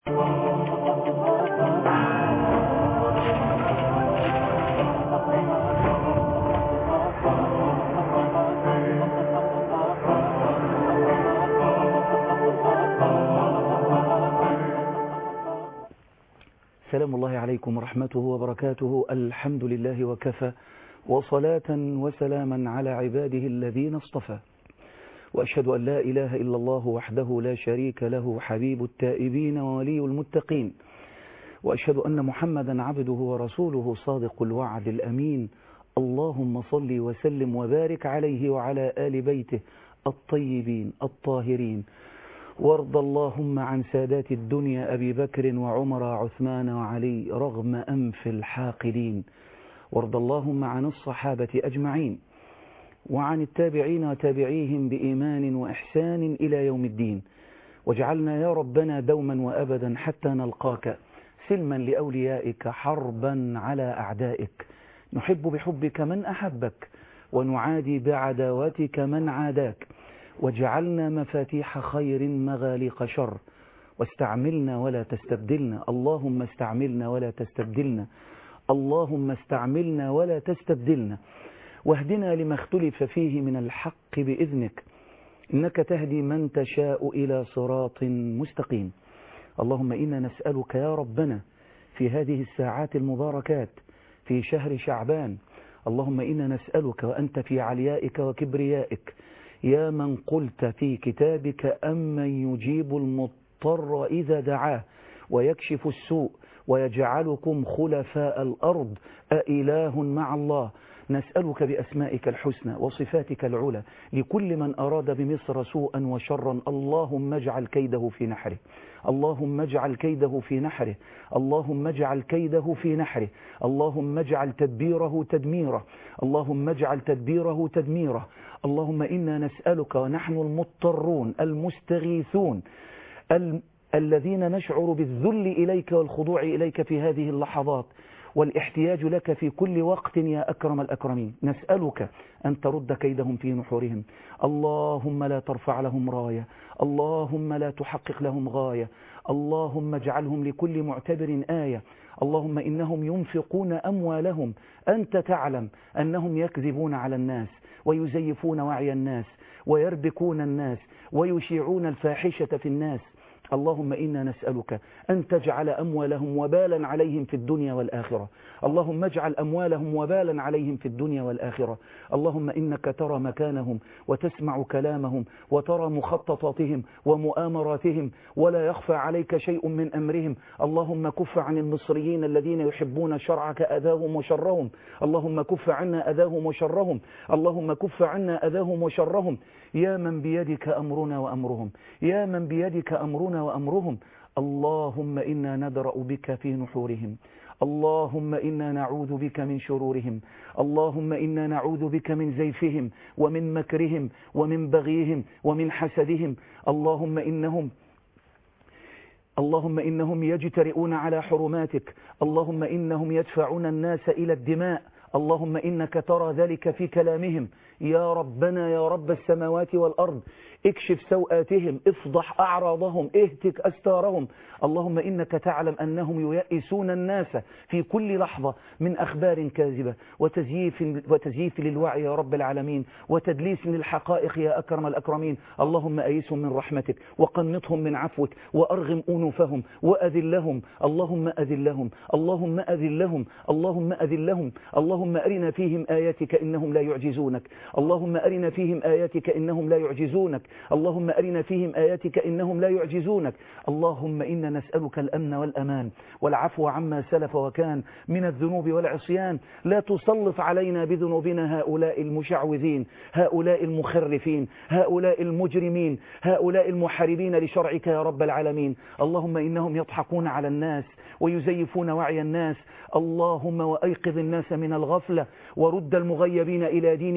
سلام الله عليكم ورحمته وبركاته الحمد لله وكفى وصلاة وسلاما على عباده الذين اصطفى وأشهد أن لا إله إلا الله وحده لا شريك له حبيب التائبين وولي المتقين وأشهد أن محمدا عبده ورسوله صادق الوعد الأمين اللهم صل وسلم وبارك عليه وعلى آل بيته الطيبين الطاهرين وارض اللهم عن سادات الدنيا أبي بكر وعمر وعثمان وعلي رغم أنف الحاقدين وارض اللهم عن الصحابة أجمعين وعن التابعين وتابعيهم بإيمان وإحسان إلى يوم الدين واجعلنا يا ربنا دوما وأبدا حتى نلقاك سلما لأوليائك حربا على أعدائك نحب بحبك من أحبك ونعادي بعداوتك من عاداك واجعلنا مفاتيح خير مغاليق شر واستعملنا ولا تستبدلنا اللهم استعملنا ولا تستبدلنا اللهم استعملنا ولا تستبدلنا واهدنا لما اختلف فيه من الحق بإذنك إنك تهدي من تشاء إلى صراط مستقيم اللهم إنا نسألك يا ربنا في هذه الساعات المباركات في شهر شعبان اللهم إنا نسألك وأنت في عليائك وكبريائك يا من قلت في كتابك أمن يجيب المضطر إذا دعاه ويكشف السوء ويجعلكم خلفاء الأرض أإله مع الله نسألك بأسمائك الحسنى وصفاتك العلى لكل من أراد بمصر سوءا وشرا اللهم اجعل كيده في نحره اللهم اجعل كيده في نحره اللهم اجعل كيده في نحره اللهم اجعل تدبيره تدميره اللهم اجعل تدبيره تدميره اللهم إنا نسألك ونحن المضطرون المستغيثون ال... الذين نشعر بالذل إليك والخضوع إليك في هذه اللحظات والاحتياج لك في كل وقت يا أكرم الأكرمين نسألك أن ترد كيدهم في نحورهم اللهم لا ترفع لهم راية اللهم لا تحقق لهم غاية اللهم اجعلهم لكل معتبر آية اللهم إنهم ينفقون أموالهم أنت تعلم أنهم يكذبون على الناس ويزيفون وعي الناس ويربكون الناس ويشيعون الفاحشة في الناس اللهم إنا نسألك أن تجعل أموالهم وبالا عليهم في الدنيا والآخرة اللهم اجعل أموالهم وبالا عليهم في الدنيا والآخرة اللهم إنك ترى مكانهم وتسمع كلامهم وترى مخططاتهم ومؤامراتهم ولا يخفى عليك شيء من أمرهم اللهم كف عن المصريين الذين يحبون شرعك أذاهم وشرهم اللهم كف عنا أذاهم وشرهم اللهم كف عنا أذاهم وشرهم يا من بيدك أمرنا وأمرهم يا من بيدك أمرنا وأمرهم اللهم إنا ندرأ بك في نحورهم اللهم إنا نعوذ بك من شرورهم اللهم إنا نعوذ بك من زيفهم ومن مكرهم ومن بغيهم ومن حسدهم اللهم إنهم اللهم إنهم يجترئون على حرماتك اللهم إنهم يدفعون الناس إلى الدماء اللهم إنك ترى ذلك في كلامهم يا ربنا يا رب السماوات والأرض اكشف سوآتهم افضح أعراضهم اهتك أستارهم اللهم إنك تعلم أنهم ييئسون الناس في كل لحظة من أخبار كاذبة وتزييف, وتزييف للوعي يا رب العالمين وتدليس للحقائق يا أكرم الأكرمين اللهم أيسهم من رحمتك وقنطهم من عفوك وأرغم أنوفهم وأذلهم اللهم أذلهم اللهم أذلهم اللهم أذلهم اللهم أرنا فيهم آياتك إنهم لا يعجزونك اللهم أرنا فيهم آياتك إنهم لا يعجزونك اللهم أرنا فيهم آياتك إنهم لا يعجزونك اللهم إنا نسألك الأمن والأمان والعفو عما سلف وكان من الذنوب والعصيان لا تسلط علينا بذنوبنا هؤلاء المشعوذين هؤلاء المخرفين هؤلاء المجرمين هؤلاء المحاربين لشرعك يا رب العالمين اللهم إنهم يضحكون على الناس ويزيفون وعي الناس اللهم وأيقظ الناس من الغفلة ورد المغيبين إلى دينك يا رب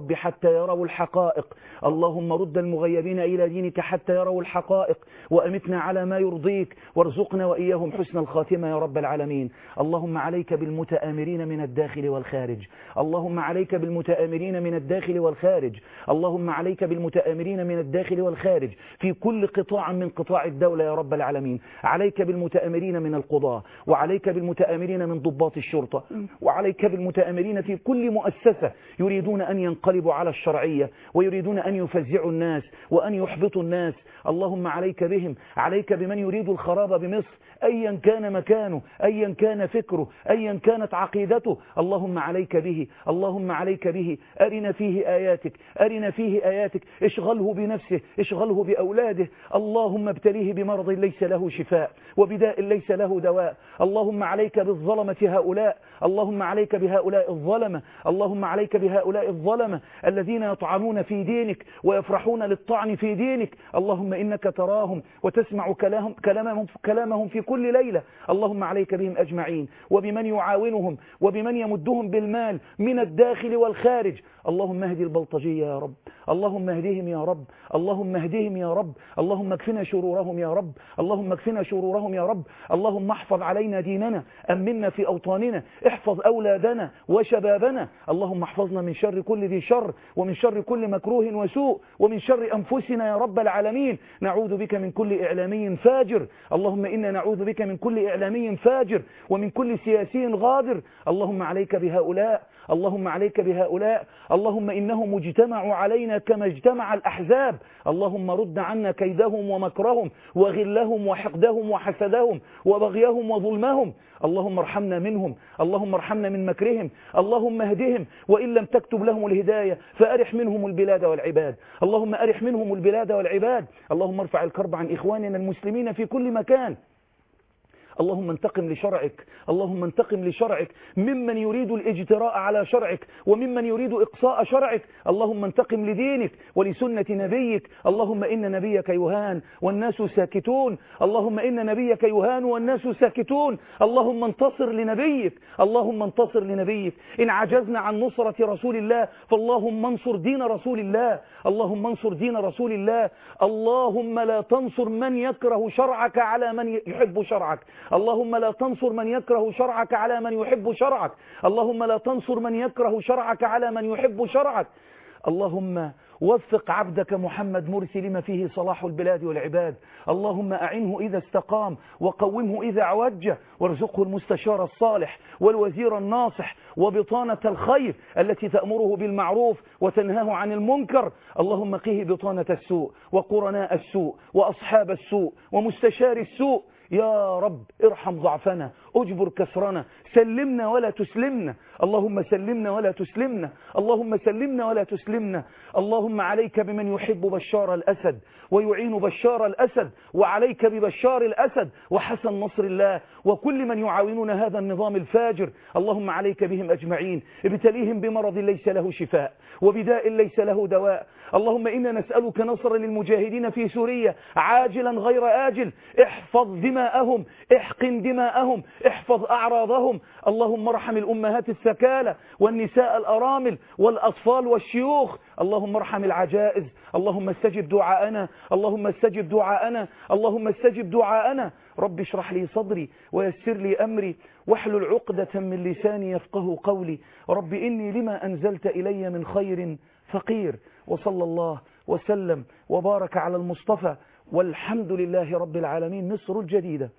رب حتى يروا الحقائق اللهم رد المغيبين إلى دينك حتى يروا الحقائق وأمتنا على ما يرضيك وارزقنا وإياهم حسن الخاتمة يا رب العالمين اللهم عليك بالمتآمرين من الداخل والخارج اللهم عليك بالمتآمرين من الداخل والخارج اللهم عليك بالمتآمرين من الداخل والخارج في كل قطاع من قطاع الدولة يا رب العالمين عليك بالمتآمرين من القضاة وعليك بالمتآمرين من ضباط الشرطة وعليك بالمتآمرين في كل مؤسسة يريدون أن ينقلبوا على الشرعية ويريدون أن يفزعوا الناس وأن يحبطوا الناس اللهم عليك بهم عليك بمن يريد الخراب بمصر أيا كان مكانه أيا كان فكره أيا كانت عقيدته اللهم عليك به اللهم عليك به أرنا فيه آياتك أرنا فيه آياتك اشغله بنفسه اشغله بأولاده اللهم ابتليه بمرض ليس له شفاء وبداء ليس له دواء اللهم عليك بالظلمة هؤلاء اللهم عليك بهؤلاء الظلمة اللهم عليك بهؤلاء الظلمة الذين يطعنون في دينك ويفرحون للطعن في دينك اللهم إنك تراهم وتسمع كلامهم, كلامهم, كلامهم في كل ليلة اللهم عليك بهم أجمعين وبمن يعاونهم وبمن يمدهم بالمال من الداخل والخارج اللهم اهدي البلطجية يا رب اللهم اهدهم يا رب اللهم اهدهم يا رب اللهم اكفنا شرورهم يا رب اللهم اكفنا شرورهم يا رب اللهم احفظ علينا ديننا أمنا في أوطاننا احفظ أولادنا وشبابنا اللهم احفظنا من شر كل ذي شر ومن شر كل مكروه وسوء ومن شر أنفسنا يا رب العالمين نعوذ بك من كل إعلامي فاجر اللهم إنا نعوذ بك من كل إعلامي فاجر ومن كل سياسي غادر اللهم عليك بهؤلاء اللهم عليك بهؤلاء اللهم إنهم اجتمعوا علينا كما اجتمع الأحزاب اللهم رد عنا كيدهم ومكرهم وغلهم وحقدهم وحسدهم وبغيهم وظلمهم اللهم ارحمنا منهم اللهم ارحمنا من مكرهم اللهم اهدهم وإن لم تكتب لهم الهداية فأرح منهم البلاد والعباد اللهم أرح منهم البلاد والعباد اللهم ارفع الكرب عن إخواننا المسلمين في كل مكان اللهم انتقم لشرعك اللهم انتقم لشرعك ممن يريد الاجتراء على شرعك وممن يريد إقصاء شرعك اللهم انتقم لدينك ولسنة نبيك اللهم إن نبيك يهان والناس ساكتون اللهم إن نبيك يهان والناس ساكتون اللهم انتصر لنبيك اللهم انتصر لنبيك إن عجزنا عن نصرة رسول الله فاللهم انصر دين رسول الله اللهم انصر دين رسول الله اللهم لا تنصر من يكره شرعك على من يحب شرعك اللهم لا تنصر من يكره شرعك على من يحب شرعك اللهم لا تنصر من يكره شرعك على من يحب شرعك اللهم وفق عبدك محمد مرسي لما فيه صلاح البلاد والعباد اللهم أعنه إذا استقام وقومه إذا عوج وارزقه المستشار الصالح والوزير الناصح وبطانة الخير التي تأمره بالمعروف وتنهاه عن المنكر اللهم قه بطانة السوء وقرناء السوء وأصحاب السوء ومستشار السوء يا رب ارحم ضعفنا اجبر كسرنا سلمنا ولا تسلمنا اللهم سلمنا ولا تسلمنا اللهم سلمنا ولا تسلمنا اللهم عليك بمن يحب بشار الأسد ويعين بشار الأسد وعليك ببشار الأسد وحسن نصر الله وكل من يعاونون هذا النظام الفاجر اللهم عليك بهم أجمعين ابتليهم بمرض ليس له شفاء وبداء ليس له دواء اللهم إنا نسألك نصرا للمجاهدين في سوريا عاجلا غير آجل احفظ دماءهم احقن دماءهم احفظ أعراضهم اللهم ارحم الأمهات السكالى والنساء الأرامل والأطفال والشيوخ اللهم ارحم العجائز اللهم استجب دعاءنا اللهم استجب دعاءنا اللهم استجب دعاءنا رب اشرح لي صدري ويسر لي أمري واحلل عقدة من لساني يفقه قولي رب إني لما أنزلت إلي من خير فقير وصلى الله وسلم وبارك على المصطفى والحمد لله رب العالمين مصر الجديدة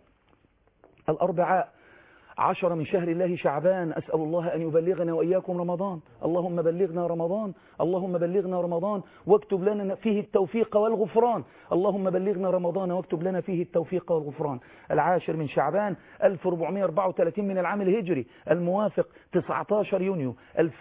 الأربعاء عشر من شهر الله شعبان أسأل الله أن يبلغنا وإياكم رمضان اللهم بلغنا رمضان اللهم بلغنا رمضان واكتب لنا فيه التوفيق والغفران اللهم بلغنا رمضان واكتب لنا فيه التوفيق والغفران العاشر من شعبان 1434 من العام الهجري الموافق 19 يونيو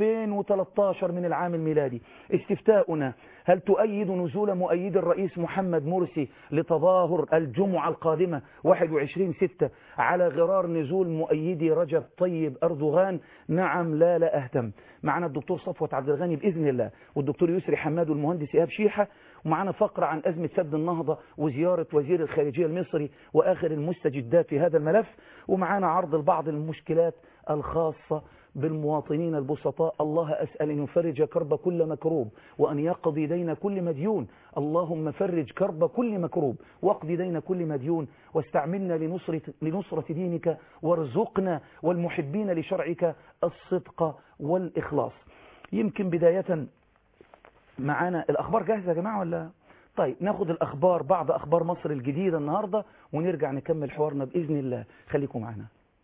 2013 من العام الميلادي استفتاؤنا هل تؤيد نزول مؤيد الرئيس محمد مرسي لتظاهر الجمعة القادمة 21 ستة على غرار نزول مؤيدي رجب طيب أردوغان نعم لا لا أهتم معنا الدكتور صفوة عبد الغني بإذن الله والدكتور يسري حماد والمهندس إيهاب شيحة ومعنا فقرة عن أزمة سد النهضة وزيارة وزير الخارجية المصري وآخر المستجدات في هذا الملف ومعنا عرض لبعض المشكلات الخاصة بالمواطنين البسطاء الله أسأل أن يفرج كرب كل مكروب وأن يقضي دين كل مديون اللهم فرج كرب كل مكروب واقضي دين كل مديون واستعملنا لنصرة, لنصرة دينك وارزقنا والمحبين لشرعك الصدق والإخلاص يمكن بداية معانا الأخبار جاهزة يا جماعة ولا طيب ناخد الأخبار بعض أخبار مصر الجديدة النهاردة ونرجع نكمل حوارنا بإذن الله خليكم معنا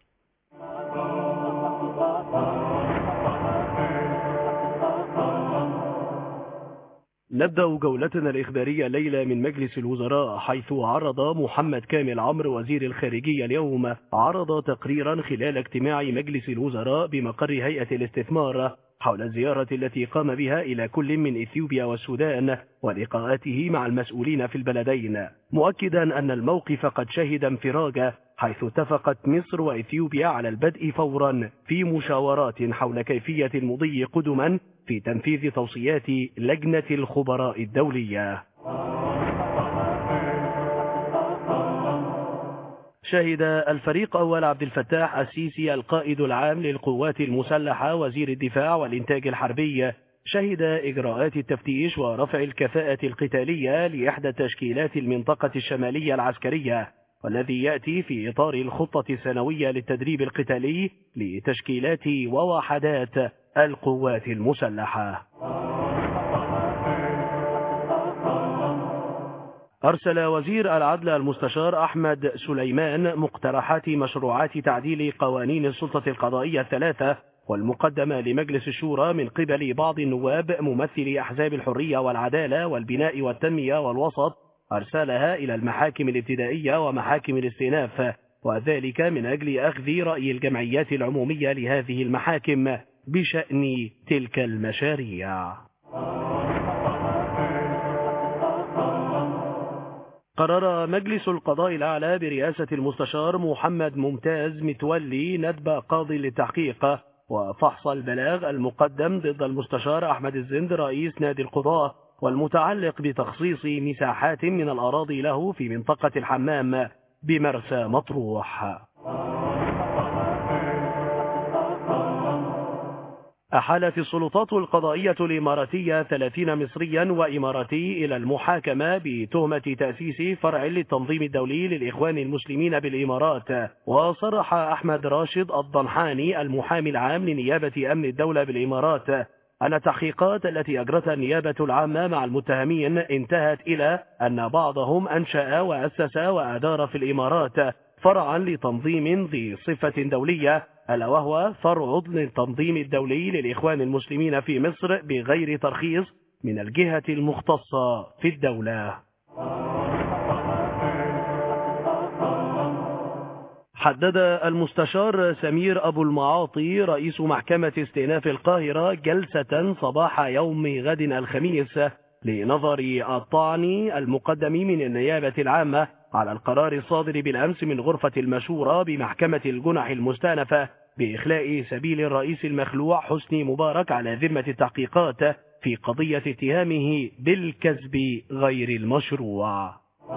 نبدأ جولتنا الإخبارية ليلة من مجلس الوزراء حيث عرض محمد كامل عمرو وزير الخارجية اليوم عرض تقريرا خلال اجتماع مجلس الوزراء بمقر هيئة الاستثمار حول الزيارة التي قام بها إلى كل من إثيوبيا والسودان ولقاءاته مع المسؤولين في البلدين مؤكدا أن الموقف قد شهد انفراجه حيث اتفقت مصر وإثيوبيا على البدء فورا في مشاورات حول كيفية المضي قدما في تنفيذ توصيات لجنة الخبراء الدولية شهد الفريق أول عبد الفتاح السيسي القائد العام للقوات المسلحة وزير الدفاع والإنتاج الحربي شهد إجراءات التفتيش ورفع الكفاءة القتالية لإحدى تشكيلات المنطقة الشمالية العسكرية والذي يأتي في إطار الخطة السنوية للتدريب القتالي لتشكيلات ووحدات القوات المسلحة أرسل وزير العدل المستشار أحمد سليمان مقترحات مشروعات تعديل قوانين السلطة القضائية الثلاثة والمقدمة لمجلس الشورى من قبل بعض النواب ممثلي أحزاب الحرية والعدالة والبناء والتنمية والوسط أرسلها إلى المحاكم الابتدائية ومحاكم الاستئناف وذلك من أجل أخذ رأي الجمعيات العمومية لهذه المحاكم بشأن تلك المشاريع قرر مجلس القضاء الأعلى برئاسة المستشار محمد ممتاز متولي ندب قاضي للتحقيق وفحص البلاغ المقدم ضد المستشار أحمد الزند رئيس نادي القضاء والمتعلق بتخصيص مساحات من الأراضي له في منطقة الحمام بمرسى مطروح أحالت السلطات القضائية الإماراتية 30 مصريا وإماراتي إلى المحاكمة بتهمة تأسيس فرع للتنظيم الدولي للإخوان المسلمين بالإمارات وصرح أحمد راشد الضنحاني المحامي العام لنيابة أمن الدولة بالإمارات أن التحقيقات التي أجرتها النيابة العامة مع المتهمين انتهت إلى أن بعضهم أنشأ وأسس وأدار في الإمارات فرعا لتنظيم ذي صفة دولية ألا وهو فرع للتنظيم الدولي للإخوان المسلمين في مصر بغير ترخيص من الجهة المختصة في الدولة حدد المستشار سمير أبو المعاطي رئيس محكمة استئناف القاهرة جلسة صباح يوم غد الخميس لنظر الطعن المقدم من النيابة العامة على القرار الصادر بالأمس من غرفة المشورة بمحكمة الجنح المستأنفة بإخلاء سبيل الرئيس المخلوع حسني مبارك على ذمة التحقيقات في قضية اتهامه بالكذب غير المشروع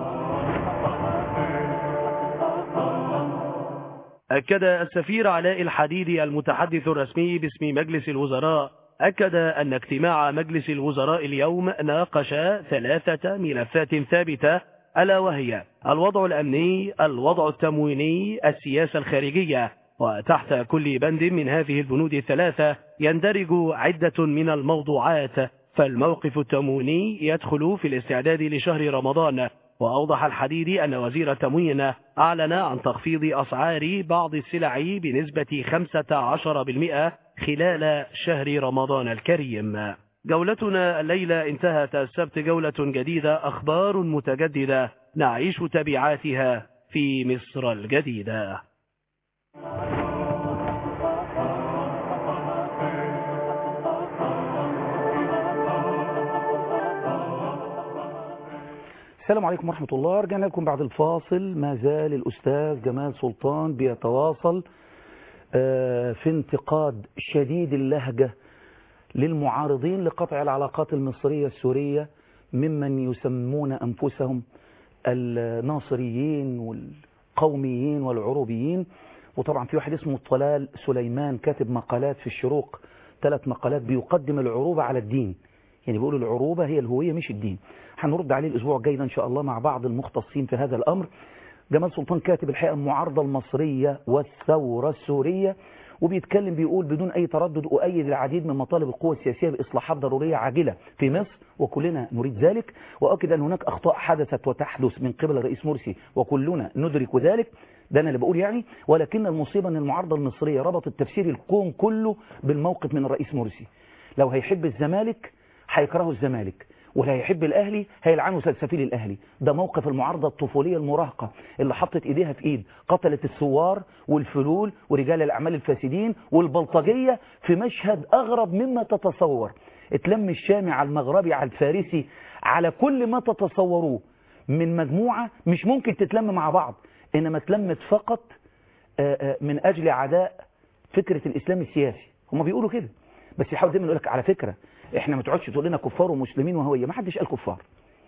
أكد السفير علاء الحديدي المتحدث الرسمي باسم مجلس الوزراء أكد أن اجتماع مجلس الوزراء اليوم ناقش ثلاثة ملفات ثابتة ألا وهي الوضع الأمني الوضع التمويني السياسة الخارجية وتحت كل بند من هذه البنود الثلاثة يندرج عدة من الموضوعات فالموقف التمويني يدخل في الاستعداد لشهر رمضان وأوضح الحديد أن وزير التموين أعلن عن تخفيض أسعار بعض السلع بنسبة 15% خلال شهر رمضان الكريم جولتنا الليلة انتهت السبت جولة جديدة أخبار متجددة نعيش تبعاتها في مصر الجديدة السلام عليكم ورحمة الله رجعنا لكم بعد الفاصل ما زال الأستاذ جمال سلطان بيتواصل في انتقاد شديد اللهجة للمعارضين لقطع العلاقات المصرية السورية ممن يسمون أنفسهم الناصريين والقوميين والعروبيين وطبعا في واحد اسمه طلال سليمان كاتب مقالات في الشروق ثلاث مقالات بيقدم العروبة على الدين يعني بيقول العروبة هي الهوية مش الدين هنرد عليه الأسبوع الجاي إن شاء الله مع بعض المختصين في هذا الأمر جمال سلطان كاتب الحقيقة المعارضة المصرية والثورة السورية وبيتكلم بيقول بدون أي تردد أؤيد العديد من مطالب القوى السياسية بإصلاحات ضرورية عاجلة في مصر وكلنا نريد ذلك وأكد أن هناك أخطاء حدثت وتحدث من قبل الرئيس مرسي وكلنا ندرك ذلك ده أنا اللي بقول يعني ولكن المصيبة أن المعارضة المصرية ربطت تفسير الكون كله بالموقف من الرئيس مرسي لو هيحب الزمالك هيكرهه الزمالك واللي هيحب الاهلي هيلعنه سلسفيل الاهلي ده موقف المعارضه الطفوليه المراهقه اللي حطت ايديها في ايد قتلت الثوار والفلول ورجال الاعمال الفاسدين والبلطجيه في مشهد اغرب مما تتصور اتلم الشامي على المغربي على الفارسي على كل ما تتصوروه من مجموعه مش ممكن تتلم مع بعض انما اتلمت فقط من اجل عداء فكره الاسلام السياسي هم بيقولوا كده بس يحاول دايما يقول لك على فكره احنا ما تقعدش تقول لنا كفار ومسلمين وهويه ما حدش قال كفار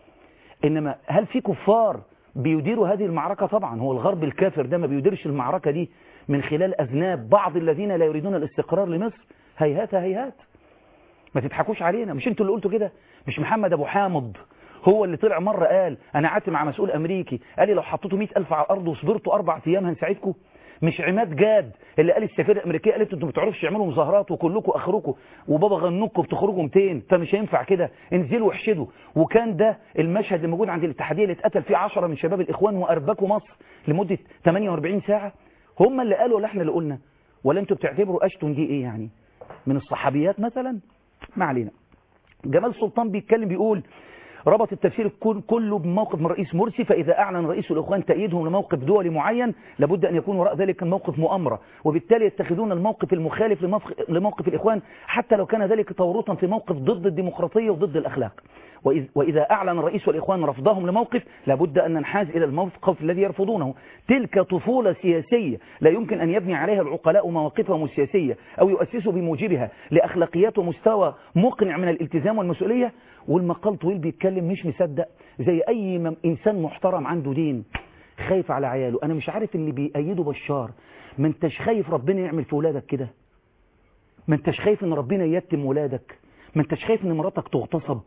انما هل في كفار بيديروا هذه المعركه طبعا هو الغرب الكافر ده ما بيديرش المعركه دي من خلال اذناب بعض الذين لا يريدون الاستقرار لمصر هيهات هيهات ما تضحكوش علينا مش انتوا اللي قلتوا كده مش محمد ابو حامض هو اللي طلع مرة قال انا قعدت مع مسؤول امريكي قال لي لو حطيتوا 100000 على الارض وصبرتوا اربع ايام هنساعدكم مش عماد جاد اللي قال السفيره الامريكيه قالت انتوا ما بتعرفوش تعملوا مظاهرات وكلكم اخركم وبابا غنوكم بتخرجوا 200 فمش هينفع كده انزلوا واحشدوا وكان ده المشهد اللي موجود عند الاتحاديه اللي اتقتل فيه 10 من شباب الاخوان واربكوا مصر لمده 48 ساعه هم اللي قالوا ولا احنا اللي قلنا ولا انتوا بتعتبروا اشتون دي ايه يعني من الصحابيات مثلا ما علينا جمال سلطان بيتكلم بيقول ربط التفسير كله بموقف من رئيس مرسي فإذا أعلن رئيس الإخوان تأييدهم لموقف دولي معين لابد أن يكون وراء ذلك الموقف مؤامرة وبالتالي يتخذون الموقف المخالف لموقف الإخوان حتى لو كان ذلك تورطا في موقف ضد الديمقراطية وضد الأخلاق وإذا أعلن الرئيس والإخوان رفضهم لموقف لابد أن ننحاز إلى الموقف الذي يرفضونه تلك طفولة سياسية لا يمكن أن يبني عليها العقلاء مواقفهم السياسية أو يؤسسوا بموجبها لأخلاقيات ومستوى مقنع من الالتزام والمسؤولية والمقال طويل بيتكلم مش مصدق زي أي إنسان محترم عنده دين خايف على عياله أنا مش عارف اللي بيأيده بشار ما انتش خايف ربنا يعمل في ولادك كده ما انتش خايف ان ربنا يتم ولادك ما انتش خايف ان مراتك تغتصب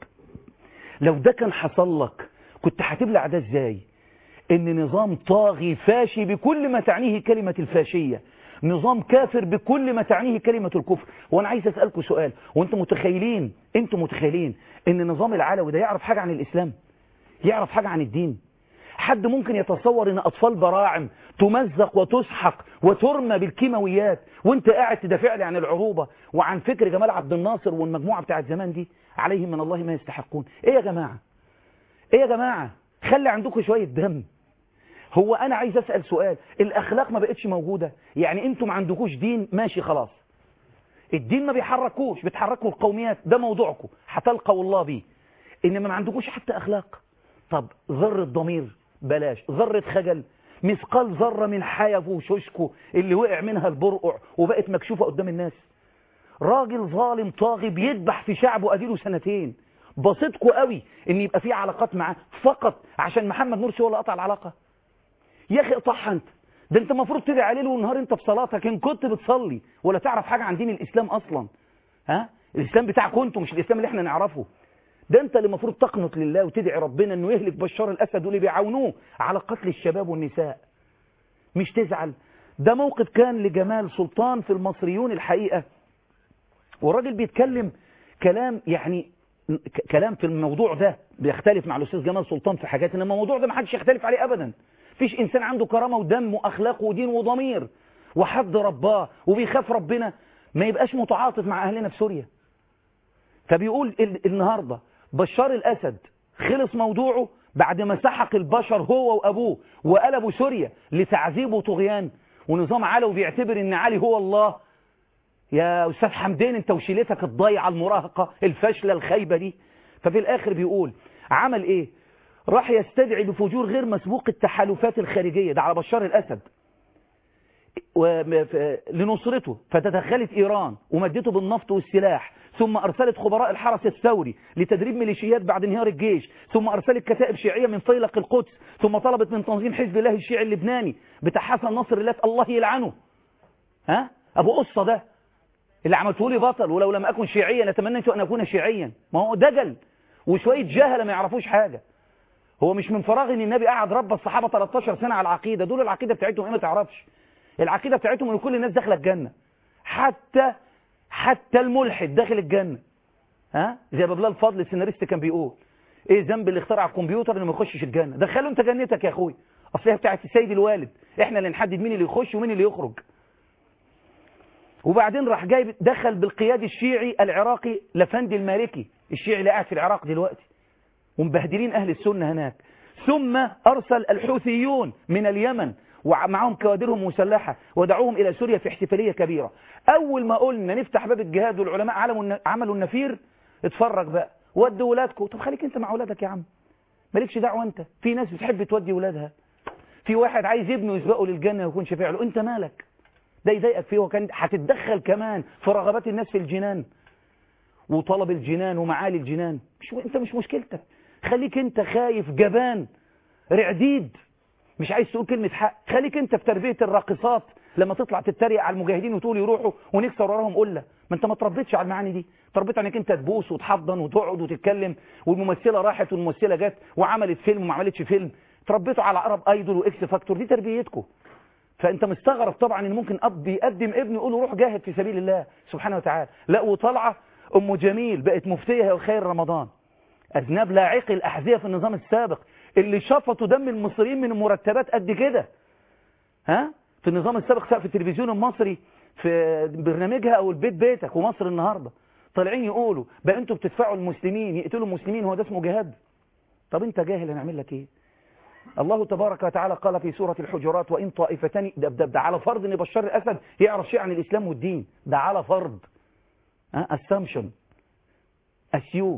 لو ده كان حصل لك كنت هتبلع ده ازاي ان نظام طاغي فاشي بكل ما تعنيه كلمة الفاشية نظام كافر بكل ما تعنيه كلمة الكفر وانا عايز اسألكم سؤال وانتم متخيلين انتم متخيلين ان النظام العلوي ده يعرف حاجة عن الاسلام يعرف حاجة عن الدين حد ممكن يتصور ان اطفال براعم تمزق وتسحق وترمى بالكيماويات وانت قاعد تدافع لي عن العروبة وعن فكر جمال عبد الناصر والمجموعة بتاعت زمان دي عليهم من الله ما يستحقون ايه يا جماعة ايه يا جماعة خلي عندكم شوية دم هو انا عايز اسأل سؤال الاخلاق ما بقتش موجودة يعني انتم ما عندكوش دين ماشي خلاص الدين ما بيحركوش بتحركوا القوميات ده موضوعكم هتلقوا الله بيه انما ما عندكوش حتى اخلاق طب ذرة ضمير بلاش ذرة خجل مثقال ذرة من حيف وشوشكو اللي وقع منها البرقع وبقت مكشوفة قدام الناس راجل ظالم طاغي بيذبح في شعبه اديله سنتين بسيطكوا قوي ان يبقى في علاقات معاه فقط عشان محمد مرسي هو اللي قطع العلاقة يا اخي اقطعها انت ده انت المفروض تدعي عليه والنهار انت في صلاتك ان كنت بتصلي ولا تعرف حاجة عن دين الاسلام اصلا ها الاسلام بتاعكم انتم مش الاسلام اللي احنا نعرفه ده انت اللي المفروض تقنط لله وتدعي ربنا انه يهلك بشار الاسد واللي بيعاونوه على قتل الشباب والنساء مش تزعل ده موقف كان لجمال سلطان في المصريون الحقيقة والراجل بيتكلم كلام يعني كلام في الموضوع ده بيختلف مع الاستاذ جمال سلطان في حاجات انما الموضوع ده ما حدش يختلف عليه ابدا فيش انسان عنده كرامه ودم واخلاق ودين وضمير وحد رباه وبيخاف ربنا ما يبقاش متعاطف مع اهلنا في سوريا فبيقول النهارده بشار الاسد خلص موضوعه بعد ما سحق البشر هو وابوه وقلبوا سوريا لتعذيب وطغيان ونظام علوي بيعتبر ان علي هو الله يا أستاذ حمدين أنت وشيلتك الضيعة المراهقة الفاشلة الخايبة دي ففي الآخر بيقول عمل إيه راح يستدعي بفجور غير مسبوق التحالفات الخارجية ده على بشار الأسد لنصرته فتدخلت إيران ومدته بالنفط والسلاح ثم أرسلت خبراء الحرس الثوري لتدريب ميليشيات بعد انهيار الجيش ثم أرسلت كتائب شيعية من فيلق القدس ثم طلبت من تنظيم حزب الله الشيعي اللبناني بتاع حسن نصر الله الله يلعنه ها ابو قصه ده اللي عملته لي بطل ولو لم اكن شيعيا اتمنيت ان اكون شيعيا ما هو دجل وشويه جهله ما يعرفوش حاجه هو مش من فراغ ان النبي قعد ربى الصحابه 13 سنه على العقيده دول العقيده بتاعتهم ايه ما تعرفش العقيده بتاعتهم ان كل الناس داخله الجنه حتى حتى الملحد داخل الجنه ها زي ما بلال فضل السيناريست كان بيقول ايه ذنب اللي اخترع الكمبيوتر انه ما يخشش الجنه دخله انت جنتك يا اخوي اصل هي بتاعت السيد الوالد احنا اللي نحدد مين اللي يخش ومين اللي يخرج وبعدين راح جايب دخل بالقيادي الشيعي العراقي لفندي المالكي الشيعي اللي قاعد في العراق دلوقتي ومبهدلين اهل السنه هناك ثم ارسل الحوثيون من اليمن ومعهم كوادرهم مسلحة ودعوهم إلى سوريا في احتفالية كبيرة أول ما قلنا نفتح باب الجهاد والعلماء عملوا عملوا النفير اتفرج بقى ودوا ولادكم طب خليك انت مع ولادك يا عم مالكش دعوة انت في ناس بتحب تودي ولادها في واحد عايز ابنه يسبقه للجنة ويكون شفيع له انت مالك ده يضايقك فيه وكان هتتدخل كمان في رغبات الناس في الجنان وطلب الجنان ومعالي الجنان مش انت مش مشكلتك خليك انت خايف جبان رعديد مش عايز تقول كلمة حق خليك انت في تربية الراقصات لما تطلع تتريق على المجاهدين وتقول يروحوا ونكسر وراهم قلة ما انت ما تربيتش على المعاني دي تربيت انك انت تبوس وتحضن وتقعد وتتكلم والممثلة راحت والممثلة جت وعملت فيلم وما عملتش فيلم تربيته على عرب ايدول واكس فاكتور دي تربيتكم فانت مستغرب طبعا ان ممكن اب يقدم ابنه يقول له روح جاهد في سبيل الله سبحانه وتعالى لا وطالعه ام جميل بقت مفتيه خير رمضان اذناب لا عقل احذيه في النظام السابق اللي شفطوا دم المصريين من مرتبات قد كده ها في النظام السابق سواء في التلفزيون المصري في برنامجها او البيت بيتك ومصر النهارده طالعين يقولوا بقى انتوا بتدفعوا المسلمين يقتلوا المسلمين هو ده اسمه جهاد طب انت جاهل هنعمل لك ايه الله تبارك وتعالى قال في سورة الحجرات وإن طائفتان ده, ده, ده على فرض ان بشار الأسد يعرف شيء عن الإسلام والدين ده على فرض assumption assume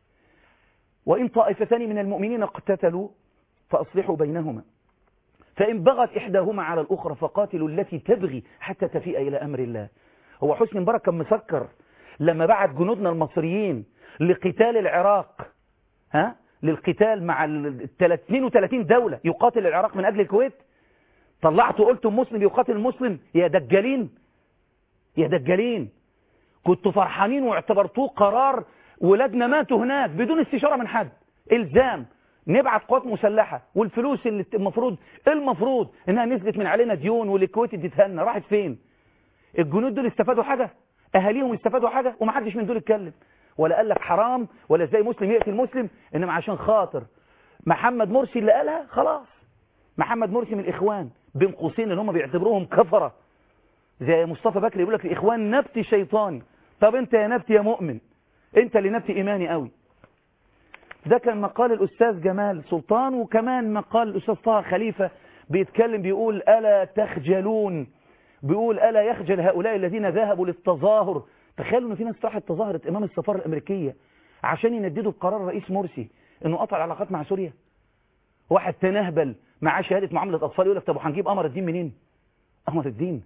وإن طائفتان من المؤمنين اقتتلوا فأصلحوا بينهما فإن بغت إحداهما على الأخرى فقاتلوا التي تبغي حتى تفيء إلى أمر الله هو حسني مبارك كان مسكر لما بعت جنودنا المصريين لقتال العراق ها للقتال مع ال 32 دولة يقاتل العراق من أجل الكويت طلعتوا قلتم مسلم يقاتل المسلم يا دجالين يا دجالين كنتوا فرحانين واعتبرتوه قرار ولادنا ماتوا هناك بدون استشارة من حد الزام نبعت قوات مسلحة والفلوس اللي المفروض المفروض انها نزلت من علينا ديون والكويت اديتها لنا راحت فين الجنود دول استفادوا حاجة اهاليهم استفادوا حاجة ومحدش من دول اتكلم ولا قال لك حرام ولا ازاي مسلم يقتل مسلم انما عشان خاطر محمد مرسي اللي قالها خلاص محمد مرسي من الاخوان بين قوسين اللي هم بيعتبروهم كفرة زي مصطفى بكري يقول لك الاخوان نبت شيطاني طب انت يا نبت يا مؤمن انت اللي نبت ايماني قوي ده كان مقال الأستاذ جمال سلطان وكمان مقال الأستاذ طه خليفة بيتكلم بيقول ألا تخجلون بيقول ألا يخجل هؤلاء الذين ذهبوا للتظاهر تخيلوا ان في ناس راحت تظاهرت امام السفاره الامريكيه عشان ينددوا بقرار رئيس مرسي انه قطع العلاقات مع سوريا واحد تنهبل معاه شهاده معامله اطفال يقول لك طب هنجيب قمر الدين منين قمر الدين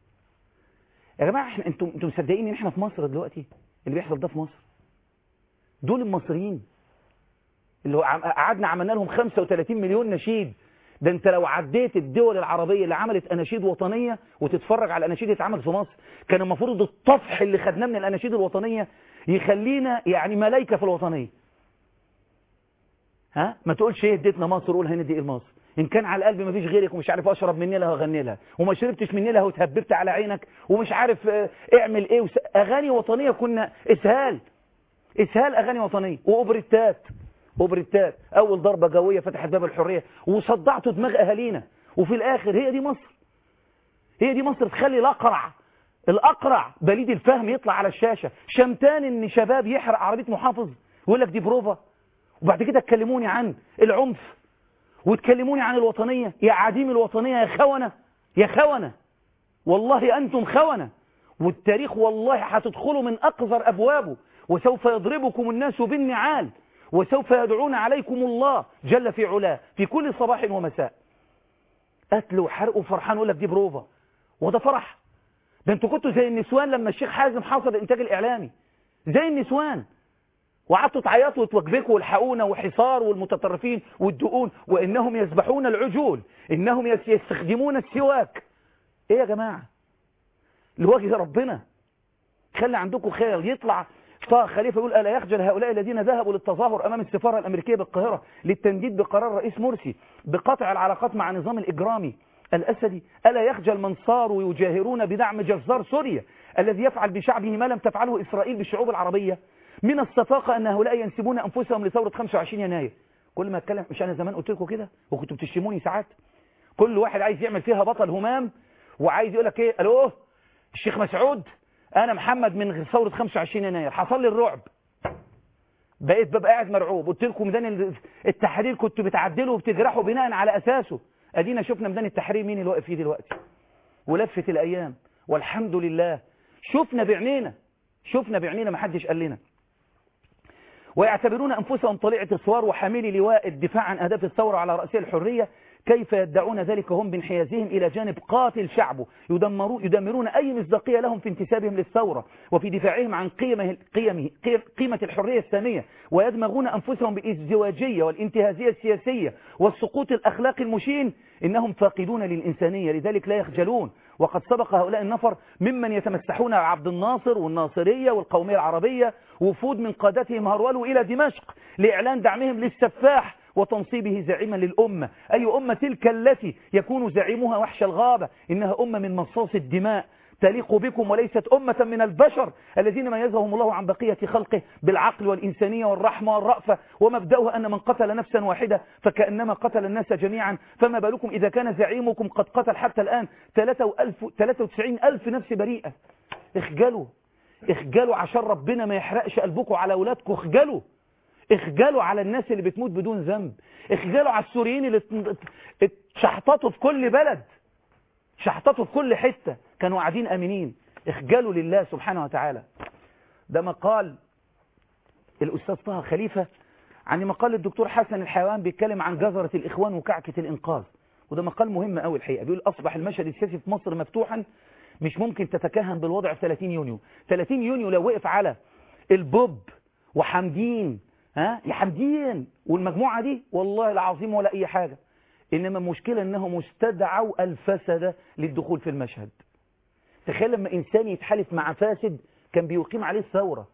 يا جماعه احنا انتم انتم مصدقين ان احنا في مصر دلوقتي اللي بيحصل ده في مصر دول المصريين اللي قعدنا عملنا لهم 35 مليون نشيد ده انت لو عديت الدول العربية اللي عملت اناشيد وطنية وتتفرج على الاناشيد اللي اتعمل في مصر كان المفروض الطفح اللي خدناه من الاناشيد الوطنية يخلينا يعني ملايكة في الوطنية ها ما تقولش ايه اديتنا مصر قول هندي ايه مصر ان كان على القلب ما فيش غيرك ومش عارف اشرب مني لها واغني لها وما شربتش مني لها وتهببت على عينك ومش عارف اه اعمل ايه وس... اغاني وطنية كنا اسهال اسهال اغاني وطنية واوبريتات اوبريتات اول ضربة جوية فتحت باب الحرية وصدعتوا دماغ اهالينا وفي الاخر هي دي مصر هي دي مصر تخلي الاقرع الاقرع بليد الفهم يطلع على الشاشة شمتان ان شباب يحرق عربية محافظ ويقول لك دي بروفا وبعد كده تكلموني عن العنف وتكلموني عن الوطنية يا عديم الوطنية يا خونة يا خونة والله انتم خونة والتاريخ والله هتدخلوا من اقذر ابوابه وسوف يضربكم الناس بالنعال وسوف يدعون عليكم الله جل في علاه في كل صباح ومساء قتل وحرق وفرحان يقول لك دي بروفا وده فرح ده انتوا كنتوا زي النسوان لما الشيخ حازم حصل الانتاج الاعلامي زي النسوان وقعدتوا تعيطوا وتوجبكوا والحقونا وحصار والمتطرفين والدقون وانهم يذبحون العجول انهم يستخدمون السواك ايه يا جماعه لوجه ربنا خلي عندكم خير يطلع طه خليفة يقول ألا يخجل هؤلاء الذين ذهبوا للتظاهر أمام السفارة الأمريكية بالقاهرة للتنديد بقرار رئيس مرسي بقطع العلاقات مع النظام الإجرامي الأسدي ألا يخجل من صاروا يجاهرون بدعم جزار سوريا الذي يفعل بشعبه ما لم تفعله إسرائيل بالشعوب العربية من الصفاقة أن هؤلاء ينسبون أنفسهم لثورة 25 يناير كل ما اتكلم مش أنا زمان قلت لكم كده وكنتوا بتشتموني ساعات كل واحد عايز يعمل فيها بطل همام وعايز يقول لك ايه الو الشيخ مسعود انا محمد من ثوره 25 يناير حصل لي الرعب بقيت ببقى قاعد مرعوب قلت لكم ميدان التحرير كنتوا بتعدلوا وبتجرحوا بناء على اساسه ادينا شفنا ميدان التحرير مين اللي واقف فيه دلوقتي ولفت الايام والحمد لله شفنا بعينينا شفنا بعينينا ما حدش قال لنا ويعتبرون انفسهم طليعه الصوار وحاملي لواء الدفاع عن اهداف الثوره على راسها الحريه كيف يدعون ذلك هم بانحيازهم إلى جانب قاتل شعبه يدمرون, يدمرون أي مصداقية لهم في انتسابهم للثورة وفي دفاعهم عن قيمه قيمه قيمة الحرية السامية ويدمغون أنفسهم بالازدواجية والانتهازية السياسية والسقوط الأخلاقي المشين إنهم فاقدون للإنسانية لذلك لا يخجلون وقد سبق هؤلاء النفر ممن يتمسحون عبد الناصر والناصرية والقومية العربية وفود من قادتهم هرولوا إلى دمشق لإعلان دعمهم للسفاح وتنصيبه زعيما للأمة أي أمة تلك التي يكون زعيمها وحش الغابة إنها أمة من مصاص الدماء تليق بكم وليست أمة من البشر الذين ميزهم الله عن بقية خلقه بالعقل والإنسانية والرحمة والرأفة ومبدأها أن من قتل نفسا واحدة فكأنما قتل الناس جميعا فما بالكم إذا كان زعيمكم قد قتل حتى الآن 93 ألف نفس بريئة اخجلوا اخجلوا عشان ربنا ما يحرقش قلبكم على أولادكم اخجلوا اخجلوا على الناس اللي بتموت بدون ذنب اخجلوا على السوريين اللي اتشحططوا في كل بلد شحططوا في كل حتة كانوا قاعدين امنين اخجلوا لله سبحانه وتعالى ده مقال الاستاذ طه خليفة عن مقال الدكتور حسن الحيوان بيتكلم عن جزرة الاخوان وكعكة الانقاذ وده مقال مهم قوي الحقيقة بيقول اصبح المشهد السياسي في مصر مفتوحا مش ممكن تتكهن بالوضع في 30 يونيو 30 يونيو لو وقف على البوب وحمدين ها يا حمدين والمجموعة دي والله العظيم ولا أي حاجة إنما المشكلة إنهم استدعوا الفسد للدخول في المشهد تخيل لما إنسان يتحالف مع فاسد كان بيقيم عليه الثورة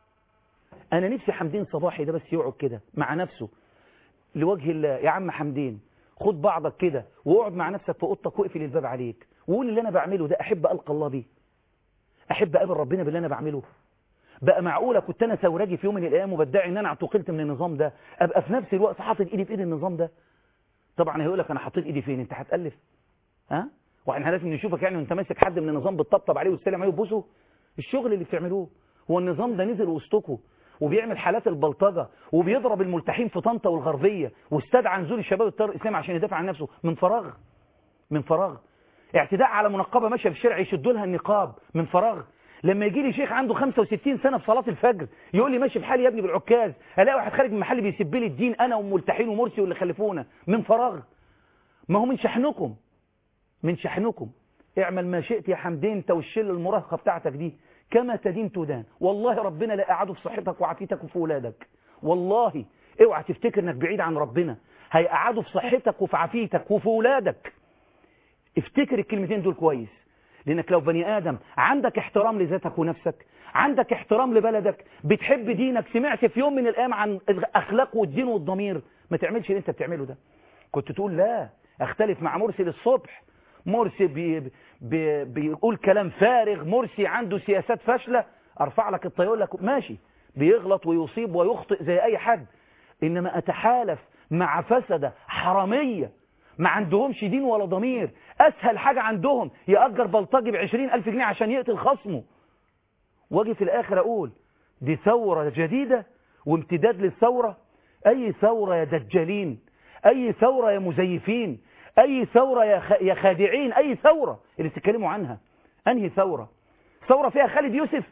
أنا نفسي حمدين صباحي ده بس يقعد كده مع نفسه لوجه الله يا عم حمدين خد بعضك كده واقعد مع نفسك في اوضتك واقفل الباب عليك وقول اللي أنا بعمله ده أحب ألقى الله بيه أحب أقابل ربنا باللي أنا بعمله بقى معقولة كنت أنا ثوراجي في يوم من الأيام وبدعي إن أنا اعتقلت من النظام ده أبقى في نفس الوقت حاطط إيدي في إيد النظام ده طبعا هيقول لك أنا حطيت إيدي فين أنت هتألف ها واحنا لازم نشوفك يعني وانت ماسك حد من النظام بتطبطب عليه وتسلم عليه وتبوسه الشغل اللي بتعملوه هو النظام ده نزل وسطكم وبيعمل حالات البلطجة وبيضرب الملتحين في طنطا والغربية واستدعى نزول الشباب الطار الإسلامي عشان يدافع عن نفسه من فراغ من فراغ اعتداء على منقبة ماشية في الشارع يشدوا لها النقاب من فراغ لما يجي لي شيخ عنده 65 سنة في صلاة الفجر يقول لي ماشي بحالي يا ابني بالعكاز الاقي واحد خارج من محل بيسب لي الدين انا وملتحين ومرسي واللي خلفونا من فراغ ما هو من شحنكم من شحنكم اعمل ما شئت يا حمدين انت والشله المراهقه بتاعتك دي كما تدين تدان والله ربنا لا قعده في صحتك وعافيتك وفي ولادك والله اوعى تفتكر انك بعيد عن ربنا هيقعده في صحتك وفي عافيتك وفي ولادك افتكر الكلمتين دول كويس لانك لو بني ادم عندك احترام لذاتك ونفسك عندك احترام لبلدك بتحب دينك سمعت في يوم من الايام عن الاخلاق والدين والضمير ما تعملش اللي انت بتعمله ده كنت تقول لا اختلف مع مرسي للصبح مرسي بي بي بيقول كلام فارغ مرسي عنده سياسات فاشلة ارفع لك الطيور لك ماشي بيغلط ويصيب ويخطئ زي اي حد انما اتحالف مع فسدة حرامية ما عندهمش دين ولا ضمير اسهل حاجة عندهم يأجر بلطجي بعشرين الف جنيه عشان يقتل خصمه واجي في الاخر اقول دي ثورة جديدة وامتداد للثورة اي ثورة يا دجالين اي ثورة يا مزيفين اي ثورة يا خادعين اي ثورة اللي تتكلموا عنها انهي ثورة ثورة فيها خالد يوسف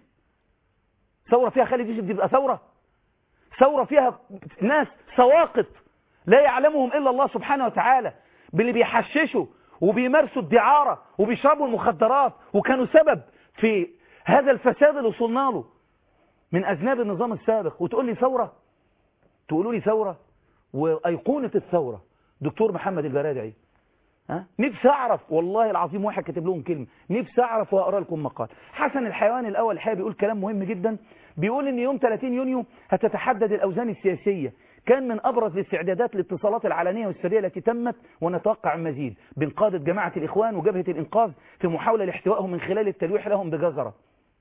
ثورة فيها خالد يوسف دي بقى ثورة ثورة فيها ناس سواقط لا يعلمهم الا الله سبحانه وتعالى باللي بيحششوا وبيمارسوا الدعارة وبيشربوا المخدرات وكانوا سبب في هذا الفساد اللي وصلنا له من أذناب النظام السابق وتقول لي ثورة تقولوا لي ثورة وأيقونة الثورة دكتور محمد البرادعي ها نفسي اعرف والله العظيم واحد كاتب لهم كلمه نفسي اعرف واقرا لكم مقال حسن الحيوان الاول الحقيقه بيقول كلام مهم جدا بيقول ان يوم 30 يونيو هتتحدد الاوزان السياسيه كان من ابرز الاستعدادات الاتصالات العلنيه والسريه التي تمت ونتوقع المزيد بين قاده جماعه الاخوان وجبهه الانقاذ في محاوله لاحتوائهم من خلال التلويح لهم بجزره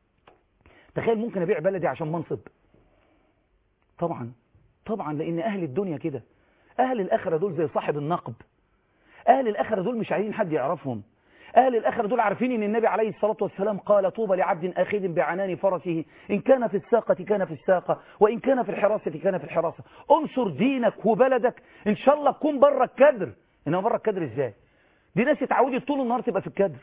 تخيل ممكن ابيع بلدي عشان منصب طبعا طبعا لان اهل الدنيا كده اهل الاخره دول زي صاحب النقب اهل الاخره دول مش عايزين حد يعرفهم اهل الاخره دول عارفين ان النبي عليه الصلاه والسلام قال طوبى لعبد اخذ بعنان فرسه ان كان في الساقه كان في الساقه وان كان في الحراسه كان في الحراسه انصر دينك وبلدك ان شاء الله تكون بره الكدر انما بره الكدر ازاي دي ناس اتعودت طول النهار تبقى في الكدر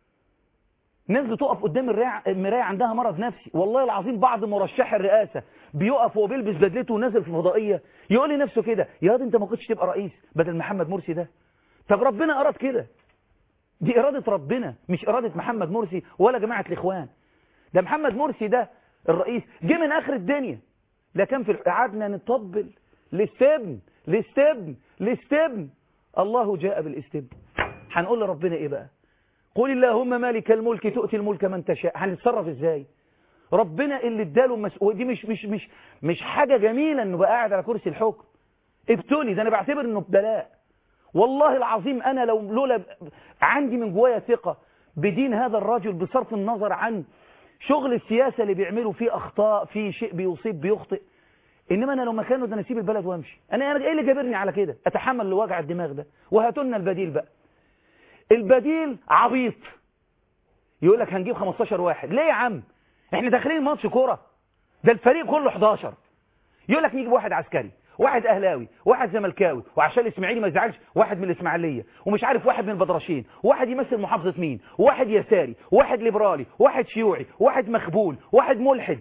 ناس بتقف قدام المرايه عندها مرض نفسي والله العظيم بعض مرشح الرئاسه بيقف وهو بيلبس بدلته ونازل في فضائيه يقول لنفسه كده يا واد انت ما كنتش تبقى رئيس بدل محمد مرسي ده طب ربنا اراد كده دي اراده ربنا مش اراده محمد مرسي ولا جماعه الاخوان ده محمد مرسي ده الرئيس جه من اخر الدنيا لا كان في قعدنا نطبل للاستبن للاستبن للاستبن الله جاء بالاستبن هنقول لربنا ايه بقى قل اللهم مالك الملك تؤتي الملك من تشاء هنتصرف ازاي ربنا اللي اداله مسؤوليه دي مش مش مش مش حاجه جميله انه بقى قاعد على كرسي الحكم ابتلي ده انا بعتبر انه ابتلاء والله العظيم انا لو لولا عندي من جوايا ثقه بدين هذا الرجل بصرف النظر عن شغل السياسه اللي بيعملوا فيه اخطاء فيه شيء بيصيب بيخطئ انما انا لو مكانه ده انا اسيب البلد وامشي انا انا ايه اللي جابرني على كده اتحمل لوجع الدماغ ده وهاتوا لنا البديل بقى البديل عبيط يقول لك هنجيب 15 واحد ليه يا عم احنا داخلين ماتش كوره ده الفريق كله 11 يقول لك نجيب واحد عسكري واحد اهلاوي واحد زملكاوي وعشان الاسماعيلي ما يزعلش واحد من الاسماعيليه ومش عارف واحد من البدرشين واحد يمثل محافظه مين واحد يساري واحد ليبرالي واحد شيوعي واحد مخبول واحد ملحد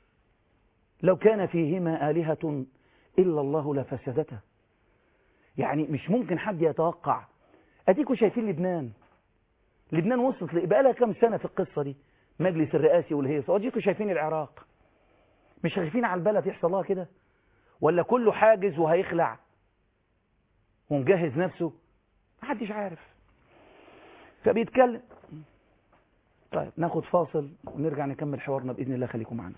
لو كان فيهما آلهة إلا الله لفسدتها يعني مش ممكن حد يتوقع اديكوا شايفين لبنان لبنان وصلت بقى لها كام سنه في القصه دي مجلس الرئاسي والهيصه واديكوا شايفين العراق مش خايفين على البلد يحصل لها كده ولا كله حاجز وهيخلع ومجهز نفسه محدش عارف فبيتكلم طيب ناخد فاصل ونرجع نكمل حوارنا باذن الله خليكم معنا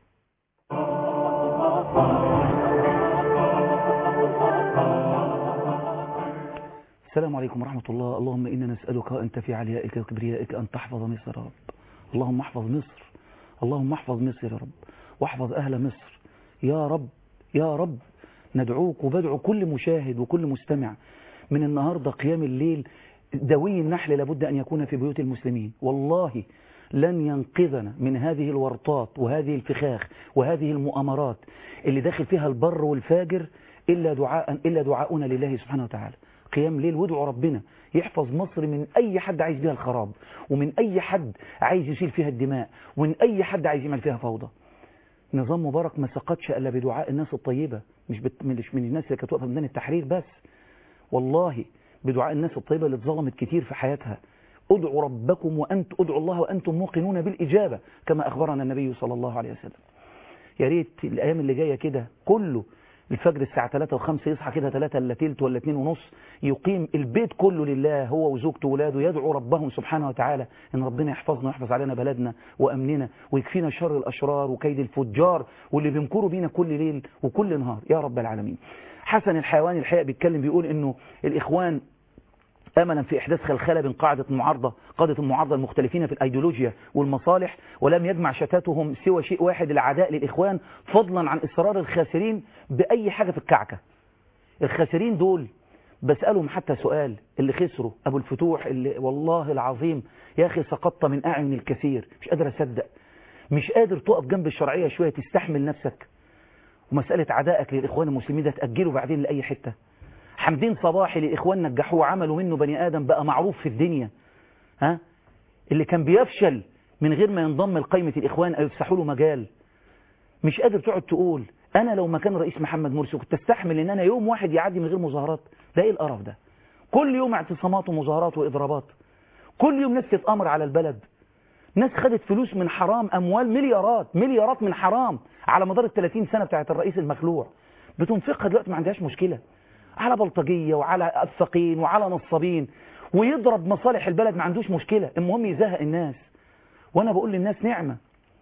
السلام عليكم ورحمة الله اللهم إنا نسألك أنت في عليائك وكبريائك أن تحفظ مصر يا رب اللهم احفظ مصر اللهم احفظ مصر يا رب واحفظ أهل مصر يا رب يا رب ندعوك وبدعو كل مشاهد وكل مستمع من النهاردة قيام الليل دوي النحل لابد أن يكون في بيوت المسلمين والله لن ينقذنا من هذه الورطات وهذه الفخاخ وهذه المؤامرات اللي داخل فيها البر والفاجر إلا دعاء إلا دعاؤنا لله سبحانه وتعالى قيام ليل وادعوا ربنا يحفظ مصر من أي حد عايز بيها الخراب ومن أي حد عايز يشيل فيها الدماء ومن أي حد عايز يعمل فيها فوضى نظام مبارك ما سقطش إلا بدعاء الناس الطيبة مش, بت... مش من الناس اللي كانت واقفة ميدان التحرير بس والله بدعاء الناس الطيبة اللي اتظلمت كتير في حياتها ادعوا ربكم وأنت ادعوا الله وأنتم موقنون بالإجابة كما أخبرنا النبي صلى الله عليه وسلم يا ريت الأيام اللي جاية كده كله الفجر الساعة 3 و5 يصحى كده 3 الا تلت ولا 2 ونص يقيم البيت كله لله هو وزوجته وولاده يدعو ربهم سبحانه وتعالى ان ربنا يحفظنا ويحفظ علينا بلدنا وامننا ويكفينا شر الاشرار وكيد الفجار واللي بيمكروا بينا كل ليل وكل نهار يا رب العالمين حسن الحيوان الحقيقة بيتكلم بيقول انه الاخوان املا في احداث خلخله بين قاعده المعارضه قاده المعارضه المختلفين في الايديولوجيا والمصالح ولم يجمع شتاتهم سوى شيء واحد العداء للاخوان فضلا عن اصرار الخاسرين باي حاجه في الكعكه الخاسرين دول بسالهم حتى سؤال اللي خسروا ابو الفتوح اللي والله العظيم يا اخي سقطت من اعين الكثير مش قادر اصدق مش قادر تقف جنب الشرعيه شويه تستحمل نفسك ومساله عدائك للاخوان المسلمين ده تاجله بعدين لاي حته حمدين صباحي لإخوان نجحوه عملوا منه بني آدم بقى معروف في الدنيا ها اللي كان بيفشل من غير ما ينضم لقائمة الإخوان أو يفسحوا له مجال مش قادر تقعد تقول أنا لو مكان رئيس محمد مرسي كنت استحمل إن أنا يوم واحد يعدي من غير مظاهرات ده إيه القرف ده كل يوم اعتصامات ومظاهرات وإضرابات كل يوم ناس تتأمر على البلد ناس خدت فلوس من حرام أموال مليارات مليارات من حرام على مدار ال 30 سنة بتاعت الرئيس المخلوع بتنفقها دلوقتي ما عندهاش مشكلة على بلطجية وعلى أفقين وعلى نصابين ويضرب مصالح البلد ما عندوش مشكلة المهم يزهق الناس وأنا بقول للناس نعمة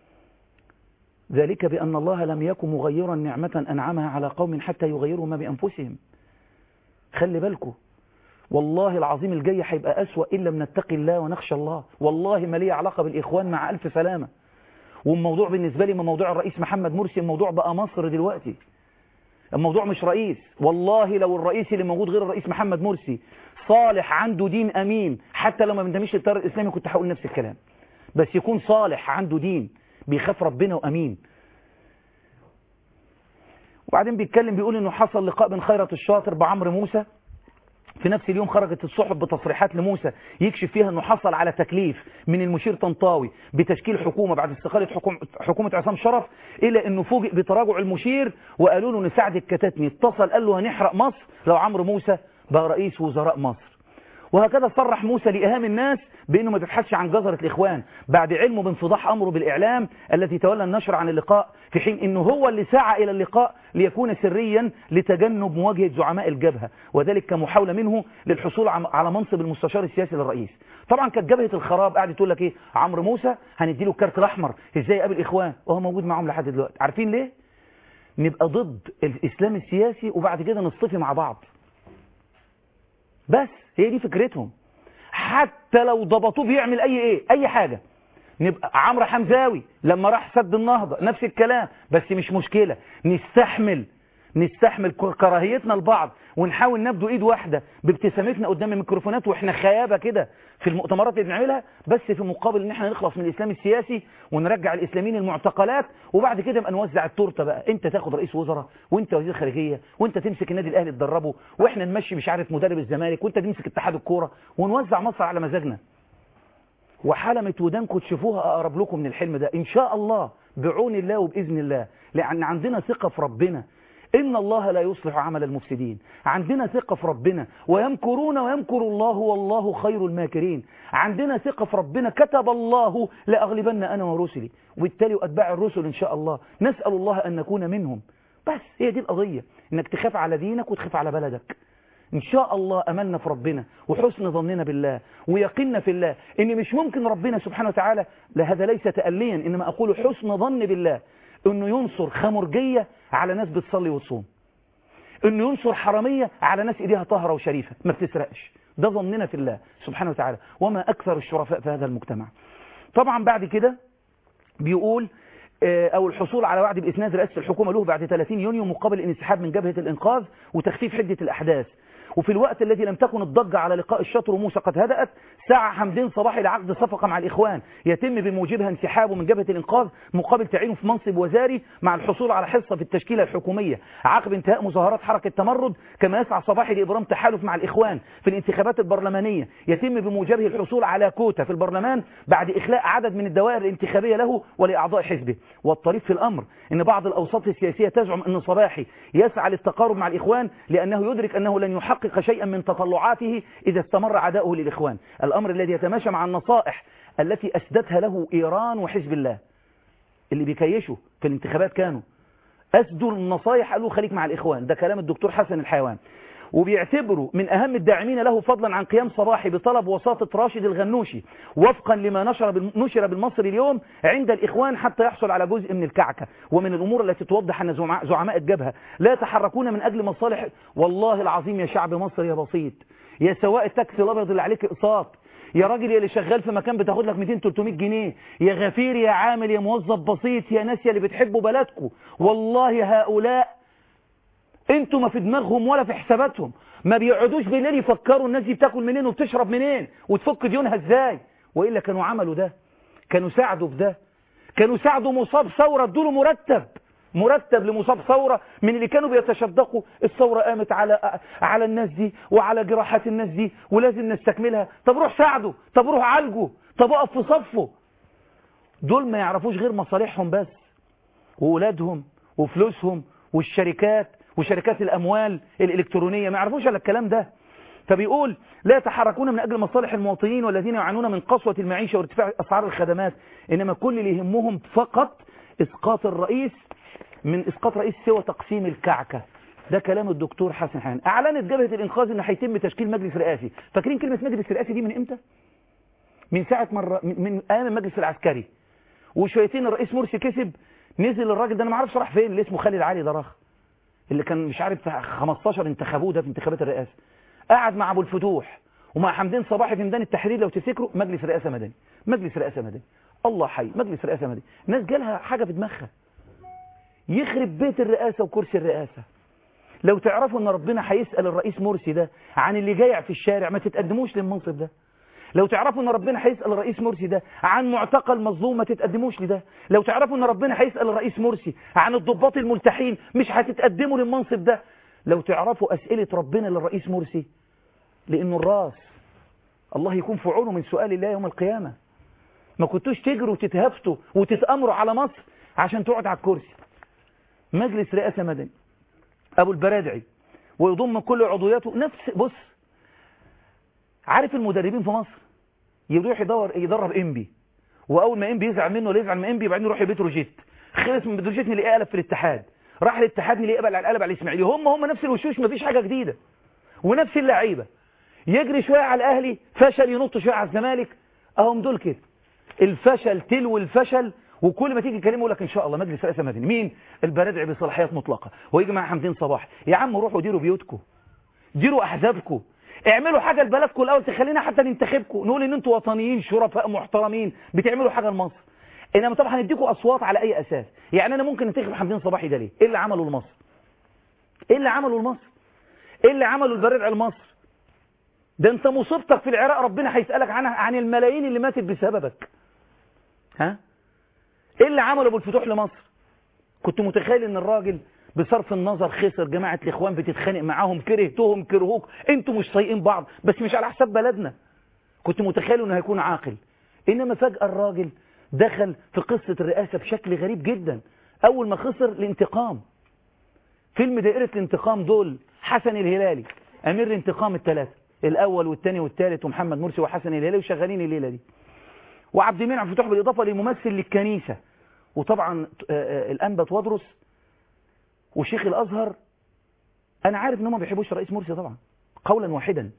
ذلك بأن الله لم يكن مغيرا نعمة أنعمها على قوم حتى يغيروا ما بأنفسهم خلي بالكم والله العظيم الجاي هيبقى أسوأ إن لم نتقي الله ونخشى الله والله ما ليه علاقة بالإخوان مع ألف سلامة والموضوع بالنسبة لي ما موضوع الرئيس محمد مرسي الموضوع بقى مصر دلوقتي الموضوع مش رئيس والله لو الرئيس اللي موجود غير الرئيس محمد مرسي صالح عنده دين أمين حتى لو ما بنتميش للتيار الإسلامي كنت هقول نفس الكلام بس يكون صالح عنده دين بيخاف ربنا وأمين وبعدين بيتكلم بيقول انه حصل لقاء بين خيرت الشاطر بعمرو موسى في نفس اليوم خرجت الصحف بتصريحات لموسى يكشف فيها انه حصل على تكليف من المشير طنطاوي بتشكيل حكومة بعد استقالة حكومة, حكومة عصام شرف الى انه فوجئ بتراجع المشير وقالوا له ان سعد الكتاتني اتصل قال له هنحرق مصر لو عمرو موسى بقى رئيس وزراء مصر وهكذا صرح موسى لإهام الناس بأنه ما بيبحثش عن جزرة الإخوان بعد علمه بانفضاح أمره بالإعلام التي تولى النشر عن اللقاء في حين أنه هو اللي سعى إلى اللقاء ليكون سريا لتجنب مواجهة زعماء الجبهة وذلك كمحاولة منه للحصول على منصب المستشار السياسي للرئيس طبعا كانت جبهة الخراب قاعدة تقول لك إيه عمرو موسى هنديله الكارت الأحمر إزاي يقابل إخوان وهو موجود معهم لحد دلوقتي عارفين ليه؟ نبقى ضد الإسلام السياسي وبعد كده نصطفي مع بعض بس هي دي فكرتهم حتى لو ضبطوه بيعمل اي ايه اي حاجة نبقى عمرو حمزاوي لما راح سد النهضة نفس الكلام بس مش مشكلة نستحمل نستحمل كراهيتنا لبعض ونحاول نبدو ايد واحدة بابتسامتنا قدام الميكروفونات واحنا خيابة كده في المؤتمرات اللي بنعملها بس في مقابل ان احنا نخلص من الاسلام السياسي ونرجع الاسلاميين المعتقلات وبعد كده نبقى نوزع التورته بقى انت تاخد رئيس وزراء وانت وزير خارجيه وانت تمسك النادي الاهلي تدربه واحنا نمشي مش عارف مدرب الزمالك وانت تمسك اتحاد الكوره ونوزع مصر على مزاجنا وحلمة ودانكم تشوفوها اقرب لكم من الحلم ده ان شاء الله بعون الله وباذن الله لان عندنا ثقه في ربنا إن الله لا يصلح عمل المفسدين عندنا ثقة في ربنا ويمكرون ويمكر الله والله خير الماكرين عندنا ثقة في ربنا كتب الله لأغلبن أنا ورسلي وبالتالي أتباع الرسل إن شاء الله نسأل الله أن نكون منهم بس هي دي القضية إنك تخاف على دينك وتخاف على بلدك إن شاء الله أملنا في ربنا وحسن ظننا بالله ويقيننا في الله إن مش ممكن ربنا سبحانه وتعالى لا هذا ليس تأليا إنما أقول حسن ظن بالله انه ينصر خمرجية على ناس بتصلي وتصوم انه ينصر حرامية على ناس ايديها طاهرة وشريفة ما بتسرقش ده ظننا في الله سبحانه وتعالى وما اكثر الشرفاء في هذا المجتمع طبعا بعد كده بيقول او الحصول على وعد باسناد رئاسة الحكومة له بعد 30 يونيو مقابل الانسحاب من جبهة الانقاذ وتخفيف حدة الاحداث وفي الوقت الذي لم تكن الضجة على لقاء الشاطر وموسى قد هدأت سعى حمدين صباحي لعقد صفقة مع الإخوان يتم بموجبها انسحابه من جبهة الإنقاذ مقابل تعيينه في منصب وزاري مع الحصول على حصة في التشكيلة الحكومية عقب انتهاء مظاهرات حركة تمرد كما يسعى صباحي لإبرام تحالف مع الإخوان في الانتخابات البرلمانية يتم بموجبه الحصول على كوتا في البرلمان بعد إخلاء عدد من الدوائر الانتخابية له ولأعضاء حزبه والطريف في الأمر إن بعض الأوساط السياسية تزعم أن صباحي يسعى للتقارب مع الإخوان لأنه يدرك أنه لن يحقق شيئا من تطلعاته إذا استمر عداؤه للإخوان الأمر الذي يتماشى مع النصائح التي أسدتها له إيران وحزب الله اللي بيكيشوا في الانتخابات كانوا أسدوا النصائح قالوا خليك مع الإخوان ده كلام الدكتور حسن الحيوان وبيعتبروا من أهم الداعمين له فضلا عن قيام صباحي بطلب وساطة راشد الغنوشي وفقا لما نشر نشر بالمصري اليوم عند الإخوان حتى يحصل على جزء من الكعكة ومن الأمور التي توضح أن زعماء الجبهة لا يتحركون من أجل مصالح والله العظيم يا شعب مصر يا بسيط يا سواء التاكسي الأبيض اللي عليك إقساط يا راجل يا اللي شغال في مكان بتاخد لك 200 300 جنيه يا غفير يا عامل يا موظف بسيط يا ناس يا اللي بتحبوا بلدكم والله هؤلاء انتوا ما في دماغهم ولا في حساباتهم ما بيقعدوش بالليل يفكروا الناس دي بتاكل منين وبتشرب منين وتفك ديونها ازاي والا كانوا عملوا ده كانوا ساعدوا في ده كانوا ساعدوا مصاب ثوره ادوا مرتب مرتب لمصاب ثورة من اللي كانوا بيتشدقوا الثورة قامت على على الناس دي وعلى جراحات الناس دي ولازم نستكملها طب روح ساعده طب روح عالجه طب اقف في صفه دول ما يعرفوش غير مصالحهم بس وولادهم وفلوسهم والشركات وشركات الأموال الإلكترونية ما يعرفوش على الكلام ده فبيقول لا يتحركون من أجل مصالح المواطنين والذين يعانون من قسوة المعيشة وارتفاع أسعار الخدمات إنما كل اللي يهمهم فقط إسقاط الرئيس من إسقاط رئيس سوى تقسيم الكعكة ده كلام الدكتور حسن حنان اعلنت جبهه الانقاذ ان هيتم تشكيل مجلس رئاسي فاكرين كلمه مجلس رئاسي دي من امتى من ساعه مره من, من ايام المجلس العسكري وشويتين الرئيس مرسي كسب نزل الراجل ده انا ما اعرفش راح فين اللي اسمه خالد علي ده راح اللي كان مش عارف 15 انتخابوه ده في انتخابات الرئاسه قعد مع ابو الفتوح ومع حمدين صباحي في ميدان التحرير لو تفتكروا مجلس رئاسه مدني مجلس رئاسه مدني الله حي مجلس رئاسه مدني ناس جالها حاجه في دماغها يخرب بيت الرئاسه وكرسي الرئاسه لو تعرفوا ان ربنا هيسال الرئيس مرسي ده عن اللي جايع في الشارع ما تتقدموش للمنصب ده لو تعرفوا ان ربنا هيسال الرئيس مرسي ده عن معتقل مظلوم ما تتقدموش لده لو تعرفوا ان ربنا هيسال الرئيس مرسي عن الضباط الملتحين مش هتتقدموا للمنصب ده لو تعرفوا اسئله ربنا للرئيس مرسي لانه الراس الله يكون في عونه من سؤال الله يوم القيامه ما كنتوش تجروا وتتهافتوا وتتامروا على مصر عشان تقعد على الكرسي مجلس رئاسه مدني ابو البرادعي ويضم كل عضوياته نفس بص عارف المدربين في مصر يروح يدور يدرب انبي واول ما انبي يزعل منه ولا يزعل من انبي وبعدين يروح بتروجيت خلص من بتروجيت نلاقيه قلب في الاتحاد راح الاتحاد نلاقيه قلب على قلب على الاسماعيلي هم هم نفس الوشوش مفيش حاجه جديده ونفس اللعيبه يجري شويه على الاهلي فشل ينط شويه على الزمالك اهم دول كده الفشل تلو الفشل وكل ما تيجي تكلمه يقول لك ان شاء الله مجلس رئاسه مدني مين البرادعي بصلاحيات مطلقه ويجي مع حمدين صباح يا عم روحوا ديروا بيوتكم ديروا احزابكم اعملوا حاجه لبلدكم الاول تخلينا حتى ننتخبكم نقول ان انتوا وطنيين شرفاء محترمين بتعملوا حاجه لمصر انما طبعا هنديكم اصوات على اي اساس يعني انا ممكن انتخب حمدين صباحي ده ليه ايه اللي عمله لمصر ايه اللي عمله لمصر ايه اللي عمله البرادعي لمصر ده انت مصيبتك في العراق ربنا هيسالك عنها عن الملايين اللي ماتت بسببك ها ايه اللي عمله ابو الفتوح لمصر كنت متخيل ان الراجل بصرف النظر خسر جماعة الاخوان بتتخانق معاهم كرهتهم كرهوك انتوا مش طايقين بعض بس مش على حساب بلدنا كنت متخيل انه هيكون عاقل انما فجأة الراجل دخل في قصة الرئاسة بشكل غريب جدا اول ما خسر الانتقام فيلم دائرة الانتقام دول حسن الهلالي امير الانتقام الثلاثة الاول والثاني والثالث ومحمد مرسي وحسن الهلالي وشغالين الليلة دي وعبد المنعم فتوح بالاضافة لممثل للكنيسة وطبعا الانبت وادرس وشيخ الازهر انا عارف ان هم ما بيحبوش الرئيس مرسي طبعا قولا واحدا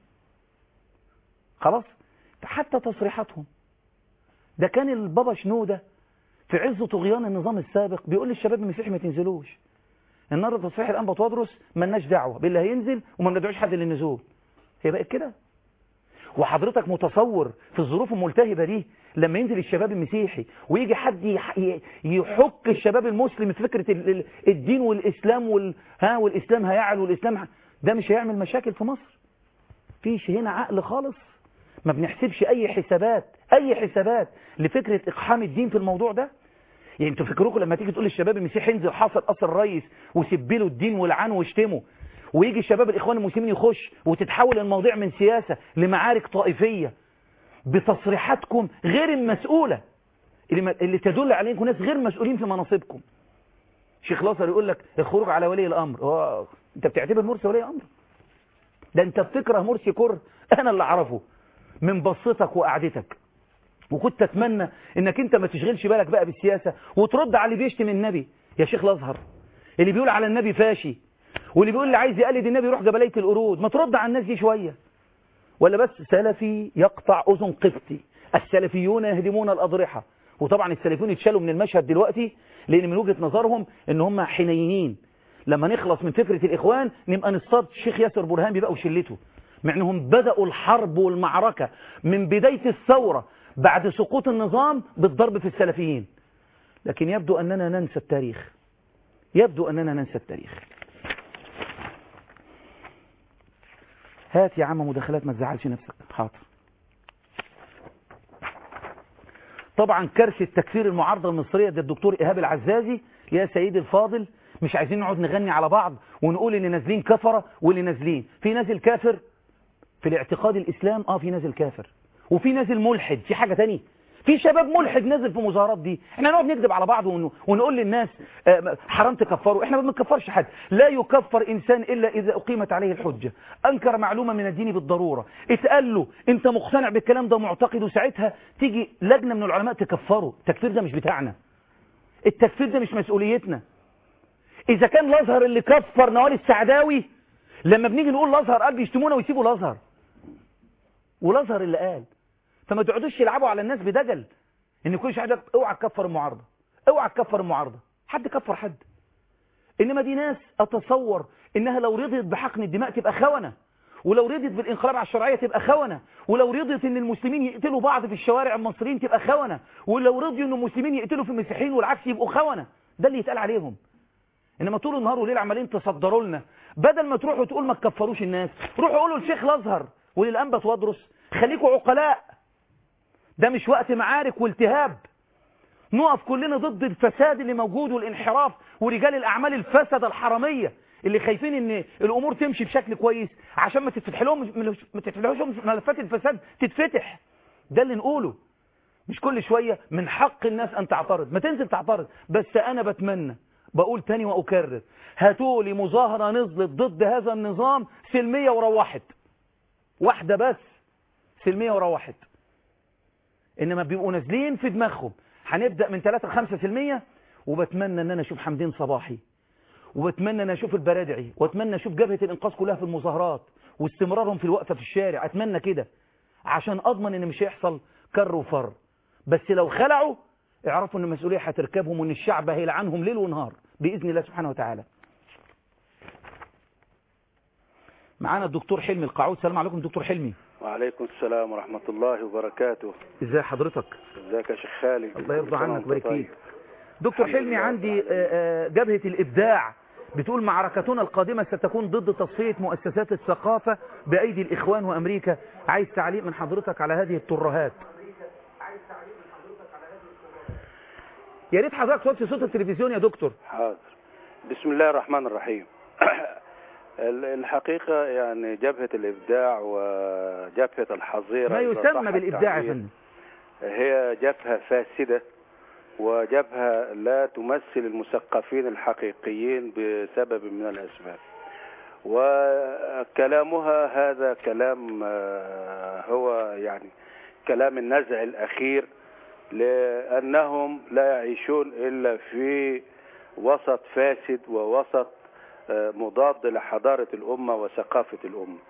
خلاص حتى تصريحاتهم ده كان البابا شنودة في عز طغيان النظام السابق بيقول للشباب المسيحي ما تنزلوش النهارده تصريح الانبت وادرس ملناش دعوه باللي هينزل وما بندعوش حد للنزول هي بقت كده وحضرتك متصور في الظروف الملتهبه دي لما ينزل الشباب المسيحي ويجي حد يحك الشباب المسلم في فكرة الدين والإسلام وال... ها والإسلام هيعل والإسلام ه... ده مش هيعمل مشاكل في مصر فيش هنا عقل خالص ما بنحسبش أي حسابات أي حسابات لفكرة إقحام الدين في الموضوع ده يعني انتوا فكركم لما تيجي تقول للشباب المسيحي انزل حصل أصل الرئيس وسبله الدين ولعنه واشتمه ويجي الشباب الإخوان المسلمين يخش وتتحول الموضوع من سياسة لمعارك طائفية بتصريحاتكم غير المسؤولة اللي, اللي تدل على انكم ناس غير مسؤولين في مناصبكم شيخ لاصر يقول لك الخروج على ولي الامر هو انت بتعتبر مرسي ولي امر ده انت بتكره مرسي كره انا اللي اعرفه من بصتك وقعدتك وكنت اتمنى انك انت ما تشغلش بالك بقى بالسياسة وترد على اللي بيشتم النبي يا شيخ الازهر اللي بيقول على النبي فاشي واللي بيقول اللي عايز يقلد النبي يروح جبلية القرود ما ترد على الناس دي شوية ولا بس سلفي يقطع أذن قبطي السلفيون يهدمون الأضرحة وطبعا السلفيون يتشالوا من المشهد دلوقتي لأن من وجهة نظرهم ان هم حنينين لما نخلص من فكرة الإخوان نبقى نصطاد الشيخ ياسر برهان بقى وشلته مع انهم بدأوا الحرب والمعركة من بداية الثورة بعد سقوط النظام بالضرب في السلفيين لكن يبدو أننا ننسى التاريخ يبدو أننا ننسى التاريخ هات يا عم مداخلات ما تزعلش نفسك حاضر طبعا كارثة تكفير المعارضة المصرية ده الدكتور إيهاب العزازي يا سيدي الفاضل مش عايزين نقعد نغني على بعض ونقول اللي نازلين كفرة واللي نازلين في نازل كافر في الاعتقاد الإسلام اه في نازل كافر وفي نازل ملحد في حاجة تانية في شباب ملحد نازل في مظاهرات دي احنا نقعد نكذب على بعض ونقول للناس حرام تكفروا احنا ما بنكفرش حد لا يكفر انسان الا اذا اقيمت عليه الحجة انكر معلومة من الدين بالضرورة اتقال له انت مقتنع بالكلام ده معتقد وساعتها تيجي لجنة من العلماء تكفره التكفير ده مش بتاعنا التكفير ده مش مسؤوليتنا اذا كان الازهر اللي كفر نوال السعداوي لما بنيجي نقول الازهر قال بيشتمونا ويسيبوا الازهر والازهر اللي قال فما تقعدوش يلعبوا على الناس بدجل ان كل شيء يقول لك اوعى تكفر المعارضه اوعى تكفر المعارضه حد كفر حد انما دي ناس اتصور انها لو رضيت بحقن الدماء تبقى خونه ولو رضيت بالانقلاب على الشرعيه تبقى خونه ولو رضيت ان المسلمين يقتلوا بعض في الشوارع المصريين تبقى خونه ولو رضيوا ان المسلمين يقتلوا في المسيحيين والعكس يبقوا خونه ده اللي يتقال عليهم انما طول النهار وليل عمالين تصدروا لنا بدل ما تروحوا تقول ما تكفروش الناس روحوا قولوا للشيخ الازهر وللانبت وادرس خليكوا عقلاء ده مش وقت معارك والتهاب نقف كلنا ضد الفساد اللي موجود والانحراف ورجال الاعمال الفسد الحراميه اللي خايفين ان الامور تمشي بشكل كويس عشان ما تتفتح لهم ما تتفتحلهمش ملفات الفساد تتفتح ده اللي نقوله مش كل شويه من حق الناس ان تعترض ما تنزل تعترض بس انا بتمنى بقول تاني واكرر هاتوا لي مظاهره نزلت ضد هذا النظام سلميه وروحت واحده بس سلميه وروحت انما بيبقوا نازلين في دماغهم هنبدا من 3 ل 5% وبتمنى ان انا اشوف حمدين صباحي وبتمنى ان اشوف البرادعي واتمنى اشوف جبهه الانقاذ كلها في المظاهرات واستمرارهم في الوقفه في الشارع اتمنى كده عشان اضمن ان مش هيحصل كر وفر بس لو خلعوا اعرفوا ان المسؤوليه هتركبهم وان الشعب هيلعنهم ليل ونهار باذن الله سبحانه وتعالى معانا الدكتور حلمي القاعود السلام عليكم دكتور حلمي وعليكم السلام ورحمة الله وبركاته ازي حضرتك ازيك يا شيخ خالد الله يرضى كل سنة عنك وانت ويبارك طيب. فيك دكتور الحمد حلمي لله عندي رب آه، آه، جبهة الإبداع بتقول معركتنا القادمة ستكون ضد تصفية مؤسسات الثقافة بأيدي الإخوان وأمريكا عايز تعليق من حضرتك على هذه الترهات يا ريت حضرتك توطي صوت التلفزيون يا دكتور حاضر بسم الله الرحمن الرحيم ال- الحقيقة يعني جبهة الإبداع وجبهة الحظيرة ما إذا يسمى صح بالإبداع يا التعبير، فندم هي جبهة فاسدة وجبهة لا تمثل المثقفين الحقيقيين بسبب من الأسباب وكلامها هذا كلام آه، هو يعني كلام النزع الأخير لأنهم لا يعيشون إلا في وسط فاسد ووسط آه، مضاد لحضارة الأمة وثقافة الأمة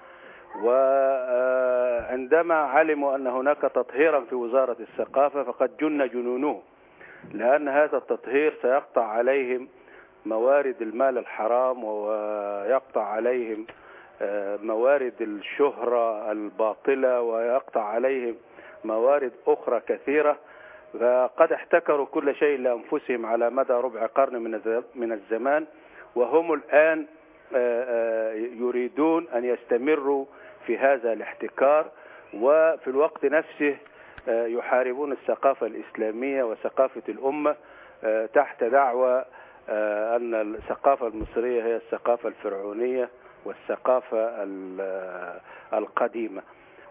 وعندما علموا أن هناك تطهيرا في وزارة الثقافة فقد جن جنونه لأن هذا التطهير سيقطع عليهم موارد المال الحرام ويقطع عليهم آه، موارد الشهرة الباطلة ويقطع عليهم موارد أخرى كثيرة فقد احتكروا كل شيء لأنفسهم على مدى ربع قرن من الز- من الزمان وهم الآن آه، آه، يريدون أن يستمروا في هذا الاحتكار وفي الوقت نفسه آه، يحاربون الثقافة الإسلامية وثقافة الأمة آه، تحت دعوى آه، أن الثقافة المصرية هي الثقافة الفرعونية والثقافة ال- آه، القديمة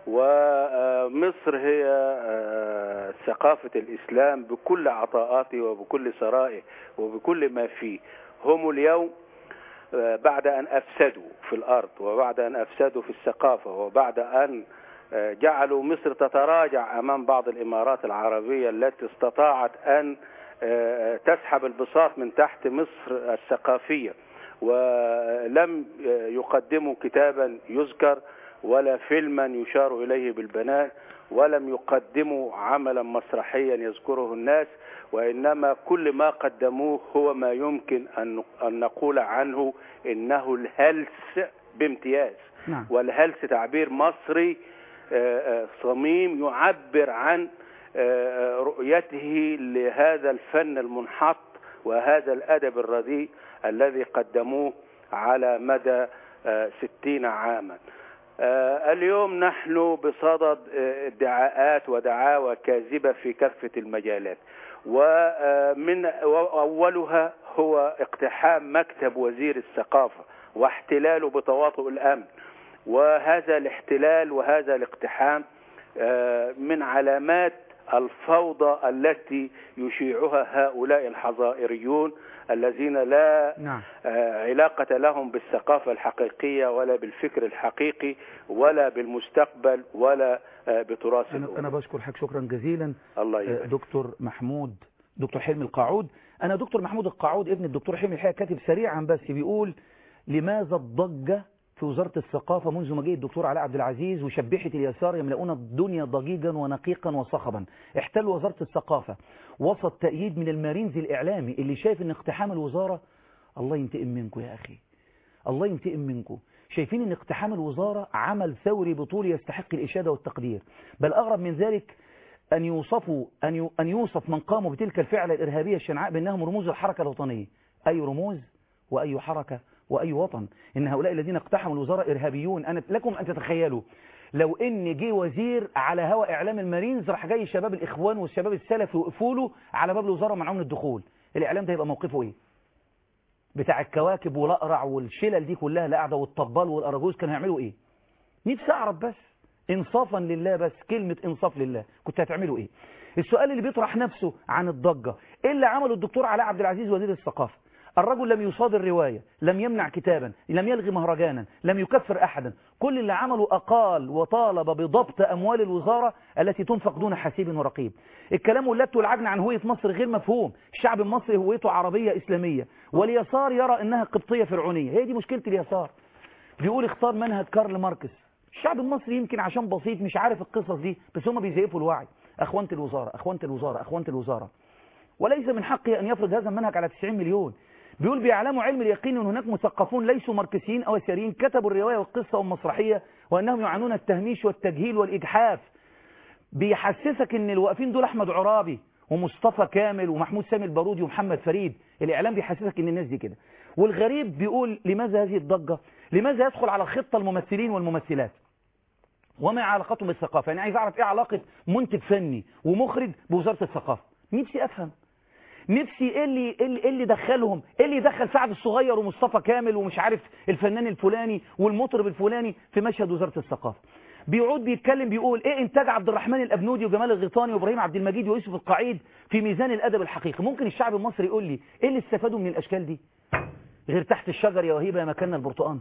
ومصر هي آه، ثقافة الإسلام بكل عطاءاته وبكل ثرائه وبكل ما فيه هم اليوم آه، بعد أن أفسدوا في الأرض وبعد أن أفسدوا في الثقافة وبعد أن آه، جعلوا مصر تتراجع أمام بعض الإمارات العربية التي استطاعت أن آه، تسحب البساط من تحت مصر الثقافية ولم آه، يقدموا كتابا يذكر ولا فيلما يشار إليه بالبنان ولم يقدموا عملا مسرحيا يذكره الناس وإنما كل ما قدموه هو ما يمكن أن أن نقول عنه إنه الهلس بامتياز نعم والهلس تعبير مصري آه، آه، صميم يعبر عن آه، آه، رؤيته لهذا الفن المنحط وهذا الأدب الرديء الذي قدموه على مدى آه، ستين عاما آه، اليوم نحن بصدد آه، ادعاءات ودعاوى كاذبة في كافة المجالات ومن أولها هو اقتحام مكتب وزير الثقافة واحتلاله بتواطؤ الأمن وهذا الاحتلال وهذا الاقتحام آه، من علامات الفوضى التي يشيعها هؤلاء الحظائريون الذين لا نعم آه، علاقة لهم بالثقافة الحقيقية ولا بالفكر الحقيقي ولا بالمستقبل ولا آه، بتراث أنا, الأمة أنا بشكر حضرتك شكرا جزيلا الله آه، يبارك دكتور محمود دكتور حلمي القاعود أنا دكتور محمود القاعود ابن الدكتور حلمي الحقيقة كاتب سريعا بس بيقول لماذا الضجة في وزارة الثقافة منذ مجيء الدكتور علاء عبد العزيز وشبيحة اليسار يملؤون الدنيا ضجيجا ونقيقا وصخبا احتلوا وزارة الثقافة وسط تأييد من المارينز الإعلامي اللي شايف ان اقتحام الوزارة الله ينتقم منكم يا أخي الله ينتقم منكم شايفين ان اقتحام الوزارة عمل ثوري بطولي يستحق الإشادة والتقدير بل أغرب من ذلك أن يوصفوا أن أن يوصف من قاموا بتلك الفعلة الإرهابية الشنعاء بأنهم رموز الحركة الوطنية أي رموز وأي حركة وأي وطن إن هؤلاء الذين اقتحموا الوزارة إرهابيون أنا لكم أن تتخيلوا لو إن جه وزير على هوا إعلام المارينز راح جاي شباب الإخوان والشباب السلف يوقفوا له على باب الوزارة ومنعوه من الدخول الإعلام ده يبقى موقفه إيه بتاع الكواكب والأقرع والشلل دي كلها اللي قاعدة والطبال والأرجوز كانوا هيعملوا إيه نفسي أعرف بس انصافا لله بس كلمة انصاف لله كنت هتعملوا ايه السؤال اللي بيطرح نفسه عن الضجة ايه اللي عمله الدكتور علاء عبد العزيز وزير الثقافة الرجل لم يصادر رواية لم يمنع كتابا لم يلغي مهرجانا لم يكفر أحدا كل اللي عمله أقال وطالب بضبط أموال الوزارة التي تنفق دون حسيب ورقيب الكلام واللبت والعجن عن هوية مصر غير مفهوم الشعب المصري هويته عربية إسلامية واليسار يرى أنها قبطية فرعونية هي دي مشكلة اليسار بيقول اختار منهج كارل ماركس الشعب المصري يمكن عشان بسيط مش عارف القصص دي بس هم بيزيفوا الوعي أخوانة الوزارة أخوانة الوزارة أخوانة الوزارة وليس من حقه أن يفرض هذا المنهج على 90 مليون بيقول بيعلموا علم اليقين أن هناك مثقفون ليسوا ماركسيين أو يساريين كتبوا الرواية والقصة والمسرحية وأنهم يعانون التهميش والتجهيل والإجحاف بيحسسك أن الواقفين دول أحمد عرابي ومصطفى كامل ومحمود سامي البارودي ومحمد فريد الإعلام بيحسسك أن الناس دي كده والغريب بيقول لماذا هذه الضجة لماذا يدخل على الخطة الممثلين والممثلات وما علاقتهم بالثقافة يعني عايز أعرف إيه علاقة منتج فني ومخرج بوزارة الثقافة نفسي أفهم نفسي إيه اللي, إيه اللي, إيه اللي دخلهم إيه اللي دخل سعد الصغير ومصطفى كامل ومش عارف الفنان الفلاني والمطرب الفلاني في مشهد وزارة الثقافة بيعود بيتكلم بيقول ايه انتاج عبد الرحمن الابنودي وجمال الغيطاني وابراهيم عبد المجيد ويوسف القعيد في ميزان الادب الحقيقي ممكن الشعب المصري يقول لي ايه اللي استفادوا من الاشكال دي غير تحت الشجر يا وهيبه يا مكاننا البرتقان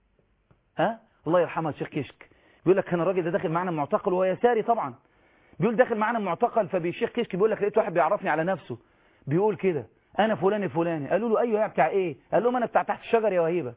ها الله يرحمها الشيخ كشك بيقول لك كان الراجل ده داخل معانا معتقل وهو يساري طبعا بيقول داخل معانا معتقل فبيشيخ كشك بيقول لك لقيت واحد بيعرفني على نفسه بيقول كده انا فلان الفلاني قالوا له ايوه يا بتاع ايه قال لهم انا بتاع تحت الشجر يا وهيبه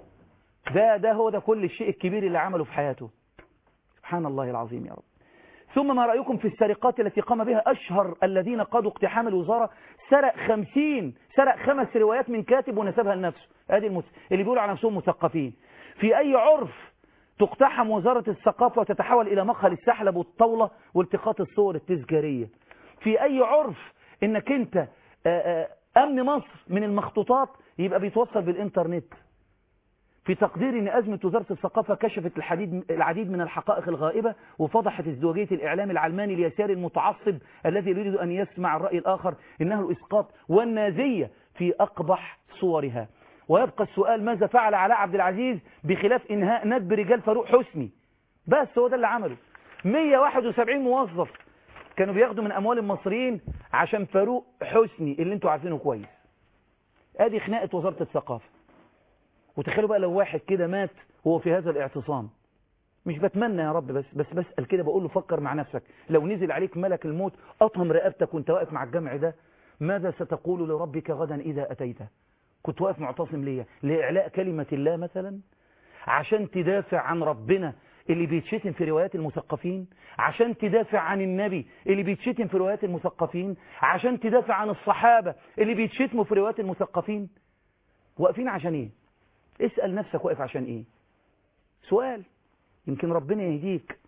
ده ده هو ده كل الشيء الكبير اللي عمله في حياته سبحان الله العظيم يا رب ثم ما رأيكم في السرقات التي قام بها أشهر الذين قادوا اقتحام الوزارة سرق خمسين سرق خمس روايات من كاتب ونسبها لنفسه هذه المس... اللي بيقولوا على نفسهم مثقفين في أي عرف تقتحم وزارة الثقافة وتتحول إلى مقهى السحلب والطاولة والتقاط الصور التذكارية في أي عرف إنك أنت أمن مصر من المخطوطات يبقى بيتوصل بالإنترنت في تقدير أن أزمة وزارة الثقافة كشفت الحديد العديد من الحقائق الغائبة وفضحت ازدواجية الإعلام العلماني اليساري المتعصب الذي يريد أن يسمع الرأي الآخر إنه الإسقاط والنازية في أقبح صورها ويبقى السؤال ماذا فعل علاء عبد العزيز بخلاف إنهاء ندب رجال فاروق حسني بس هو ده اللي عمله 171 موظف كانوا بياخدوا من أموال المصريين عشان فاروق حسني اللي انتوا عارفينه كويس ادي خناقة وزارة الثقافة وتخيلوا بقى لو واحد كده مات وهو في هذا الاعتصام مش بتمنى يا رب بس بس بسأل كده بقول له فكر مع نفسك لو نزل عليك ملك الموت أطهم رقبتك وانت واقف مع الجمع ده ماذا ستقول لربك غدا إذا أتيته كنت واقف معتصم ليه لإعلاء كلمة الله مثلا عشان تدافع عن ربنا اللي بيتشتم في روايات المثقفين عشان تدافع عن النبي اللي بيتشتم في روايات المثقفين عشان تدافع عن الصحابة اللي بيتشتموا في روايات المثقفين واقفين عشان ايه اسأل نفسك واقف عشان ايه سؤال يمكن ربنا يهديك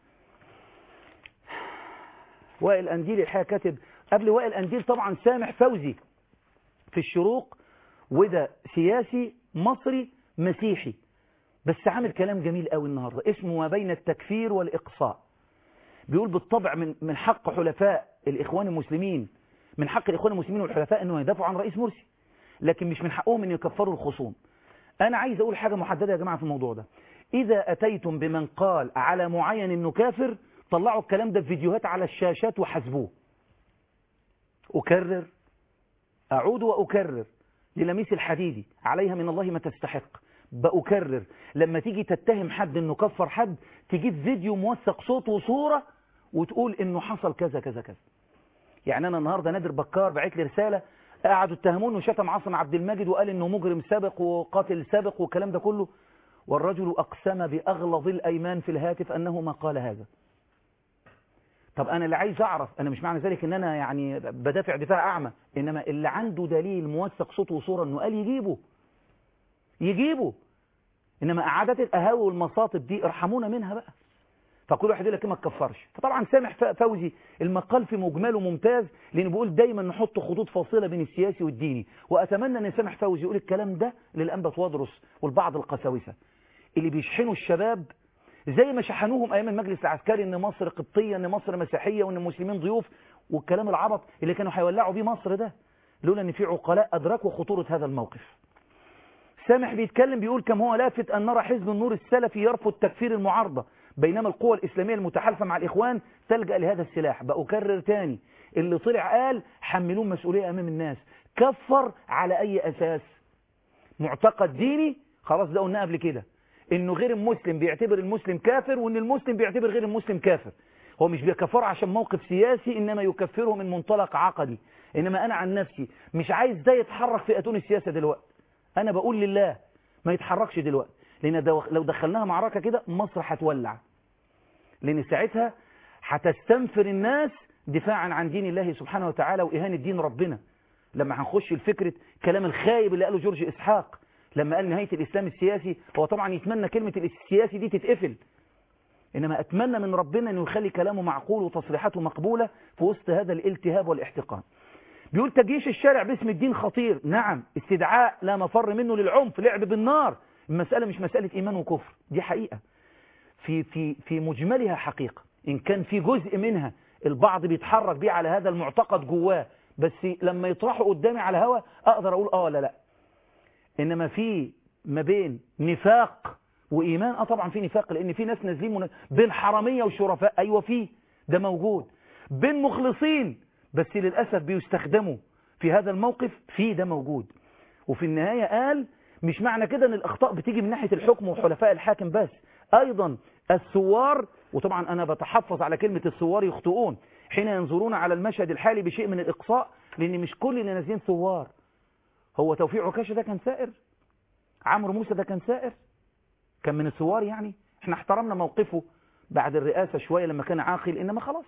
وائل أنديل الحقيقة كاتب قبل وائل أنديل طبعا سامح فوزي في الشروق وده سياسي مصري مسيحي بس عامل كلام جميل قوي النهاردة اسمه ما بين التكفير والإقصاء بيقول بالطبع من من حق حلفاء الإخوان المسلمين من حق الإخوان المسلمين والحلفاء أنه يدافعوا عن رئيس مرسي لكن مش من حقهم أن يكفروا الخصوم أنا عايز أقول حاجة محددة يا جماعة في الموضوع ده إذا أتيتم بمن قال على معين أنه كافر طلعوا الكلام ده في فيديوهات على الشاشات وحاسبوه أكرر أعود وأكرر للميس الحديدي عليها من الله ما تستحق بأكرر لما تيجي تتهم حد انه كفر حد تجيب فيديو موثق صوت وصورة وتقول انه حصل كذا كذا كذا يعني انا النهارده نادر بكار بعت لي رساله قعدوا اتهموني وشتم عاصم عبد المجيد وقال انه مجرم سابق وقاتل سابق والكلام ده كله والرجل اقسم باغلظ الايمان في الهاتف انه ما قال هذا طب انا اللي عايز اعرف انا مش معنى ذلك ان انا يعني بدافع دفاع اعمى انما اللي عنده دليل موثق صوت وصوره انه قال يجيبه يجيبه انما قعدات القهاوي والمصاطب دي ارحمونا منها بقى فكل واحد يقول لك ما تكفرش فطبعا سامح فوزي المقال في مجمله ممتاز لانه بيقول دايما نحط خطوط فاصله بين السياسي والديني واتمنى ان سامح فوزي يقول الكلام ده للانبا وادرس والبعض القساوسه اللي بيشحنوا الشباب زي ما شحنوهم ايام المجلس العسكري ان مصر قبطيه ان مصر مسيحيه وان المسلمين ضيوف والكلام العبط اللي كانوا هيولعوا بيه مصر ده لولا ان في عقلاء ادركوا خطوره هذا الموقف سامح بيتكلم بيقول كم هو لافت أن نرى حزب النور السلفي يرفض تكفير المعارضة بينما القوى الإسلامية المتحالفة مع الإخوان تلجأ لهذا السلاح بأكرر تاني اللي طلع قال حملون مسؤولية أمام الناس كفر على أي أساس معتقد ديني خلاص ده قلنا قبل كده إنه غير المسلم بيعتبر المسلم كافر وإن المسلم بيعتبر غير المسلم كافر هو مش بيكفر عشان موقف سياسي إنما يكفره من منطلق عقدي إنما أنا عن نفسي مش عايز ده يتحرك في أتون السياسة دلوقتي انا بقول لله ما يتحركش دلوقتي لان دو لو دخلناها معركة كده مصر هتولع لان ساعتها هتستنفر الناس دفاعا عن دين الله سبحانه وتعالى واهانة دين ربنا لما هنخش الفكرة كلام الخايب اللي قاله جورج اسحاق لما قال نهاية الاسلام السياسي هو طبعا يتمنى كلمة السياسي دي تتقفل انما اتمنى من ربنا انه يخلي كلامه معقول وتصريحاته مقبولة في وسط هذا الالتهاب والاحتقان بيقول تجيش الشارع باسم الدين خطير نعم استدعاء لا مفر منه للعنف لعب بالنار المسألة مش مسألة إيمان وكفر دي حقيقة في, في, في مجملها حقيقة إن كان في جزء منها البعض بيتحرك بيه على هذا المعتقد جواه بس لما يطرحوا قدامي على هوا أقدر أقول آه ولا لا إنما في ما بين نفاق وإيمان آه طبعا في نفاق لأن في ناس نازلين من... بين حرامية وشرفاء أيوة في ده موجود بين مخلصين بس للأسف بيستخدموا في هذا الموقف في ده موجود وفي النهاية قال مش معنى كده ان الأخطاء بتيجي من ناحية الحكم وحلفاء الحاكم بس أيضا الثوار وطبعا أنا بتحفظ على كلمة الثوار يخطئون حين ينظرون على المشهد الحالي بشيء من الإقصاء لأن مش كل اللي نازلين ثوار هو توفيق عكاشة ده كان سائر عمرو موسى ده كان سائر كان من الثوار يعني احنا احترمنا موقفه بعد الرئاسة شوية لما كان عاقل إنما خلاص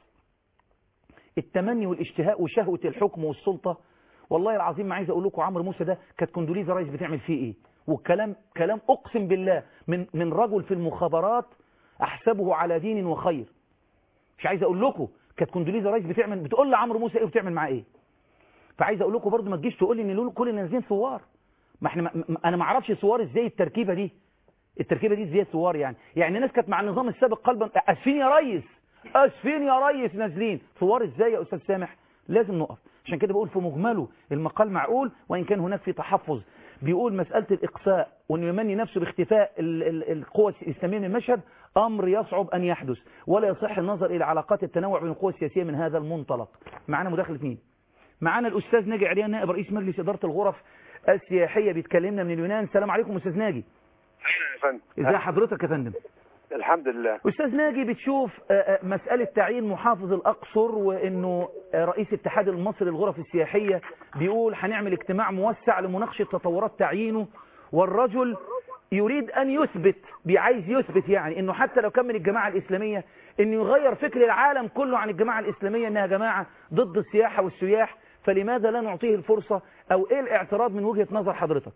التمني والاشتهاء وشهوة الحكم والسلطة والله العظيم ما عايز اقول لكم عمرو موسى ده كانت كندوليزا رايس بتعمل فيه ايه والكلام كلام اقسم بالله من من رجل في المخابرات احسبه على دين وخير مش عايز اقول لكم كانت كندوليزا رايس بتعمل بتقول لعمرو موسى ايه وبتعمل معاه ايه فعايز اقول لكم برضه ما تجيش تقول لي ان كل النازلين ثوار ما احنا ما انا ما اعرفش ثوار ازاي التركيبه دي التركيبه دي ازاي ثوار يعني يعني ناس كانت مع النظام السابق قلبا اسفين يا ريس اسفين يا ريس نازلين ثوار ازاي يا استاذ سامح لازم نقف عشان كده بقول في مجمله المقال معقول وان كان هناك في تحفظ بيقول مسألة الإقصاء وأنه يمني نفسه باختفاء القوى الإسلامية من المشهد أمر يصعب أن يحدث ولا يصح النظر إلى علاقات التنوع بين القوى السياسية من هذا المنطلق معنا مداخلة مين معنا الأستاذ ناجي عريان نائب رئيس مجلس إدارة الغرف السياحية بيتكلمنا من اليونان السلام عليكم أستاذ ناجي اهلا يا فندم ازي حضرتك يا فندم الحمد لله أستاذ ناجي بتشوف مسألة تعيين محافظ الأقصر وأنه رئيس اتحاد المصري للغرف السياحية بيقول هنعمل اجتماع موسع لمناقشة تطورات تعيينه والرجل يريد أن يثبت بيعايز يثبت يعني أنه حتى لو كان من الجماعة الإسلامية أنه يغير فكر العالم كله عن الجماعة الإسلامية أنها جماعة ضد السياحة والسياح فلماذا لا نعطيه الفرصة أو إيه الاعتراض من وجهة نظر حضرتك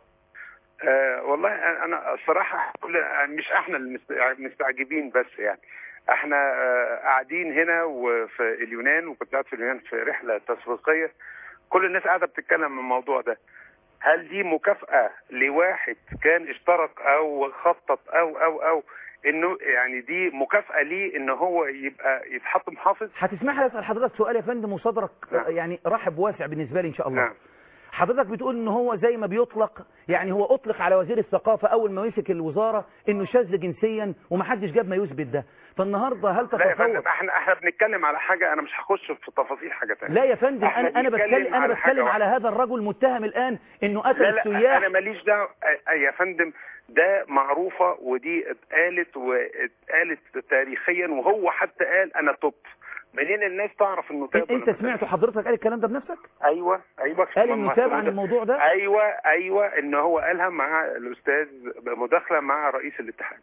آه والله انا الصراحه مش احنا المستعجبين بس يعني احنا آه قاعدين هنا وفي اليونان وكنت قاعد في اليونان في رحله تسويقيه كل الناس قاعده بتتكلم عن الموضوع ده هل دي مكافاه لواحد كان اشترك او خطط او او او انه يعني دي مكافاه ليه ان هو يبقى يتحط محافظ هتسمح لي اسال حضرتك سؤال يا فندم وصدرك نعم. يعني رحب واسع بالنسبه لي ان شاء الله نعم. حضرتك بتقول ان هو زي ما بيطلق يعني هو اطلق على وزير الثقافة اول ما مسك الوزارة انه شاذ جنسيا ومحدش جاب ما يثبت ده فالنهاردة هل لا يا فندم تتصور احنا احنا بنتكلم على حاجه انا مش هخش في تفاصيل حاجه ثانيه لا يا فندم احنا انا انا بنتكلم بتكلم انا على حاجة بتكلم على واحدة. هذا الرجل متهم الان انه قتل لا لا السياح انا ماليش دعوه آه، يا فندم ده معروفه ودي اتقالت واتقالت تاريخيا وهو حتى قال انا تبت منين الناس تعرف انه تاب ولا انت ما سمعت حضرتك قال الكلام ده بنفسك ايوه ايوه قال انه تاب عن الموضوع ده ايوه ايوه ان هو قالها مع الاستاذ مداخله مع رئيس الاتحاد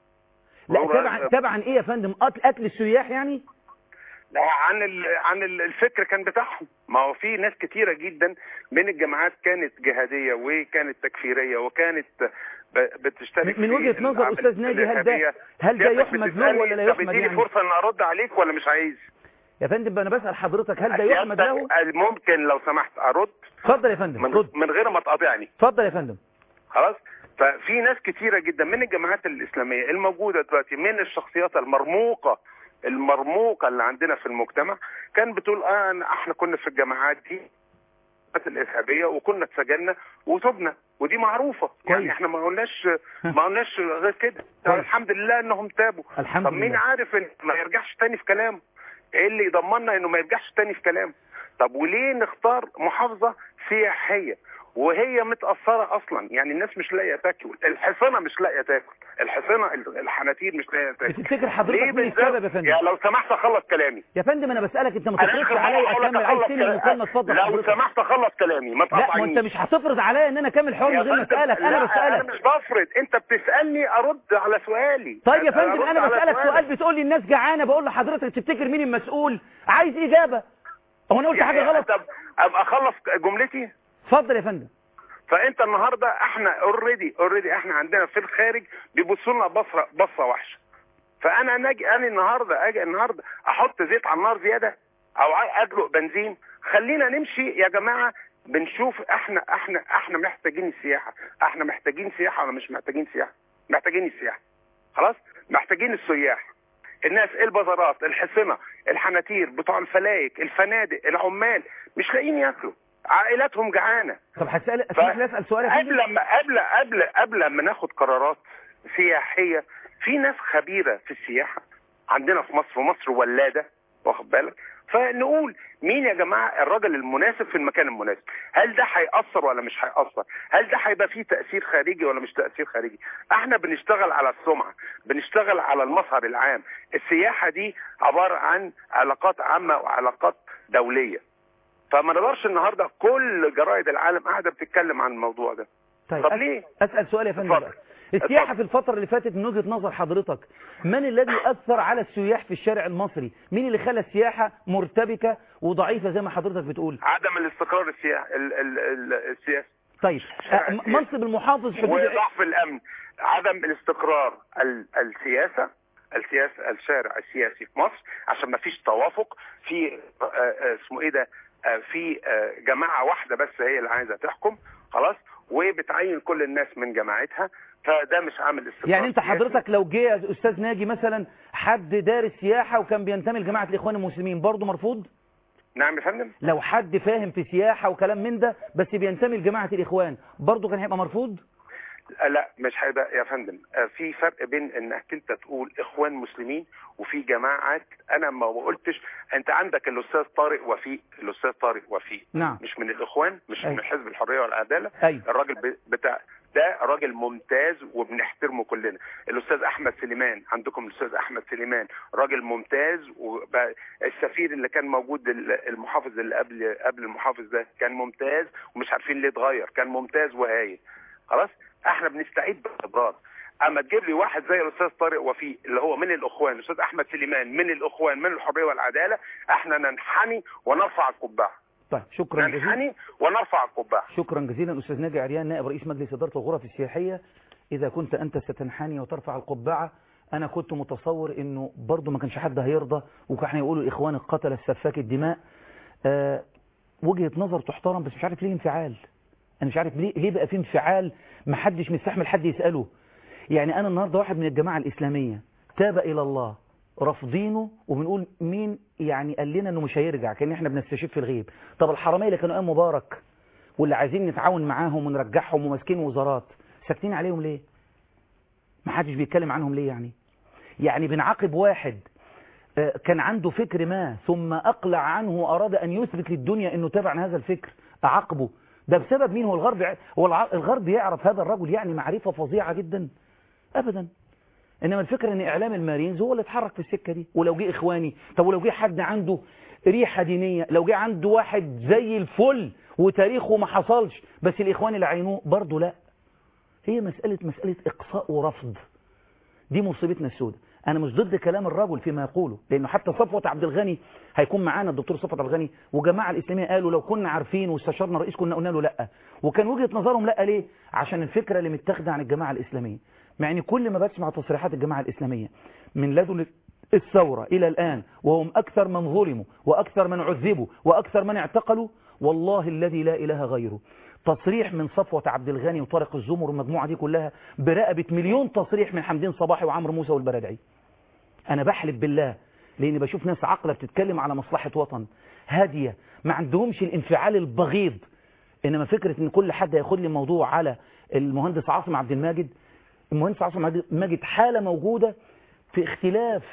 لا هو- تاب عن تاب عن ايه يا فندم قتل قتل السياح يعني لا عن ال... عن ال- الفكر كان بتاعهم ما هو في ناس كتيره جدا من الجماعات كانت جهاديه وكانت تكفيريه وكانت ب... بتشترك من- من في وجهة نظر الأعمال أستاذ ناجي، هل ده- الإرهابية. هل ده سيادتك يحمد له بتسألني، ولا لا طب يحمد اديني يعني؟ فرصه ان ارد عليك ولا مش عايز يا فندم انا بسال حضرتك هل ده يحمد له سيادتك ممكن لو سمحت ارد اتفضل يا فندم من, رد من غير ما تقاطعني اتفضل يا فندم خلاص ففي ناس كتيره جدا من الجماعات الاسلاميه الموجوده دلوقتي من الشخصيات المرموقه المرموقه اللي عندنا في المجتمع كان بتقول اه أنا- احنا كنا في الجماعات دي الارهابيه وكنا اتسجلنا وتبنا ودي معروفه يعني كويس. احنا ما قلناش ما قلناش غير كده كويس. الحمد لله انهم تابوا الحمد طب مين لله. عارف ان ما يرجعش تاني في كلامه ايه اللي يضمننا انه ما يرجعش تاني في كلامه طب وليه نختار محافظه سياحيه وهي متاثره اصلا يعني الناس مش لاقيه تاكل الحصنه مش لاقيه تاكل الحصنه الحناتير مش لاقيه تاكل بتفتكر حضرتك ليه مين بالذات؟ السبب يا فندم يا لو سمحت اخلص كلامي يا فندم انا بسالك انت ما أنا تفرضش آخر مرة عليا هقول لك اكمل عايز أخلص تنهي كلام. المكالمه اتفضل لو حضرتك. سمحت اخلص كلامي ما لا ما تقاطعنيش انت مش هتفرض عليا ان انا اكمل حوار من يا غير ما فندم، اسالك انا لا، انا بسالك مش بفرض انت بتسالني ارد على سؤالي طيب يا فندم أرد انا على بسالك سؤالك. سؤال بتقول لي الناس جعانه بقول لحضرتك تفتكر مين المسؤول عايز اجابه هو انا قلت حاجه يعني غلط طب ابقى اخلص جملتي اتفضل يا فندم فانت النهارده احنا اوريدي اوريدي احنا عندنا في الخارج بيبصوا لنا بصره بصه وحشه فانا ناجي انا النهارده اجي النهارده احط زيت على النار زياده او ع- ادلق بنزين خلينا نمشي يا جماعه بنشوف احنا احنا احنا محتاجين السياحه احنا محتاجين سياحه ولا مش محتاجين سياحه محتاجين السياحه خلاص محتاجين السياح الناس البازارات الحصنه الحناتير بتوع الفلايك الفنادق العمال مش لاقيين ياكلوا عائلاتهم جعانه طب هسال اسمح لي اسال سؤال يا فندم قبل ما قبل قبل قبل ما ناخد قرارات سياحيه في ناس خبيره في السياحه عندنا في مصر ومصر ولاده واخد بالك فنقول مين يا جماعه الراجل المناسب في المكان المناسب هل ده هيأثر ولا مش هيأثر هل ده هيبقى فيه تأثير خارجي ولا مش تأثير خارجي احنا بنشتغل على السمعه بنشتغل على المظهر العام السياحه دي عباره عن علاقات عامه وعلاقات دوليه فما نقدرش النهارده كل جرائد العالم قاعده بتتكلم عن الموضوع ده طيب طب أس- ليه؟ اسال سؤال يا فندم اتفضل. بقى. السياحه اتفضل. في الفتره اللي فاتت من وجهه نظر حضرتك من الذي اثر على السياح في الشارع المصري مين اللي خلى السياحه مرتبكه وضعيفه زي ما حضرتك بتقول عدم الاستقرار السياحي ال- ال- ال- السياسي طيب أه، م- منصب المحافظ حدود وضعف الامن عدم الاستقرار ال- السياسه السياسه الشارع السياسي في مصر عشان ما فيش توافق في آه، آه، اسمه ايه ده آه، في آه، جماعه واحده بس هي اللي عايزه تحكم خلاص وبتعين كل الناس من جماعتها فده مش عامل استقرار يعني انت سياسي. حضرتك لو جه يا استاذ ناجي مثلا حد دارس سياحه وكان بينتمي لجماعه الاخوان المسلمين برضه مرفوض نعم يا فندم لو حد فاهم في سياحه وكلام من ده بس بينتمي لجماعه الاخوان برضه كان هيبقى مرفوض آه، لا مش هيبقى يا فندم آه، في فرق بين انك انت تقول اخوان مسلمين وفي جماعات انا ما قلتش انت عندك الاستاذ طارق وفيق الاستاذ طارق وفيق نعم مش من الاخوان مش أيوة. من حزب الحريه والعداله ايوه الراجل ب- بتاع ده راجل ممتاز وبنحترمه كلنا الاستاذ احمد سليمان عندكم الاستاذ احمد سليمان راجل ممتاز والسفير اللي كان موجود ال- المحافظ اللي قبل قبل المحافظ ده كان ممتاز ومش عارفين ليه اتغير كان ممتاز وهايل خلاص احنا بنستعيد بالخبرات اما تجيب لي واحد زي الاستاذ طارق وفيق اللي هو من الاخوان الاستاذ احمد سليمان من الاخوان من الحريه والعداله احنا ننحني ونرفع القبعه طيب شكرا جزيلا ننحني ونرفع القبعه شكرا جزيلا أستاذ ناجي عريان نائب رئيس مجلس إدارة الغرف السياحية إذا كنت أنت ستنحني وترفع القبعة أنا كنت متصور إنه برضه ما كانش حد هيرضى وكانوا يقولوا الإخوان القتلة السفاك الدماء آه وجهة نظر تحترم بس مش عارف ليه انفعال أنا مش عارف ليه ليه بقى في انفعال ما حدش مستحمل حد يسأله يعني أنا النهاردة واحد من الجماعة الإسلامية تاب إلى الله رافضينه وبنقول مين يعني قال لنا انه مش هيرجع كان احنا بنستشف في الغيب طب الحرميه اللي كانوا ايام مبارك واللي عايزين نتعاون معاهم ونرجعهم وماسكين وزارات ساكتين عليهم ليه ما حدش بيتكلم عنهم ليه يعني يعني بنعاقب واحد آه، كان عنده فكر ما ثم أقلع عنه وأراد أن يثبت للدنيا أنه تابع عن هذا الفكر أعاقبه ده بسبب مين هو الغرب ع- هو الع- الغرب يعرف هذا الرجل يعني معرفة فظيعة جدا أبدا انما الفكره ان اعلام المارينز هو اللي اتحرك في السكه دي ولو جه اخواني طب ولو جه حد عنده ريحه دينيه لو جه عنده واحد زي الفل وتاريخه ما حصلش بس الاخوان اللي عينوه برضه لا هي مساله مساله اقصاء ورفض دي مصيبتنا السوداء انا مش ضد كلام الرجل فيما يقوله لانه حتى صفوة عبد الغني هيكون معانا الدكتور صفوة عبد الغني وجماعة الاسلامية قالوا لو كنا عارفين واستشرنا الرئيس كنا قلنا له لا وكان وجهة نظرهم لا ليه عشان الفكرة اللي متاخده عن الجماعة الاسلامية مع ان كل ما بسمع تصريحات الجماعة الاسلامية من لدن الثورة الى الان وهم اكثر من ظلموا واكثر من عذبوا واكثر من اعتقلوا والله الذي لا اله غيره تصريح من صفوة عبد الغني وطارق الزمر والمجموعة دي كلها برقبة مليون تصريح من حمدين صباحي وعمرو موسى والبرادعي أنا بحلف بالله لأني بشوف ناس عاقلة بتتكلم على مصلحة وطن هادية ما عندهمش الانفعال البغيض إنما فكرة إن كل حد هياخد لي موضوع على المهندس عاصم عبد الماجد المهندس عاصم عبد الماجد حالة موجودة في اختلاف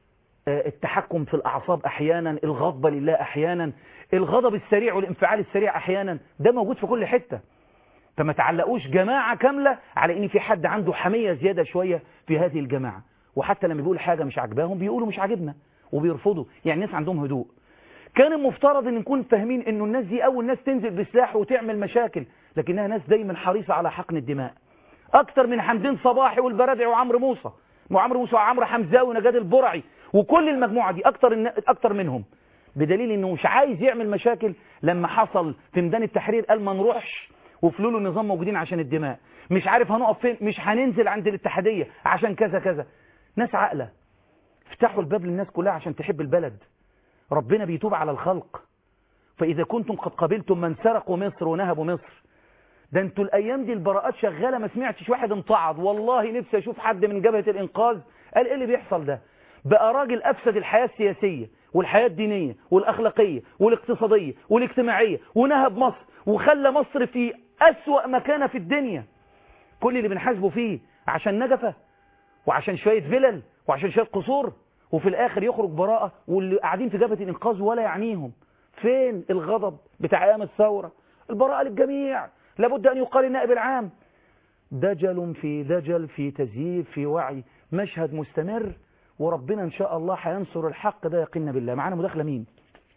التحكم في الأعصاب أحيانا الغضب لله أحيانا الغضب السريع والانفعال السريع أحيانا ده موجود في كل حتة فما تعلقوش جماعة كاملة على ان في حد عنده حمية زيادة شوية في هذه الجماعة وحتى لما بيقول حاجة مش عاجباهم بيقولوا مش عاجبنا وبيرفضوا يعني الناس عندهم هدوء كان المفترض ان نكون فاهمين انه الناس دي اول ناس تنزل بسلاح وتعمل مشاكل لكنها ناس دايما حريصة على حقن الدماء اكتر من حمدين صباحي والبرادعي وعمرو موسى وعمرو موسى وعمرو حمزاوي ونجاد البرعي وكل المجموعة دي اكتر اكتر منهم بدليل انه مش عايز يعمل مشاكل لما حصل في ميدان التحرير قال ما نروحش وفلول النظام موجودين عشان الدماء مش عارف هنقف فين مش هننزل عند الاتحادية عشان كذا كذا ناس عاقلة افتحوا الباب للناس كلها عشان تحب البلد ربنا بيتوب على الخلق فإذا كنتم قد قبلتم من سرقوا مصر ونهبوا مصر ده انتوا الأيام دي البراءات شغالة ما سمعتش واحد امتعض والله نفسي أشوف حد من جبهة الإنقاذ قال إيه اللي بيحصل ده بقى راجل أفسد الحياة السياسية والحياة الدينية والأخلاقية والاقتصادية والاجتماعية ونهب مصر وخلى مصر في أسوأ مكانة في الدنيا كل اللي بنحاسبه فيه عشان نجفة وعشان شوية فلل وعشان شوية قصور وفي الآخر يخرج براءة واللي قاعدين في جبهة الإنقاذ ولا يعنيهم فين الغضب بتاع أيام الثورة البراءة للجميع لابد أن يقال النائب العام دجل في دجل في تزييف في وعي مشهد مستمر وربنا إن شاء الله هينصر الحق ده يقينا بالله معانا مداخلة مين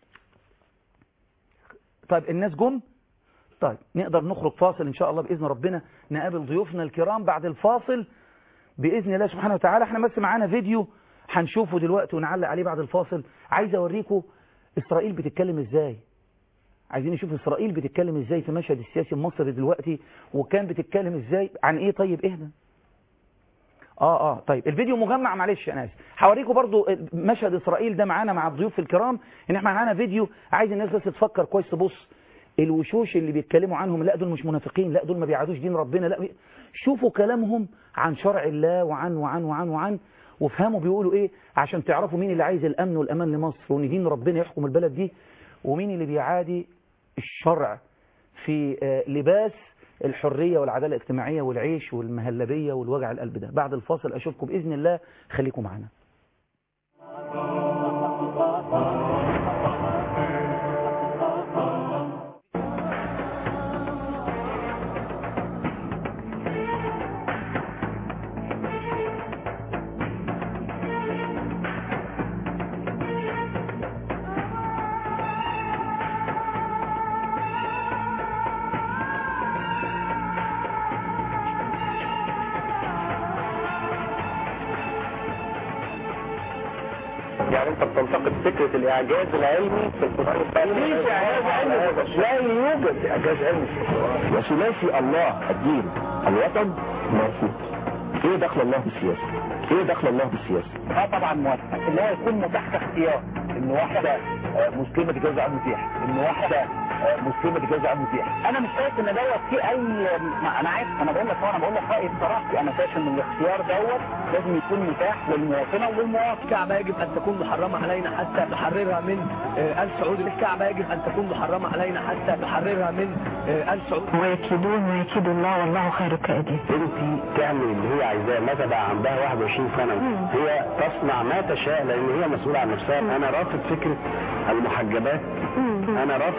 طيب الناس جم طيب نقدر نخرج فاصل إن شاء الله بإذن ربنا نقابل ضيوفنا الكرام بعد الفاصل بإذن الله سبحانه وتعالى احنا بس معانا فيديو هنشوفه دلوقتي ونعلق عليه بعد الفاصل عايز أوريكم إسرائيل بتتكلم إزاي عايزين نشوف إسرائيل بتتكلم إزاي في مشهد السياسي المصري دلوقتي وكان بتتكلم إزاي عن إيه طيب إهدى اه اه طيب الفيديو مجمع معلش انا اسف هوريكم برضو مشهد اسرائيل ده معانا مع الضيوف الكرام ان احنا معانا فيديو عايز الناس بس تفكر كويس تبص الوشوش اللي بيتكلموا عنهم لا دول مش منافقين لا دول ما بيعادوش دين ربنا لا شوفوا كلامهم عن شرع الله وعن وعن وعن وعن وافهموا بيقولوا ايه عشان تعرفوا مين اللي عايز الامن والامان لمصر وان دين ربنا يحكم البلد دي ومين اللي بيعادي الشرع في لباس الحرية والعدالة الاجتماعية والعيش والمهلبية والوجع القلب ده بعد الفاصل أشوفكم بإذن الله خليكم معنا يعني انت بتنتقد فكرة الاعجاز العلمي في القرآن الكريم ليش اعجاز علمي لا يوجد اعجاز علمي في القرآن وثلاثي الله الدين الوطن مرفوض ايه دخل الله بالسياسة ايه دخل الله بالسياسة اه طبعا موافق ان هو يكون متاح اختيار ان واحدة آه، مسلمة تتجوز عن متيح ان واحدة آه، مسلمة تتجوز عن متيح انا مش شايف ان دوت في اي ما انا عارف انا بقول لك انا بقول لك رايي بصراحه انا شايف ان الاختيار دوت لازم يكون متاح للمواطنه وللمواطن الكعبة يجب أن تكون محرمة علينا حتى نحررها من آه، آل سعود الكعبة يجب أن تكون محرمة علينا حتى نحررها من آه، آل سعود ويكيدون ويكيد الله والله خير الكائدين انت تعمل اللي هي عايزاه متى بقى عندها 21 سنه هي تصنع ما تشاء لان هي مسؤوله عن نفسها انا رافض فكره المحجبات انا رافض فكره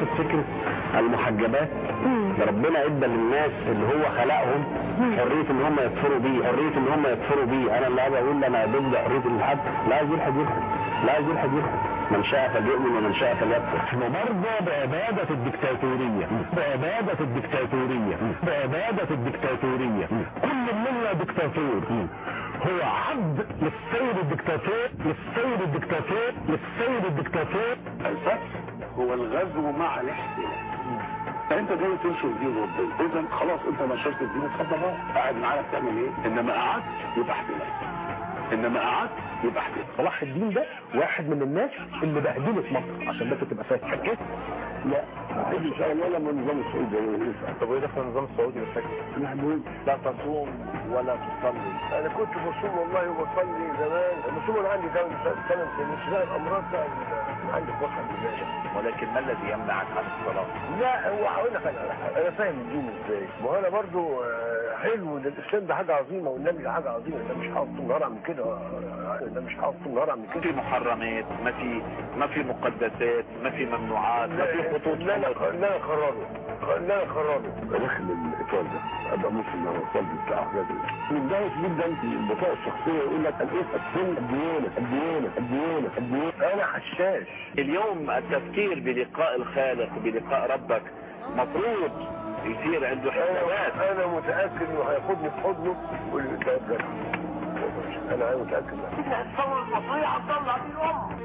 المحجبات ده ربنا ادى للناس اللي هو خلقهم حريه ان هم يكفروا بيه حريه ان هم يكفروا بيه انا اللي قاعد اقول انا ضد حريه الحد لا عايز يلحد يلحد لا عايز يلحد يلحد من شاء فليؤمن ومن شاء فليكفر احنا مرضى بعبادة الدكتاتورية بعبادة الدكتاتورية بعبادة الدكتاتورية كل منا دكتاتور هو عبد للسيد الدكتاتور للسيد الدكتاتور للسيد الدكتاتور الفتح هو الغزو مع الاحتلال فانت جاي تنشر دين ربنا اذا خلاص انت نشرت الدين اتفضل بقى قاعد معانا بتعمل ايه انما قعدت يبقى احتلال انما قعدت يبقى احتلال صلاح الدين ده واحد من الناس اللي بهدلت مصر عشان بس تبقى فاكر حكيت لا ان شاء الله لما النظام السعودي يسأل طب وايه دخل النظام السعودي بالفكر محمود لا تصوم ولا تصلي انا كنت بصوم والله وبصلي زمان بصوم انا عندي ثمان ثمان سنين شباب الامراض بقى عندي وقت ولكن ما الذي يمنعك عن الصلاه لا هو هقول لك انا على حاجة. انا فاهم الدين ازاي ما هو انا برضو آه، حلو ده الاسلام ده حاجه عظيمه والنبي ده حاجه عظيمه ده مش هقف طول النهار اعمل كده آه، ده مش هقف طول النهار اعمل في كده محرمات ما في ما في مقدسات ما في ممنوعات ما في خطوط لا لا حمر. لا اقرره لا اقرره داخل الاطار ده ابقى مسلم انا الصلب بتاع حاجات مندهش جدا في البقاء الشخصيه يقول لك الايه السن الديانه الديانه الديانه الديانه انا حشاش اليوم التفكير بلقاء الخالق بلقاء ربك مفروض يصير عنده حسابات انا انا متاكد انه هياخدني في حضنه ويقول لي ده بجد انا متاكد منها الثوره المصريه هتطلع دي الام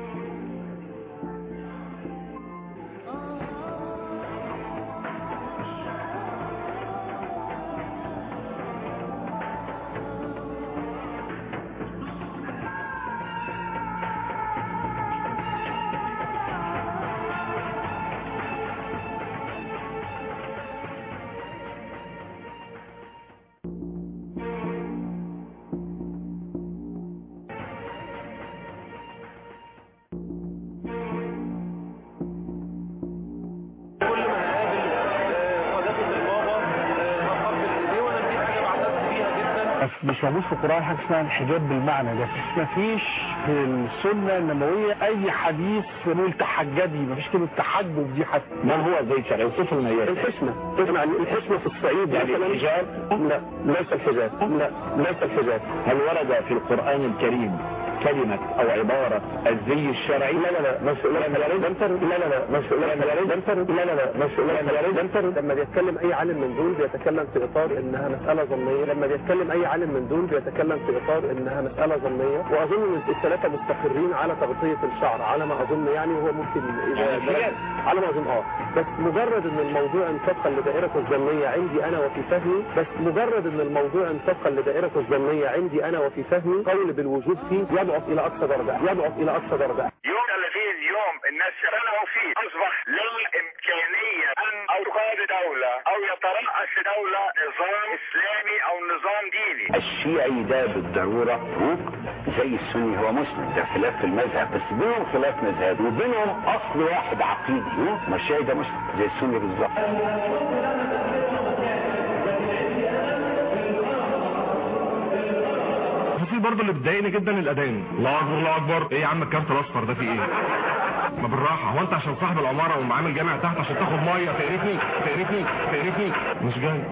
كل ما هقابل آه، قادات الإمامة آه، هقبل إيديه وأنا دي حاجة بعتز بيها جدا مش موجود في القرآن حاجة اسمها الحجاب بالمعنى ده مفيش في السنة النبوية أي حديث يقول تحجبي مفيش كلمة تحجب دي حتى ما هو زي شرعي وصف المياه الحسنة تسمع الحسنة في الصعيد يعني الحجاب لا ليس الحجاب لا ليس الحجاب هل ورد في القرآن الكريم كلمة او عبارة الزي الشرعي لا لا لا مش لا لا لا لا لا لا مش لا لا لا لا لا لا مش لا لا لا لما بيتكلم اي عالم من دول بيتكلم في اطار انها مساله ظنيه لما بيتكلم اي عالم من دول بيتكلم في اطار انها مساله ظنيه واظن ان الثلاثه مستقرين على تغطيه الشعر على ما اظن يعني وهو ممكن اذا يعني على ما اظن اه بس مجرد ان الموضوع انتقل لدائره الظنيه عندي انا وفي فهمي بس مجرد ان الموضوع انتقل لدائره الظنيه عندي انا وفي فهمي قول بالوجود فيه يضعف الى اقصى درجه يضعف الى اقصى درجه يوم الذي اليوم الناس سمعوا فيه اصبح لا امكانيه ان او تقاد دوله او يترأس دوله نظام اسلامي او نظام ديني الشيعي ده بالضرورة زي السني هو مسلم ده خلاف في المذهب بس بينهم خلاف مذهب وبينهم اصل واحد عقيدي ما الشيعي ده مسلم زي السني بالظبط في برضه اللي بتضايقني جدا الاذان الله اكبر الله اكبر ايه يا عم الكارت الاصفر ده في ايه ما بالراحه هو انت عشان صاحب العماره ومعامل جامع تحت عشان تاخد ميه تقرفني تقرفني تقرفني مش جاي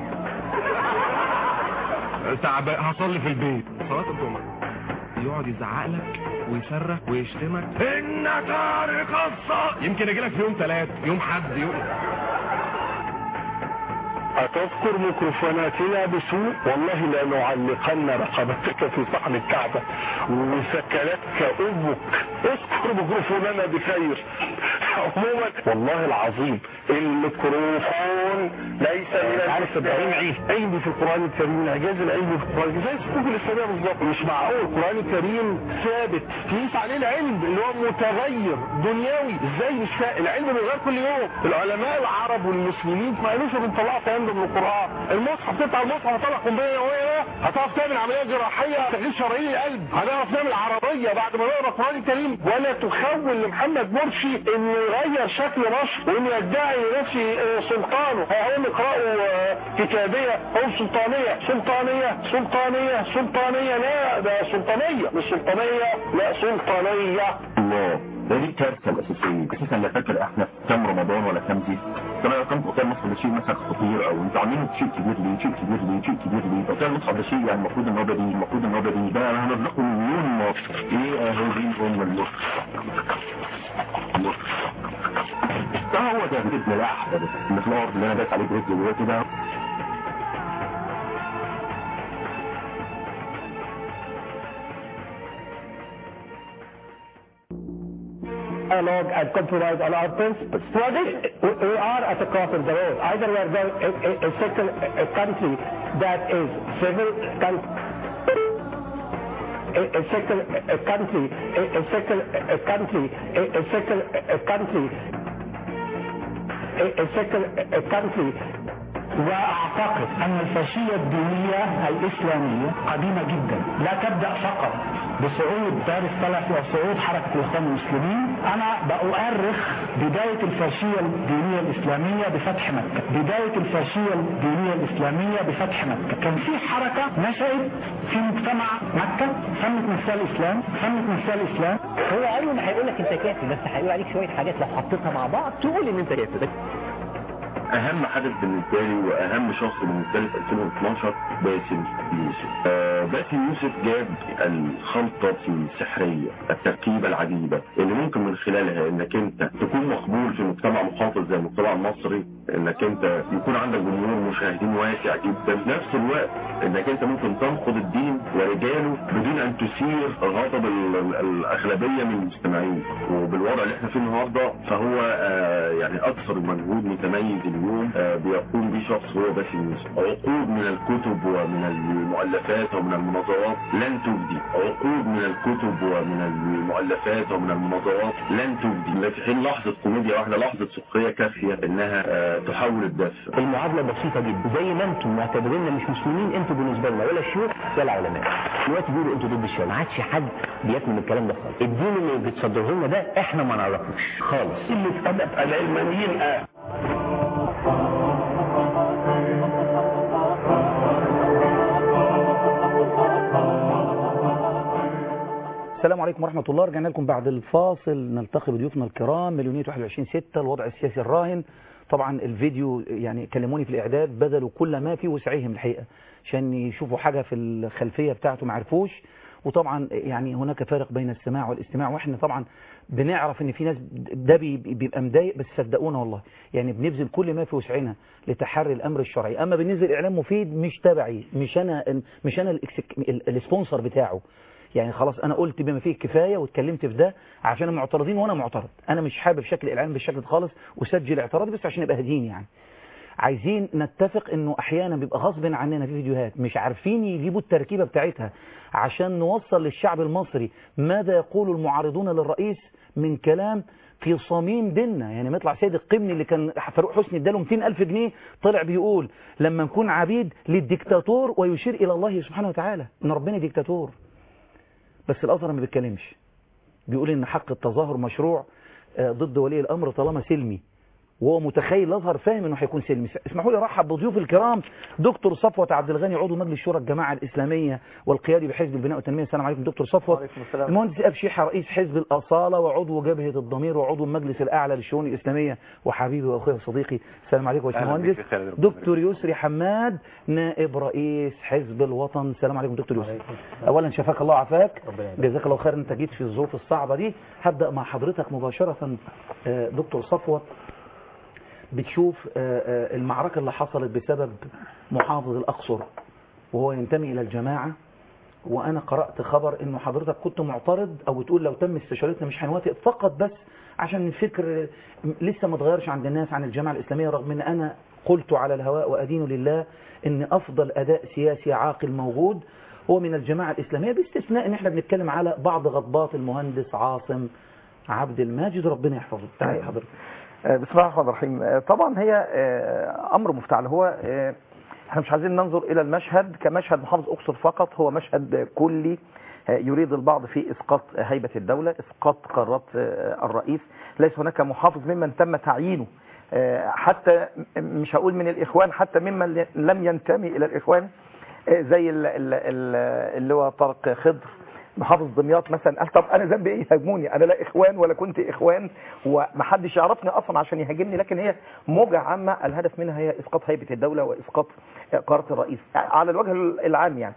تعبان هصلي في البيت صلاه الجمعه يقعد يزعق لك ويصرخ ويشتمك ان تارك الصلاة يمكن اجي لك في يوم ثلاث يوم حد يوم أتذكر ميكروفوناتنا بسوء والله لنعلقن رقبتك في صحن الكعبة وسكنتك أمك اذكر ميكروفوننا بخير عموما والله العظيم الميكروفون ليس من عارف ابراهيم عيد علمي في القرآن الكريم الإعجاز العلمي في القرآن الكريم زي الصفوف الإسلامية بالظبط مش معقول القرآن الكريم ثابت قيس عليه العلم اللي هو متغير دنيوي ازاي مش فاهم العلم بيتغير كل يوم العلماء العرب والمسلمين ما قالوش بنطلعوا الكلام ده من القرآن المصحف تطلع المصحف هطلع قنبله نوويه هتعرف تعمل عمليه جراحيه تغيير شرايين القلب هنعرف نعمل عربيه بعد ما نقرا القرآن الكريم ولا تخول لمحمد مرسي انه يغير شكل مصر وانه يدعي نفسه آه، سلطانه هيقوم يقرأوا آه، كتابيه او سلطانيه سلطانيه سلطانيه سلطانيه لا ده سلطانيه مش سلطانيه لا سلطانيه الله ده دي الكارثه الاساسيه اساسا لا فاكر احنا كام رمضان ولا كام دي كمان ارقام اوتيل مصر ده شيء مثلا خطير او انتوا عاملين شيء كبير ليه شيء كبير ليه شيء كبير ليه اوتيل مصر ده شيء يعني المفروض ان هو بديهي المفروض ان هو بديهي ده هنرزقه مليون مصر ايه هذه هم المصر ده هو ده باذن الله احلى ده اللي في الارض اللي انا داس عليه برجلي دلوقتي ده dialogue and compromise on our principles. For this, we we are at the cross of the road. Either we are going a, a, a, secular, a country that is civil, country, a, a secular a country, a, a secular a country, a, a secular a country, a, a secular a country واعتقد ان الفاشية الدينية الاسلامية قديمة جدا لا تبدأ فقط بصعود دار السلف وصعود حركة الاخوان المسلمين انا بؤرخ بداية الفاشية الدينية الاسلامية بفتح مكة بداية الفاشية الدينية الاسلامية بفتح مكة كان في حركة نشأت في مجتمع مكة سمت نفسها الاسلام سمت نفسها الاسلام هو عمره ما هيقول لك انت كافر بس هيقول عليك شويه حاجات لو حطيتها مع بعض تقول ان انت كافر اهم حدث بالنسبه لي واهم شخص بالنسبه لي في 2012 باسم يوسف آه باسم يوسف جاب الخلطه السحريه التركيبه العجيبه اللي ممكن من خلالها انك انت تكون مقبول في مجتمع محافظ زي المجتمع المصري انك انت يكون عندك جمهور مشاهدين واسع جدا في نفس الوقت انك انت ممكن تنقض الدين ورجاله بدون ان تثير غضب ال- ال- الاغلبيه من المستمعين وبالوضع اللي احنا فيه النهارده فهو آه يعني اكثر مجهود متميز اليوم آه بيقوم به شخص هو باسم يوسف عقود من الكتب ومن المؤلفات ومن المناظرات لن تفدي عقود من الكتب ومن المؤلفات ومن المناظرات لن تفدي لا في حين لحظه كوميديا واحده لحظه سخريه كافيه انها آه تحول الدفء المعادلة بسيطة جدا زي ما انتم معتبريننا مش مسلمين انتوا بالنسبة لنا ولا شيوخ ولا علماء دلوقتي بيقولوا انتوا ضد الشيوعية ما عادش حد بيكمل الكلام ده خالص الدين اللي بتصدره لنا ده احنا ما نعرفوش خالص اللي اتقدم العلمانيين آه. السلام عليكم ورحمة الله رجعنا لكم بعد الفاصل نلتقي بضيوفنا الكرام مليونية 21 6 الوضع السياسي الراهن طبعا الفيديو يعني كلموني في الإعداد بذلوا كل ما في وسعهم الحقيقة عشان يشوفوا حاجة في الخلفية بتاعته ما عرفوش وطبعا يعني هناك فارق بين السماع والاستماع واحنا طبعا بنعرف ان في ناس ده بي- بيبقى مضايق بس صدقونا والله يعني بنبذل كل ما في وسعنا لتحري الامر الشرعي اما بالنسبه للاعلام مفيد مش تبعي مش انا مش انا الإكسك- ال- السبونسر بتاعه يعني خلاص انا قلت بما فيه الكفايه واتكلمت في ده عشان المعترضين وانا معترض انا مش حابب شكل الاعلام بالشكل ده خالص وسجل اعتراضي بس عشان يبقى هاديين يعني عايزين نتفق انه احيانا بيبقى غصب عننا في فيديوهات مش عارفين يجيبوا التركيبه بتاعتها عشان نوصل للشعب المصري ماذا يقول المعارضون للرئيس من كلام في صميم ديننا يعني ما يطلع سيد القمني اللي كان فاروق حسني اداله 200 ألف جنيه طلع بيقول لما نكون عبيد للديكتاتور ويشير إلى الله سبحانه وتعالى إن ربنا ديكتاتور بس الأزهر ما بيتكلمش بيقول إن حق التظاهر مشروع آه، ضد ولي الأمر طالما سلمي وهو متخيل الازهر فاهم انه هيكون سلمي اسمحوا لي ارحب بضيوف الكرام دكتور صفوت عبد الغني عضو مجلس شورى الجماعه الاسلاميه والقيادي بحزب البناء والتنميه السلام عليكم دكتور صفوت وعليكم السلام. المهندس اب شيحه رئيس حزب الاصاله وعضو جبهه الضمير وعضو المجلس الاعلى للشؤون الاسلاميه وحبيبي واخويا وصديقي السلام عليكم يا أهلا باشمهندس بك بخير يا رب. دكتور يسري حماد نائب رئيس حزب الوطن السلام عليكم دكتور يسري اولا شفاك الله وعافاك جزاك الله خير انت جيت في الظروف الصعبه دي هبدا مع حضرتك مباشره آه، دكتور صفوت بتشوف آه، آه، المعركة اللي حصلت بسبب محافظ الأقصر وهو ينتمي إلى الجماعة وأنا قرأت خبر إنه حضرتك كنت معترض أو بتقول لو تم استشارتنا مش هنوافق فقط بس عشان الفكر لسه ما اتغيرش عند الناس عن الجماعة الإسلامية رغم إن أنا قلت على الهواء وأدين لله إن أفضل أداء سياسي عاقل موجود هو من الجماعة الإسلامية باستثناء إن إحنا بنتكلم على بعض غضبات المهندس عاصم عبد الماجد ربنا يحفظه تعالى حضرتك آه، بسم الله الرحمن الرحيم آه، طبعا هي آه، امر مفتعل هو آه، احنا مش عايزين ننظر الى المشهد كمشهد محافظ اقصر فقط هو مشهد كلي آه، يريد البعض في اسقاط هيبه الدوله اسقاط قرارات آه، الرئيس ليس هناك محافظ ممن تم تعيينه آه، حتى م- مش هقول من الاخوان حتى ممن لم ينتمي الى الاخوان آه، زي ال- ال- ال- اللي هو طارق خضر محافظ دمياط مثلا قال طب انا ذنبي ايه يهاجموني انا لا اخوان ولا كنت اخوان ومحدش يعرفني اصلا عشان يهاجمني لكن هي موجه عامه الهدف منها هي اسقاط هيبه الدوله واسقاط قرار الرئيس على الوجه العام يعني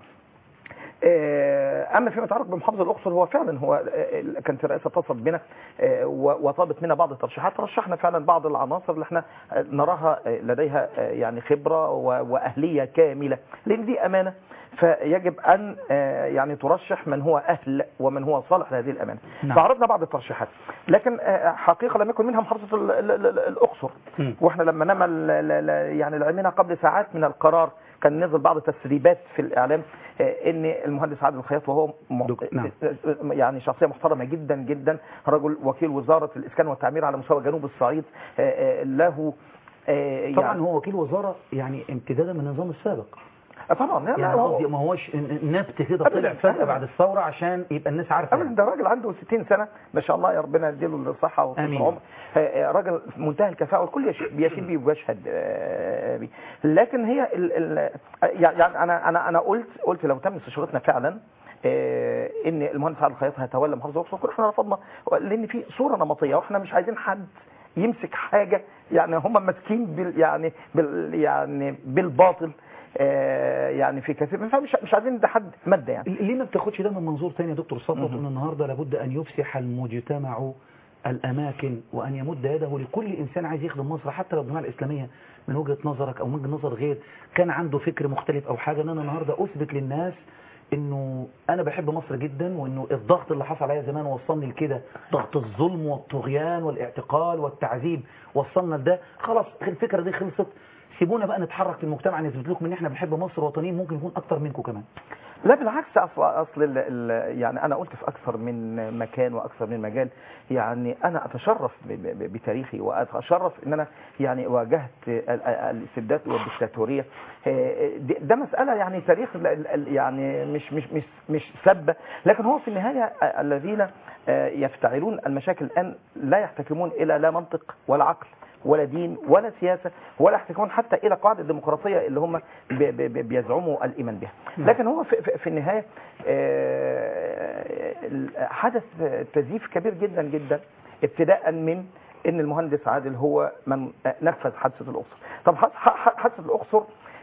آه، اما فيما يتعلق بمحافظه الاقصر هو فعلا هو آه، كانت الرئاسه اتصلت بنا آه، و- وطلبت منا بعض الترشيحات رشحنا فعلا بعض العناصر اللي احنا آه، نراها آه، لديها آه، يعني خبره و- واهليه كامله لان دي امانه فيجب ان آه، يعني ترشح من هو اهل ومن هو صالح لهذه الامانه نعم. فعرضنا بعض الترشيحات لكن آه، حقيقه لم يكن منها محافظه ال- ال- ال- الاقصر واحنا لما نما ال- ال- ال- يعني العلمنا قبل ساعات من القرار كان نزل بعض التسريبات في الاعلام آه، ان المهندس عادل الخياط وهو م... نعم. يعني شخصيه محترمه جدا جدا رجل وكيل وزاره الاسكان والتعمير على مستوى جنوب الصعيد آه، آه، له آه، طبعا يعني هو وكيل وزاره يعني امتدادا من النظام السابق طبعا لا، يعني هو- قصدي ما هوش نبت كده أبداً، طلع فجاه أبداً. بعد الثوره عشان يبقى الناس عارفه ابدا ده راجل عنده 60 سنه ما شاء الله يا ربنا يديله الصحه وطول آمين. العمر آه، آه، راجل منتهى الكفاءه والكل يش- بيشيد بيه ويشهد آه، بيه لكن هي ال ال يعني انا انا انا قلت قلت لو تم استشارتنا فعلا آه، ان المهندس عادل الخياط هيتولى محافظه الاقصر كنا احنا رفضنا لان في صوره نمطيه واحنا مش عايزين حد يمسك حاجه يعني هم ماسكين بال يعني بال يعني بالباطل آه، يعني في كثير فمش مش عايزين ده حد ماده يعني ليه ما بتاخدش ده من منظور تاني يا دكتور صفوت ان النهارده لابد ان يفسح المجتمع الاماكن وان يمد يده لكل انسان عايز يخدم مصر حتى لو الجماعه الاسلاميه من وجهه نظرك او من وجهه نظر غير كان عنده فكر مختلف او حاجه ان انا النهارده اثبت للناس انه انا بحب مصر جدا وانه الضغط اللي حصل عليا زمان وصلني لكده ضغط الظلم والطغيان والاعتقال والتعذيب وصلنا لده خلاص الفكره دي خلصت سيبونا بقى نتحرك في المجتمع نثبت لكم ان احنا بنحب مصر وطنيين ممكن يكون اكتر منكم كمان لا بالعكس اصل اصل ال ال يعني انا قلت في اكثر من مكان واكثر من مجال يعني انا اتشرف ب- ب- بتاريخي واتشرف ان انا يعني واجهت ال- ال- الاستبداد والدكتاتوريه آه، ده ده مساله يعني تاريخ ال- ال- ال- يعني مش مش مش مش سبه لكن هو في النهايه آه، الذين آه، يفتعلون المشاكل الان لا يحتكمون الى لا منطق ولا عقل ولا دين ولا سياسة ولا يحتكمون حتى إلى قواعد الديمقراطية اللي هم بي- بي- بي- بيزعموا الإيمان بها لكن هو في, في, في النهاية آه، حدث تزييف كبير جدا جدا ابتداء من ان المهندس عادل هو من نفذ حادثة الأقصر طب ح- ح- حادثة الأقصر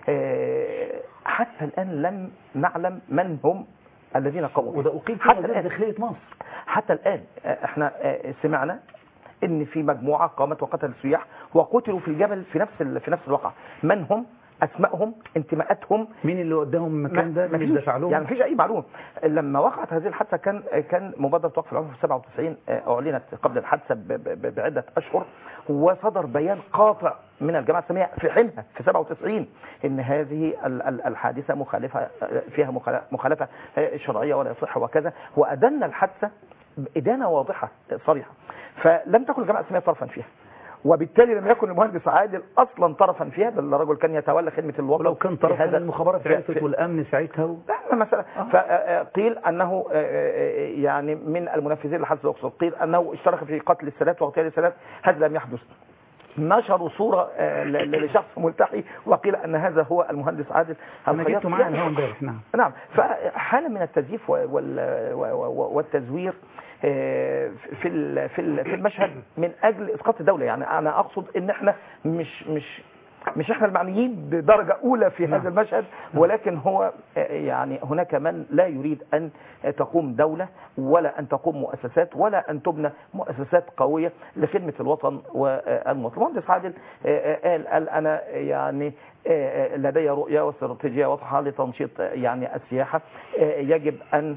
آه، حتى الآن لم نعلم من هم الذين قاموا وده أقيم في حتى وزارة الآن داخلية مصر حتى الآن آه، احنا آه، سمعنا ان في مجموعة قامت وقتل السياح وقتلوا في الجبل في نفس ال- في نفس الواقع من هم اسمائهم انتماءاتهم مين اللي وداهم المكان ده مين اللي دفع لهم يعني مفيش اي معلومه لما وقعت هذه الحادثه كان كان مبادره وقف العنف في 97 آه، اعلنت قبل الحادثه ب- ب- بعده اشهر وصدر بيان قاطع من الجماعه الاسلاميه في حينها في 97 ان هذه ال- ال- الحادثه مخالفه آه، فيها مخالفه مخالفه آه، شرعيه ولا يصح وكذا وادنا الحادثه ادانه واضحه آه، صريحه فلم تكن الجماعه الاسلاميه طرفا فيها وبالتالي لم يكن المهندس عادل اصلا طرفا فيها بل الرجل كان يتولى خدمه الوطن ولو كان في طرفا هذا- المخابرات في- عرفت في- والامن ساعتها و... لا مثلا فقيل انه آه، آه، يعني من المنفذين لحادث الاقصر قيل انه اشترك في قتل السادات واغتيال السادات هذا لم يحدث نشروا صورة آه، ل- ل- لشخص ملتحي وقيل أن هذا هو المهندس عادل انا الخياط. جبته معايا الهوا امبارح نعم نعم فحالة من التزييف و- وال- و- و- والتزوير آه، في ال- في ال- في المشهد من اجل اسقاط الدوله يعني انا اقصد ان احنا مش مش مش احنا المعنيين بدرجه اولى في هذا المشهد ولكن هو آه، يعني هناك من لا يريد ان تقوم دوله ولا ان تقوم مؤسسات ولا ان تبنى مؤسسات قويه لخدمه الوطن والمواطن المهندس عادل آه، آه، قال قال انا يعني آه، آه، لدي رؤيه واستراتيجيه واضحه لتنشيط آه، يعني السياحه آه، يجب ان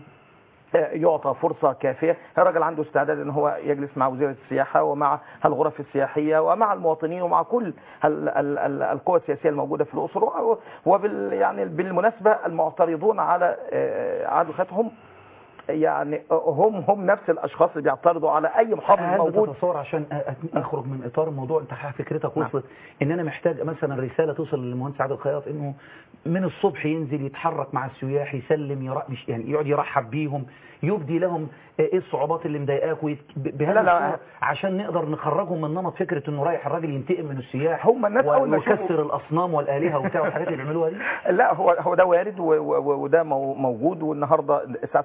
يعطى فرصة كافية الراجل عنده استعداد ان هو يجلس مع وزير السياحة ومع الغرف السياحية ومع المواطنين ومع كل ال- ال- ال- القوى السياسية الموجودة في الأسر و- وبال يعني بالمناسبة المعترضون على آه، عادل خيط هم يعني هم هم نفس الاشخاص اللي بيعترضوا على اي محافظ هل موجود بتتصور عشان أ- أ- اخرج من اطار الموضوع انت فكرتك وصلت ان انا محتاج مثلا رساله توصل للمهندس عادل خياط انه من الصبح ينزل يتحرك مع السياح يسلم يرا... مش يعني يقعد يرحب بيهم يبدي لهم ايه الصعوبات اللي مضايقاك ويت... ب- بهذا لا، لا. الصورة عشان نقدر نخرجهم من نمط فكره انه رايح الراجل ينتقم من السياح هم الناس و... أول ما ويكسر يشوفوا- الاصنام والالهه وبتاع والحاجات اللي بيعملوها دي لا هو هو ده وارد و- و- وده مو- موجود والنهارده الساعه 6 كان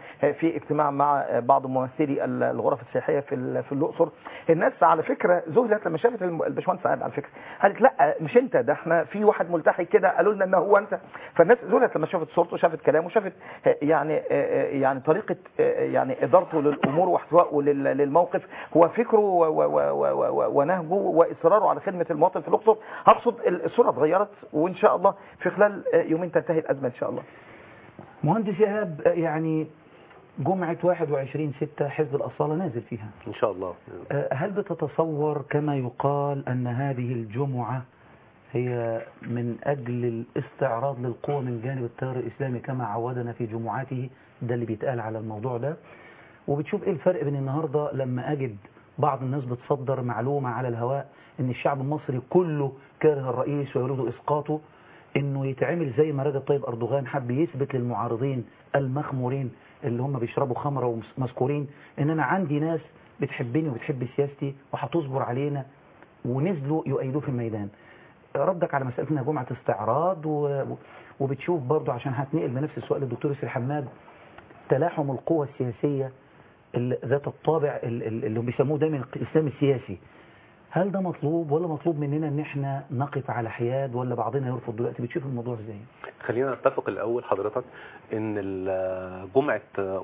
في اجتماع مع بعض ممثلي الغرف السياحيه في ال- في الاقصر الناس على فكره ذهلت لما شافت الم- الباشمهندس قاعد على فكره قالت لا مش انت ده احنا في واحد ملتحي كده قالوا لنا ان هو انت فالناس ذهلت لما شافت صورته شافت كلامه شافت يعني يعني طريقه يعني ادارته للامور واحتوائه لل- للموقف هو فكره و- و- و- و- و- ونهجه واصراره على خدمه المواطن في الاقصر هقصد الصوره اتغيرت وان شاء الله في خلال يومين تنتهي الازمه ان شاء الله مهندس إيهاب يعني جمعة 21 6 حزب الأصالة نازل فيها ان شاء الله آه، هل بتتصور كما يقال أن هذه الجمعة هي من أجل الاستعراض للقوة من جانب التيار الإسلامي كما عودنا في جمعاته ده اللي بيتقال على الموضوع ده وبتشوف إيه الفرق بين النهاردة لما أجد بعض الناس بتصدر معلومة على الهواء إن الشعب المصري كله كاره الرئيس ويريد إسقاطه إنه يتعمل زي ما رجب طيب أردوغان حب يثبت للمعارضين المخمورين اللي هم بيشربوا خمرة ومذكورين إن أنا عندي ناس بتحبني وبتحب سياستي وهتصبر علينا ونزلوا يؤيدوه في الميدان ردك على مسألة انها جمعة استعراض و... وبتشوف برضو عشان هتنقل بنفس السؤال للدكتور ياسر حماد تلاحم القوى السياسية ال- ذات الطابع ال- ال- اللي هم بيسموه دايما الإسلام السياسي هل ده مطلوب ولا مطلوب مننا ان احنا نقف على حياد ولا بعضنا يرفض دلوقتي بتشوف الموضوع ازاي خلينا نتفق الاول حضرتك ان ال- جمعه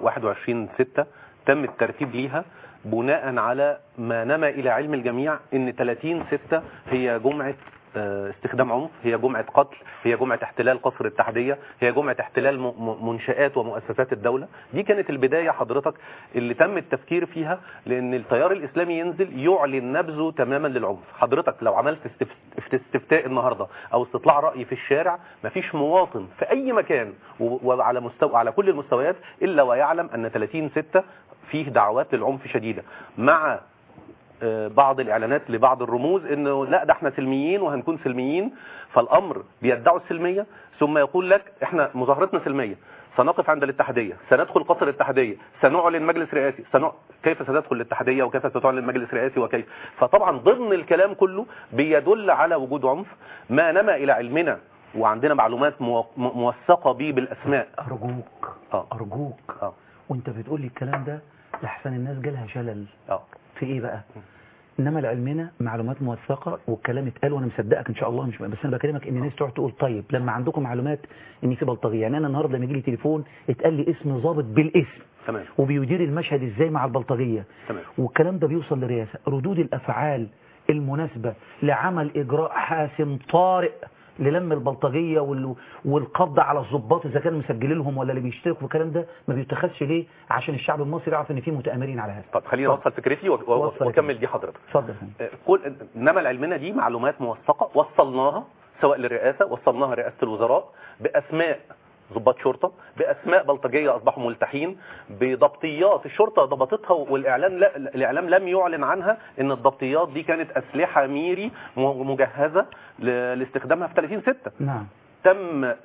21 6 تم الترتيب ليها بناء على ما نما الى علم الجميع ان 30 6 هي جمعه آه، استخدام عنف هي جمعة قتل هي جمعة احتلال قصر التحدية هي جمعة احتلال م- م- منشآت ومؤسسات الدولة دي كانت البداية حضرتك اللي تم التفكير فيها لأن التيار الإسلامي ينزل يعلن نبذه تماما للعنف حضرتك لو عملت استف- استفتاء النهاردة أو استطلاع رأي في الشارع مفيش مواطن في أي مكان و- وعلى مستوى على كل المستويات إلا ويعلم أن 30 6 فيه دعوات للعنف شديدة مع آه، بعض الاعلانات لبعض الرموز انه لا ده احنا سلميين وهنكون سلميين فالامر بيدعوا السلميه ثم يقول لك احنا مظاهرتنا سلميه سنقف عند الاتحاديه سندخل قصر الاتحاديه سنعلن مجلس رئاسي سنع... كيف ستدخل الاتحاديه وكيف ستعلن مجلس رئاسي وكيف فطبعا ضمن الكلام كله بيدل على وجود عنف ما نما الى علمنا وعندنا معلومات مو... م- موثقه به بالاسماء أرجوك اه أرجوك اه وانت بتقول لي الكلام ده لحسن الناس جالها شلل اه في ايه بقى انما لعلمنا معلومات موثقه والكلام اتقال وانا مصدقك ان شاء الله مش بس انا بكلمك ان الناس تقعد تقول طيب لما عندكم معلومات ان في بلطجيه يعني انا النهارده لما يجي لي تليفون اتقال لي اسم ضابط بالاسم تمام وبيدير المشهد ازاي مع البلطجيه تمام والكلام ده بيوصل للرئاسه ردود الافعال المناسبه لعمل اجراء حاسم طارئ للم البلطجيه وال... والقبض على الضباط اذا كانوا مسجلين لهم ولا اللي بيشتركوا في الكلام ده ما بيتخذش ليه عشان الشعب المصري يعرف ان في متآمرين على هذا طب خليني اوصل فكرتي و- و- وصل واكمل دي حضرتك اتفضل كل انما العلمنا دي معلومات موثقه وصلناها سواء للرئاسه وصلناها رئاسه الوزراء باسماء ضباط شرطه باسماء بلطجيه اصبحوا ملتحين بضبطيات الشرطه ضبطتها والاعلام لا الاعلام لم يعلن عنها ان الضبطيات دي كانت اسلحه ميري م- مجهزه ل- لاستخدامها في 30 6 نعم تم آه،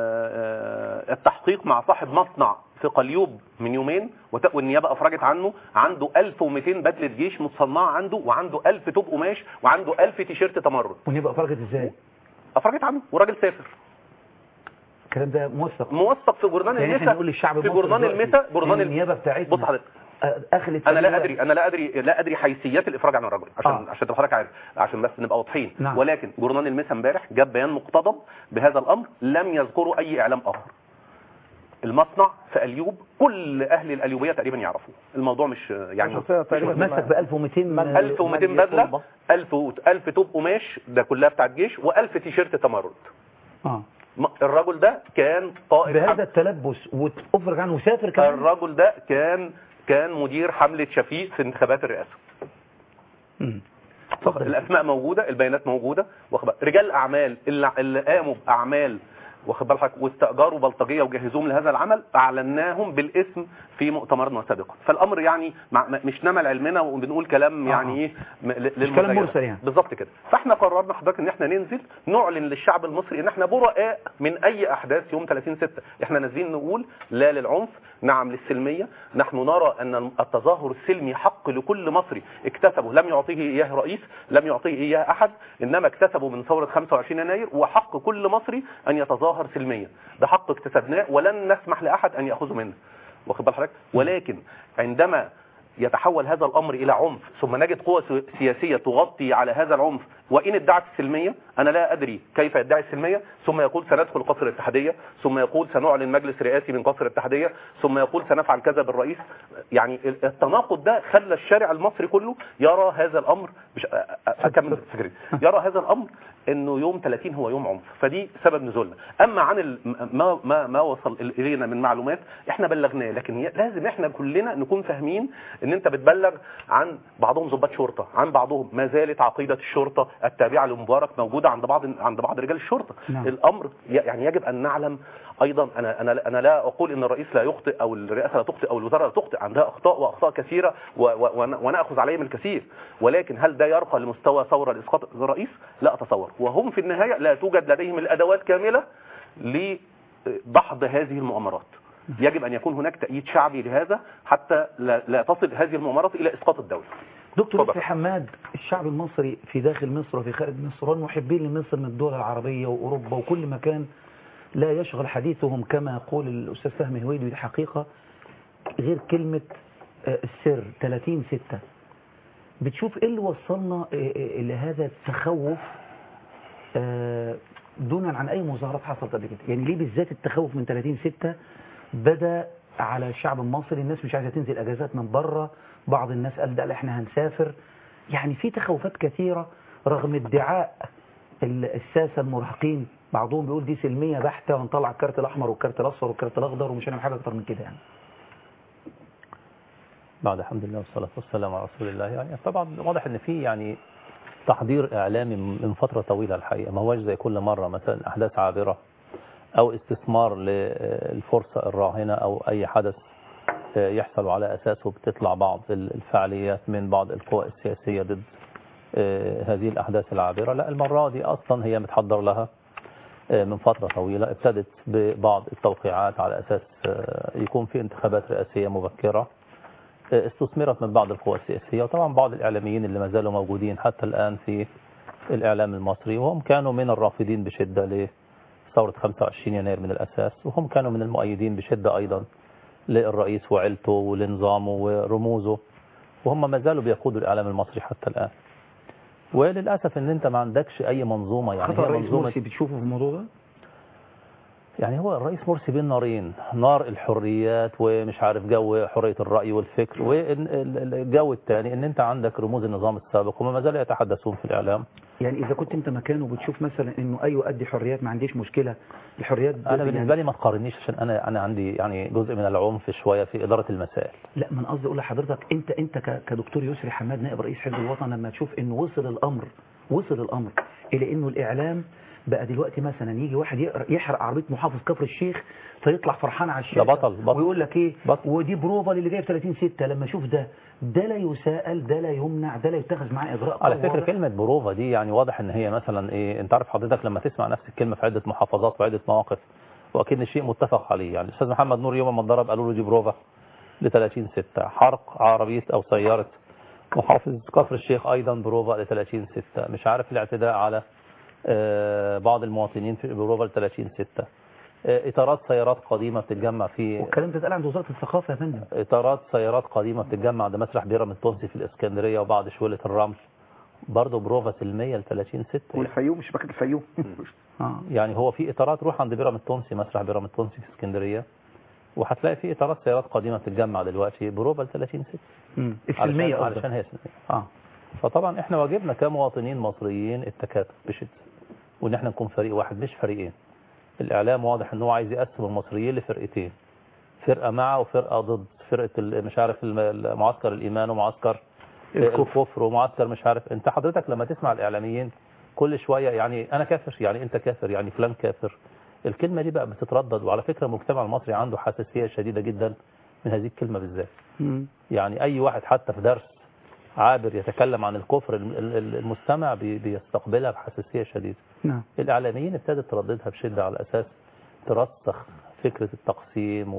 آه، التحقيق مع صاحب مصنع في قليوب من يومين وت- والنيابه افرجت عنه عنده 1200 بدله جيش متصنعه عنده وعنده 1000 توب قماش وعنده 1000 تيشيرت تمرد ونبقى فرجت ازاي افرجت عنه وراجل سافر الكلام ده موثق موثق في جورنال يعني احنا المسا نقول للشعب في المصري جورنال دلوقتي المسا إن جورنال النيابه بتاعتنا بص حضرتك آه، اخلت انا لا سبيل- ادري انا لا ادري لا ادري حيثيات الافراج عن الرجل عشان آه. عشان تبقى حضرتك عارف عشان بس نبقى واضحين نعم. ولكن جورنال المسا امبارح جاب بيان مقتضب بهذا الامر لم يذكروا اي اعلام اخر المصنع في اليوب كل اهل الاليوبيه تقريبا يعرفوه الموضوع مش يعني مسك ب 1200 1200 بدله 1000 1000 توب قماش ده كلها بتاعت جيش و1000 تيشيرت تمرد اه م- الرجل ده كان قائد بهذا التلبس وافرج عنه وسافر كمان الرجل ده كان كان مدير حملة شفيق في انتخابات الرئاسة مم. الاسماء موجودة البيانات موجودة واخد بالك؟ رجال الاعمال اللي, اللي قاموا باعمال واخد بالك واستاجروا بلطجيه وجهزوهم لهذا العمل اعلناهم بالاسم في مؤتمرنا سابقا فالامر يعني مع م- مش نمل علمنا وبنقول كلام يعني ايه م- ل- كلام للمزايدة. مرسل يعني. بالظبط كده فاحنا قررنا حضرتك ان احنا ننزل نعلن للشعب المصري ان احنا براء من اي احداث يوم 30 6 احنا نازلين نقول لا للعنف نعم للسلميه نحن نرى ان التظاهر السلمي حق لكل مصري اكتسبه لم يعطيه اياه رئيس لم يعطيه اياه احد انما اكتسبه من ثوره 25 يناير وحق كل مصري ان يتظاهر سلميا ده حق اكتسبناه ولن نسمح لاحد ان ياخذه منا واخد بال حضرتك ولكن عندما يتحول هذا الامر الى عنف ثم نجد قوى سو- سياسيه تغطي على هذا العنف وان ادعت السلميه انا لا ادري كيف يدعي السلميه ثم يقول سندخل قصر الاتحاديه ثم يقول سنعلن مجلس رئاسي من قصر الاتحاديه ثم يقول سنفعل كذا بالرئيس يعني ال- التناقض ده خلى الشارع المصري كله يرى هذا الامر مش أ- أ- اكمل فكري يرى هذا الامر انه يوم 30 هو يوم عنف فدي سبب نزولنا اما عن ال- ما ما ما وصل الينا من معلومات احنا بلغناه لكن ي- لازم احنا كلنا نكون فاهمين ان انت بتبلغ عن بعضهم ضباط شرطه عن بعضهم ما زالت عقيده الشرطه التابعه لمبارك موجوده عند بعض عند بعض رجال الشرطه نعم. الامر ي- يعني يجب ان نعلم ايضا انا انا انا لا اقول ان الرئيس لا يخطئ او الرئاسه لا تخطئ او الوزاره لا تخطئ عندها اخطاء واخطاء كثيره و- و- ون- وناخذ عليهم الكثير ولكن هل ده يرقى لمستوى ثوره لاسقاط الرئيس لا اتصور وهم في النهايه لا توجد لديهم الادوات كامله لدحض هذه المؤامرات يجب ان يكون هناك تأييد شعبي لهذا حتى لا, لا تصل هذه المؤامرات الى اسقاط الدوله دكتور اتفضل. يسري حماد الشعب المصري في داخل مصر وفي خارج مصر والمحبين لمصر من الدول العربية وأوروبا وكل مكان لا يشغل حديثهم كما يقول الأستاذ فهمي هويدي ودي حقيقة غير كلمة آه، السر 30 ستة بتشوف ايه اللي وصلنا آه، آه، لهذا التخوف آه، دونا عن اي مظاهرات حصلت قبل كده يعني ليه بالذات التخوف من 30 ستة بدا على الشعب المصري الناس مش عايزه تنزل اجازات من بره بعض الناس قال ده لا احنا هنسافر يعني في تخوفات كثيره رغم ادعاء ال- الساسه المراهقين بعضهم بيقول دي سلميه بحته ونطلع الكارت الاحمر والكارت الاصفر والكارت الاخضر ومش هنعمل حاجه اكتر من كده يعني بعد الحمد لله والصلاة والسلام على رسول الله يعني طبعا واضح ان في يعني تحضير اعلامي من فترة طويلة الحقيقة ما هوش زي كل مرة مثلا احداث عابرة او استثمار للفرصة الراهنة او اي حدث يحصل على اساسه بتطلع بعض الفعاليات من بعض القوى السياسية ضد هذه الاحداث العابرة لا المرة دي اصلا هي متحضر لها من فترة طويلة ابتدت ببعض التوقيعات على اساس يكون في انتخابات رئاسية مبكرة استثمرت من بعض القوى السياسية وطبعا بعض الإعلاميين اللي ما زالوا موجودين حتى الآن في الإعلام المصري وهم كانوا من الرافضين بشدة لثورة 25 يناير من الأساس وهم كانوا من المؤيدين بشدة أيضا للرئيس وعيلته ولنظامه ورموزه وهم ما زالوا بيقودوا الإعلام المصري حتى الآن وللأسف ان انت ما عندكش اي منظومة يعني خطأ هي الرئيس منظومة مرسي بتشوفه في الموضوع ده يعني هو الرئيس مرسي بين نارين نار الحريات ومش عارف جو حرية الرأي والفكر والجو الثاني ان انت عندك رموز النظام السابق وما زالوا يتحدثون في الاعلام يعني اذا كنت انت مكانه بتشوف مثلا انه ايوه ادي حريات ما عنديش مشكله الحريات دي انا بالنسبة لي ما تقارنيش عشان انا انا عندي يعني جزء من العنف شوية في ادارة المسائل لا من قصدي اقول لحضرتك انت انت ك- كدكتور يسري حماد نائب رئيس حزب الوطن لما تشوف انه وصل الامر وصل الامر الى انه الاعلام بقى دلوقتي مثلا يجي واحد يقر- يحرق عربيه محافظ كفر الشيخ فيطلع فرحان على الشاشه ده بطل بطل ويقول لك ايه ودي بروفا اللي جايب 30 6 لما اشوف ده ده لا يساءل ده لا يمنع ده لا يتخذ معاه اجراء على واضح. فكرة كلمة بروفا دي يعني واضح ان هي مثلا ايه انت عارف حضرتك لما تسمع نفس الكلمة في عدة محافظات وعدة مواقف واكيد شيء متفق عليه يعني الاستاذ محمد نور يوم ما اتضرب قالوا له دي بروفا ل 30 6 حرق عربية او سيارة محافظ كفر الشيخ ايضا بروفا ل 30 6 مش عارف الاعتداء على آه، بعض المواطنين في بروفا ل 30 6 آه، اطارات سيارات قديمة بتتجمع في والكلام ده اتقال عند وزاره الثقافه يا فندم اطارات سيارات قديمه بتتجمع عند مسرح بيراميد التونسي في الاسكندريه وبعد شوله الرمل برضه بروفا سلميه ل 30 6 والفيوم مش فاكر الفيوم اه يعني هو في اطارات روح عند بيراميد التونسي مسرح بيراميد التونسي في اسكندريه وهتلاقي في اطارات سيارات قديمه بتتجمع دلوقتي بروفا ل 30 6 امم السلميه علشان, قصدك علشان هي سلميه اه فطبعا احنا واجبنا كمواطنين مصريين التكاتف بشده وان احنا نكون فريق واحد مش فريقين الاعلام واضح ان هو عايز يقسم المصريين لفرقتين فرقه مع وفرقه ضد فرقه ال- مش عارف الم- معسكر الايمان ومعسكر الكفر. الكفر ومعسكر مش عارف انت حضرتك لما تسمع الاعلاميين كل شويه يعني انا كافر يعني انت كافر يعني فلان كافر الكلمه دي بقى بتتردد وعلى فكره المجتمع المصري عنده حساسيه شديده جدا من هذه الكلمه بالذات مم. يعني اي واحد حتى في درس عابر يتكلم عن الكفر الم- ال- ال- المستمع بي- بيستقبلها بحساسيه شديده نعم الإعلاميين ابتدت ترددها بشدة على أساس ترسخ فكرة التقسيم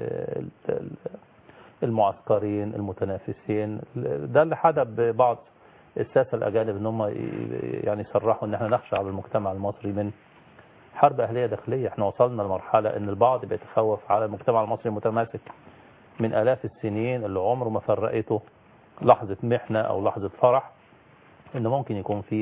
والمعسكرين المتنافسين ده اللي حدث ببعض الساسة الأجانب إن هم ي- يعني صرحوا إن احنا نخشى على المجتمع المصري من حرب أهلية داخلية احنا وصلنا لمرحلة إن البعض بيتخوف على المجتمع المصري المتماسك من آلاف السنين اللي عمره ما فرقته لحظة محنة أو لحظة فرح إن ممكن يكون فيه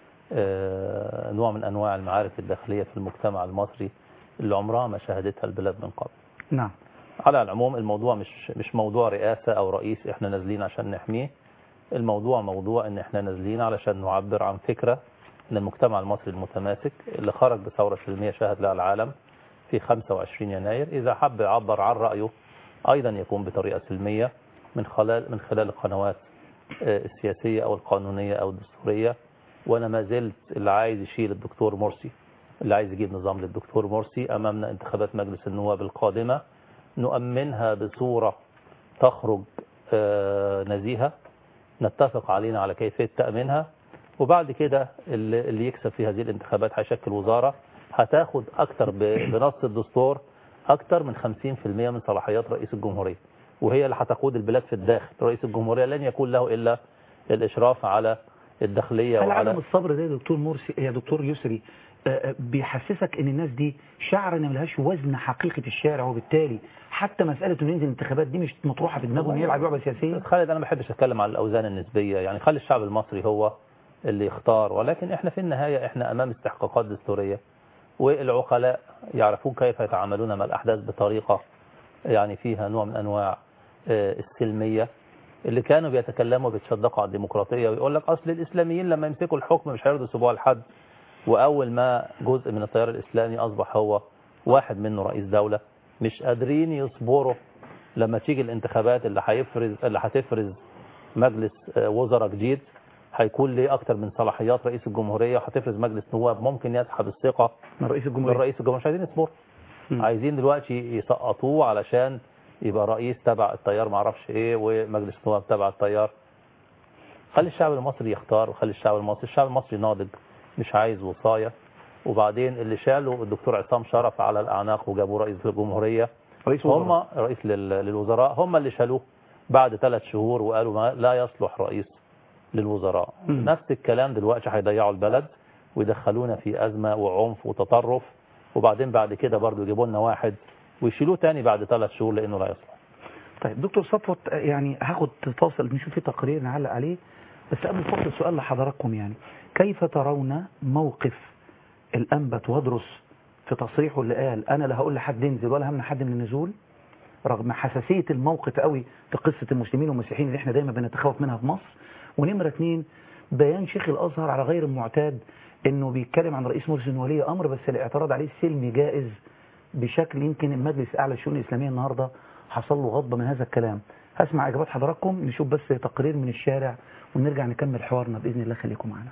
آه، نوع من أنواع المعارك الداخلية في المجتمع المصري اللي عمرها ما شهدتها البلاد من قبل نعم على العموم الموضوع مش مش موضوع رئاسة أو رئيس إحنا نازلين عشان نحميه الموضوع موضوع إن إحنا نازلين علشان نعبر عن فكرة إن المجتمع المصري المتماسك اللي خرج بثورة سلمية شهد لها العالم في 25 يناير إذا حب يعبر عن رأيه أيضا يكون بطريقة سلمية من خلال من خلال القنوات آه، السياسية أو القانونية أو الدستورية وأنا ما زلت اللي عايز يشيل الدكتور مرسي اللي عايز يجيب نظام للدكتور مرسي أمامنا انتخابات مجلس النواب القادمة نؤمنها بصورة تخرج آه، نزيهة نتفق علينا على كيفية تأمينها وبعد كده اللي اللي يكسب في هذه الانتخابات هيشكل وزارة هتاخد أكتر ب- بنص الدستور أكتر من 50% من صلاحيات رئيس الجمهورية وهي اللي هتقود البلاد في الداخل رئيس الجمهورية لن يكون له إلا الإشراف على الداخلية هل عدم وعلى الصبر ده يا دكتور مرسي يا دكتور يسري آه، آه، بيحسسك ان الناس دي شعر ان ملهاش وزن حقيقي في الشارع وبالتالي حتى مساله انه ينزل الانتخابات دي مش مطروحه في دماغه انه يلعب لعبه سياسيه خالد انا ما بحبش اتكلم عن الاوزان النسبيه يعني خلي الشعب المصري هو اللي يختار ولكن احنا في النهايه احنا امام استحقاقات دستوريه والعقلاء يعرفون كيف يتعاملون مع الاحداث بطريقه يعني فيها نوع من انواع آه، السلميه اللي كانوا بيتكلموا بيتصدقوا على الديمقراطيه ويقول لك اصل الاسلاميين لما يمسكوا الحكم مش هيرضوا يسيبوها لحد واول ما جزء من التيار الاسلامي اصبح هو واحد منه رئيس دوله مش قادرين يصبروا لما تيجي الانتخابات اللي هيفرز اللي هتفرز مجلس آه، وزراء جديد هيكون ليه اكتر من صلاحيات رئيس الجمهوريه وهتفرز مجلس نواب ممكن يسحب الثقه من رئيس من الجمهوريه رئيس الجمهوريه مش عايزين يصبروا عايزين دلوقتي يسقطوه علشان يبقى رئيس تبع التيار ما اعرفش ايه ومجلس نواب تبع التيار خلي الشعب المصري يختار وخلي الشعب المصري الشعب المصري ناضج مش عايز وصايه وبعدين اللي شالوا الدكتور عصام شرف على الاعناق وجابوه رئيس الجمهوريه رئيس هم وزراء. رئيس لل- للوزراء هم اللي شالوه بعد ثلاث شهور وقالوا ما لا يصلح رئيس للوزراء مم. نفس الكلام دلوقتي هيضيعوا البلد ويدخلونا في أزمة وعنف وتطرف وبعدين بعد كده برضو يجيبوا لنا واحد ويشيلوه تاني بعد ثلاث شهور لأنه لا يصلح طيب دكتور صفوت آه، يعني هاخد فاصل نشوف في تقرير نعلق عليه بس قبل الفاصل سؤال لحضراتكم يعني كيف ترون موقف الأنبت وادرس في تصريحه اللي قال أنا لا هقول لحد ينزل ولا همنع حد من النزول رغم حساسية الموقف قوي في قصة المسلمين والمسيحيين اللي احنا دايما بنتخوف منها في مصر ونمرة اتنين بيان شيخ الأزهر على غير المعتاد انه بيتكلم عن رئيس مرسي إنه ولي امر بس الاعتراض عليه سلمي جائز بشكل يمكن المجلس الاعلى للشؤون الاسلاميه النهارده حصل له غضبه من هذا الكلام هسمع اجابات حضراتكم نشوف بس تقرير من الشارع ونرجع نكمل حوارنا باذن الله خليكم معنا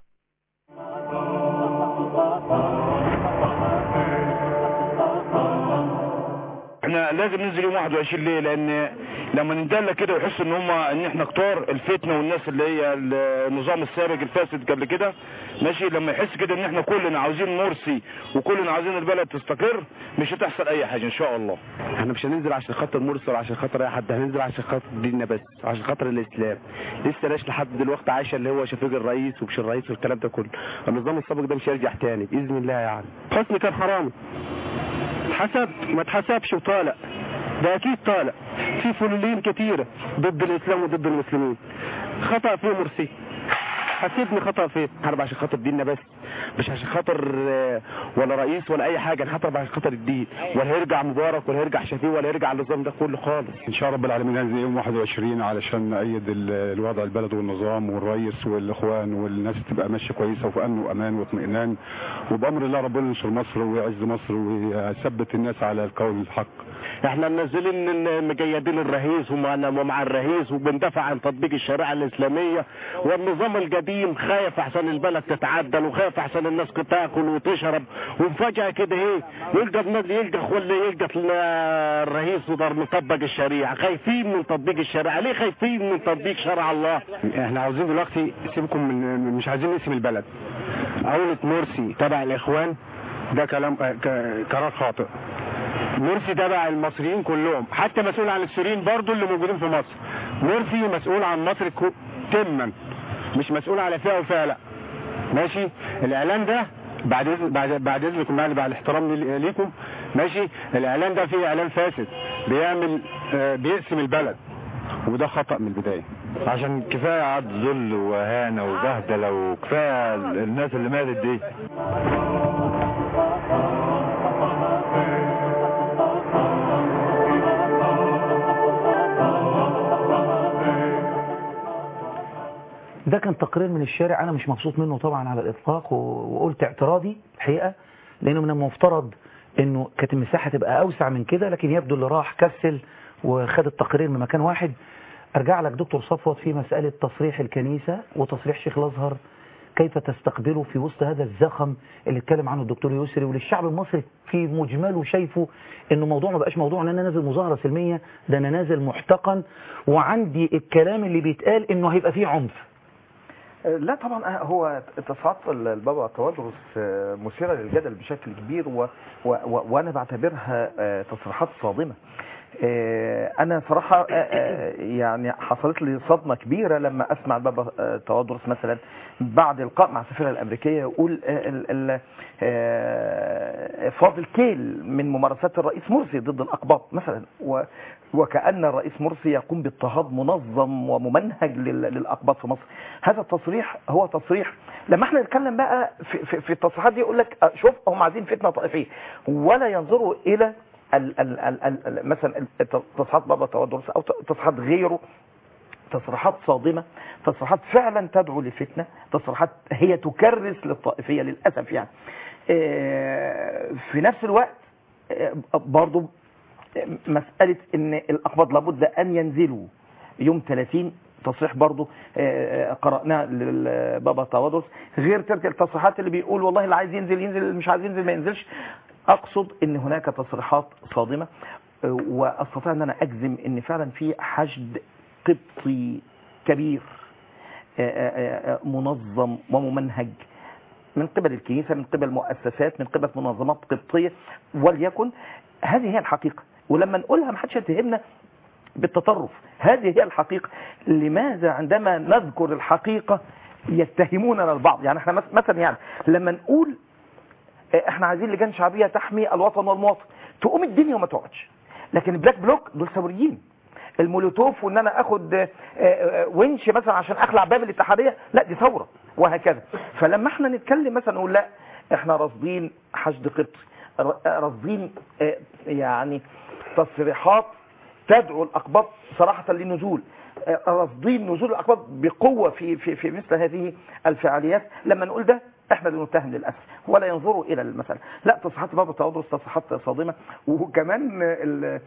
احنا لازم ننزل يوم 21 ليه لان لما ندلك كده ويحسوا ان هم ان احنا كتار الفتنه والناس اللي هي النظام السابق الفاسد قبل كده ماشي لما يحس كده ان احنا كلنا عاوزين مرسي وكلنا عاوزين البلد تستقر مش هتحصل اي حاجه ان شاء الله احنا مش هننزل عشان خاطر مرسي ولا عشان خاطر اي حد هننزل عشان خاطر ديننا بس عشان خاطر الاسلام لسه ناس لحد دلوقتي عايشه اللي هو شفيق الرئيس ومش الرئيس والكلام ده كله النظام السابق ده مش هيرجع تاني باذن الله يعني حسني كان حرامي اتحسب ما اتحسبش وطالع ده اكيد طالع في فلولين كتيره ضد الاسلام وضد المسلمين خطا فيه مرسي حسيبني خطا فيه حرب عشان خاطر ديننا بس مش عشان خاطر آه، ولا رئيس ولا اي حاجه نحارب عشان خاطر الدين ولا هيرجع مبارك ولا هيرجع شفيق ولا هيرجع النظام ده كله خالص ان شاء رب العالمين هنزل يوم 21 علشان نأيد ال- الوضع البلد والنظام والرئيس والاخوان والناس تبقى ماشيه كويسه وفي امن وامان واطمئنان وبامر الله ربنا ينصر مصر ويعز مصر ويثبت الناس على القول الحق احنا منزلين مجيدين الرئيس ومعنا ومع الرئيس وبندافع عن تطبيق الشريعه الاسلاميه والنظام القديم خايف احسن البلد تتعدل وخايف احسن الناس تاكل وتشرب وفجاه كده ايه يلقى الناس يلقى ولا يلقى الرئيس وضر مطبق الشريعه خايفين من تطبيق الشريعه ليه خايفين من تطبيق شرع الله احنا عاوزين دلوقتي سيبكم من مش عايزين نقسم البلد عودة مرسي تبع الاخوان ده كلام آه، ك- قرار خاطئ مرسي تبع المصريين كلهم حتى مسؤول عن السوريين برضو اللي موجودين في مصر مرسي مسؤول عن مصر كو- تما مش مسؤول على فئه وفئه لا ماشي الاعلان ده بعد إذن- بعد بعد اذنكم يعني بعد الاحترام لي- ليكم ماشي الاعلان ده فيه اعلان فاسد بيعمل آه، بيقسم البلد وده خطأ من البداية عشان كفايه عد ذل وهانه وبهدله وكفايه الناس اللي ماتت دي ده كان تقرير من الشارع انا مش مبسوط منه طبعا على الاطلاق و- وقلت اعتراضي الحقيقه لانه من المفترض انه كانت المساحه تبقى اوسع من كده لكن يبدو اللي راح كسل وخد التقرير من مكان واحد ارجع لك دكتور صفوت في مساله تصريح الكنيسه وتصريح شيخ الازهر كيف تستقبله في وسط هذا الزخم اللي اتكلم عنه الدكتور يسري وللشعب المصري في مجمله شايفه انه موضوع ما بقاش موضوع ان انا نازل مظاهره سلميه ده انا نازل محتقن وعندي الكلام اللي بيتقال انه هيبقى فيه عنف لا طبعا هو تصعيد البابا تودرس مثيرة للجدل بشكل كبير و و و وانا بعتبرها آه، تصريحات صادمة آه، انا صراحة آه، آه، يعني حصلت لي صدمة كبيرة لما اسمع البابا آه، تودرس مثلا بعد لقاء مع السفيرة الامريكية يقول آه، ال- ال- آه، فاضل كيل من ممارسات الرئيس مرسي ضد الاقباط مثلا و وكأن الرئيس مرسي يقوم باضطهاد منظم وممنهج لل- للأقباط في مصر هذا التصريح هو تصريح لما احنا نتكلم بقى في, في, في التصريحات دي يقول لك آه، شوف هم عايزين فتنة طائفية ولا ينظروا إلى ال ال ال ال ال مثلا الت- تصريحات بابا تودرس أو ت- تصريحات غيره تصريحات صادمة تصريحات فعلا تدعو لفتنة تصريحات هي تكرس للطائفية للأسف يعني آه، في نفس الوقت آه، برضو مسألة ان الأقباط لابد أن ينزلوا يوم 30 تصريح برضو آه، قرأناه للبابا تواضرس غير تلك التصريحات اللي بيقول والله اللي عايز ينزل ينزل اللي مش عايز ينزل ما ينزلش أقصد ان هناك تصريحات صادمة آه، وأستطيع ان أنا أجزم ان فعلا في حشد قبطي كبير آه، آه، آه، منظم وممنهج من قبل الكنيسة من قبل مؤسسات من قبل منظمات قبطية وليكن هذه هي الحقيقة ولما نقولها ما حدش يتهمنا بالتطرف هذه هي الحقيقة لماذا عندما نذكر الحقيقة يتهموننا البعض يعني احنا مس- مثلا يعني لما نقول اه، احنا عايزين لجان شعبية تحمي الوطن والمواطن تقوم الدنيا وما تقعدش لكن البلاك بلوك دول ثوريين المولوتوف وان انا اخد اه، اه، ونش مثلا عشان اخلع باب الاتحادية لا دي ثورة وهكذا فلما احنا نتكلم مثلا نقول لا احنا راصدين حشد قبطي ر- راصدين اه، يعني تصريحات تدعو الاقباط صراحه للنزول آه، راصدين نزول الاقباط بقوه في في في مثل هذه الفعاليات لما نقول ده احنا اللي نتهم للاسف ولا ينظروا الى المساله لا تصريحات بابا تواضرس تصريحات صادمه وكمان ال-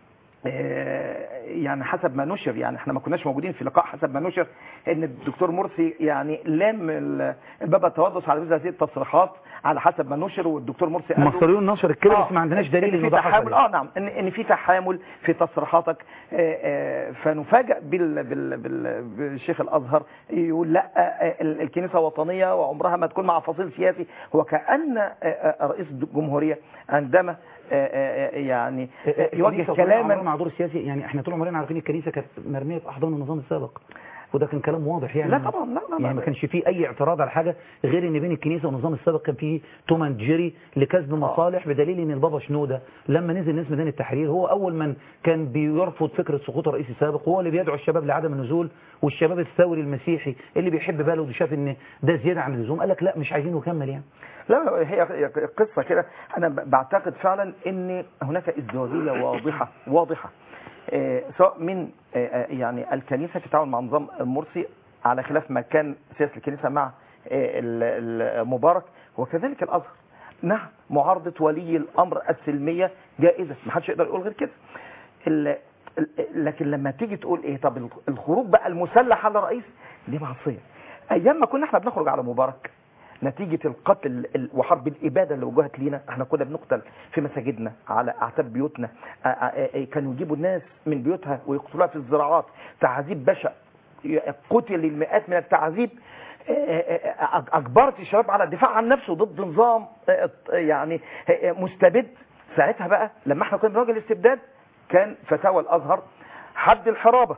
آه، يعني حسب ما نشر يعني احنا ما كناش موجودين في لقاء حسب ما نشر ان الدكتور مرسي يعني لام ال- البابا تواضرس على مثل هذه التصريحات على حسب ما نشر والدكتور مرسي قال له- المصريون نشرت كده آه، بس ما عندناش دليل إن انه في ده حصل تحامل اه نعم ان ان في تحامل في تصريحاتك آه، آه، فنفاجئ بال بال بال بالشيخ الازهر يقول لا آه، ال- الكنيسه وطنيه وعمرها ما تكون مع فصيل سياسي وكان آه، آه، رئيس الجمهوريه عندما آه، آه، يعني آه، يوجه الكنيسة طول عمرها كلاما مع دور السياسي يعني احنا طول عمرنا عارفين الكنيسه كانت مرميه في احضان النظام السابق وده كان كلام واضح يعني لا طبعا لا لا, يعني ما كانش فيه اي اعتراض على حاجه غير ان بين الكنيسه والنظام السابق كان فيه توم اند جيري لكسب مصالح بدليل ان البابا شنوده لما نزل ناس ميدان التحرير هو اول من كان بيرفض فكره سقوط الرئيس السابق وهو اللي بيدعو الشباب لعدم النزول والشباب الثوري المسيحي اللي بيحب بلده وشاف ان ده زياده عن اللزوم قال لك لا مش عايزينه يكمل يعني لا هي هي قصة كده أنا ب- بعتقد فعلا أن هناك ازدواجية واضحة واضحة آه، سواء من آه، آه، يعني الكنيسة في التعامل مع نظام مرسي على خلاف ما كان سياسة الكنيسة مع آه، ال- ال- مبارك وكذلك الأزهر نعم معارضة ولي الأمر السلمية جائزة ما حدش يقدر يقول غير كده ال- ال- لكن لما تيجي تقول ايه طب الخروج بقى المسلح على الرئيس دي معصية ايام ما كنا احنا بنخرج على مبارك نتيجة القتل ال- وحرب الإبادة اللي وجهت لينا احنا كنا بنقتل في مساجدنا على أعتاب بيوتنا آ- آ- آ- كانوا يجيبوا الناس من بيوتها ويقتلوها في الزراعات تعذيب بشع ي- قتل المئات من التعذيب آ- آ- آ- أجبرت الشباب على الدفاع عن نفسه ضد نظام آ- آ- يعني آ- مستبد ساعتها بقى لما احنا كنا بنواجه الاستبداد كان فتاوى الأزهر حد الحرابة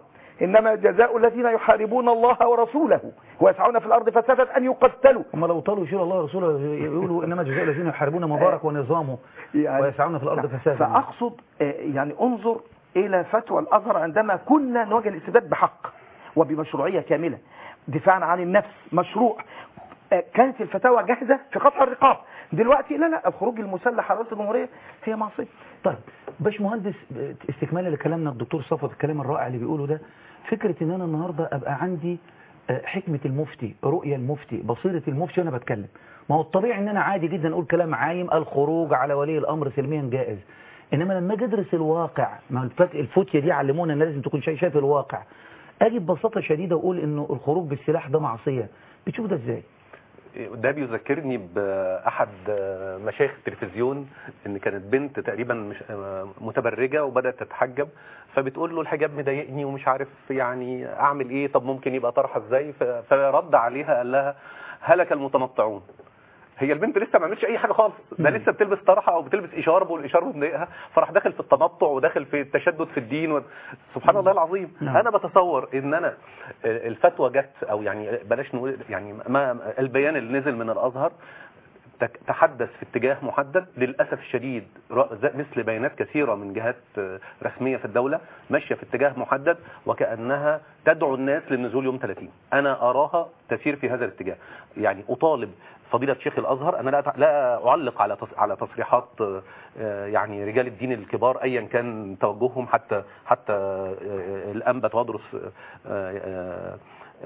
انما جزاء الذين يحاربون الله ورسوله ويسعون في الارض فسادا ان يقتلوا هم لو طالوا يشير الله ورسوله يقولوا انما جزاء الذين يحاربون مبارك ونظامه يعني ويسعون في الارض فسادا فاقصد آه، يعني انظر الى فتوى الازهر عندما كنا نواجه الاستبداد بحق وبمشروعيه كامله دفاعا عن النفس مشروع آه، كانت الفتاوى جاهزه في قطع الرقاب دلوقتي لا لا الخروج المسلح على رئيس الجمهوريه هي معصيه طيب باشمهندس استكمالا لكلامنا الدكتور صفوت الكلام الرائع اللي بيقوله ده فكره ان انا النهارده ابقى عندي آه، حكمه المفتي رؤيه المفتي بصيره المفتي وانا بتكلم ما هو الطبيعي ان انا عادي جدا اقول كلام عايم الخروج على ولي الامر سلميا جائز انما لما اجي ادرس الواقع ما هو الفت- الفتيه دي علمونا ان لازم تكون شايف شايف الواقع اجي ببساطه شديده اقول انه الخروج بالسلاح ده معصيه بتشوف ده ازاي ده بيذكرني باحد مشايخ التلفزيون ان كانت بنت تقريبا مش متبرجه وبدات تتحجب فبتقول له الحجاب مضايقني ومش عارف يعني اعمل ايه طب ممكن يبقى طرحه ازاي ف- فرد عليها قال لها هلك المتنطعون هي البنت لسه ما عملتش اي حاجه خالص ده لسه بتلبس طرحه او بتلبس اشارب والاشارب مضايقها فراح داخل في التنطع وداخل في التشدد في الدين و... سبحان الله العظيم نعم. انا بتصور ان انا الفتوى جت او يعني بلاش نقول يعني ما البيان اللي نزل من الازهر تك- تحدث في اتجاه محدد للاسف الشديد ر- ز- مثل بيانات كثيره من جهات آه، رسميه في الدوله ماشيه في اتجاه محدد وكانها تدعو الناس للنزول يوم 30 انا اراها تسير في هذا الاتجاه يعني اطالب فضيله شيخ الازهر انا لا أتع- لا اعلق على تص- على تصريحات آه، آه، يعني رجال الدين الكبار ايا كان توجههم حتى حتى آه، الانبا تودرس آه، آه،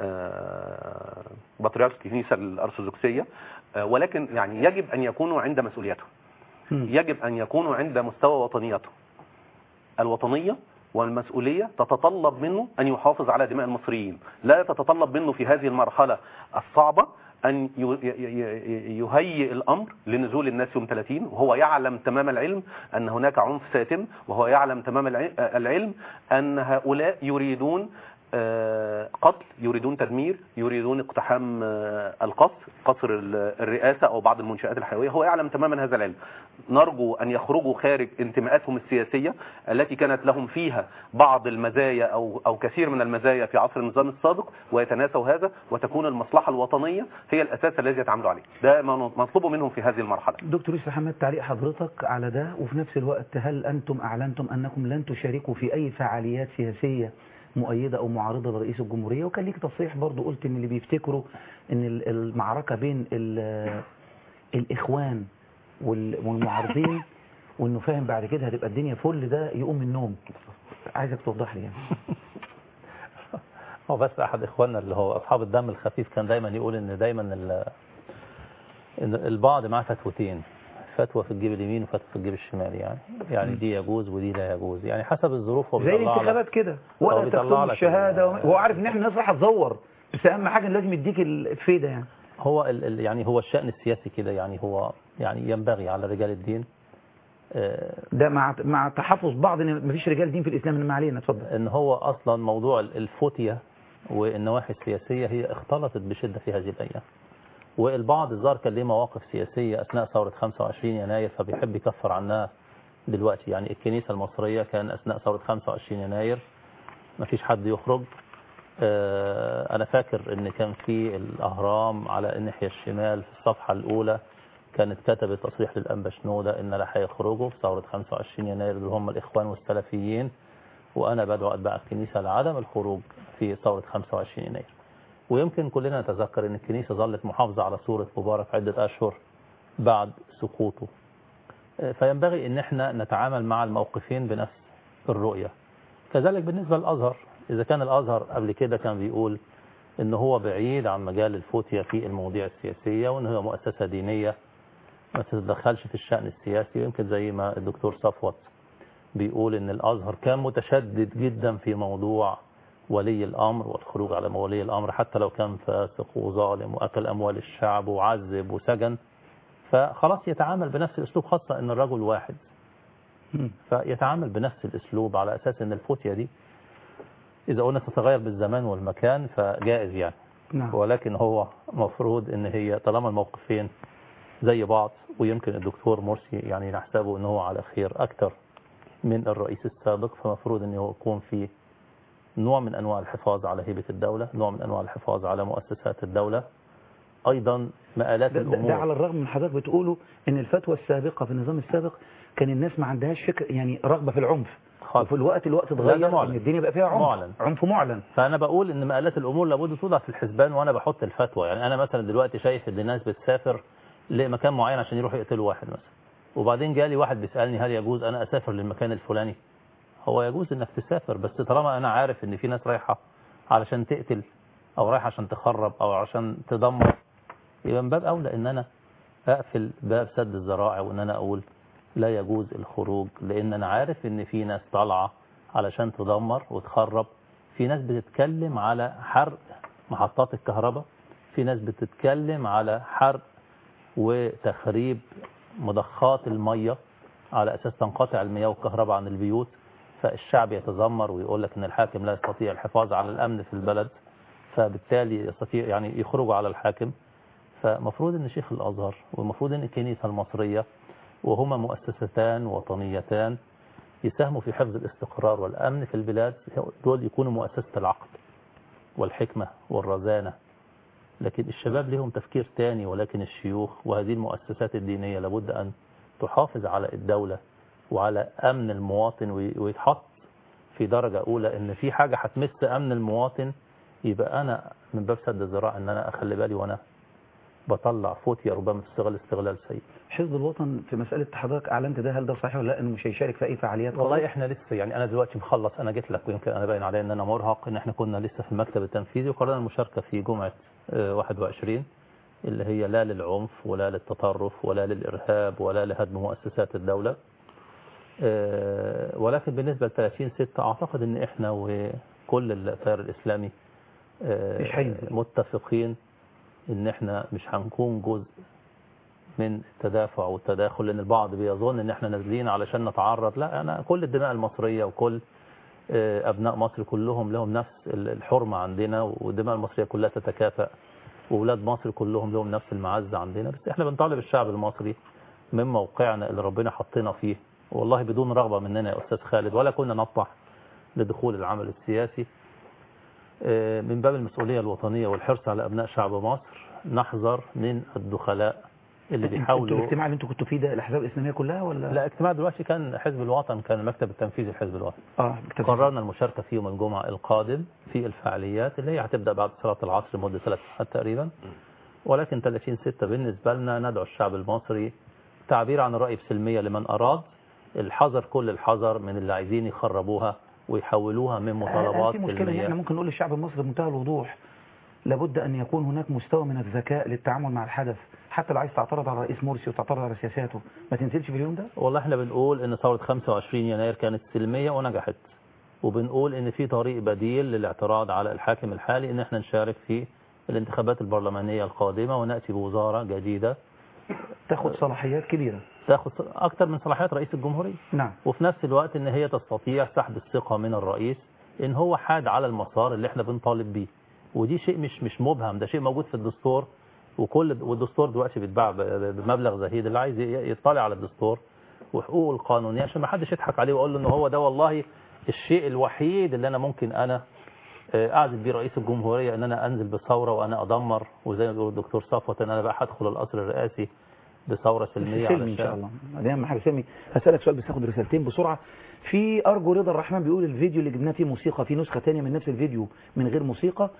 آه، بطريرك الكنيسه الارثوذكسيه آه، ولكن يعني يجب ان يكونوا عند مسؤوليتهم يجب ان يكونوا عند مستوى وطنيته الوطنيه والمسؤوليه تتطلب منه ان يحافظ على دماء المصريين لا تتطلب منه في هذه المرحله الصعبه ان ي- ي- ي- يهيئ الامر لنزول الناس يوم 30 وهو يعلم تمام العلم ان هناك عنف سيتم وهو يعلم تمام الع- العلم ان هؤلاء يريدون آه، قتل يريدون تدمير يريدون اقتحام آه، القصر قصر ال- الرئاسة أو بعض المنشآت الحيوية هو يعلم تماما هذا العلم نرجو أن يخرجوا خارج انتماءاتهم السياسية التي كانت لهم فيها بعض المزايا أو, أو كثير من المزايا في عصر النظام السابق ويتناسوا هذا وتكون المصلحة الوطنية هي الأساس الذي يتعاملوا عليه ده ما مطلوب منهم في هذه المرحلة دكتور يوسف حماد تعليق حضرتك على ده وفي نفس الوقت هل أنتم أعلنتم أنكم لن تشاركوا في أي فعاليات سياسية مؤيدة أو معارضة لرئيس الجمهورية وكان ليك تصريح برضو قلت إن اللي بيفتكروا إن ال- المعركة بين ال- الإخوان وال- والمعارضين وإنه فاهم بعد كده هتبقى الدنيا فل ده يقوم من النوم عايزك توضح لي يعني هو بس احد اخواننا اللي هو اصحاب الدم الخفيف كان دايما يقول ان دايما ال- ان البعض معاه فتوتين فتوى في الجيب اليمين وفتوى في الجيب الشمال يعني يعني دي يجوز ودي لا يجوز يعني حسب الظروف هو زي بيطلع لك- الانتخابات كده هو ولا بيطلع تكتب لك الشهادة وهو عارف إن إحنا الناس راح تزور بس أهم حاجة إن لازم يديك الفيدة يعني هو ال ال يعني هو الشأن السياسي كده يعني هو يعني ينبغي على رجال الدين آه، ده مع مع تحفظ بعض ان مفيش رجال دين في الاسلام انما علينا اتفضل ان هو اصلا موضوع ال- الفتية والنواحي السياسية هي اختلطت بشدة في هذه الايام والبعض الظاهر كان ليه مواقف سياسية اثناء ثورة 25 يناير فبيحب يكفر عنها دلوقتي يعني الكنيسة المصرية كان اثناء ثورة 25 يناير ما فيش حد يخرج آه، انا فاكر ان كان في الاهرام على الناحية الشمال في الصفحة الاولى كانت كتبت تصريح للأنبا شنودة إن لا هيخرجوا في ثورة 25 يناير اللي هم الإخوان والسلفيين وأنا بدعو أتباع الكنيسة لعدم الخروج في ثورة 25 يناير ويمكن كلنا نتذكر أن الكنيسة ظلت محافظة على صورة مبارك عدة أشهر بعد سقوطه آه، فينبغي أن احنا نتعامل مع الموقفين بنفس الرؤية كذلك بالنسبة للأزهر إذا كان الأزهر قبل كده كان بيقول ان هو بعيد عن مجال الفتية في المواضيع السياسية وان هو مؤسسة دينية ما تتدخلش في الشأن السياسي ويمكن زي ما الدكتور صفوت بيقول ان الازهر كان متشدد جدا في موضوع ولي الامر والخروج على ولي الامر حتى لو كان فاسق وظالم واكل اموال الشعب وعذب وسجن فخلاص يتعامل بنفس الاسلوب خاصة ان الرجل واحد فيتعامل بنفس الاسلوب على اساس ان الفتية دي اذا قلنا تتغير بالزمان والمكان فجائز يعني نعم. ولكن هو مفروض ان هي طالما الموقفين زي بعض ويمكن الدكتور مرسي يعني نحسبه ان هو على خير اكتر من الرئيس السابق فمفروض ان هو يكون في نوع من أنواع الحفاظ على هيبة الدولة نوع من أنواع الحفاظ على مؤسسات الدولة أيضا مآلات ده, ده, الأمور ده على الرغم من حضرتك بتقوله ان الفتوى السابقة في النظام السابق كان الناس ما عندهاش فكر يعني رغبة في العنف وفي الوقت الوقت لا، اتغير ده معلن. ان الدنيا بقى فيها عنف معلن. عنف معلن فأنا بقول إن مآلات الأمور لابد توضع في الحسبان وأنا بحط الفتوى يعني أنا مثلا دلوقتي شايف إن الناس بتسافر لمكان معين عشان يروحوا يقتلوا واحد مثلا وبعدين جالي واحد بيسألني هل يجوز أنا أسافر للمكان الفلاني هو يجوز إنك تسافر بس طالما أنا عارف إن في ناس رايحة علشان تقتل أو رايحة عشان تخرب أو عشان تدمر يبقى من باب أولى إن أنا أقفل باب سد الذرائع وإن أنا أقول لا يجوز الخروج لأن أنا عارف إن في ناس طالعة علشان تدمر وتخرب في ناس بتتكلم على حرق محطات الكهرباء في ناس بتتكلم على حرق وتخريب مضخات المية على أساس تنقطع المياه والكهرباء عن البيوت فالشعب يتذمر ويقول لك ان الحاكم لا يستطيع الحفاظ على الامن في البلد فبالتالي يستطيع يعني يخرجوا على الحاكم فمفروض ان شيخ الازهر والمفروض ان الكنيسه المصريه وهما مؤسستان وطنيتان يساهموا في حفظ الاستقرار والامن في البلاد دول يكونوا مؤسسه العقل والحكمه والرزانه لكن الشباب لهم تفكير تاني ولكن الشيوخ وهذه المؤسسات الدينيه لابد ان تحافظ على الدوله وعلى امن المواطن وي- ويتحط في درجه اولى ان في حاجه هتمس امن المواطن يبقى انا من باب سد الذراع ان انا اخلي بالي وانا بطلع فوتيا ربما تستغل استغلال سيء حزب الوطن في مسألة حضرتك أعلنت ده هل ده صحيح ولا لا إنه مش هيشارك في أي فعاليات والله خالص؟ احنا لسه يعني انا دلوقتي مخلص انا جيت لك ويمكن انا باين عليا ان انا مرهق ان احنا كنا لسه في المكتب التنفيذي وقررنا المشاركه في جمعه آه، 21 اللي هي لا للعنف ولا للتطرف ولا للارهاب ولا لهدم مؤسسات الدوله آه، ولكن بالنسبه ل 30 6 اعتقد ان احنا وكل التيار الاسلامي آه، مش هينزل. متفقين ان احنا مش هنكون جزء من التدافع والتداخل لان البعض بيظن ان احنا نازلين علشان نتعرض لا انا كل الدماء المصريه وكل آه، ابناء مصر كلهم لهم نفس ال- الحرمه عندنا والدماء المصريه كلها تتكافئ واولاد مصر كلهم لهم نفس المعزه عندنا بس احنا بنطالب الشعب المصري من موقعنا اللي ربنا حطنا فيه والله بدون رغبه مننا يا استاذ خالد ولا كنا نطمح لدخول العمل السياسي آه، من باب المسؤوليه الوطنيه والحرص على ابناء شعب مصر نحذر من الدخلاء اللي انتوا بيحاولوا الاجتماع اللي انتوا كنتوا فيه ده الأحزاب الإسلامية كلها ولا؟ لا اجتماع دلوقتي كان حزب الوطن كان المكتب التنفيذي لحزب الوطن اه قررنا المشاركة في يوم الجمعة القادم في الفعاليات اللي هي هتبدأ بعد صلاة العصر لمدة ثلاث ساعات تقريبا ولكن 30 6 بالنسبة لنا ندعو الشعب المصري تعبير عن الرأي بسلمية لمن أراد الحذر كل الحذر من اللي عايزين يخربوها ويحولوها من مطالبات في مشكلة إن احنا سلمية ممكن نقول للشعب المصري بمنتهى الوضوح لابد أن يكون هناك مستوى من الذكاء للتعامل مع الحدث حتى لو عايز تعترض على رئيس مرسي وتعترض على سياساته ما تنزلش في اليوم ده والله احنا بنقول ان ثورة 25 يناير كانت سلمية ونجحت وبنقول ان في طريق بديل للاعتراض على الحاكم الحالي ان احنا نشارك في الانتخابات البرلمانية القادمة ونأتي بوزارة جديدة تاخد صلاحيات كبيرة تاخد اكتر من صلاحيات رئيس الجمهورية نعم وفي نفس الوقت ان هي تستطيع سحب الثقة من الرئيس ان هو حاد على المسار اللي احنا بنطالب بيه ودي شيء مش مش مبهم ده شيء موجود في الدستور وكل والدستور دلوقتي بيتباع ب- ب- بمبلغ زهيد اللي عايز ي- يطلع على الدستور وحقوقه القانونيه عشان ما حدش يضحك عليه ويقول له ان هو ده والله الشيء الوحيد اللي انا ممكن انا آه، اعزل بيه رئيس الجمهوريه ان انا انزل بثوره وانا ادمر وزي ما بيقول الدكتور صفوت ان انا بقى هدخل القصر الرئاسي بثوره سلميه سلمي ان شاء علشان الله دي اهم حاجه سلمي هسالك سؤال بس هاخد رسالتين بسرعه في ارجو رضا الرحمن بيقول الفيديو اللي جبناه فيه موسيقى في نسخه ثانيه من نفس الفيديو من غير موسيقى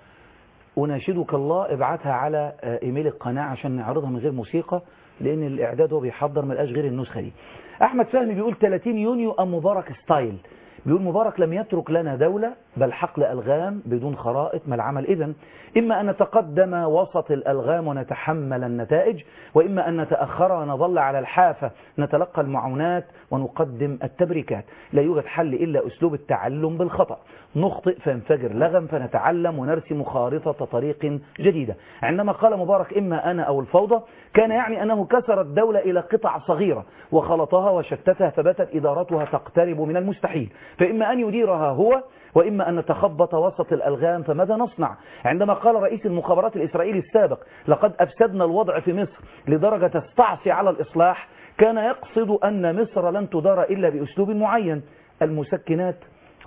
اناشدك الله ابعتها على آه، ايميل القناه عشان نعرضها من غير موسيقى لان الاعداد هو بيحضر ما لقاش غير النسخه دي احمد فهمي بيقول 30 يونيو ام مبارك ستايل بيقول مبارك لم يترك لنا دولة بل حقل ألغام بدون خرائط ما العمل إذن إما أن نتقدم وسط الألغام ونتحمل النتائج وإما أن نتأخر ونظل على الحافة نتلقى المعونات ونقدم التبريكات لا يوجد حل إلا أسلوب التعلم بالخطأ نخطئ فينفجر لغم فنتعلم ونرسم خارطة طريق جديدة عندما قال مبارك إما أنا أو الفوضى كان يعني أنه كسر الدولة إلى قطع صغيرة وخلطها وشتتها فباتت إدارتها تقترب من المستحيل فإما أن يديرها هو وإما أن نتخبط وسط الألغام فماذا نصنع عندما قال رئيس المخابرات الإسرائيلي السابق لقد أفسدنا الوضع في مصر لدرجة تستعصي على الإصلاح كان يقصد أن مصر لن تدار إلا بأسلوب معين المسكنات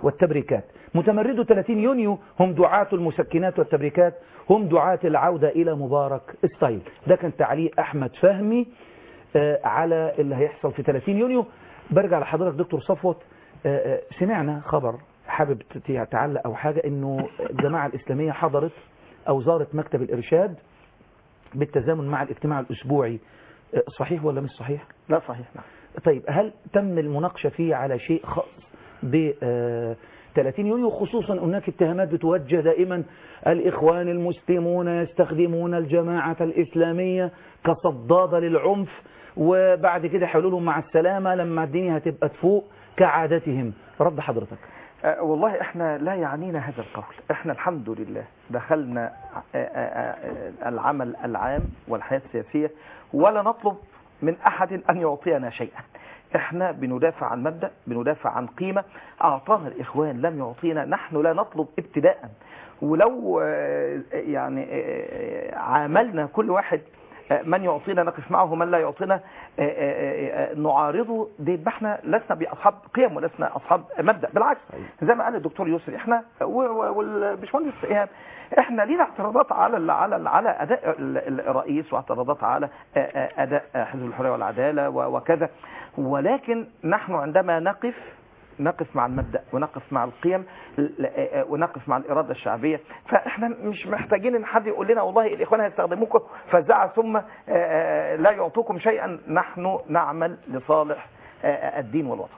والتبريكات متمردو 30 يونيو هم دعاة المسكنات والتبريكات هم دعاة العودة إلى مبارك ستايل ده كان تعليق أحمد فهمي آه، على اللي هيحصل في 30 يونيو برجع لحضرتك دكتور صفوت آه، آه، سمعنا خبر حابب ت- تعلق أو حاجة إنه الجماعة الإسلامية حضرت أو زارت مكتب الإرشاد بالتزامن مع الاجتماع الأسبوعي آه، صحيح ولا مش صحيح؟ لا صحيح نعم طيب هل تم المناقشة فيه على شيء خاص ب آه، 30 يونيو خصوصا هناك اتهامات بتوجه دائما الإخوان المسلمون يستخدمون الجماعة الإسلامية كصدادة للعنف وبعد كده حلوا لهم مع السلامة لما الدنيا هتبقى تفوق كعادتهم رد حضرتك آه، والله احنا لا يعنينا هذا القول احنا الحمد لله دخلنا آه، آه، آه، العمل العام والحياة السياسية ولا نطلب من احد ان يعطينا شيئا احنا بندافع عن مبدأ بندافع عن قيمة اعطانا الاخوان لم يعطينا نحن لا نطلب ابتداء ولو آه، يعني آه، عاملنا كل واحد آه، من يعطينا نقف معه من لا يعطينا آه، آه، آه، نعارضه دي يبقى احنا لسنا باصحاب قيم ولسنا اصحاب مبدا بالعكس زي ما قال الدكتور يسري احنا و- و- والباشمهندس ايهاب احنا لينا اعتراضات على ال على ال على اداء ال- الرئيس واعتراضات على آه، آه، اداء حزب الحريه والعداله و- وكذا ولكن نحن عندما نقف نقف مع المبدأ ونقف مع القيم ل- آه، ونقف مع الإرادة الشعبية فإحنا مش محتاجين إن حد يقول لنا والله الإخوان هيستخدموكم فزعة ثم آه، آه، لا يعطوكم شيئا نحن نعمل لصالح آه، الدين والوطن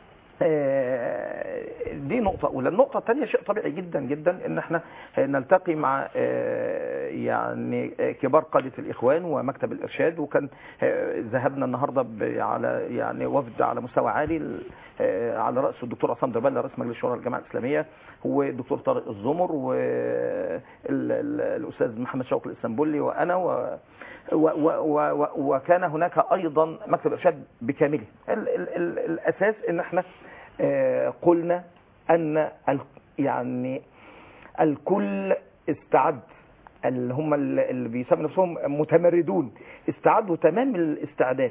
آه، دي نقطة أولى النقطة الثانية شيء طبيعي جدا جدا إن احنا نلتقي مع آه، يعني آه، كبار قادة الإخوان ومكتب الإرشاد وكان آه، ذهبنا النهاردة ب- على يعني وفد على مستوى عالي آه، على رأس الدكتور عصام دربالة رئيس مجلس شورى الجماعة الإسلامية والدكتور طارق الزمر والأستاذ محمد شوقي الإسطنبولي وأنا و و و و و وكان هناك ايضا مكتب ارشاد بكامله ال ال ال الاساس ان احنا آه، قلنا ان ال يعني الكل استعد اللي هم اللي اللي بيسموا نفسهم متمردون استعدوا تمام الاستعداد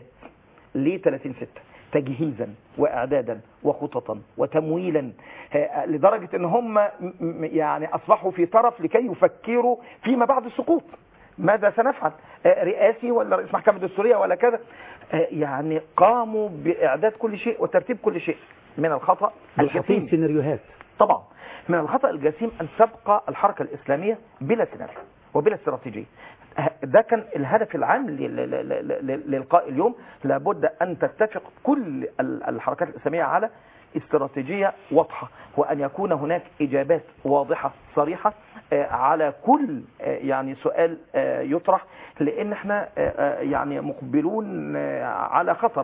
ل 30 6 تجهيزا واعدادا وخططا وتمويلا آه، لدرجه ان هم م- م- يعني اصبحوا في طرف لكي يفكروا فيما بعد السقوط ماذا سنفعل آه، رئاسي ولا رئيس محكمة دستورية ولا كذا آه، يعني قاموا بإعداد كل شيء وترتيب كل شيء من الخطأ حاطين الجسيم سيناريوهات طبعا من الخطأ الجسيم أن تبقى الحركة الإسلامية بلا سيناريو وبلا استراتيجية ده كان الهدف العام ل- ل- ل- ل- للقاء اليوم لابد أن تتفق كل ال- الحركات الإسلامية على استراتيجية واضحة وأن يكون هناك إجابات واضحة صريحة آه، على كل آه، يعني سؤال آه، يطرح لأن احنا آه، آه، يعني مقبلون آه، على خطر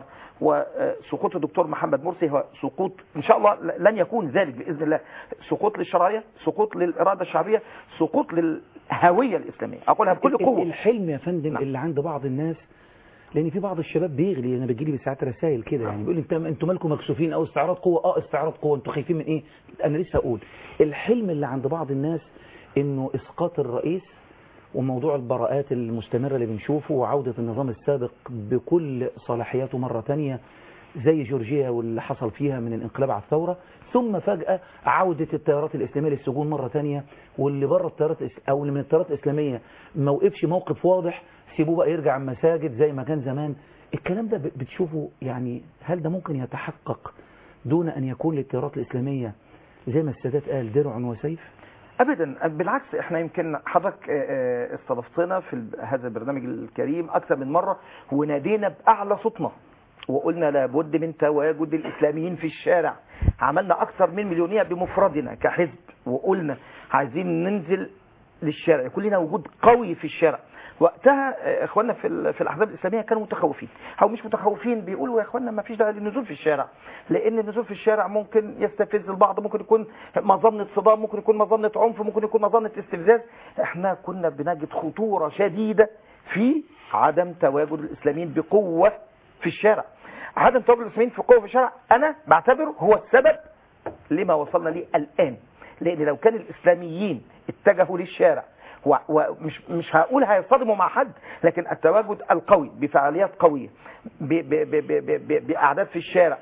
وسقوط الدكتور محمد مرسي هو سقوط إن شاء الله لن يكون ذلك بإذن الله سقوط للشرعية سقوط للإرادة الشعبية سقوط للهوية الإسلامية أقولها بكل ال- قوة الحلم يا فندم اللي عند بعض الناس لان في بعض الشباب بيغلي انا بيجي لي ساعات رسائل كده يعني بيقول لي انت انتوا مالكم مكسوفين او استعراض قوه اه استعراض قوه انتوا خايفين من ايه انا لسه اقول الحلم اللي عند بعض الناس انه اسقاط الرئيس وموضوع البراءات المستمرة اللي بنشوفه وعودة النظام السابق بكل صلاحياته مرة تانية زي جورجيا واللي حصل فيها من الانقلاب على الثورة ثم فجأة عودة التيارات الإسلامية للسجون مرة تانية واللي بره التيارات الإس- أو اللي من التيارات الإسلامية ما وقفش موقف واضح سيبوه بقى يرجع المساجد زي ما كان زمان الكلام ده ب- بتشوفه يعني هل ده ممكن يتحقق دون أن يكون للتيارات الإسلامية زي ما السادات قال درع وسيف ابدا بالعكس احنا يمكن حضرتك آه، آه، استضفتنا في ال- هذا البرنامج الكريم اكثر من مره ونادينا باعلى صوتنا وقلنا لابد من تواجد الاسلاميين في الشارع عملنا اكثر من مليونيه بمفردنا كحزب وقلنا عايزين ننزل للشارع يكون لنا وجود قوي في الشارع وقتها آه، اخواننا في ال- في الاحزاب الاسلاميه كانوا متخوفين او مش متخوفين بيقولوا يا اخواننا ما فيش داعي للنزول في الشارع لان النزول في الشارع ممكن يستفز البعض ممكن يكون مظنه صدام ممكن يكون مظنه عنف ممكن يكون مظنه استفزاز احنا كنا بنجد خطوره شديده في عدم تواجد الاسلاميين بقوه في الشارع عدم تواجد الاسلاميين في قوه في الشارع انا بعتبره هو السبب لما وصلنا ليه الان لان لو كان الاسلاميين اتجهوا للشارع و- ومش مش هقول هيصطدموا مع حد لكن التواجد القوي بفعاليات قوية ب- ب- ب- ب- ب- ب- بأعداد في الشارع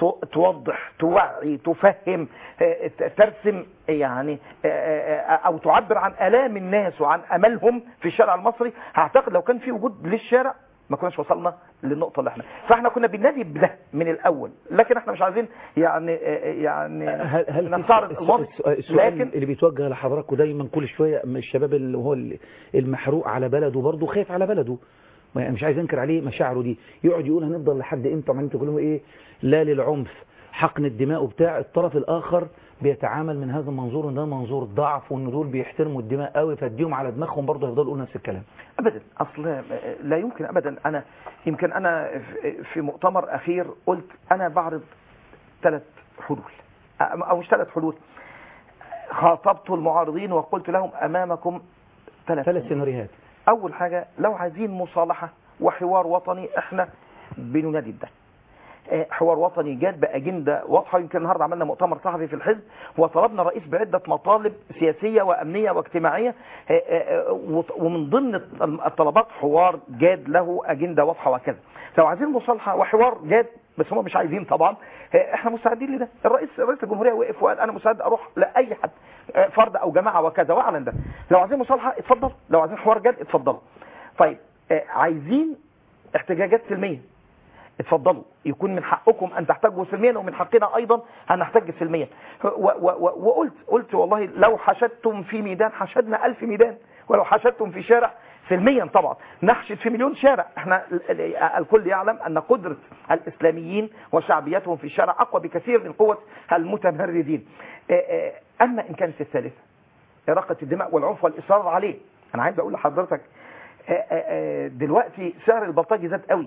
تو- توضح توعي تفهم آه، ت- ترسم يعني آه، آه، او تعبر عن الام الناس وعن املهم في الشارع المصري اعتقد لو كان في وجود للشارع ما كناش وصلنا للنقطه اللي احنا فاحنا كنا بننادي بده من الاول لكن احنا مش عايزين يعني آه، يعني هل هل في نستعرض السؤال- الماضي السؤال السؤال لكن اللي بيتوجه لحضراتكم دايما كل شويه من الشباب اللي هو المحروق على بلده برضه خايف على بلده ما- يعني مش عايز انكر عليه مشاعره دي يقعد يقول هنفضل لحد امتى وعمالين تقولوا ايه لا للعنف حقن الدماء وبتاع الطرف الاخر بيتعامل من هذا المنظور ان ده منظور ضعف وان دول بيحترموا الدماء قوي فاديهم على دماغهم برضه يفضلوا يقولوا نفس الكلام ابدا اصل لا يمكن ابدا انا يمكن انا في- في مؤتمر اخير قلت انا بعرض ثلاث حلول او مش ثلاث حلول خاطبت المعارضين وقلت لهم امامكم ثلاث ثلاث سيناريوهات اول حاجه لو عايزين مصالحه وحوار وطني احنا بننادي بده آه، حوار وطني جاد باجنده واضحه يمكن النهارده عملنا مؤتمر صحفي في الحزب وطلبنا الرئيس بعده مطالب سياسيه وامنيه واجتماعيه آه، آه، وط- ومن ضمن الطلبات حوار جاد له اجنده واضحه وكذا لو عايزين مصالحه وحوار جاد بس هم مش عايزين طبعا آه، احنا مستعدين لده الرئيس رئيس الجمهوريه وقف وقال انا مستعد اروح لاي حد آه، فرد او جماعه وكذا واعلن ده لو عايزين مصالحه اتفضل لو عايزين حوار جاد اتفضلوا طيب آه، عايزين احتجاجات سلميه اتفضلوا يكون من حقكم ان تحتجوا سلميا ومن حقنا ايضا ان نحتج سلميا و- و- و- وقلت قلت والله لو حشدتم في ميدان حشدنا ألف ميدان ولو حشدتم في شارع سلميا طبعا نحشد في مليون شارع احنا ال- ال- الكل يعلم ان قدرة الاسلاميين وشعبيتهم في الشارع اقوى بكثير من قوة المتمردين اه، اه، اما ان كانت الثالثة إراقة الدماء والعنف والإصرار عليه أنا عايز أقول لحضرتك آه، آه، آه، دلوقتي سعر البلطجي زاد قوي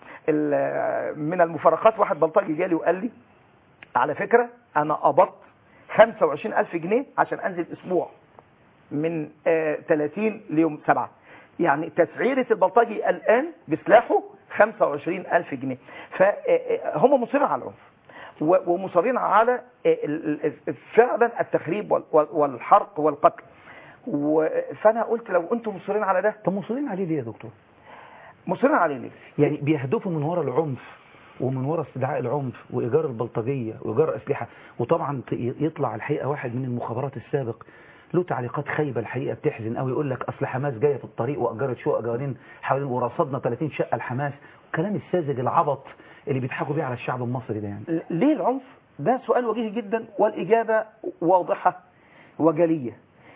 ال- من المفارقات واحد بلطجي جالي وقال لي على فكرة أنا قبضت 25 ألف جنيه عشان أنزل أسبوع من آه، 30 ليوم 7 يعني تسعيرة البلطجي الآن بسلاحه 25 ألف جنيه فهم مصرين على العنف و- ومصرين على آه، ال- ال- فعلا التخريب وال- وال- والحرق والقتل و- فأنا قلت لو أنتم مصرين على ده طب مصرين عليه ليه يا دكتور مصرين عليه ليه يعني بيهدفوا من وراء العنف ومن وراء استدعاء العنف وايجار البلطجيه وايجار اسلحه وطبعا ت- يطلع الحقيقه واحد من المخابرات السابق له تعليقات خايبه الحقيقه بتحزن قوي يقول لك اصل حماس جايه في الطريق واجرت شقق جوانين حوالين ورصدنا 30 شقه لحماس الكلام الساذج العبط اللي بيضحكوا بيه على الشعب المصري ده يعني ليه العنف ده سؤال وجيه جدا والإجابة واضحة وجلية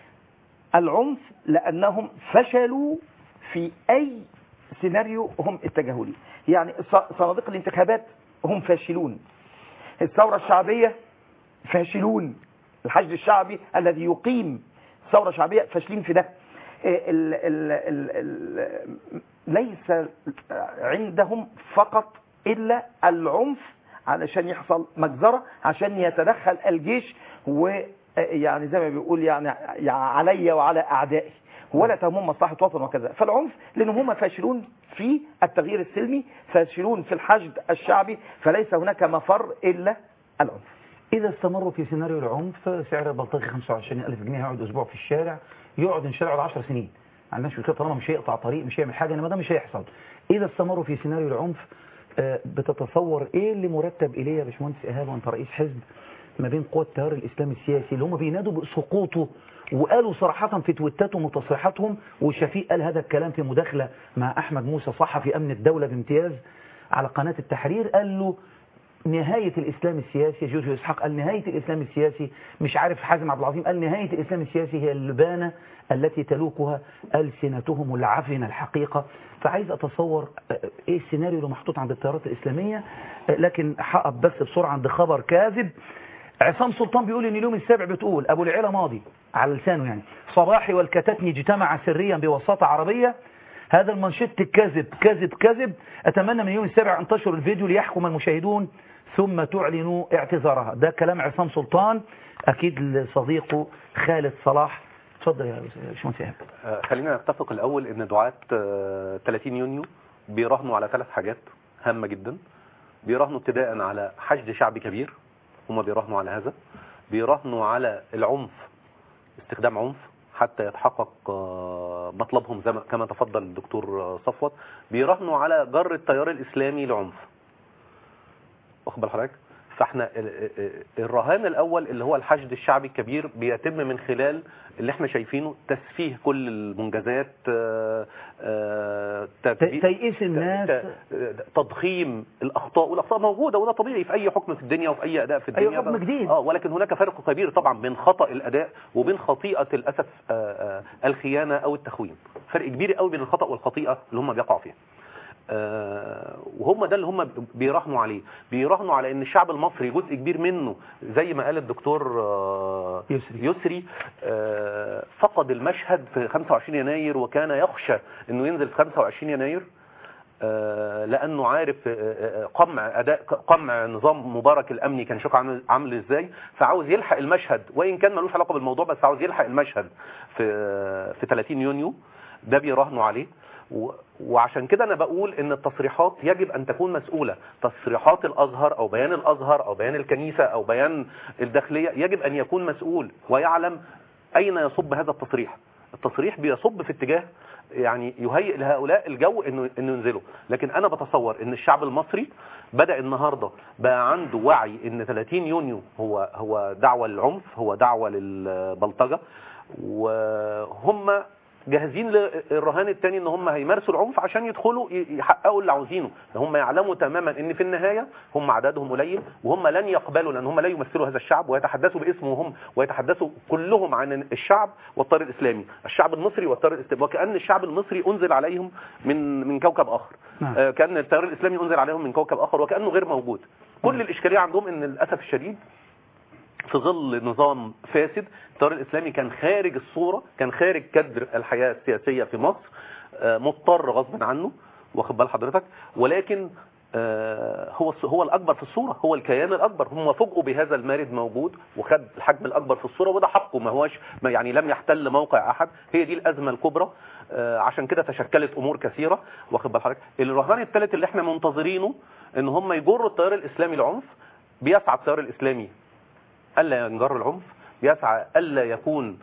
العنف لأنهم فشلوا في أي سيناريو هم اتجهوا ليه يعني ص- صناديق الانتخابات هم فاشلون الثورة الشعبية فاشلون الحشد الشعبي الذي يقيم ثورة شعبية فاشلين في ده ال ال ال ال ليس عندهم فقط إلا العنف علشان يحصل مجزرة عشان يتدخل الجيش ويعني زي ما بيقول يعني يعني علي وعلى أعدائي ولا تهمهم مصلحة وطن وكذا فالعنف لأنهم هم فاشلون في التغيير السلمي فاشلون في الحشد الشعبي فليس هناك مفر إلا العنف إذا استمروا في سيناريو العنف سعر البلطجي 25000 جنيه هيقعد أسبوع في الشارع يقعد إن شاء الله يقعد 10 سنين ما عندناش مشكلة طالما مش هيقطع طريق مش هيعمل حاجة إنما ده مش هيحصل إذا استمروا في سيناريو العنف آه، بتتصور إيه اللي مرتب إليه يا باشمهندس إيهاب وأنت رئيس حزب ما بين قوى التيار الإسلامي السياسي اللي هم بينادوا بسقوطه وقالوا صراحة في تويتاتهم وتصريحاتهم وشفيق قال هذا الكلام في مداخلة مع أحمد موسى صحفي أمن الدولة بامتياز على قناة التحرير قال له نهاية الإسلام السياسي جورج إسحاق قال نهاية الإسلام السياسي مش عارف حازم عبد العظيم قال نهاية الإسلام السياسي هي اللبانة التي تلوكها ألسنتهم العفنة الحقيقة فعايز أتصور آه، إيه السيناريو اللي محطوط عند التيارات الإسلامية آه، لكن حقق بس بسرعة عند خبر كاذب عصام سلطان بيقول ان اليوم السابع بتقول ابو العلا ماضي على لسانه يعني صباحي والكتاتني اجتمع سريا بوساطة عربية هذا المنشط كذب كذب كذب اتمنى من اليوم السابع ان تنشر الفيديو ليحكم المشاهدون ثم تعلنوا اعتذارها ده كلام عصام سلطان اكيد لصديقه خالد صلاح اتفضل يا باشمهندس ايهاب آه، خلينا نتفق الأول إن دعاة آه، 30 يونيو بيراهنوا على ثلاث حاجات هامة جدا بيراهنوا ابتداء على حشد شعبي كبير هما بيراهنوا على هذا بيراهنوا على العنف استخدام عنف حتى يتحقق آه، مطلبهم زي ما كما تفضل الدكتور آه، صفوت بيراهنوا على جر التيار الإسلامي لعنف واخد بال حضرتك فاحنا ال- ال- الرهان الاول اللي هو الحشد الشعبي الكبير بيتم من خلال اللي احنا شايفينه تسفيه كل المنجزات آه، آه، تبدي- تيئيس الناس. ت- ت- تضخيم الاخطاء والاخطاء موجوده وده طبيعي في اي حكم في الدنيا وفي اي اداء في أي الدنيا حكم جديد. اه ولكن هناك فرق كبير طبعا بين خطا الاداء وبين خطيئه للاسف آه، آه، الخيانه او التخوين فرق كبير قوي بين الخطا والخطيئه اللي هم بيقعوا فيها آه، وهم ده اللي هم بيراهنوا عليه بيراهنوا على ان الشعب المصري جزء كبير منه زي ما قال الدكتور آه، يسري. يسري آه، فقد المشهد في 25 يناير وكان يخشى انه ينزل في 25 يناير آه، لانه عارف آه، آه، قمع اداء قمع نظام مبارك الامني كان شكله عامل عامل ازاي فعاوز يلحق المشهد وان كان ملوش علاقه بالموضوع بس عاوز يلحق المشهد في في 30 يونيو ده بيراهنوا عليه و- وعشان كده انا بقول ان التصريحات يجب ان تكون مسؤوله تصريحات الازهر او بيان الازهر او بيان الكنيسه او بيان الداخليه يجب ان يكون مسؤول ويعلم اين يصب هذا التصريح التصريح بيصب في اتجاه يعني يهيئ لهؤلاء الجو انه انه ينزلوا لكن انا بتصور ان الشعب المصري بدا النهارده بقى عنده وعي ان 30 يونيو هو هو دعوه للعنف هو دعوه للبلطجه وهم جاهزين للرهان الثاني ان هم هيمارسوا العنف عشان يدخلوا ي- يحققوا اللي عاوزينه هم يعلموا تماما ان في النهايه هم عددهم قليل وهم لن يقبلوا لان هم لا يمثلوا هذا الشعب ويتحدثوا باسمهم ويتحدثوا كلهم عن الشعب والطار الاسلامي الشعب المصري والطار الاسلامي وكان الشعب المصري انزل عليهم من من كوكب اخر نعم. آه، كان التيار الاسلامي انزل عليهم من كوكب اخر وكانه غير موجود كل الاشكاليه عندهم ان للاسف الشديد في ظل نظام فاسد التيار الاسلامي كان خارج الصوره كان خارج كدر الحياه السياسيه في مصر آه، مضطر غصبا عنه واخد بال حضرتك ولكن آه، هو الص- هو الاكبر في الصوره هو الكيان الاكبر هم فوجئوا بهذا المارد موجود وخد الحجم الاكبر في الصوره وده حقه ما هوش ما يعني لم يحتل موقع احد هي دي الازمه الكبرى آه، عشان كده تشكلت امور كثيره واخد بال حضرتك الرهان الثالث اللي احنا منتظرينه ان هم يجروا التيار الاسلامي العنف بيسعى التيار الاسلامي الا ينجر العنف يسعى الا يكون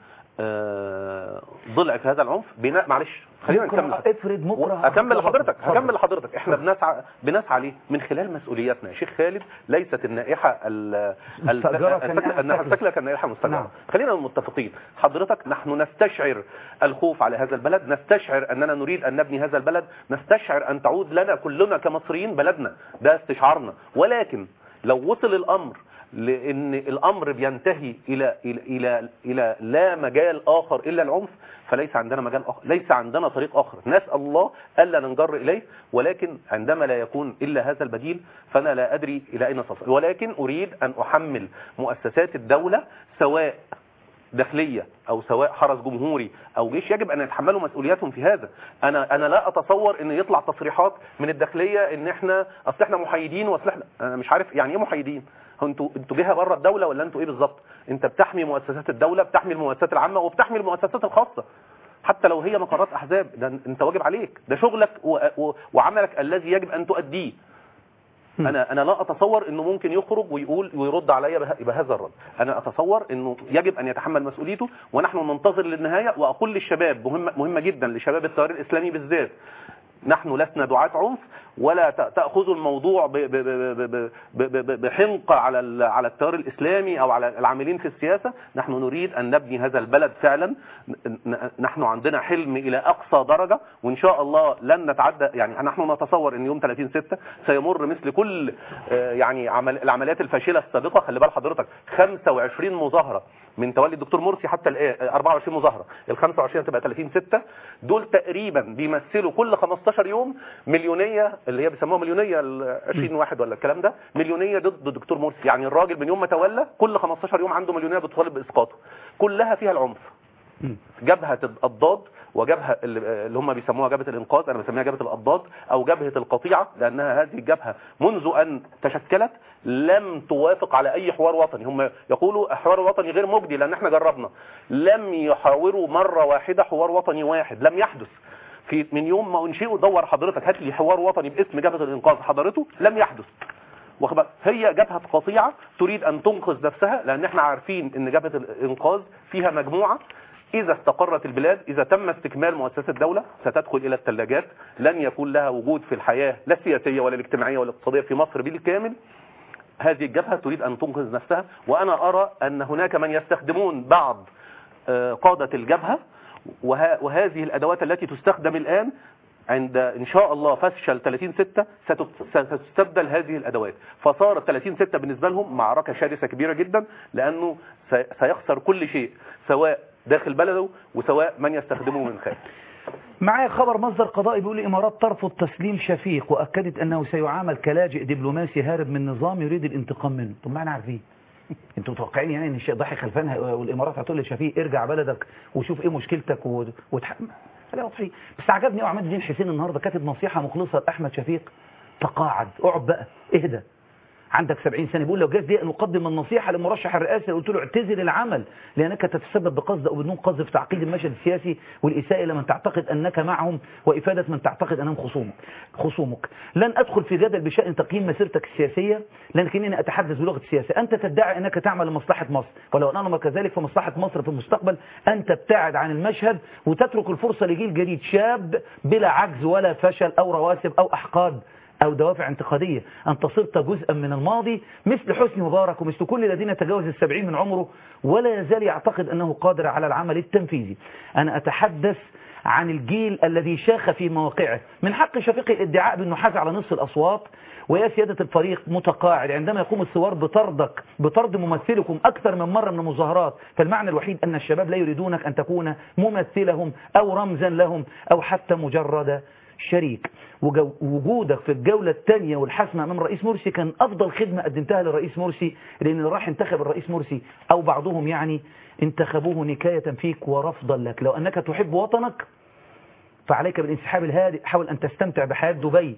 آه، ضلع في هذا العنف بناء معلش خلينا بكرة نكمل افرض بكره اكمل لحضرتك اتفضل. هكمل لحضرتك احنا بنسعى بنسعى ليه من خلال مسؤولياتنا يا شيخ خالد ليست النائحه ال- مستأجرة ال- كنائحة النائحه مستأجرة. السكنه كنائحه مستأجرة نعم. خلينا متفقين حضرتك نحن نستشعر الخوف على هذا البلد نستشعر اننا نريد ان نبني هذا البلد نستشعر ان تعود لنا كلنا كمصريين بلدنا ده استشعارنا ولكن لو وصل الامر لان الامر بينتهي الى الى الى, إلى لا مجال اخر الا العنف فليس عندنا مجال اخر ليس عندنا طريق اخر نسال الله الا ننجر اليه ولكن عندما لا يكون الا هذا البديل فانا لا ادري الى اين سأصل ولكن اريد ان احمل مؤسسات الدوله سواء داخليه او سواء حرس جمهوري او جيش يجب ان يتحملوا مسؤولياتهم في هذا انا انا لا اتصور ان يطلع تصريحات من الداخليه ان احنا اصل احنا محايدين واصل احنا انا مش عارف يعني ايه محايدين هو انتوا انتوا جهه بره الدوله ولا انتوا ايه بالظبط انت بتحمي مؤسسات الدوله بتحمي المؤسسات العامه وبتحمي المؤسسات الخاصه حتى لو هي مقرات احزاب ده انت واجب عليك ده شغلك و... و... وعملك الذي يجب ان تؤديه انا انا لا اتصور انه ممكن يخرج ويقول ويرد عليا به- بهذا الرد انا اتصور انه يجب ان يتحمل مسؤوليته ونحن ننتظر للنهايه واقول للشباب مهمه مهمه جدا لشباب التيار الاسلامي بالذات نحن لسنا دعاة عنف ولا ت- تأخذوا الموضوع ب- ب- ب- ب- ب- ب- بحنقة على ال- على التيار الإسلامي أو على العاملين في السياسة نحن نريد أن نبني هذا البلد فعلا ن- ن- نحن عندنا حلم إلى أقصى درجة وإن شاء الله لن نتعدى يعني نحن نتصور أن يوم 30 6 سيمر مثل كل آه، يعني عمل العمليات الفاشلة السابقة خلي بال حضرتك 25 مظاهرة من تولي الدكتور مرسي حتى الآن آه، 24 مظاهرة ال 25 تبقى 30 6 دول تقريبا بيمثلوا كل 15 يوم مليونية اللي هي بيسموها مليونية ال 20 واحد ولا الكلام ده مليونية ضد الدكتور مرسي يعني الراجل من يوم ما تولى كل 15 يوم عنده مليونية بتطالب بإسقاطه كلها فيها العنف جبهة الضاد وجبهة اللي اللي هم بيسموها جبهة الإنقاذ أنا بسميها جبهة الأضداد أو جبهة القطيعة لأنها هذه الجبهة منذ أن تشكلت لم توافق على أي حوار وطني هم يقولوا حوار وطني غير مجدي لأن احنا جربنا لم يحاوروا مرة واحدة حوار وطني واحد لم يحدث في من يوم ما انشئوا دور حضرتك هات لي حوار وطني باسم جبهة الإنقاذ حضرته لم يحدث واخد بالك؟ هي جبهة قطيعة تريد أن تنقذ نفسها لأن احنا عارفين أن جبهة الإنقاذ فيها مجموعة إذا استقرت البلاد إذا تم استكمال مؤسسات الدولة ستدخل إلى الثلاجات لن يكون لها وجود في الحياة لا السياسية ولا الاجتماعية ولا الاقتصادية في مصر بالكامل هذه الجبهة تريد أن تنقذ نفسها وأنا أرى أن هناك من يستخدمون بعض آه، قادة الجبهة وه- وهذه الأدوات التي تستخدم الآن عند إن شاء الله فشل 30 6 ستستبدل هذه الأدوات فصارت 30 6 بالنسبة لهم معركة شرسة كبيرة جدا لأنه سي- سيخسر كل شيء سواء داخل بلده وسواء من يستخدمه من خارج معايا خبر مصدر قضائي بيقول الإمارات ترفض تسليم شفيق وأكدت أنه سيعامل كلاجئ دبلوماسي هارب من نظام يريد الانتقام منه طب ما احنا عارفين انتوا متوقعين يعني ان الشيخ ضحي خلفان والامارات هتقول لشفيق ارجع بلدك وشوف ايه مشكلتك و... وتح... لا واضحين بس عجبني قوي عماد الدين حسين النهارده كاتب نصيحه مخلصه لاحمد شفيق تقاعد اقعد بقى اهدى عندك 70 سنه بيقول لو جاز دي نقدم النصيحه للمرشح الرئاسي قلت له اعتزل العمل لانك تتسبب بقصد او بدون قصد في تعقيد المشهد السياسي والاساءه الى من تعتقد انك معهم وافاده من تعتقد انهم خصومك خصومك لن ادخل في جدل بشان تقييم مسيرتك السياسيه لكنني اتحدث بلغه السياسه انت تدعي انك تعمل لمصلحه مصر ولو انما كذلك فمصلحه مصر في المستقبل ان تبتعد عن المشهد وتترك الفرصه لجيل جديد شاب بلا عجز ولا فشل او رواسب او احقاد أو دوافع انتقادية أنت صرت جزءا من الماضي مثل حسني مبارك ومثل كل الذين تجاوز السبعين من عمره ولا يزال يعتقد أنه قادر على العمل التنفيذي أنا أتحدث عن الجيل الذي شاخ في مواقعه من حق شفيقي الادعاء بأنه حاز على نصف الأصوات ويا سيادة الفريق متقاعد عندما يقوم الثوار بطردك بطرد ممثلكم أكثر من مرة من المظاهرات فالمعنى الوحيد أن الشباب لا يريدونك أن تكون ممثلهم أو رمزا لهم أو حتى مجرد شريك وجو- وجودك في الجولة الثانية والحاسمة أمام الرئيس مرسي كان أفضل خدمة قدمتها للرئيس مرسي لأن اللي راح انتخب الرئيس مرسي أو بعضهم يعني انتخبوه نكاية فيك ورفضا لك لو أنك تحب وطنك فعليك بالانسحاب الهادئ حاول أن تستمتع بحياة دبي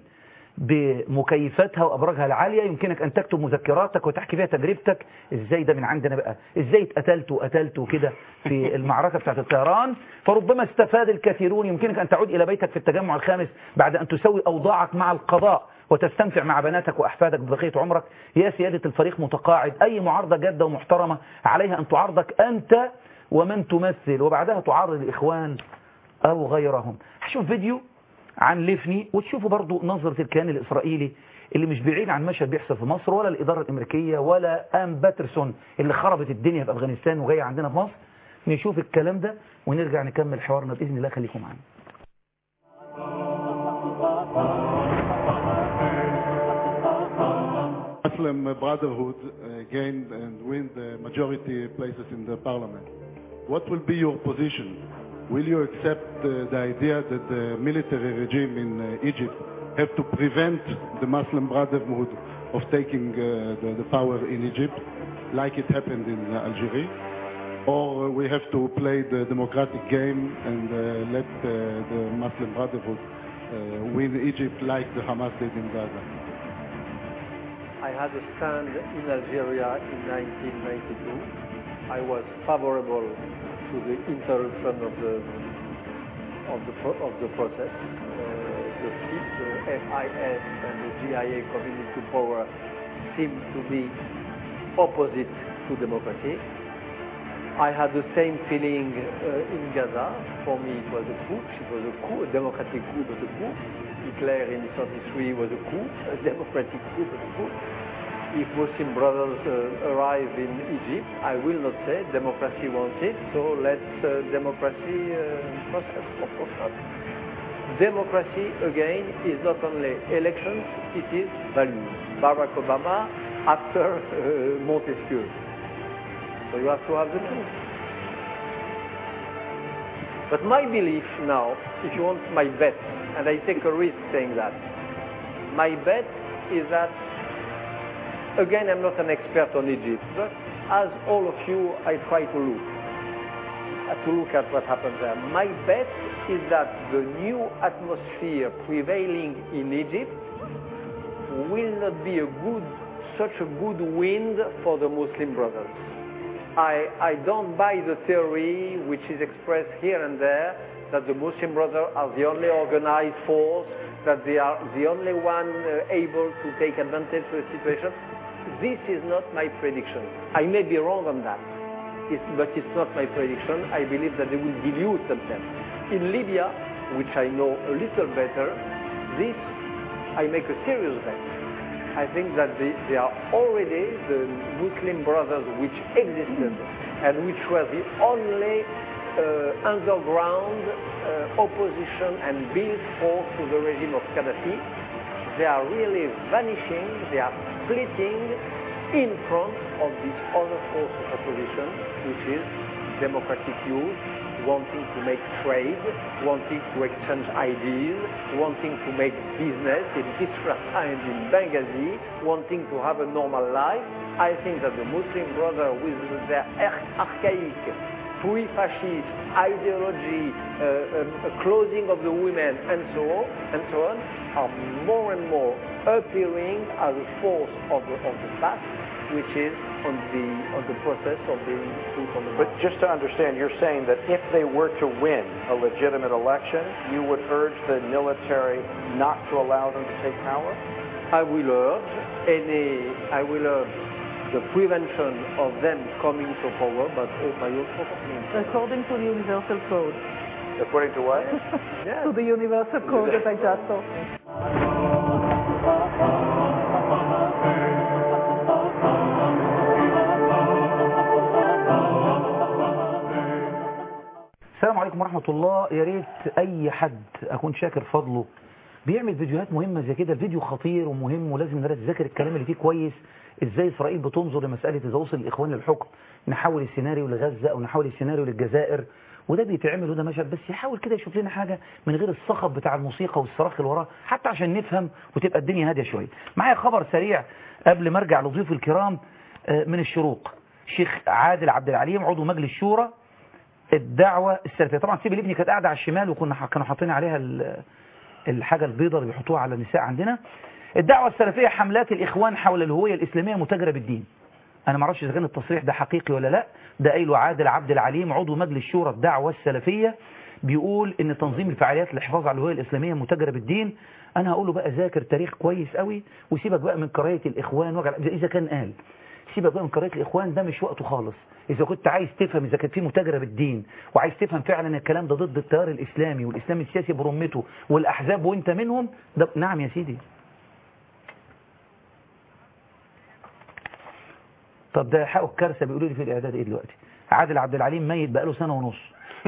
بمكيفاتها وأبراجها العالية يمكنك أن تكتب مذكراتك وتحكي فيها تجربتك إزاي ده من عندنا بقى إزاي اتقتلت وقتلت وكده في المعركة بتاعت الطيران فربما استفاد الكثيرون يمكنك أن تعود إلى بيتك في التجمع الخامس بعد أن تسوي أوضاعك مع القضاء وتستمتع مع بناتك وأحفادك ببقية عمرك يا سيادة الفريق متقاعد أي معارضة جادة ومحترمة عليها أن تعارضك أنت ومن تمثل وبعدها تعارض الإخوان أو غيرهم هشوف فيديو عن ليفني وتشوفوا برضو نظرة الكيان الإسرائيلي اللي مش بعيد عن مشهد بيحصل في مصر ولا الإدارة الأمريكية ولا آم باترسون اللي خربت الدنيا في أفغانستان وجاية عندنا في مصر نشوف الكلام ده ونرجع نكمل حوارنا بإذن الله خليكم معانا Muslim Brotherhood uh, gained and win the majority places in the parliament. What will be your position? Will you accept uh, the idea that the military regime in uh, Egypt have to prevent the Muslim Brotherhood of taking uh, the, the power in Egypt, like it happened in uh, Algeria? Or we have to play the democratic game and uh, let uh, the Muslim Brotherhood uh, win Egypt like the Hamas did in Gaza? I had a stand in Algeria in 1992. I was favorable to the interruption of the of the pro- of the process. Uh, the, F- the FIS and the GIA coming into power seemed to be opposite to democracy. I had the same feeling uh, in Gaza. For me, it was a coup. It was a coup, a democratic coup, but a coup. Hitler in 33 was a coup, a democratic coup, but a coup. If Muslim brothers uh, arrive in Egypt, I will not say democracy wants it, so let's uh, democracy uh, process. Of course not. Democracy, again, is not only elections, it is values. Barack Obama after uh, Montesquieu. So you have to have the two. But my belief now, if you want my bet, and I take a risk saying that, my bet is that, again, I'm not an expert on Egypt, but as all of you, I try to look, uh, to look at what happens there. My bet is that the new atmosphere prevailing in Egypt will not be a good, such a good wind for the Muslim brothers. I, I don't buy the theory which is expressed here and there that the Muslim Brothers are the only organized force, that they are the only one uh, able to take advantage of the situation. This is not my prediction. I may be wrong on that, it's, but it's not my prediction. I believe that they will dilute themselves. In Libya, which I know a little better, this I make a serious bet I think that they, they are already the Muslim brothers which existed and which were the only uh, underground uh, opposition and built force to the regime of Gaddafi. They are really vanishing, they are splitting in front of this other force of opposition, which is democratic youth, wanting to make trade, wanting to exchange ideas, wanting to make business in peaceful times in Benghazi, wanting to have a normal life. I think that the Muslim Brothers, with their arch- archaic pre-fascist ideology, uh, um, a closing of the women, and so on, and so on, are more and more appearing as a force of the, of the past, which is on the on the process of being put on the But just to understand, you're saying that if they were to win a legitimate election, you would urge the military not to allow them to take power? I will urge any, I will urge the prevention of them coming to power, but also According to the Universal Code. According to what? To the Universal Code that I just saw. السلام عليكم ورحمة الله يا ريت أي حد أكون شاكر فضله بيعمل فيديوهات مهمة زي كده الفيديو خطير ومهم ولازم الناس تذاكر الكلام اللي فيه كويس ازاي إسرائيل بتنظر لمسألة إذا وصل الإخوان للحكم نحول السيناريو لغزة أو نحول السيناريو للجزائر وده بيتعمل وده مشهد بس يحاول كده يشوف لنا حاجة من غير الصخب بتاع الموسيقى والصراخ اللي وراه حتى عشان نفهم وتبقى الدنيا هادية شوية معايا خبر سريع قبل ما ارجع لضيوف الكرام آه، من الشروق شيخ عادل عبد العليم عضو مجلس الشورى الدعوة السلفية طبعا سيب الابني كانت قاعدة على الشمال وكنا كانوا حاطين عليها ال- الحاجة البيضاء اللي بيحطوها على النساء عندنا الدعوة السلفية حملات الإخوان حول الهوية الإسلامية متاجرة بالدين أنا ما اعرفش إذا كان التصريح ده حقيقي ولا لا ده قايله عادل عبد العليم عضو مجلس شورى الدعوة السلفية بيقول إن تنظيم الفعاليات للحفاظ على الهوية الإسلامية متاجرة بالدين أنا هقول له بقى ذاكر تاريخ كويس قوي وسيبك بقى من قراية الإخوان وجع إذا كان قال سيبك بقى من قراءة الإخوان ده مش وقته خالص إذا كنت عايز تفهم إذا كانت في متاجرة بالدين وعايز تفهم فعلا إن الكلام ده ضد التيار الإسلامي والإسلام السياسي برمته والأحزاب وأنت منهم ده نعم يا سيدي طب ده حقه الكارثة بيقولوا لي في الإعداد إيه دلوقتي عادل عبد العليم ميت بقاله سنة ونص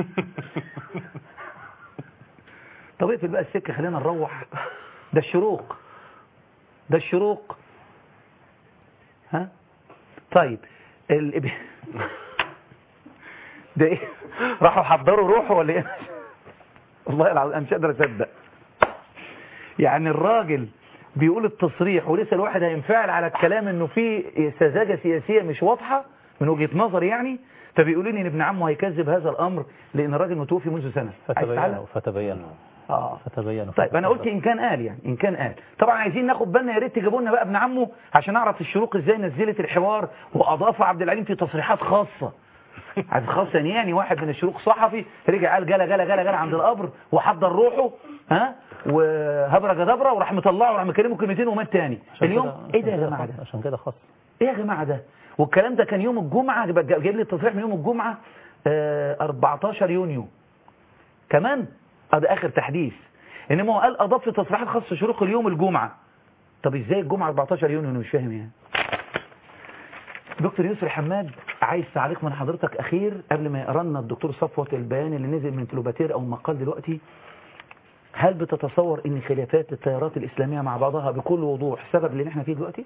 طب اقفل بقى السكة خلينا نروح ده الشروق ده الشروق ها طيب ال... ده ايه راحوا حضروا روحه ولا ايه والله العظيم انا مش قادر اصدق يعني الراجل بيقول التصريح ولسه الواحد هينفعل على الكلام انه في سذاجه سياسيه مش واضحه من وجهه نظري يعني فبيقولوا لي ان ابن عمه هيكذب هذا الامر لان الراجل متوفي منذ سنه عايز تعلق؟ فتبينوا فتبينوا اه فتبينوا طيب انا قلت ان كان قال يعني ان كان قال طبعا عايزين ناخد بالنا يا ريت تجيبوا لنا بقى ابن عمه عشان اعرف الشروق ازاي نزلت الحوار واضاف عبد العليم في تصريحات خاصه عايز خاصه يعني واحد من الشروق صحفي رجع قال جلا جلا جلا جلا عند القبر وحضر روحه ها وهبره جدبره وراح مطلعه وراح مكلمه كلمتين ومات تاني اليوم ايه ده يا جماعه ده عشان كده خاص ايه يا جماعه ده والكلام ده كان يوم الجمعه يبقى جايب لي التصريح من يوم الجمعه آه 14 يونيو كمان ادي اخر تحديث انما هو قال اضاف تصريحات خاصه شروق اليوم الجمعه طب ازاي الجمعه 14 يونيو انا مش فاهم يعني دكتور يسري حماد عايز تعليق من حضرتك اخير قبل ما يقرا لنا الدكتور صفوت البيان اللي نزل من كليوباتير او المقال دلوقتي هل بتتصور ان خلافات التيارات الاسلاميه مع بعضها بكل وضوح سبب اللي احنا فيه دلوقتي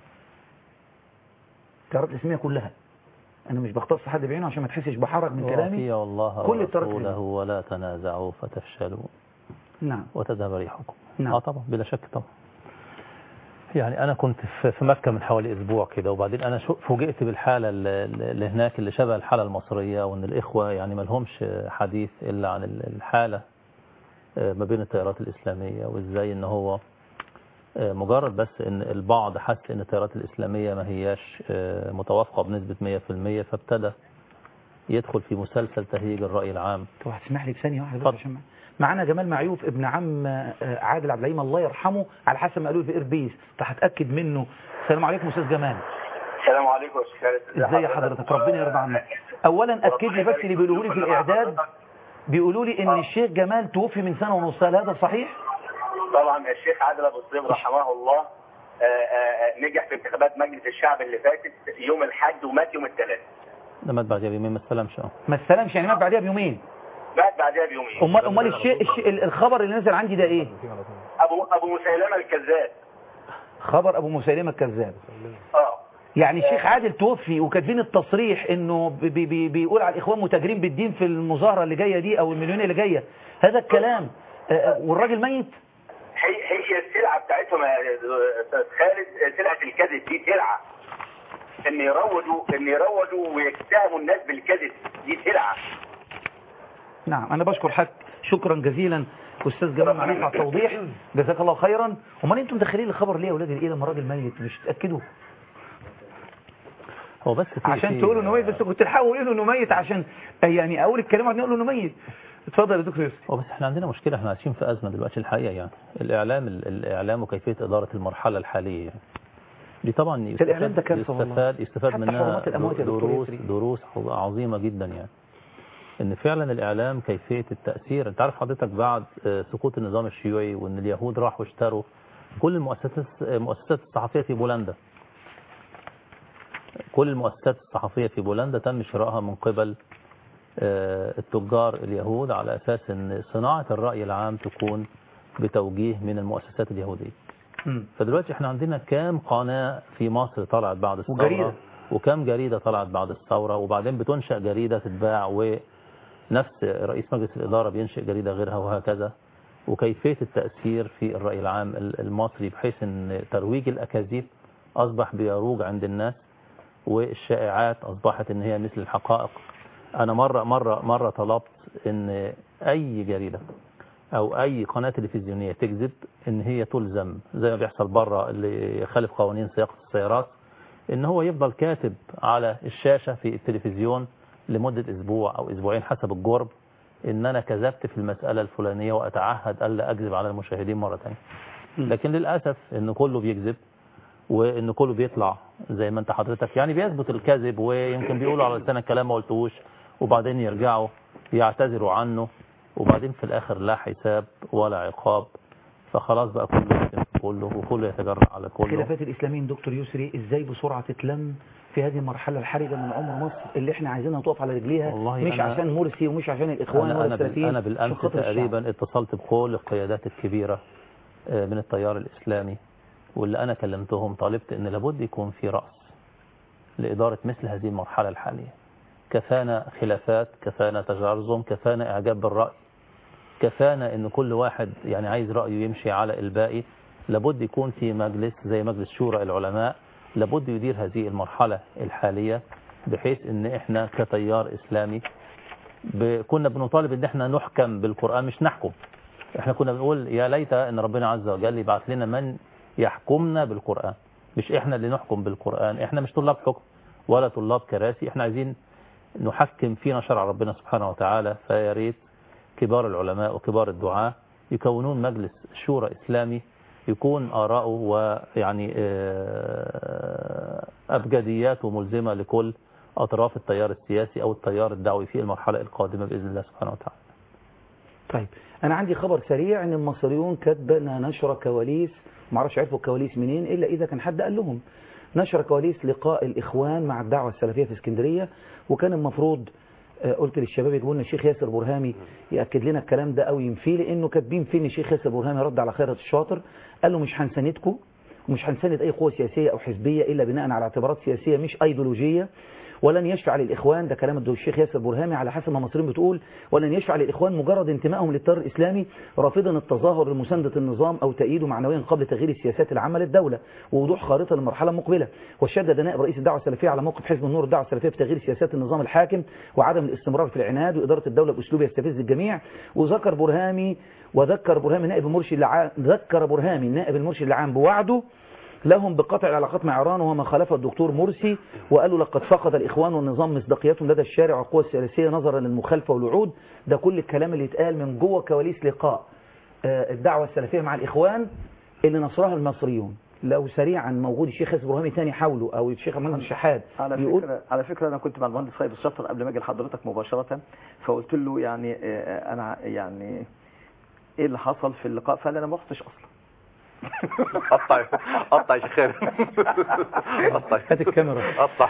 التيارات الاسلاميه كلها انا مش بختص حد بعينه عشان ما تحسش بحرج من كلامي وأطيعوا الله كل التيارات ورسوله الإسلامية. ولا تنازعوا فتفشلوا نعم وتذهب ريحكم نعم. اه طبعا بلا شك طبعا يعني انا كنت في في مكة من حوالي اسبوع كده وبعدين انا شو- فوجئت بالحالة اللي اللي هناك اللي شبه الحالة المصرية وان الاخوة يعني ما لهمش حديث الا عن ال- الحالة آه، ما بين التيارات الاسلامية وازاي ان هو آه، مجرد بس ان البعض حس ان التيارات الاسلامية ما هياش آه، متوافقة بنسبة 100% فابتدى يدخل في مسلسل تهيج الرأي العام طب هتسمح لي بثانيه واحده بس عشان معانا جمال معيوف ابن عم آه، عادل عبد العليم الله يرحمه على حسب ما قالوا لي في ايربيس فهتاكد منه السلام عليكم استاذ جمال السلام عليكم يا استاذ خالد ازي حضرتك ربنا يرضى عنك اولا اكد لي بس اللي بيقولوا لي في الاعداد بيقولوا لي ان الشيخ جمال توفي من سنه ونص هل هذا صحيح طبعا الشيخ عادل ابو الصيب رحمه الله آه، آه، نجح في انتخابات مجلس الشعب اللي فاتت يوم الاحد ومات يوم الثلاث ده مات بعدها بيومين ما استلمش اه ما استلمش يعني مات بعدها بيومين مات بعدها بيومين امال امال الشيء الشيء الخبر اللي نزل عندي ده ايه ابو ابو مسيلمه الكذاب خبر ابو مسيلمه الكذاب اه يعني الشيخ عادل توفي وكاتبين التصريح انه بي بي بي بيقول على الاخوان متاجرين بالدين في المظاهره اللي جايه دي او المليونيه اللي جايه هذا الكلام آه، آه، والراجل ميت هي هي السلعه بتاعتهم يا استاذ خالد سلعه الكذب دي سلعه ان يروجوا ان يروجوا ويتهموا الناس بالكذب دي سلعه نعم انا بشكر حضرتك شكرا جزيلا استاذ جمال معروف على التوضيح جزاك الله خيرا امال انتم مدخلين الخبر ليه يا اولاد الايه لما الراجل ميت مش تاكدوا هو بس في عشان في- تقولوا انه ميت بس كنت تحاولوا تقولوا انه ميت عشان يعني اول الكلام بعدين نقول انه ميت اتفضل يا دكتور يوسف هو بس احنا عندنا مشكلة احنا عايشين في أزمة دلوقتي الحقيقة يعني الإعلام الإعلام وكيفية إدارة المرحلة الحالية يعني دي طبعا ده الإعلام ده كارثة والله. يستفاد يستفاد حتى منها حرمات الأموات يا دكتور دروس يسري. دروس عظيمة جدا يعني ان فعلا الاعلام كيفيه التاثير انت عارف حضرتك بعد آه، سقوط النظام الشيوعي وان اليهود راحوا اشتروا كل المؤسسات المؤسسات الصحفيه في بولندا كل المؤسسات الصحفيه في بولندا تم شرائها من قبل آه، التجار اليهود على اساس ان صناعه الراي العام تكون بتوجيه من المؤسسات اليهوديه فدلوقتي احنا عندنا كام قناة في مصر طلعت بعد الثورة وجريدة. وكام جريدة طلعت بعد الثورة وبعدين بتنشأ جريدة تتباع ونفس رئيس مجلس الإدارة بينشئ جريدة غيرها وهكذا وكيفية التأثير في الرأي العام ال- المصري بحيث ان ترويج الأكاذيب أصبح بيروج عند الناس والشائعات أصبحت ان هي مثل الحقائق أنا مرة مرة مرة طلبت ان أي جريدة او اي قناة تلفزيونية تكذب ان هي تلزم زي ما بيحصل بره اللي يخالف قوانين سياقة السيارات ان هو يفضل كاتب على الشاشة في التلفزيون لمدة اسبوع او اسبوعين حسب الجرب ان انا كذبت في المسألة الفلانية واتعهد الا اكذب على المشاهدين مرة تانية لكن للأسف ان كله بيكذب وان كله بيطلع زي ما انت حضرتك يعني بيثبت الكذب ويمكن بيقولوا على لسانك كلام ما قلتوش وبعدين يرجعوا يعتذروا عنه وبعدين في الاخر لا حساب ولا عقاب فخلاص بقى كله يشتم في كله وكله يتجرأ على كله خلافات الاسلاميين دكتور يسري ازاي بسرعه تتلم في هذه المرحله الحرجه من عمر مصر اللي احنا عايزينها تقف على رجليها والله مش أنا- عشان مرسي ومش عشان الاخوان أنا, ولا أنا, بال- السلفيين أنا عشان بالأمس خاطر الشعب. تقريبا اتصلت بكل القيادات الكبيرة آه، من التيار الإسلامي واللي أنا كلمتهم طالبت أن لابد يكون في رأس لإدارة مثل هذه المرحلة الحالية كفانا خلافات كفانا تجرذم كفانا إعجاب بالرأي كفانا أن كل واحد يعني عايز رأيه يمشي على الباقي لابد يكون في مجلس زي مجلس شورى العلماء لابد يدير هذه المرحلة الحالية بحيث ان احنا كتيار اسلامي ب... كنا بنطالب ان احنا نحكم بالقرآن مش نحكم احنا كنا بنقول يا ليت ان ربنا عز وجل يبعث لنا من يحكمنا بالقرآن مش احنا اللي نحكم بالقرآن احنا مش طلاب حكم ولا طلاب كراسي احنا عايزين نحكم فينا شرع ربنا سبحانه وتعالى فيا ريت كبار العلماء وكبار الدعاة يكونون مجلس شورى إسلامي يكون آراؤه ويعني آه، أبجدياته ملزمة لكل أطراف التيار السياسي أو التيار الدعوي في المرحلة القادمة بإذن الله سبحانه وتعالى طيب انا عندي خبر سريع ان المصريون كاتبه نشر كواليس ما اعرفش عرفوا الكواليس منين الا اذا كان حد قال لهم نشر كواليس لقاء الاخوان مع الدعوه السلفيه في اسكندريه وكان المفروض آه، قلت للشباب يجيبوا لنا الشيخ ياسر برهامي ياكد لنا الكلام ده او ينفيه لانه كاتبين فين الشيخ ياسر برهامي رد على خيرت الشاطر قال له مش هنساندكم ومش هنساند اي قوه سياسيه او حزبيه الا بناء على اعتبارات سياسيه مش ايديولوجيه ولن يشفع للاخوان ده كلام الدكتور الشيخ ياسر برهامي على حسب ما المصريين بتقول ولن يشفع للاخوان مجرد انتمائهم للتيار الاسلامي رافضا التظاهر لمسانده النظام او تأييده معنويا قبل تغيير السياسات العامه للدوله ووضوح خارطه للمرحله المقبله وشدد نائب رئيس الدعوه السلفيه على موقف حزب النور الدعوه السلفيه في تغيير سياسات النظام الحاكم وعدم الاستمرار في العناد واداره الدوله باسلوب يستفز الجميع وذكر برهامي وذكر برهامي نائب المرشد العام ذكر برهامي النائب المرشد العام بوعده لهم بقطع العلاقات مع إيران وهو ما خالفه الدكتور مرسي وقالوا لقد فقد الإخوان والنظام مصداقيتهم لدى الشارع والقوى السياسية نظرا للمخالفة والوعود ده كل الكلام اللي اتقال من جوه كواليس لقاء آه، الدعوة السلفية مع الإخوان اللي نصرها المصريون لو سريعا موجود الشيخ ياسر برهامي تاني حوله او الشيخ محمد الشحات على بيقول فكرة على فكرة أنا كنت مع المهندس خالد الشطر قبل ما أجي لحضرتك مباشرة فقلت له يعني آه، أنا يعني إيه اللي حصل في اللقاء فقال أنا ما رحتش أصلا قطع قطع يا شيخ خالد قطع هات الكاميرا قطع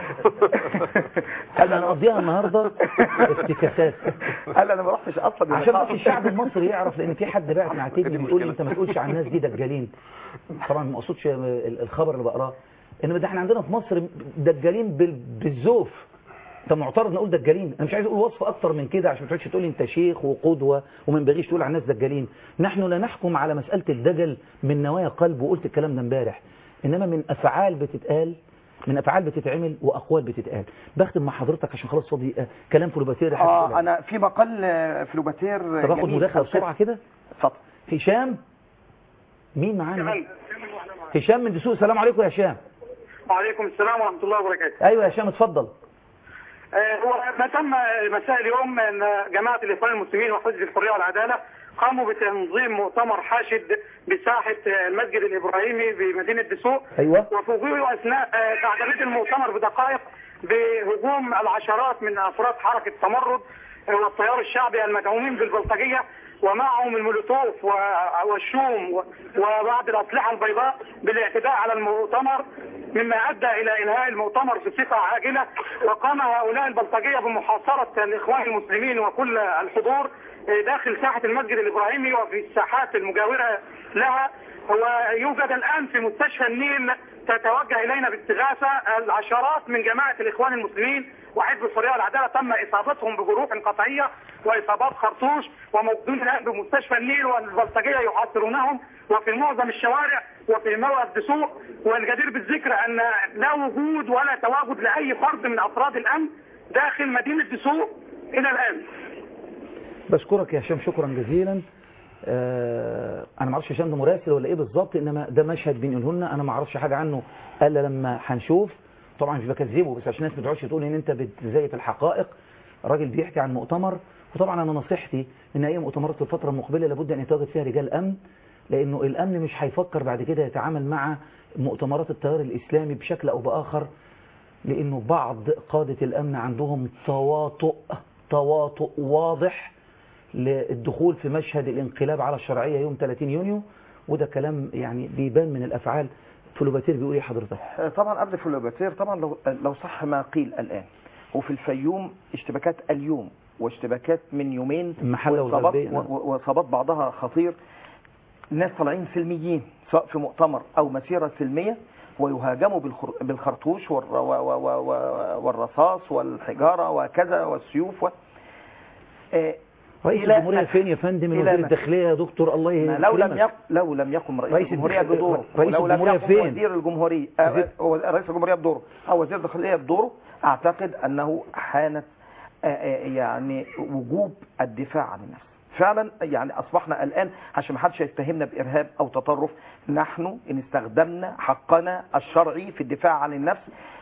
انا هنقضيها النهارده افتكاسات قال انا ما رحتش اصلا عشان بس الشعب المصري يعرف لان في حد بعت معتني بيقول لي انت ما تقولش عن الناس دي دجالين طبعا ما اقصدش الخبر اللي بقراه انما ده احنا عندنا في مصر دجالين بال- بالزوف انت معترض نقول دجالين انا مش عايز اقول وصف اكتر من كده عشان ما تقعدش تقول لي انت شيخ وقدوه وما ينبغيش تقول على الناس دجالين نحن لا نحكم على مساله الدجل من نوايا قلب وقلت الكلام ده امبارح انما من افعال بتتقال من افعال بتتعمل واقوال بتتقال بختم مع حضرتك عشان خلاص فاضي آه، كلام فلوباتير اه انا في مقال آه، فلوباتير طب اخد جميل. مداخله بسرعه كده اتفضل هشام مين معانا هشام من دسوق السلام عليكم يا هشام وعليكم السلام ورحمة الله وبركاته ايوه يا هشام اتفضل آه، هو ما تم مساء اليوم ان جماعة الاخوان المسلمين وحزب الحرية والعدالة قاموا بتنظيم مؤتمر حاشد بساحة آه، المسجد الابراهيمي بمدينة دسوق ايوه وفوجئوا اثناء آه، تعقيد المؤتمر بدقائق بهجوم العشرات من افراد حركة تمرد آه، والتيار الشعبي المدعومين بالبلطجية ومعهم المولوتوف و- والشوم و- وبعض الاسلحه البيضاء بالاعتداء على المؤتمر مما ادى الى انهاء المؤتمر في صفه عاجله وقام هؤلاء البلطجيه بمحاصره الاخوان المسلمين وكل الحضور آه، داخل ساحه المسجد الابراهيمي وفي الساحات المجاوره لها ويوجد الان في مستشفى النيل تتوجه الينا باستغاثه العشرات من جماعه الاخوان المسلمين وحزب الحريه والعداله تم اصابتهم بجروح قطعيه واصابات خرطوش وموجودون الان بمستشفى النيل والبلطجيه يحاصرونهم وفي معظم الشوارع وفي موقف دسوق والجدير بالذكر ان لا وجود ولا تواجد لاي فرد من افراد الامن داخل مدينه دسوق الى الان. بشكرك يا هشام شكرا جزيلا آه انا ما اعرفش هشام ده مراسل ولا ايه بالظبط انما ده مشهد بينقله لنا انا ما اعرفش حاجه عنه الا لما هنشوف طبعا مش بكذبه بس عشان الناس ما تقعدش تقول ان انت بتزيف الحقائق راجل بيحكي عن مؤتمر وطبعا انا نصيحتي ان اي مؤتمرات في الفتره المقبله لابد ان يتواجد فيها رجال امن لانه الامن مش هيفكر بعد كده يتعامل مع مؤتمرات التيار الاسلامي بشكل او باخر لانه بعض قاده الامن عندهم تواطؤ تواطؤ واضح للدخول في مشهد الانقلاب على الشرعيه يوم 30 يونيو وده كلام يعني بيبان من الافعال فلوباتير بيقول ايه حضرتك آه، طبعا قبل فلوباتير طبعا لو لو صح ما قيل الان وفي الفيوم اشتباكات اليوم واشتباكات من يومين المحلة وإصابات- والغربية، نعم. و- و- واصابات بعضها خطير ناس طالعين سلميين سواء في مؤتمر او مسيره سلميه ويهاجموا بالخر... بالخرطوش والر... و... و... و... و... والرصاص والحجاره وكذا والسيوف و... آه، رئيس إلى- الجمهوريه فين يا فندم إلى وزير ما- الداخليه يا دكتور الله ما لو لم يكرمك. يقم لو لم يقم رئيس, رئيس الجمهوريه الدخ- بدوره رئيس ولو لم الجمهورية يقم فين؟ وزير الجمهوريه آه، أو رئيس الجمهوريه بدوره او وزير الداخليه بدوره اعتقد انه حانت آه، آه، يعني وجوب الدفاع عن النفس فعلا يعني اصبحنا الان عشان ما حدش يتهمنا بارهاب او تطرف نحن ان استخدمنا حقنا الشرعي في الدفاع عن النفس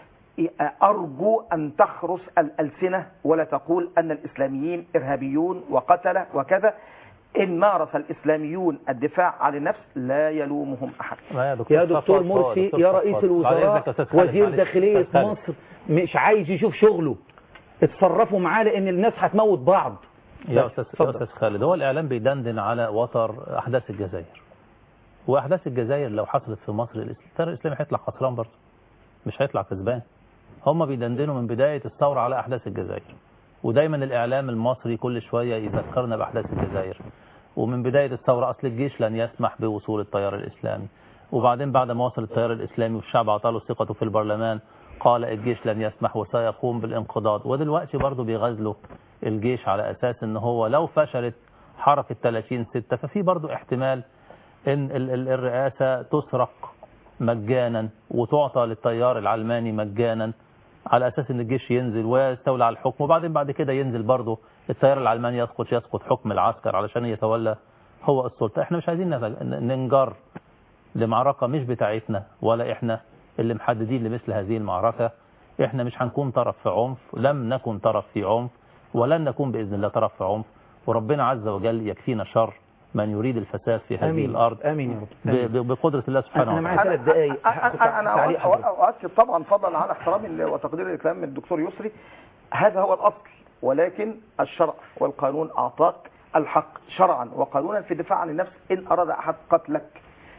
أرجو أن تخرس الألسنة ولا تقول أن الإسلاميين إرهابيون وقتلة وكذا إن مارس الإسلاميون الدفاع عن النفس لا يلومهم أحد يا دكتور, يا دكتور صفوت، مرسي دكتور يا صفوت. رئيس بعد الوزراء إذنك يا أستاذ خالد، وزير معلش. داخلية أستاذ خالد. مصر مش عايز يشوف شغله اتصرفوا معاه لان الناس هتموت بعض يا بس، استاذ يا اتفضل. استاذ خالد هو الاعلام بيدندن على وتر احداث الجزائر واحداث الجزائر لو حصلت في مصر التيار الاسلامي هيطلع خسران برضه مش هيطلع كسبان هم بيدندنوا من بدايه الثوره على احداث الجزائر ودايما الاعلام المصري كل شويه يذكرنا باحداث الجزائر ومن بدايه الثوره اصل الجيش لن يسمح بوصول التيار الاسلامي وبعدين بعد ما وصل التيار الاسلامي والشعب اعطى له ثقته في البرلمان قال الجيش لن يسمح وسيقوم بالانقضاض ودلوقتي برضه بيغزلوا الجيش على اساس ان هو لو فشلت حركه 30 6 ففي برضه احتمال ان ال- ال- الرئاسه تسرق مجانا وتعطى للتيار العلماني مجانا على اساس ان الجيش ينزل ويستولى على الحكم وبعدين بعد كده ينزل برضه التيار العلماني يسقط يسقط حكم العسكر علشان يتولى هو السلطه احنا مش عايزين نتج- ننجر لمعركه مش بتاعتنا ولا احنا اللي محددين لمثل هذه المعركه احنا مش هنكون طرف في عنف لم نكن طرف في عنف ولن نكون باذن الله طرف في عنف وربنا عز وجل يكفينا شر من يريد الفساد في هذه آمين. الارض امين يا رب ب- آمين. ب- بقدره الله سبحانه انا وتعالى معايا ثلاث دقائق انا انا تعليق حضرتك. اؤكد طبعا فضلا عن احترامي وتقديري لكلام الدكتور يسري هذا هو الاصل ولكن الشرع والقانون اعطاك الحق شرعا وقانونا في الدفاع عن النفس ان اراد احد قتلك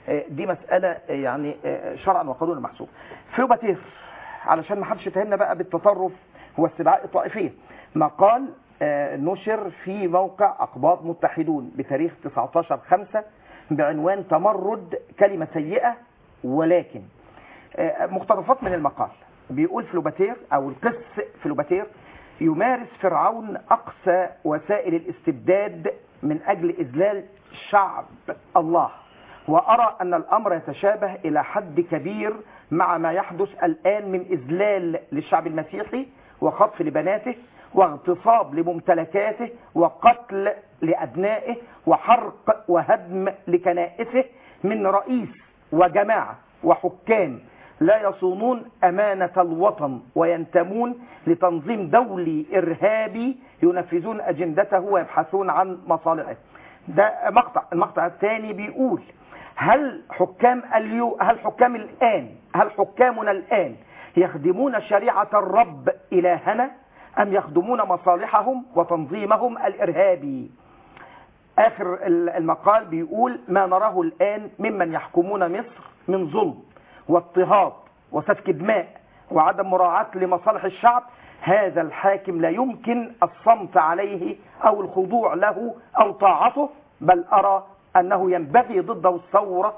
آه، دي مسألة آه، يعني آه، شرعا وقانونا محسوب فلوباتير علشان ما حدش يتهمنا بقى بالتطرف واستدعاء الطائفية مقال آه، نشر في موقع أقباط متحدون بتاريخ 19 5 بعنوان تمرد كلمة سيئة ولكن آه، مقتطفات من المقال بيقول فلوباتير أو القس فلوباتير يمارس فرعون أقصى وسائل الاستبداد من أجل إذلال شعب الله وأرى أن الأمر يتشابه إلى حد كبير مع ما يحدث الآن من إذلال للشعب المسيحي وخطف لبناته واغتصاب لممتلكاته وقتل لأبنائه وحرق وهدم لكنائسه من رئيس وجماعة وحكام لا يصونون أمانة الوطن وينتمون لتنظيم دولي إرهابي ينفذون أجندته ويبحثون عن مصالحه ده مقطع المقطع الثاني بيقول هل حكام اليو هل حكام الآن هل حكامنا الآن يخدمون شريعة الرب إلهنا أم يخدمون مصالحهم وتنظيمهم الإرهابي آخر المقال بيقول ما نراه الآن ممن يحكمون مصر من ظلم واضطهاد وسفك دماء وعدم مراعاة لمصالح الشعب هذا الحاكم لا يمكن الصمت عليه أو الخضوع له أو طاعته بل أرى أنه ينبغي ضده الثورة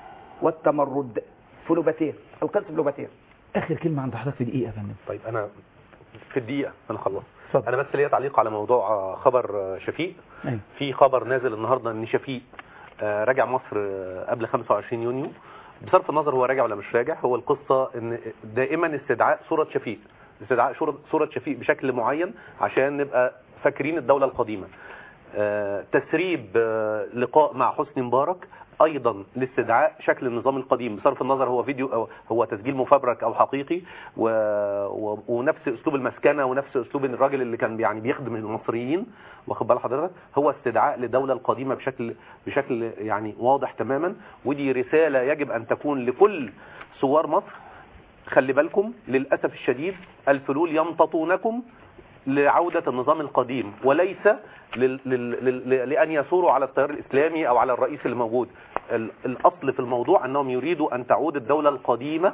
والتمرد فلوباتير القدس فلوباتير آخر كلمة عند حضرتك في دقيقة يا فندم طيب انا في الدقيقه انا خلص انا بس ليا تعليق على موضوع آه، خبر آه، شفيق أيوة. في خبر نازل النهارده ان شفيق آه، راجع مصر آه، قبل 25 يونيو بصرف النظر هو راجع ولا مش راجع هو القصه ان دائما استدعاء صوره شفيق استدعاء صوره صوره شفيق بشكل معين عشان نبقى فاكرين الدوله القديمه آه، تسريب آه، لقاء مع حسني مبارك ايضا لاستدعاء شكل النظام القديم بصرف النظر هو فيديو أو هو تسجيل مفبرك او حقيقي و... و... ونفس اسلوب المسكنه ونفس اسلوب الراجل اللي كان يعني بيخدم المصريين واخد بال حضرتك هو استدعاء للدوله القديمه بشكل بشكل يعني واضح تماما ودي رساله يجب ان تكون لكل ثوار مصر خلي بالكم للاسف الشديد الفلول يمتطونكم لعودة النظام القديم وليس لل... لل... لل... لأن يثوروا على التيار الإسلامي أو على الرئيس اللي موجود ال... الأصل في الموضوع أنهم يريدوا أن تعود الدولة القديمة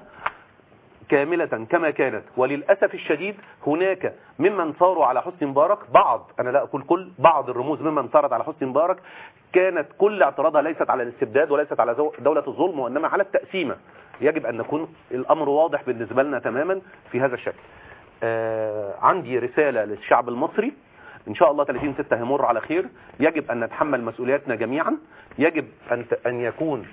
كاملة كما كانت وللأسف الشديد هناك ممن صاروا على حسني مبارك بعض أنا لا أقول كل بعض الرموز ممن صارت على حسني مبارك كانت كل اعتراضها ليست على الاستبداد وليست على زو- دولة الظلم وإنما على التقسيمة يجب أن نكون الأمر واضح بالنسبة لنا تماما في هذا الشكل آه عندي رسالة للشعب المصري إن شاء الله 30 6 هيمر على خير يجب أن نتحمل مسؤولياتنا جميعا يجب أن ت- أن يكون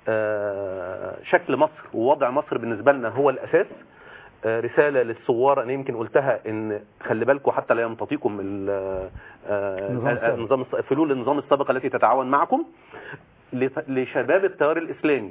آه، شكل مصر ووضع مصر بالنسبة لنا هو الأساس آه، رسالة للثوار أنا يمكن قلتها إن خلي بالكم حتى لا يمتطيكم ال- آه، النظام السابق. النظام الس- فلول النظام السابقة التي تتعاون معكم لت- لشباب التيار الإسلامي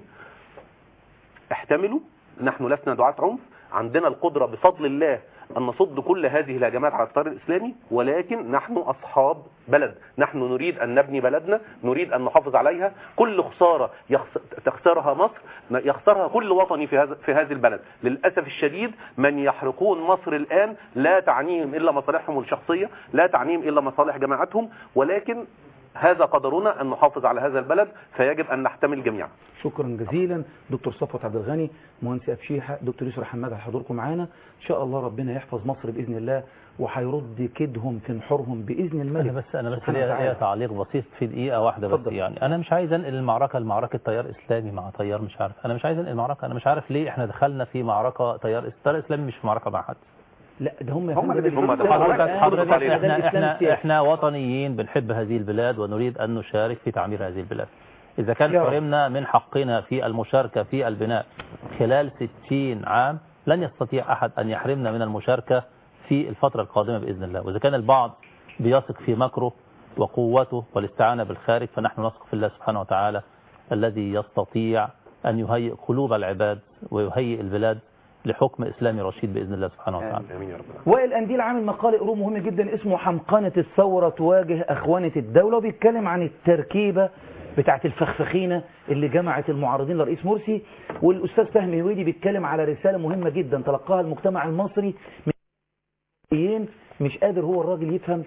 احتملوا نحن لسنا دعاة عنف عندنا القدرة بفضل الله أن نصد كل هذه الهجمات على التيار الإسلامي ولكن نحن أصحاب بلد نحن نريد أن نبني بلدنا نريد أن نحافظ عليها كل خسارة يخس... تخسرها مصر يخسرها كل وطني في هذا في هذه البلد للأسف الشديد من يحرقون مصر الآن لا تعنيهم إلا مصالحهم الشخصية لا تعنيهم إلا مصالح جماعتهم ولكن هذا قدرنا أن نحافظ على هذا البلد فيجب أن نحتمل جميعا شكرا جزيلا دكتور صفوت عبد الغني مهندس أبشيحة دكتور يسرا حماد على حضوركم معانا إن شاء الله ربنا يحفظ مصر بإذن الله وهيرد كيدهم في نحورهم بإذن الملك انا بس انا بس سبحانه ليا وتعالى. ليا تعليق بسيط في دقيقه واحده بس اتفضل. يعني انا مش عايز انقل المعركه لمعركه تيار اسلامي مع تيار مش عارف انا مش عايز انقل المعركه انا مش عارف ليه احنا دخلنا في معركه تيار التيار الاسلامي مش في معركه مع حد لا ده هم هم اللي فندم هم الإسلام حضرتك الآن حضرتك ده احنا الإسلام احنا السياسي. احنا وطنيين بنحب هذه البلاد ونريد ان نشارك في تعمير هذه البلاد اذا كان يا رب. حرمنا من حقنا في المشاركه في البناء خلال 60 عام لن يستطيع احد ان يحرمنا من المشاركه في الفتره القادمه باذن الله واذا كان البعض بيثق في مكره وقوته والاستعانه بالخارج فنحن نثق في الله سبحانه وتعالى الذي يستطيع ان يهيئ قلوب العباد ويهيئ البلاد لحكم اسلامي رشيد باذن الله سبحانه وتعالى امين يا رب وائل أنديل عامل مقال قروه مهم جدا اسمه حمقنة الثورة تواجه أخوانة الدولة وبيتكلم عن التركيبة بتاعت الفخفخينة اللي جمعت المعارضين لرئيس مرسي والأستاذ فهمي هويدي بيتكلم على رسالة مهمة جدا تلقاها المجتمع المصري من مش قادر هو الراجل يفهم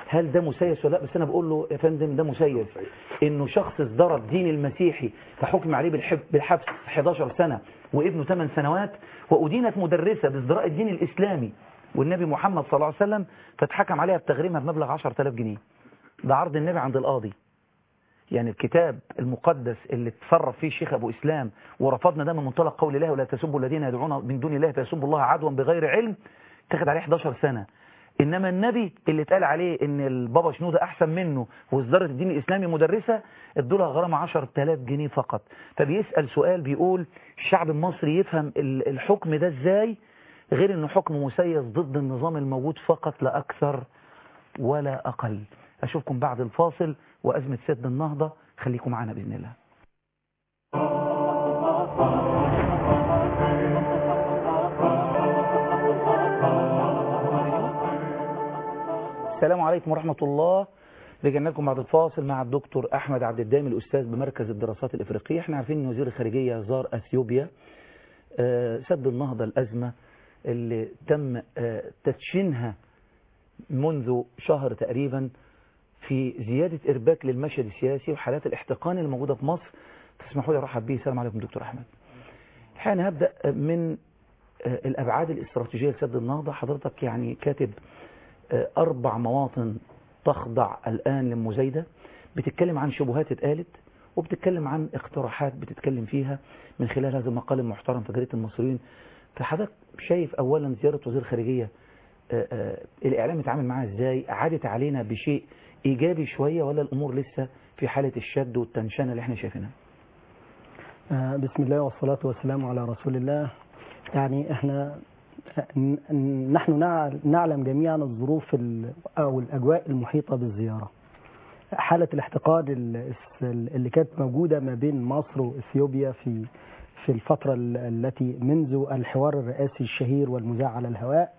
هل ده مسيس ولا لا بس انا بقول له يا فندم ده مسيس انه شخص ازدرى الدين المسيحي فحكم عليه بالحب بالحبس 11 سنه وابنه 8 سنوات وادينت مدرسه بازدراء الدين الاسلامي والنبي محمد صلى الله عليه وسلم فاتحكم عليها بتغريمها بمبلغ 10000 جنيه ده عرض النبي عند القاضي يعني الكتاب المقدس اللي تصرف فيه شيخ ابو اسلام ورفضنا ده من منطلق قول الله ولا تسبوا الذين يدعون من دون الله فيسبوا الله عدوا بغير علم اتخذ عليه 11 سنه انما النبي اللي اتقال عليه ان البابا شنودة احسن منه وازدارة الدين الاسلامي مدرسة ادولها غرامة 10000 جنيه فقط فبيسأل سؤال بيقول الشعب المصري يفهم ال- الحكم ده ازاي غير انه حكم مسيس ضد النظام الموجود فقط لا اكثر ولا اقل اشوفكم بعد الفاصل وازمة سد النهضة خليكم معنا باذن الله السلام عليكم ورحمة الله رجعنا لكم بعد الفاصل مع الدكتور أحمد عبد الدامي الأستاذ بمركز الدراسات الإفريقية احنا عارفين أن وزير الخارجية زار أثيوبيا آه، سد النهضة الأزمة اللي تم آه، تدشينها منذ شهر تقريبا في زيادة إرباك للمشهد السياسي وحالات الاحتقان اللي موجودة في مصر تسمحوا لي أرحب بيه السلام عليكم دكتور أحمد الحقيقة هبدأ من آه، الأبعاد الاستراتيجية لسد النهضة حضرتك يعني كاتب آه، أربع مواطن تخضع الآن للمزايدة بتتكلم عن شبهات اتقالت وبتتكلم عن اقتراحات بتتكلم فيها من خلال هذا المقال المحترم في جريدة المصريين فحضرتك شايف أولا زيارة وزير الخارجية آه، آه، الإعلام اتعامل معاها ازاي عادت علينا بشيء إيجابي شوية ولا الأمور لسه في حالة الشد والتنشنة اللي احنا شايفينها آه، بسم الله والصلاة والسلام على رسول الله يعني احنا ن- ن- نحن نع- نعلم جميعا الظروف ال- أو الأجواء المحيطة بالزيارة حالة الاحتقان ال- اللي كانت موجودة ما بين مصر وإثيوبيا في في الفترة ال- التي منذ الحوار الرئاسي الشهير والمذاع على الهواء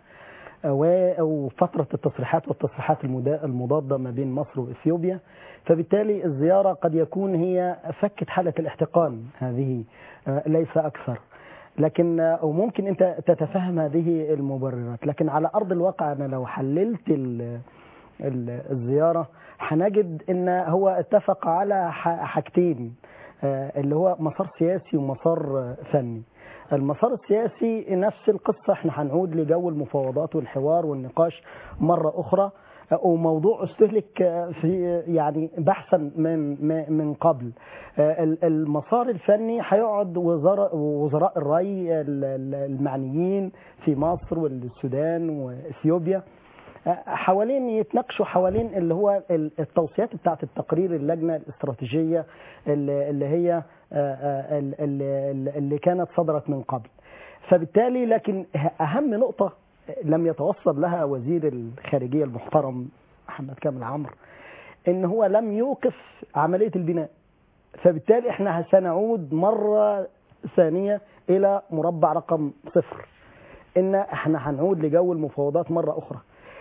و- وفترة التصريحات والتصريحات المدا- المضادة ما بين مصر وإثيوبيا فبالتالي الزيارة قد يكون هي فكت حالة الاحتقان هذه آه، ليس أكثر لكن آه، وممكن أنت تتفهم هذه المبررات لكن على أرض الواقع أنا لو حللت ال- ال- الزيارة هنجد أن هو اتفق على ح- حاجتين آه، اللي هو مسار سياسي ومسار آه، فني المسار السياسي نفس القصة احنا هنعود لجو المفاوضات والحوار والنقاش مرة أخرى آه، وموضوع استهلك آه، في يعني بحثا من من- من قبل آه، ال- المسار الفني هيقعد وزراء وزراء الري ال- ال- المعنيين في مصر والسودان واثيوبيا حوالين يتناقشوا حوالين اللي هو ال- التوصيات بتاعت التقرير اللجنة الاستراتيجية اللي اللي هي آه، آه، ال- ال- اللي كانت صدرت من قبل فبالتالي لكن أهم نقطة لم يتوصل لها وزير الخارجية المحترم محمد كامل عمرو ان هو لم يوقف عملية البناء فبالتالي احنا سنعود مرة ثانية الى مربع رقم صفر ان احنا هنعود لجو المفاوضات مرة اخرى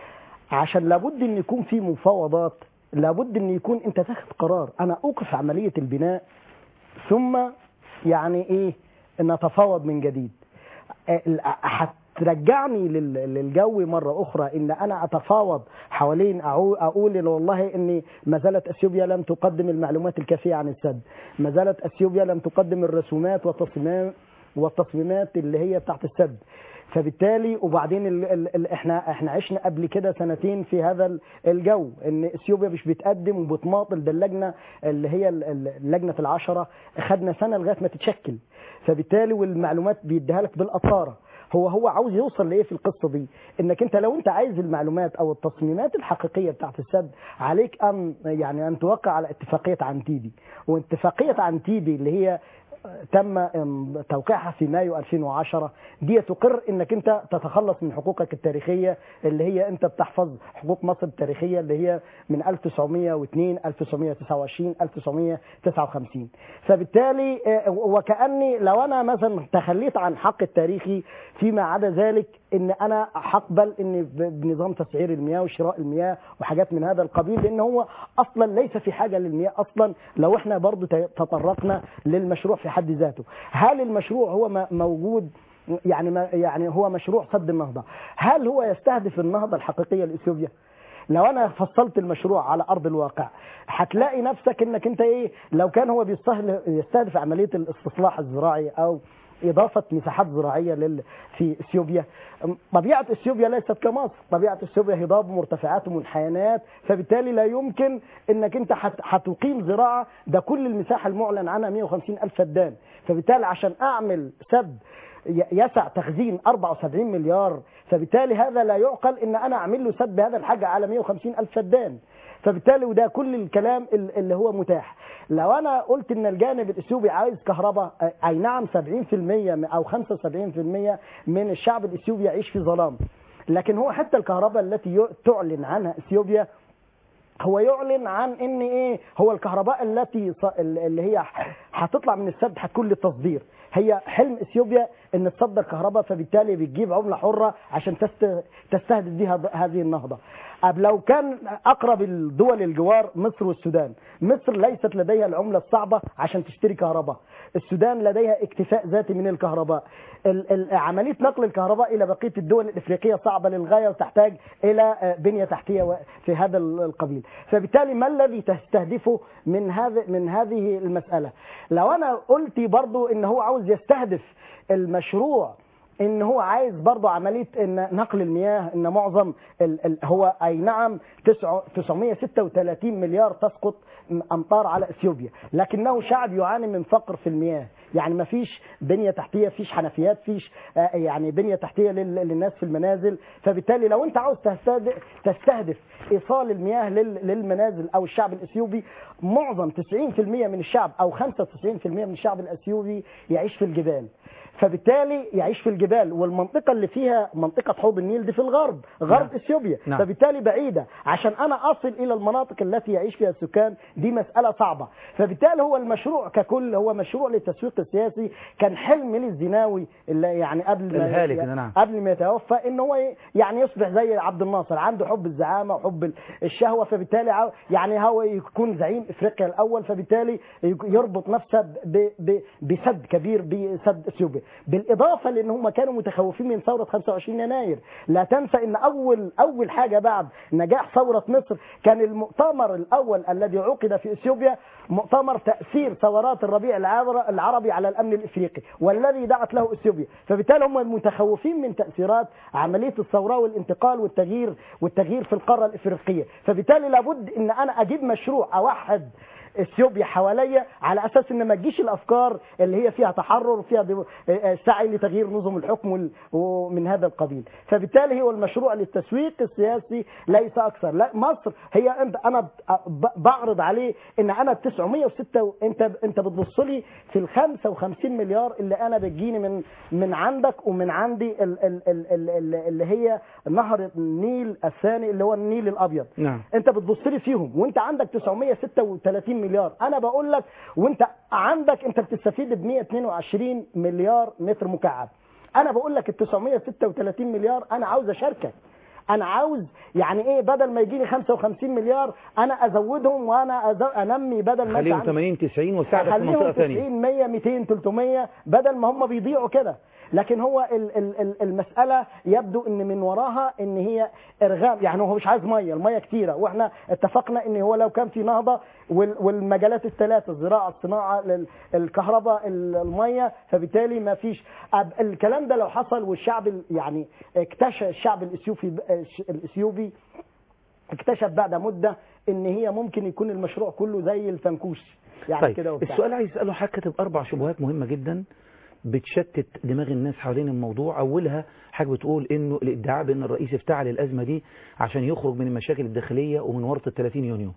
عشان لابد ان يكون في مفاوضات لابد ان يكون انت تاخد قرار انا اوقف عملية البناء ثم يعني ايه نتفاوض من جديد آه، هترجعني لل- للجو مرة أخرى إن أنا أتفاوض حوالين أعو- أقول إن والله إن ما زالت أثيوبيا لم تقدم المعلومات الكافية عن السد ما زالت أثيوبيا لم تقدم الرسومات والتصميمات والتصميمات اللي هي بتاعت السد فبالتالي وبعدين ال ال ال احنا احنا عشنا قبل كده سنتين في هذا ال- الجو ان اثيوبيا مش بتقدم وبتماطل ده اللجنه اللي هي ال- ال- لجنه العشره خدنا سنه لغايه ما تتشكل فبالتالي والمعلومات بيديها لك بالقطاره هو هو عاوز يوصل لايه في القصه دي انك انت لو انت عايز المعلومات او التصميمات الحقيقيه بتاعت السد عليك ان يعني ان توقع على اتفاقيه عنتيدي واتفاقيه عنتيدي اللي هي تم توقيعها في مايو 2010 دي تقر انك انت تتخلص من حقوقك التاريخيه اللي هي انت بتحفظ حقوق مصر التاريخيه اللي هي من 1902 1929 1959 فبالتالي آه، وكاني لو انا مثلا تخليت عن حق التاريخي فيما عدا ذلك ان انا هقبل ان ب- بنظام تسعير المياه وشراء المياه وحاجات من هذا القبيل لان هو اصلا ليس في حاجه للمياه اصلا لو احنا برضو ت- تطرقنا للمشروع في حد ذاته هل المشروع هو م- موجود يعني ما يعني هو مشروع سد النهضه هل هو يستهدف النهضه الحقيقيه لاثيوبيا لو انا فصلت المشروع على ارض الواقع هتلاقي نفسك انك انت ايه لو كان هو بيستهل- يستهدف عمليه الاستصلاح الزراعي او إضافة مساحات زراعية لل... في إثيوبيا أم، طبيعة إثيوبيا ليست كمصر طبيعة إثيوبيا هضاب ومرتفعات ومنحنيات فبالتالي لا يمكن أنك أنت هت... هتقيم زراعة ده كل المساحة المعلن عنها 150 ألف فدان فبالتالي عشان أعمل سد ي- يسع تخزين 74 مليار فبالتالي هذا لا يعقل ان انا اعمل له سد بهذا الحجم على 150 الف فدان فبالتالي وده كل الكلام ال- اللي هو متاح لو انا قلت ان الجانب الاثيوبي عايز كهرباء أ- اي نعم 70% م- او 75% من الشعب الاثيوبي يعيش في ظلام لكن هو حتى الكهرباء التي ي- تعلن عنها اثيوبيا هو يعلن عن ان ايه هو الكهرباء التي ص- اللي هي هتطلع من السد هتكون للتصدير هي حلم اثيوبيا ان تصدر كهرباء فبالتالي بتجيب عمله حره عشان تست... تستهدف بها ض- هذه النهضه أب لو كان اقرب الدول الجوار مصر والسودان مصر ليست لديها العمله الصعبه عشان تشتري كهرباء السودان لديها اكتفاء ذاتي من الكهرباء ال- ال- عمليه نقل الكهرباء الى بقيه الدول الافريقيه صعبه للغايه وتحتاج الى آه، بنيه تحتيه و- في هذا ال- القبيل فبالتالي ما الذي تستهدفه من هذا من هذه المساله لو انا قلت برضو ان هو عاوز يستهدف المشروع ان هو عايز برضه عمليه ان نقل المياه ان معظم ال ال هو اي نعم تسع- 936 مليار تسقط امطار على اثيوبيا لكنه شعب يعاني من فقر في المياه يعني ما فيش بنيه تحتيه فيش حنفيات فيش آه، يعني بنيه تحتيه لل- للناس في المنازل فبالتالي لو انت عاوز تستهدف, تستهدف ايصال المياه لل- للمنازل او الشعب الاثيوبي معظم 90% من الشعب او 95% من الشعب الاثيوبي يعيش في الجبال فبالتالي يعيش في الجبال والمنطقة اللي فيها منطقة حوض النيل دي في الغرب غرب نعم. اثيوبيا نعم. فبالتالي بعيدة عشان انا اصل الى المناطق التي يعيش فيها السكان دي مسألة صعبة فبالتالي هو المشروع ككل هو مشروع للتسويق السياسي كان حلم للزناوي اللي يعني قبل ما الهالك ده، نعم. قبل ما يتوفى ان هو ي- يعني يصبح زي عبد الناصر عنده حب الزعامه وحب الشهوه فبالتالي عاو- يعني هو يكون زعيم افريقيا الاول فبالتالي يك- يربط نفسه ب- ب- بسد كبير بسد اثيوبيا بالاضافه لان هم كانوا متخوفين من ثوره 25 يناير لا تنسى ان اول اول حاجه بعد نجاح ثوره مصر كان المؤتمر الاول الذي عقد في اثيوبيا مؤتمر تاثير ثورات الربيع العبر- العربي على الامن الافريقي والذي دعت له اثيوبيا فبالتالي هم متخوفين من تاثيرات عمليه الثوره والانتقال والتغيير والتغيير في القاره الافريقيه فبالتالي لابد ان انا اجيب مشروع اوحد اثيوبيا حواليا على اساس ان ما تجيش الافكار اللي هي فيها تحرر وفيها دي- آه، سعي لتغيير نظم الحكم وال- ومن هذا القبيل فبالتالي هو المشروع للتسويق السياسي ليس اكثر لا مصر هي انت انا ب- بعرض عليه ان انا ال 906 و- انت انت بتبص لي في ال 55 مليار اللي انا بتجيني من من عندك ومن عندي ال- ال- ال- ال- ال- اللي هي نهر النيل الثاني اللي هو النيل الابيض نعم انت بتبص لي فيهم وانت عندك 936 مليار انا بقول لك وانت عندك انت بتستفيد ب 122 مليار متر مكعب انا بقول لك ال 936 مليار انا عاوز اشاركك انا عاوز يعني ايه بدل ما يجيني 55 مليار انا ازودهم وانا أز- انمي بدل ما انت خليهم عندك- 80 90 وساعدك في خليهم منطقة ثانية 90 100 200 300 بدل ما هم بيضيعوا كده لكن هو ال- ال- ال- المسألة يبدو ان من وراها ان هي ارغام يعني هو مش عايز مية المية كتيرة واحنا اتفقنا ان هو لو كان في نهضة وال- والمجالات الثلاثة الزراعة الصناعة لل- الكهرباء ال- المية فبالتالي ما فيش أب- الكلام ده لو حصل والشعب ال- يعني اكتشف الشعب الاثيوبي الاثيوبي اكتشف بعد مدة ان هي ممكن يكون المشروع كله زي الفنكوش يعني طيب كده وبتاع. السؤال عايز اساله حضرتك كاتب اربع شبهات مهمه جدا بتشتت دماغ الناس حوالين الموضوع اولها حاجه بتقول انه الادعاء بان الرئيس افتعل الازمه دي عشان يخرج من المشاكل الداخليه ومن ورطه 30 يونيو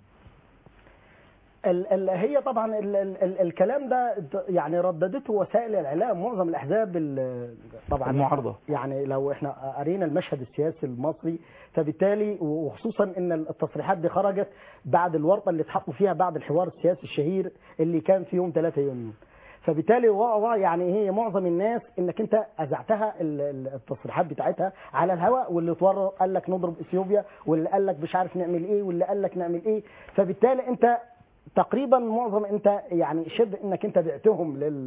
ال ال هي طبعا ال ال ال الكلام ده د- يعني رددته وسائل الاعلام معظم الاحزاب ال- طبعا المعارضة. يعني لو احنا قرينا المشهد السياسي المصري فبالتالي وخصوصا ان التصريحات دي خرجت بعد الورطه اللي اتحطوا فيها بعد الحوار السياسي الشهير اللي كان في يوم 3 يونيو فبالتالي وا- وا- يعني هي معظم الناس انك انت اذعتها ال- ال- التصريحات بتاعتها على الهواء واللي اتورط قال لك نضرب اثيوبيا واللي قال لك مش عارف نعمل ايه واللي قال لك نعمل ايه فبالتالي انت تقريبا معظم انت يعني شبه انك انت بعتهم لل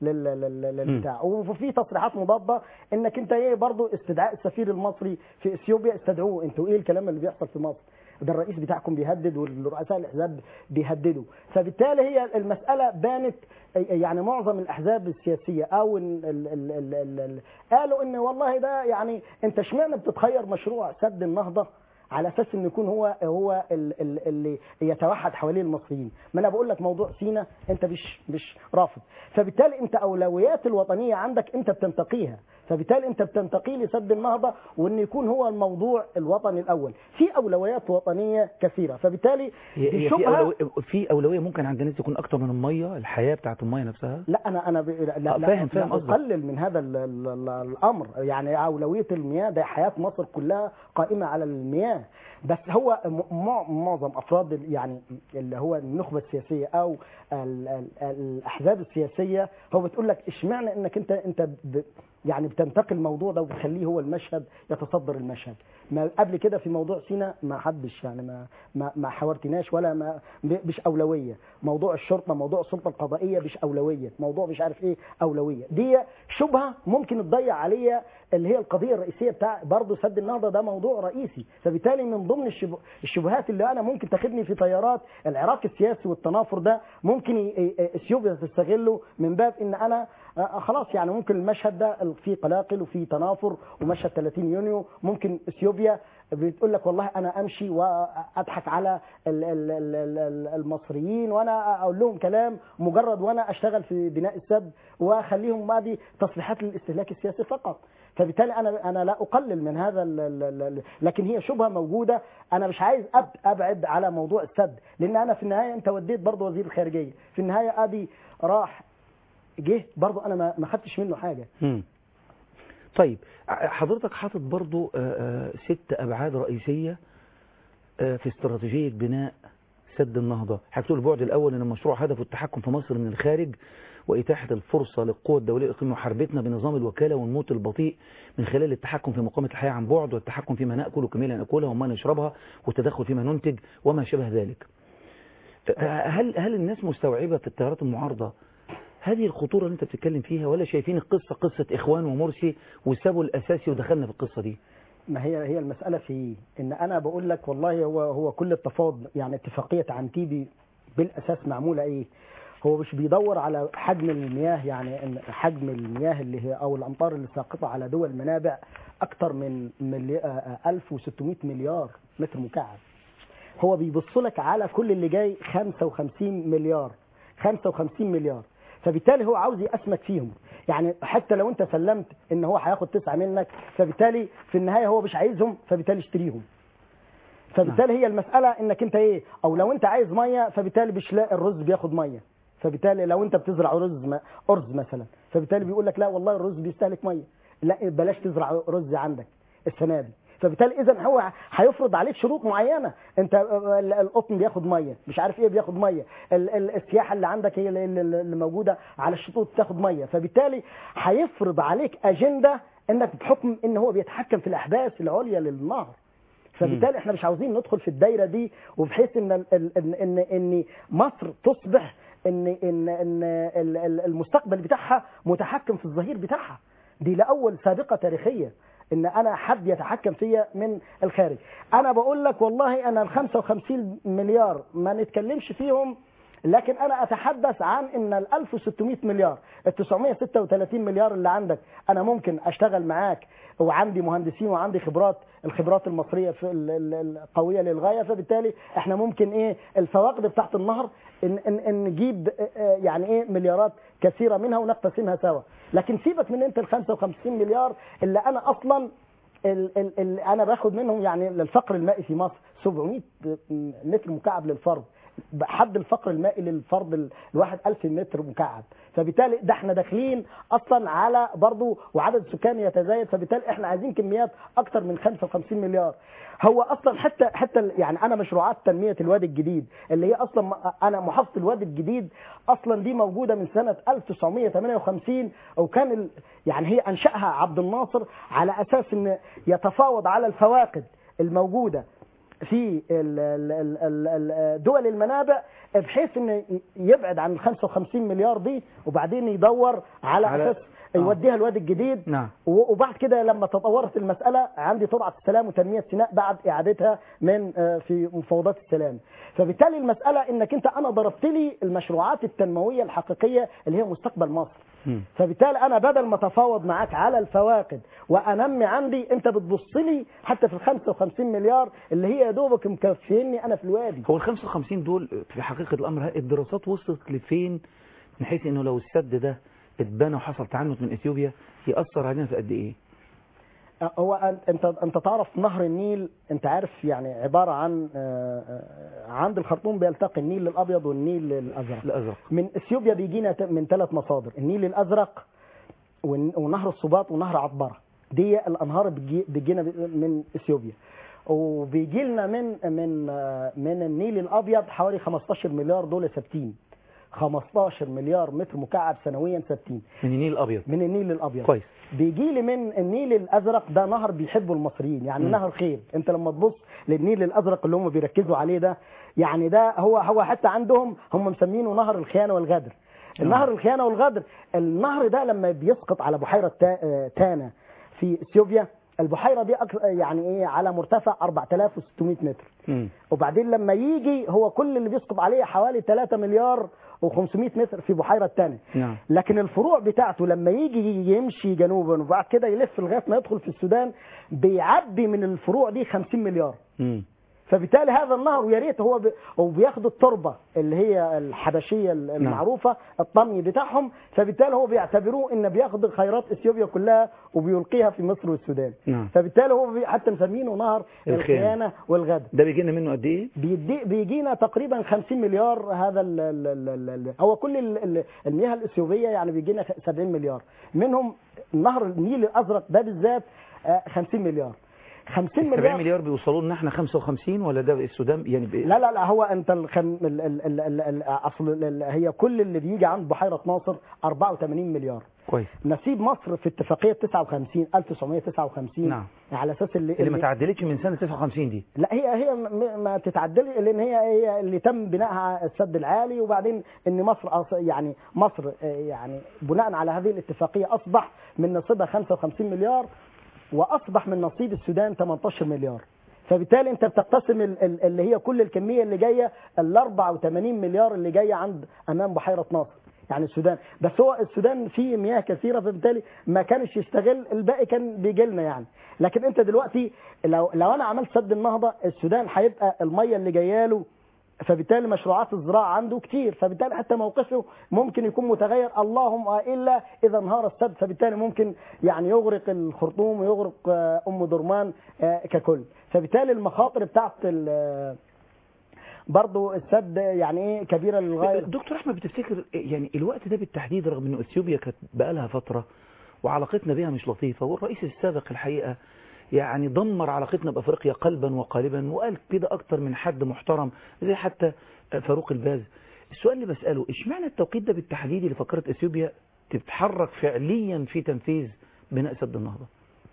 لل- لل- للبتاع وفي تصريحات مضاده انك انت ايه برضو استدعاء السفير المصري في اثيوبيا استدعوه انتوا ايه الكلام اللي بيحصل في مصر ده الرئيس بتاعكم بيهدد والرؤساء الاحزاب بيهددوا فبالتالي هي المساله بانت يعني معظم الاحزاب السياسيه او ال ال ال ال ال ال قالوا ان والله ده يعني انت اشمعنى بتتخير مشروع سد النهضه على اساس انه يكون هو هو ال- ال- اللي يتوحد حواليه المصريين ما انا بقول لك موضوع سينا انت مش مش رافض فبالتالي انت اولويات الوطنيه عندك انت بتنتقيها فبالتالي انت بتنتقي لسد النهضه وان يكون هو الموضوع الوطني الاول في اولويات وطنيه كثيره فبالتالي هي دي هي في شبهة- أولوية في أولوية ممكن عند الناس تكون أكتر من المية الحياة بتاعت المية نفسها لا انا انا ب... لا, لا, آه، فاهم- فاهم لا قصدك. اقلل من هذا ال ال ال الامر يعني اولويه المياه ده حياه مصر كلها قائمه على المياه بس هو م- مع- معظم افراد ال- يعني اللي هو النخبه السياسيه او ال ال الاحزاب السياسيه هو بتقول لك اشمعنى انك انت انت ب يعني بتنتقل الموضوع ده وبتخليه هو المشهد يتصدر المشهد ما قبل كده في موضوع سينا ما حدش يعني ما ما, ما حاورتناش ولا ما ب- مش اولويه موضوع الشرطه موضوع السلطه القضائيه مش اولويه موضوع مش عارف ايه اولويه دي شبهه ممكن تضيع عليا اللي هي القضيه الرئيسيه بتاع برضه سد النهضه ده موضوع رئيسي فبالتالي من ضمن الشبه- الشبهات اللي انا ممكن تاخدني في تيارات العراق السياسي والتنافر ده ممكن ي- ي- اثيوبيا تستغله من باب ان انا آه، خلاص يعني ممكن المشهد ده فيه قلاقل وفيه تنافر ومشهد 30 يونيو ممكن اثيوبيا بتقول لك والله انا امشي واضحك على ال- ال- ال- ال- المصريين وانا اقول لهم كلام مجرد وانا اشتغل في بناء السد واخليهم ما دي تصريحات للاستهلاك السياسي فقط فبالتالي انا انا لا اقلل من هذا ال ال ال لكن هي شبهه موجوده انا مش عايز أب ابعد على موضوع السد لان انا في النهايه انت وديت برضه وزير الخارجيه في النهايه ادي راح جه برضه انا ما ما خدتش منه حاجه مم. طيب ع- حضرتك حاطط برضو آه، آه، ست أبعاد رئيسية آه، في استراتيجية بناء سد النهضة هتقول البعد الأول أن المشروع هدفه التحكم في مصر من الخارج وإتاحة الفرصة للقوى الدولية الإقليمية محاربتنا بنظام الوكالة والموت البطيء من خلال التحكم في مقامة الحياة عن بعد والتحكم فيما نأكل وكمية نأكلها وما نشربها والتدخل فيما ننتج وما شابه ذلك آه، هل هل الناس مستوعبة في التيارات المعارضة هذه الخطورة اللي انت بتتكلم فيها ولا شايفين القصة قصة إخوان ومرسي وسابوا الأساسي ودخلنا في القصة دي ما هي هي المسألة في إيه؟ إن أنا بقول لك والله هو هو كل التفاوض يعني اتفاقية عنتيبي بالأساس معمولة إيه؟ هو مش بيدور على حجم المياه يعني إن حجم المياه اللي هي أو الأمطار اللي ساقطة على دول منابع أكتر من ملي... آه، آه، 1600 مليار متر مكعب. هو بيبص لك على كل اللي جاي 55 مليار 55 مليار فبالتالي هو عاوز يأسمك فيهم يعني حتى لو انت سلمت ان هو هياخد تسعة منك فبالتالي في النهاية هو مش عايزهم فبالتالي اشتريهم فبالتالي هي المسألة انك انت ايه او لو انت عايز مية فبالتالي مش لاقي الرز بياخد مية فبالتالي لو انت بتزرع رز م- ارز مثلا فبالتالي بيقول لك لا والله الرز بيستهلك مية لا بلاش تزرع رز عندك السنة دي فبالتالي اذا هو هيفرض عليك شروط معينه انت ال- القطن بياخد ميه مش عارف ايه بياخد ميه ال- ال- السياحه اللي عندك هي اللي- اللي اللي موجوده على الشطوط بتاخد ميه فبالتالي هيفرض عليك اجنده انك بحكم ان هو بيتحكم في الاحداث العليا للنهر فبالتالي احنا مش عاوزين ندخل في الدايره دي وبحيث ان ال- ال- ان ان, إن مصر تصبح ان ان ان ال- ال- المستقبل بتاعها متحكم في الظهير بتاعها دي لاول سابقه تاريخيه ان انا حد يتحكم فيا من الخارج انا بقول لك والله انا ال 55 مليار ما نتكلمش فيهم لكن انا اتحدث عن ان ال 1600 مليار ال 936 مليار اللي عندك انا ممكن اشتغل معاك وعندي مهندسين وعندي خبرات الخبرات المصريه في ال- ال- القويه للغايه فبالتالي احنا ممكن ايه الفواقد بتاعت النهر ان ان, إن نجيب آه، يعني ايه مليارات كثيره منها ونقتسمها سوا لكن سيبك من انت ال 55 مليار اللي انا اصلا ال ال ال انا باخد منهم يعني الفقر المائي في مصر 700 متر مكعب للفرد حد الفقر المائي للفرد ال- الواحد ألف متر مكعب فبالتالي ده احنا داخلين اصلا على برضو وعدد السكان يتزايد فبالتالي احنا عايزين كميات اكتر من 55 مليار هو اصلا حتى حتى ال- يعني انا مشروعات تنميه الوادي الجديد اللي هي اصلا م- انا محافظه الوادي الجديد اصلا دي موجوده من سنه 1958 وكان ال- يعني هي انشاها عبد الناصر على اساس ان يتفاوض على الفواقد الموجوده في ال- ال- ال- ال- ال- دول المنابع بحيث انه يبعد عن ال 55 مليار دي وبعدين يدور على, على- اساس يوديها الواد الجديد نعم و- وبعد كده لما تطورت المسألة عندي ترعة السلام وتنمية سيناء بعد إعادتها من آه، في مفاوضات السلام فبالتالي المسألة إنك أنت أنا ضربت لي المشروعات التنموية الحقيقية اللي هي مستقبل مصر فبالتالي انا بدل ما اتفاوض معاك على الفواقد وانمي عندي انت بتبص لي حتى في ال 55 مليار اللي هي يا دوبك مكفيني انا في الوادي هو ال 55 دول في حقيقة الأمر ها- الدراسات وصلت لفين من حيث إنه لو السد ده اتبنى وحصل تعنت من إثيوبيا يأثر علينا في قد إيه؟ هو أن- انت انت تعرف نهر النيل انت عارف يعني عباره عن آه، آه، عند الخرطوم بيلتقي النيل الابيض والنيل الازرق الأزرق من اثيوبيا بيجينا ت- من ثلاث مصادر النيل الازرق والن- ونهر الصباط ونهر عطبره دي الانهار بتجي- بتجينا ب- من اثيوبيا وبيجي لنا من من آه، من النيل الابيض حوالي 15 مليار دول ثابتين 15 مليار متر مكعب سنويا ثابتين من النيل الأبيض من النيل الابيض كويس بيجي لي من النيل الازرق ده نهر بيحبه المصريين يعني مم. نهر خير انت لما تبص للنيل الازرق اللي هم بيركزوا عليه ده يعني ده هو هو حتى عندهم هم مسمينه نهر الخيانه والغدر النهر الخيانه والغدر النهر ده لما بيسقط على بحيره تا- آه، تانا في اثيوبيا البحيره دي أك- يعني ايه على مرتفع 4600 متر مم. وبعدين لما يجي هو كل اللي بيسقط عليه حوالي 3 مليار و500 متر في بحيره تانا نعم لكن الفروع بتاعته لما يجي يمشي جنوبا وبعد كده يلف لغايه ما يدخل في السودان بيعدي من الفروع دي 50 مليار مم. فبالتالي هذا النهر ويا ريت هو ب... وبياخد التربه اللي هي الحبشيه المعروفه الطمي بتاعهم فبالتالي هو بيعتبروه ان بياخد خيرات اثيوبيا كلها وبيلقيها في مصر والسودان نعم فبالتالي هو بي... حتى مسمينه نهر الخيانة. الخيانه والغدر ده بيجي لنا منه قد إيه؟ بيدي بيجينا تقريبا 50 مليار هذا ال ال ال ال ال هو كل ال- ال- المياه الاثيوبيه يعني بيجينا 70 مليار منهم نهر النيل الازرق ده بالذات آه، 50 مليار 50 70 مليار مليار بيوصلوا لنا احنا 55 ولا ده السودان يعني ب... لا لا لا هو انت الخم... ال... ال... ال... ال... ال... اصل ال... ال- هي كل اللي بيجي عند بحيره ناصر 84 مليار كويس نسيب مصر في اتفاقيه 59 1959 نعم. على اساس اللي اللي ما تعدلتش من سنة 59 دي لا هي هي م- ما تتعدل لان هي هي اللي تم بنائها السد العالي وبعدين ان مصر أص- يعني مصر آه، يعني بناء على هذه الاتفاقيه اصبح من نصيبها 55 مليار واصبح من نصيب السودان 18 مليار فبالتالي انت بتقتسم ال- ال- اللي هي كل الكميه اللي جايه ال 84 مليار اللي جايه عند امام بحيره ناصر يعني السودان بس هو السودان فيه مياه كثيره فبالتالي ما كانش يستغل الباقي كان بيجي لنا يعني لكن انت دلوقتي لو لو انا عملت سد النهضه السودان هيبقى الميه اللي جايه له فبالتالي مشروعات الزراعه عنده كتير فبالتالي حتى موقفه ممكن يكون متغير اللهم الا اذا انهار السد فبالتالي ممكن يعني يغرق الخرطوم ويغرق آه، ام درمان آه، ككل فبالتالي المخاطر بتاعت ال- برضو السد يعني ايه كبيره للغايه دكتور احمد بتفتكر يعني الوقت ده بالتحديد رغم انه اثيوبيا كانت بقالها فتره وعلاقتنا بها مش لطيفه والرئيس السابق الحقيقه يعني دمر علاقتنا بافريقيا قلبا وقالبا وقال كده اكتر من حد محترم زي حتى فاروق الباز السؤال اللي بساله اشمعنى التوقيت ده بالتحديد اللي فكرت اثيوبيا تتحرك فعليا في تنفيذ بناء سد النهضه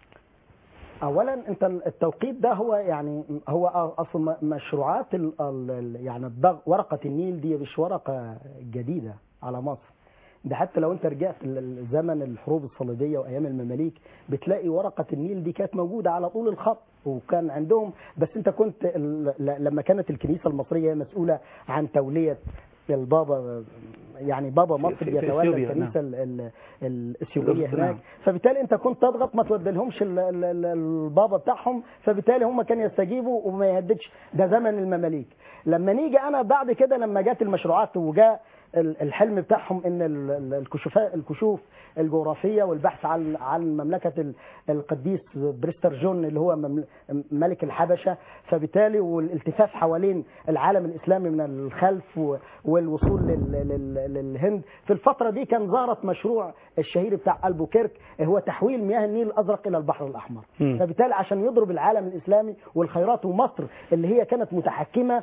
اولا انت التوقيت ده هو يعني هو اصلا م- مشروعات ال ال يعني الضغ ورقه النيل دي مش ورقه جديده على مصر ده حتى لو انت رجعت لزمن الحروب الصليبيه وايام المماليك بتلاقي ورقه النيل دي كانت موجوده على طول الخط وكان عندهم بس انت كنت ال- ل- لما كانت الكنيسه المصريه هي مسؤوله عن توليه البابا يعني بابا مصر في- في يتولى إثيوبيا، الكنيسه ال- ال- الاثيوبيه نعم. هناك فبالتالي انت كنت تضغط ما تودلهمش ال- ال- ال- البابا بتاعهم فبالتالي هم كانوا يستجيبوا وما يهددش ده زمن المماليك لما نيجي انا بعد كده لما جت المشروعات وجاء ال- الحلم بتاعهم ان ال- ال- الكشوفات الكشوف الجغرافيه والبحث عن عن مملكه ال- القديس بريستر جون اللي هو ممل- ملك الحبشه فبالتالي والالتفاف حوالين العالم الاسلامي من الخلف و- والوصول لل- لل- للهند في الفتره دي كان ظهرت مشروع الشهير بتاع البوكيرك هو تحويل مياه النيل الازرق الى البحر الاحمر مم. فبالتالي عشان يضرب العالم الاسلامي والخيرات ومصر اللي هي كانت متحكمه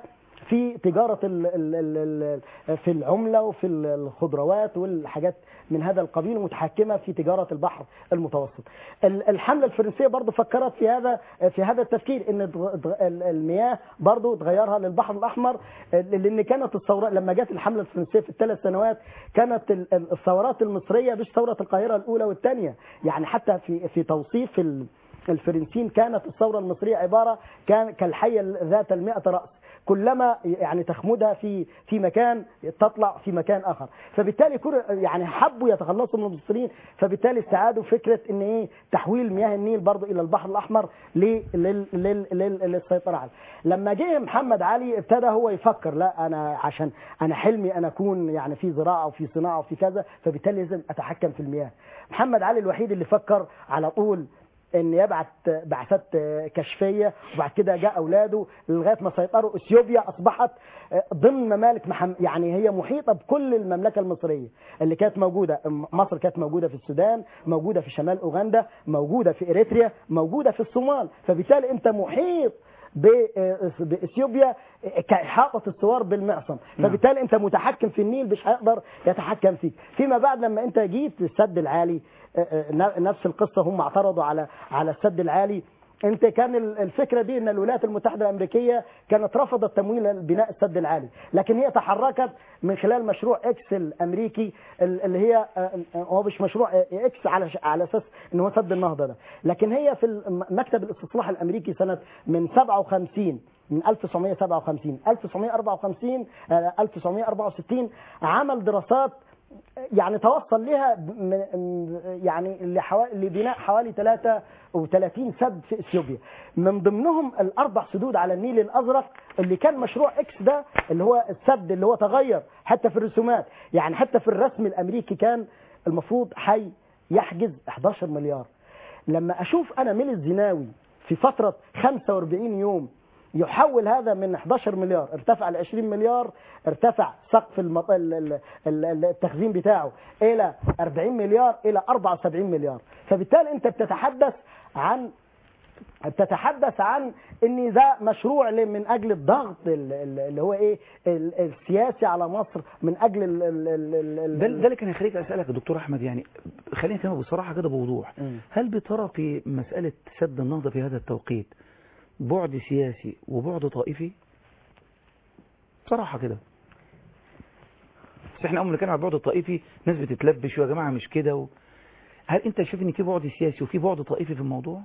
في تجاره ال ال ال ال في العمله وفي الخضروات والحاجات من هذا القبيل متحكمه في تجاره البحر المتوسط ال- الحمله الفرنسيه برضو فكرت في هذا في هذا التفكير ان تغ- تغ- ال- المياه برضو تغيرها للبحر الاحمر لان كانت الثورات لما جت الحمله الفرنسيه في الثلاث سنوات كانت ال- ال- الثورات المصريه مش ثوره القاهره الاولى والثانيه يعني حتى في في توصيف ال- الفرنسيين كانت الثوره المصريه عباره كان كالحيه ذات المئة راس كلما يعني تخمدها في في مكان تطلع في مكان اخر فبالتالي كل يعني حبوا يتخلصوا من المصريين فبالتالي استعادوا فكره ان ايه تحويل مياه النيل برضه الى البحر الاحمر لل- لل- لل- لل- للسيطره عليه لما جه محمد علي ابتدى هو يفكر لا انا عشان انا حلمي انا اكون يعني في زراعه وفي صناعه وفي كذا فبالتالي لازم اتحكم في المياه محمد علي الوحيد اللي فكر على طول ان يبعث بعثات كشفيه وبعد كده جاء اولاده لغايه ما سيطروا اثيوبيا اصبحت ضمن ممالك محم... يعني هي محيطه بكل المملكه المصريه اللي كانت موجوده مصر كانت موجوده في السودان موجوده في شمال اوغندا موجوده في اريتريا موجوده في الصومال فبالتالي انت محيط ب- باثيوبيا كاحاطه الثوار بالمعصم فبالتالي انت متحكم في النيل مش هيقدر يتحكم فيك فيما بعد لما انت جيت السد العالي نفس القصه هم اعترضوا على على السد العالي انت كان ال- الفكره دي ان الولايات المتحده الامريكيه كانت رفضت تمويل بناء السد العالي لكن هي تحركت من خلال مشروع اكس الامريكي ال- اللي هي آه، هو مش مشروع اكس على ش- على اساس ان هو سد النهضه ده لكن هي في الم- مكتب الاستصلاح الامريكي سنه من 57 من 1957 1954 آه، 1964 عمل دراسات يعني توصل لها ب- من- يعني لحوا- لبناء حوالي 33 سد في اثيوبيا من ضمنهم الاربع سدود على النيل الازرق اللي كان مشروع اكس ده اللي هو السد اللي هو تغير حتى في الرسومات يعني حتى في الرسم الامريكي كان المفروض حي يحجز 11 مليار لما اشوف انا ميل الزناوي في فتره 45 يوم يحول هذا من 11 مليار ارتفع ل 20 مليار ارتفع سقف المط... ال- ال- ال- التخزين بتاعه الى 40 مليار الى 74 مليار فبالتالي انت بتتحدث عن بتتحدث عن ان ده مشروع ل- من اجل الضغط ال- ال- اللي هو ايه ال- السياسي على مصر من اجل ال ال ال ال ده, ده اللي كان يخليك اسالك يا دكتور احمد يعني خلينا نتكلم بصراحه كده بوضوح مم. هل بترى في مساله سد النهضه في هذا التوقيت بعد سياسي وبعد طائفي بصراحه كده بس احنا اول ما نتكلم على البعد الطائفي ناس بتتلبش يا جماعه مش كده و... هل انت شايف ان في بعد سياسي وفي بعد طائفي في الموضوع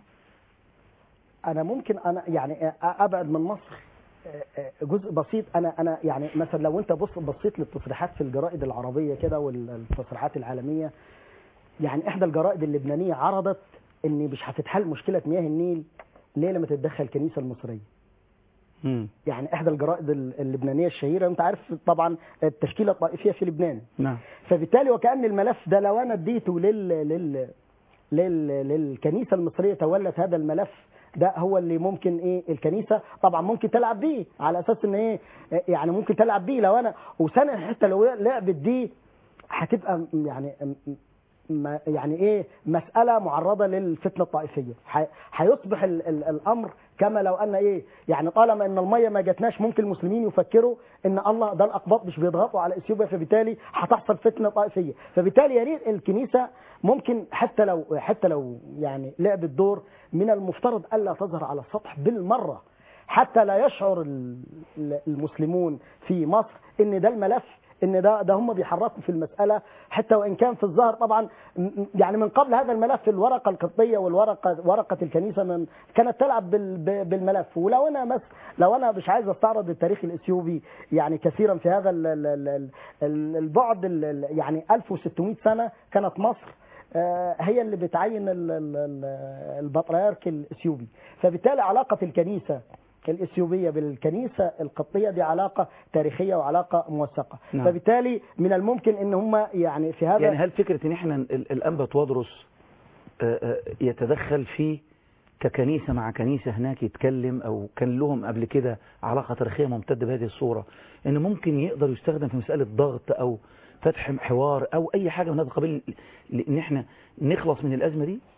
انا ممكن انا يعني ابعد من مصر جزء بسيط انا انا يعني مثلا لو انت بص بصيت للتصريحات في الجرائد العربيه كده والتصريحات العالميه يعني احدى الجرائد اللبنانيه عرضت ان مش هتتحل مشكله مياه النيل ليه لما تتدخل الكنيسه المصريه مم. يعني احدى الجرائد اللبنانيه الشهيره انت عارف طبعا التشكيله الطائفيه في لبنان نعم فبالتالي وكأن الملف ده لو انا اديته لل لل لل للكنيسه المصريه تولت هذا الملف ده هو اللي ممكن ايه الكنيسه طبعا ممكن تلعب بيه على اساس ان ايه يعني ممكن تلعب بيه لو انا وثانيا حتى لو لعبت دي هتبقى يعني ما يعني ايه مساله معرضه للفتنه الطائفيه ح- هيصبح ال ال الامر كما لو ان ايه يعني طالما ان الميه ما جاتناش ممكن المسلمين يفكروا ان الله ده الاقباط مش بيضغطوا على اثيوبيا فبالتالي هتحصل فتنه طائفيه فبالتالي يا ريت الكنيسه ممكن حتى لو حتى لو يعني لعبت دور من المفترض الا تظهر على السطح بالمره حتى لا يشعر ال- المسلمون في مصر ان ده الملف ان ده ده هم بيحركوا في المساله حتى وان كان في الظاهر طبعا م- م- يعني من قبل هذا الملف الورقه القبطيه والورقه ورقه الكنيسه من كانت تلعب بال- ب- بالملف ولو انا مس لو انا مش عايز استعرض التاريخ الاثيوبي يعني كثيرا في هذا ال- ال- ال- ال- البعد ال- ال- يعني 1600 سنه كانت مصر آه، هي اللي بتعين ال- ال- ال- البطريرك الاثيوبي فبالتالي علاقه الكنيسه الاثيوبيه بالكنيسه القبطيه دي علاقه تاريخيه وعلاقه موثقه نعم. فبالتالي من الممكن ان هم يعني في هذا يعني هل فكرة ان احنا ال- الانبا توادرس آه، آه، يتدخل فيه ككنيسة مع كنيسة هناك يتكلم او كان لهم قبل كده علاقة تاريخية ممتدة بهذه الصورة ان ممكن يقدر يستخدم في مسألة ضغط او فتح حوار او اي حاجة من هذا القبيل ان احنا نخلص من الازمة دي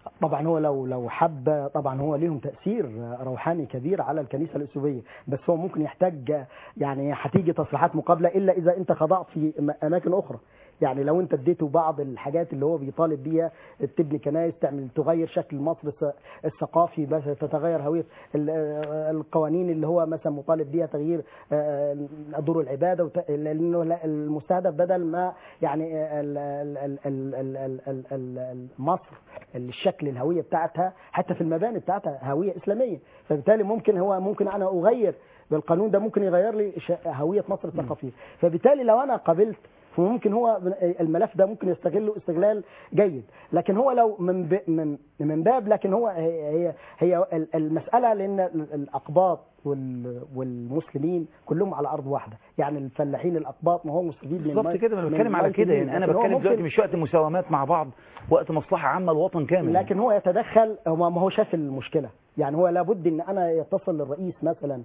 طبعا هو لو لو حب طبعا هو ليهم تاثير روحاني كبير على الكنيسه الاثيوبيه بس هو ممكن يحتاج يعني هتيجي تصريحات مقابله الا اذا انت خضعت في م- اماكن اخرى يعني لو انت اديته بعض الحاجات اللي هو بيطالب بيها تبني كنائس تعمل تغير شكل مصر الث- الثقافي بس تتغير هويه ال- القوانين اللي هو مثلا مطالب بيها تغيير آه، دور العباده وت- لانه لا- المستهدف بدل ما يعني ال- ال- ال- ال- ال- ال- ال- ال- ال- مصر الشكل الهويه بتاعتها حتى في المباني بتاعتها هويه اسلاميه فبالتالي ممكن هو ممكن انا اغير بالقانون ده ممكن يغير لي ش- هويه مصر الثقافيه فبالتالي لو انا قبلت فممكن هو الملف ده ممكن يستغله استغلال جيد لكن هو لو من ب- من من باب لكن هو هي هي, هي المساله لان ال- الاقباط وال- والمسلمين كلهم على ارض واحده يعني الفلاحين الاقباط ما هو مستفيد من بالظبط مي- كده انا من بتكلم على مية كده النيل. يعني انا لكن هو بتكلم ممكن- دلوقتي مش وقت مساومات مع بعض وقت مصلحه عامه الوطن كامل لكن هو يتدخل هو ما هو شاف المشكله يعني هو لابد ان انا يتصل للرئيس مثلا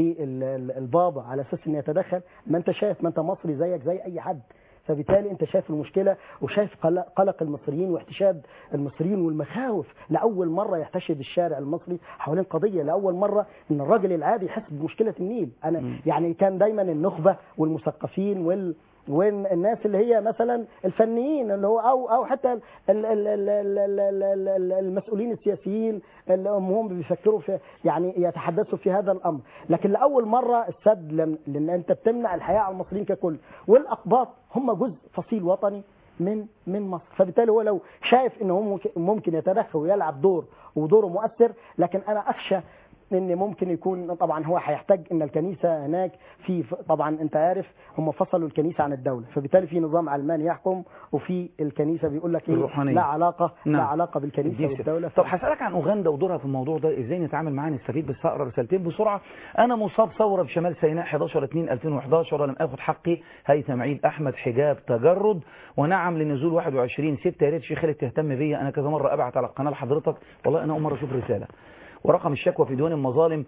بالبابا على اساس انه يتدخل ما انت شايف ما انت مصري زيك زي اي حد فبالتالي انت شايف المشكله وشايف قلق قلق المصريين واحتشاد المصريين والمخاوف لاول مره يحتشد الشارع المصري حوالين قضيه لاول مره ان الراجل العادي يحس بمشكله النيل انا يعني كان دايما النخبه والمثقفين وال والناس اللي هي مثلا الفنيين اللي هو او او حتى ال- ال- ال- ال- ال- ال- ال- ال- المسؤولين السياسيين اللي هم بيفكروا في يعني يتحدثوا في هذا الامر لكن لاول مره السد لم- لان انت بتمنع الحياه على المصريين ككل والاقباط هم جزء فصيل وطني من من مصر فبالتالي هو لو شايف ان هو ممكن- ممكن يتدخل ويلعب دور ودوره مؤثر لكن انا اخشى ان ممكن يكون طبعا هو هيحتاج ان الكنيسه هناك في طبعا انت عارف هم فصلوا الكنيسه عن الدوله فبالتالي في نظام علماني يحكم وفي الكنيسه بيقول لك ايه الروحانية. لا علاقه نعم. لا علاقه بالكنيسه دي والدوله طب هسألك عن أوغندا ودورها في الموضوع ده إزاي نتعامل معاه نستفيد بس هقرا رسالتين بسرعة أنا مصاب ثورة بشمال سيناء 11 2 2011 ولم آخذ حقي هيثم عيد أحمد حجاب تجرد ونعم لنزول 21 6 يا ريت شيخ خالد تهتم بيا أنا كذا مرة أبعت على القناة لحضرتك والله أنا أول مرة أشوف رسالة ورقم الشكوى في ديوان المظالم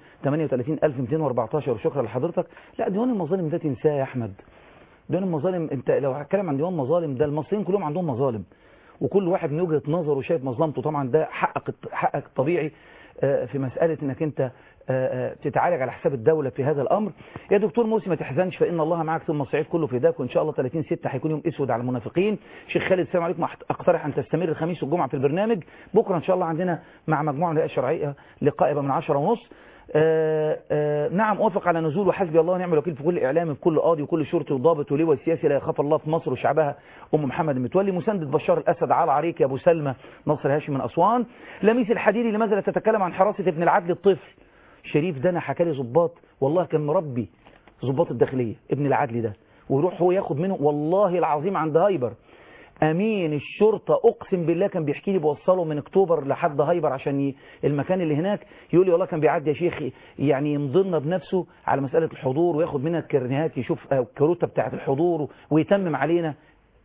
38214 شكرا لحضرتك لا ديوان المظالم ده تنساه يا أحمد ديوان المظالم انت لو هتكلم عن ديوان مظالم ده المصريين كلهم عندهم مظالم وكل واحد من وجهة نظره شايف مظلمته طبعا ده حقك حقك الطبيعي آه، في مسألة انك انت آه، آه، تتعالج على حساب الدولة في هذا الامر يا دكتور موسى ما تحزنش فان الله معك ثم الصعيد كله فداك وان شاء الله 30 6 هيكون يوم اسود على المنافقين شيخ خالد السلام عليكم أحت- اقترح ان تستمر الخميس والجمعة في البرنامج بكرة ان شاء الله عندنا مع مجموعة من الهيئة الشرعية لقاء يبقى من 10 ونص آه آه نعم اوافق على نزول وحسبي الله ونعم الوكيل في كل اعلامي بكل قاضي وكل شرطي وضابط ولواء سياسي لا يخاف الله في مصر وشعبها ام محمد المتولي مساندة بشار الاسد على عريك يا ابو سلمى نصر هاشم من اسوان لميس الحديدي لماذا لا تتكلم عن حراسه ابن العدل الطفل شريف ده انا حكى لي ظباط والله كان مربي ظباط الداخليه ابن العدل ده ويروح هو ياخد منه والله العظيم عند هايبر امين الشرطه اقسم بالله كان بيحكي لي بوصله من اكتوبر لحد هايبر عشان ي... المكان اللي هناك يقول لي والله كان بيعدي يا شيخ يعني يمضلنا بنفسه على مساله الحضور وياخد منها الكرنيهات يشوف آه، الكروته بتاعه الحضور ويتمم علينا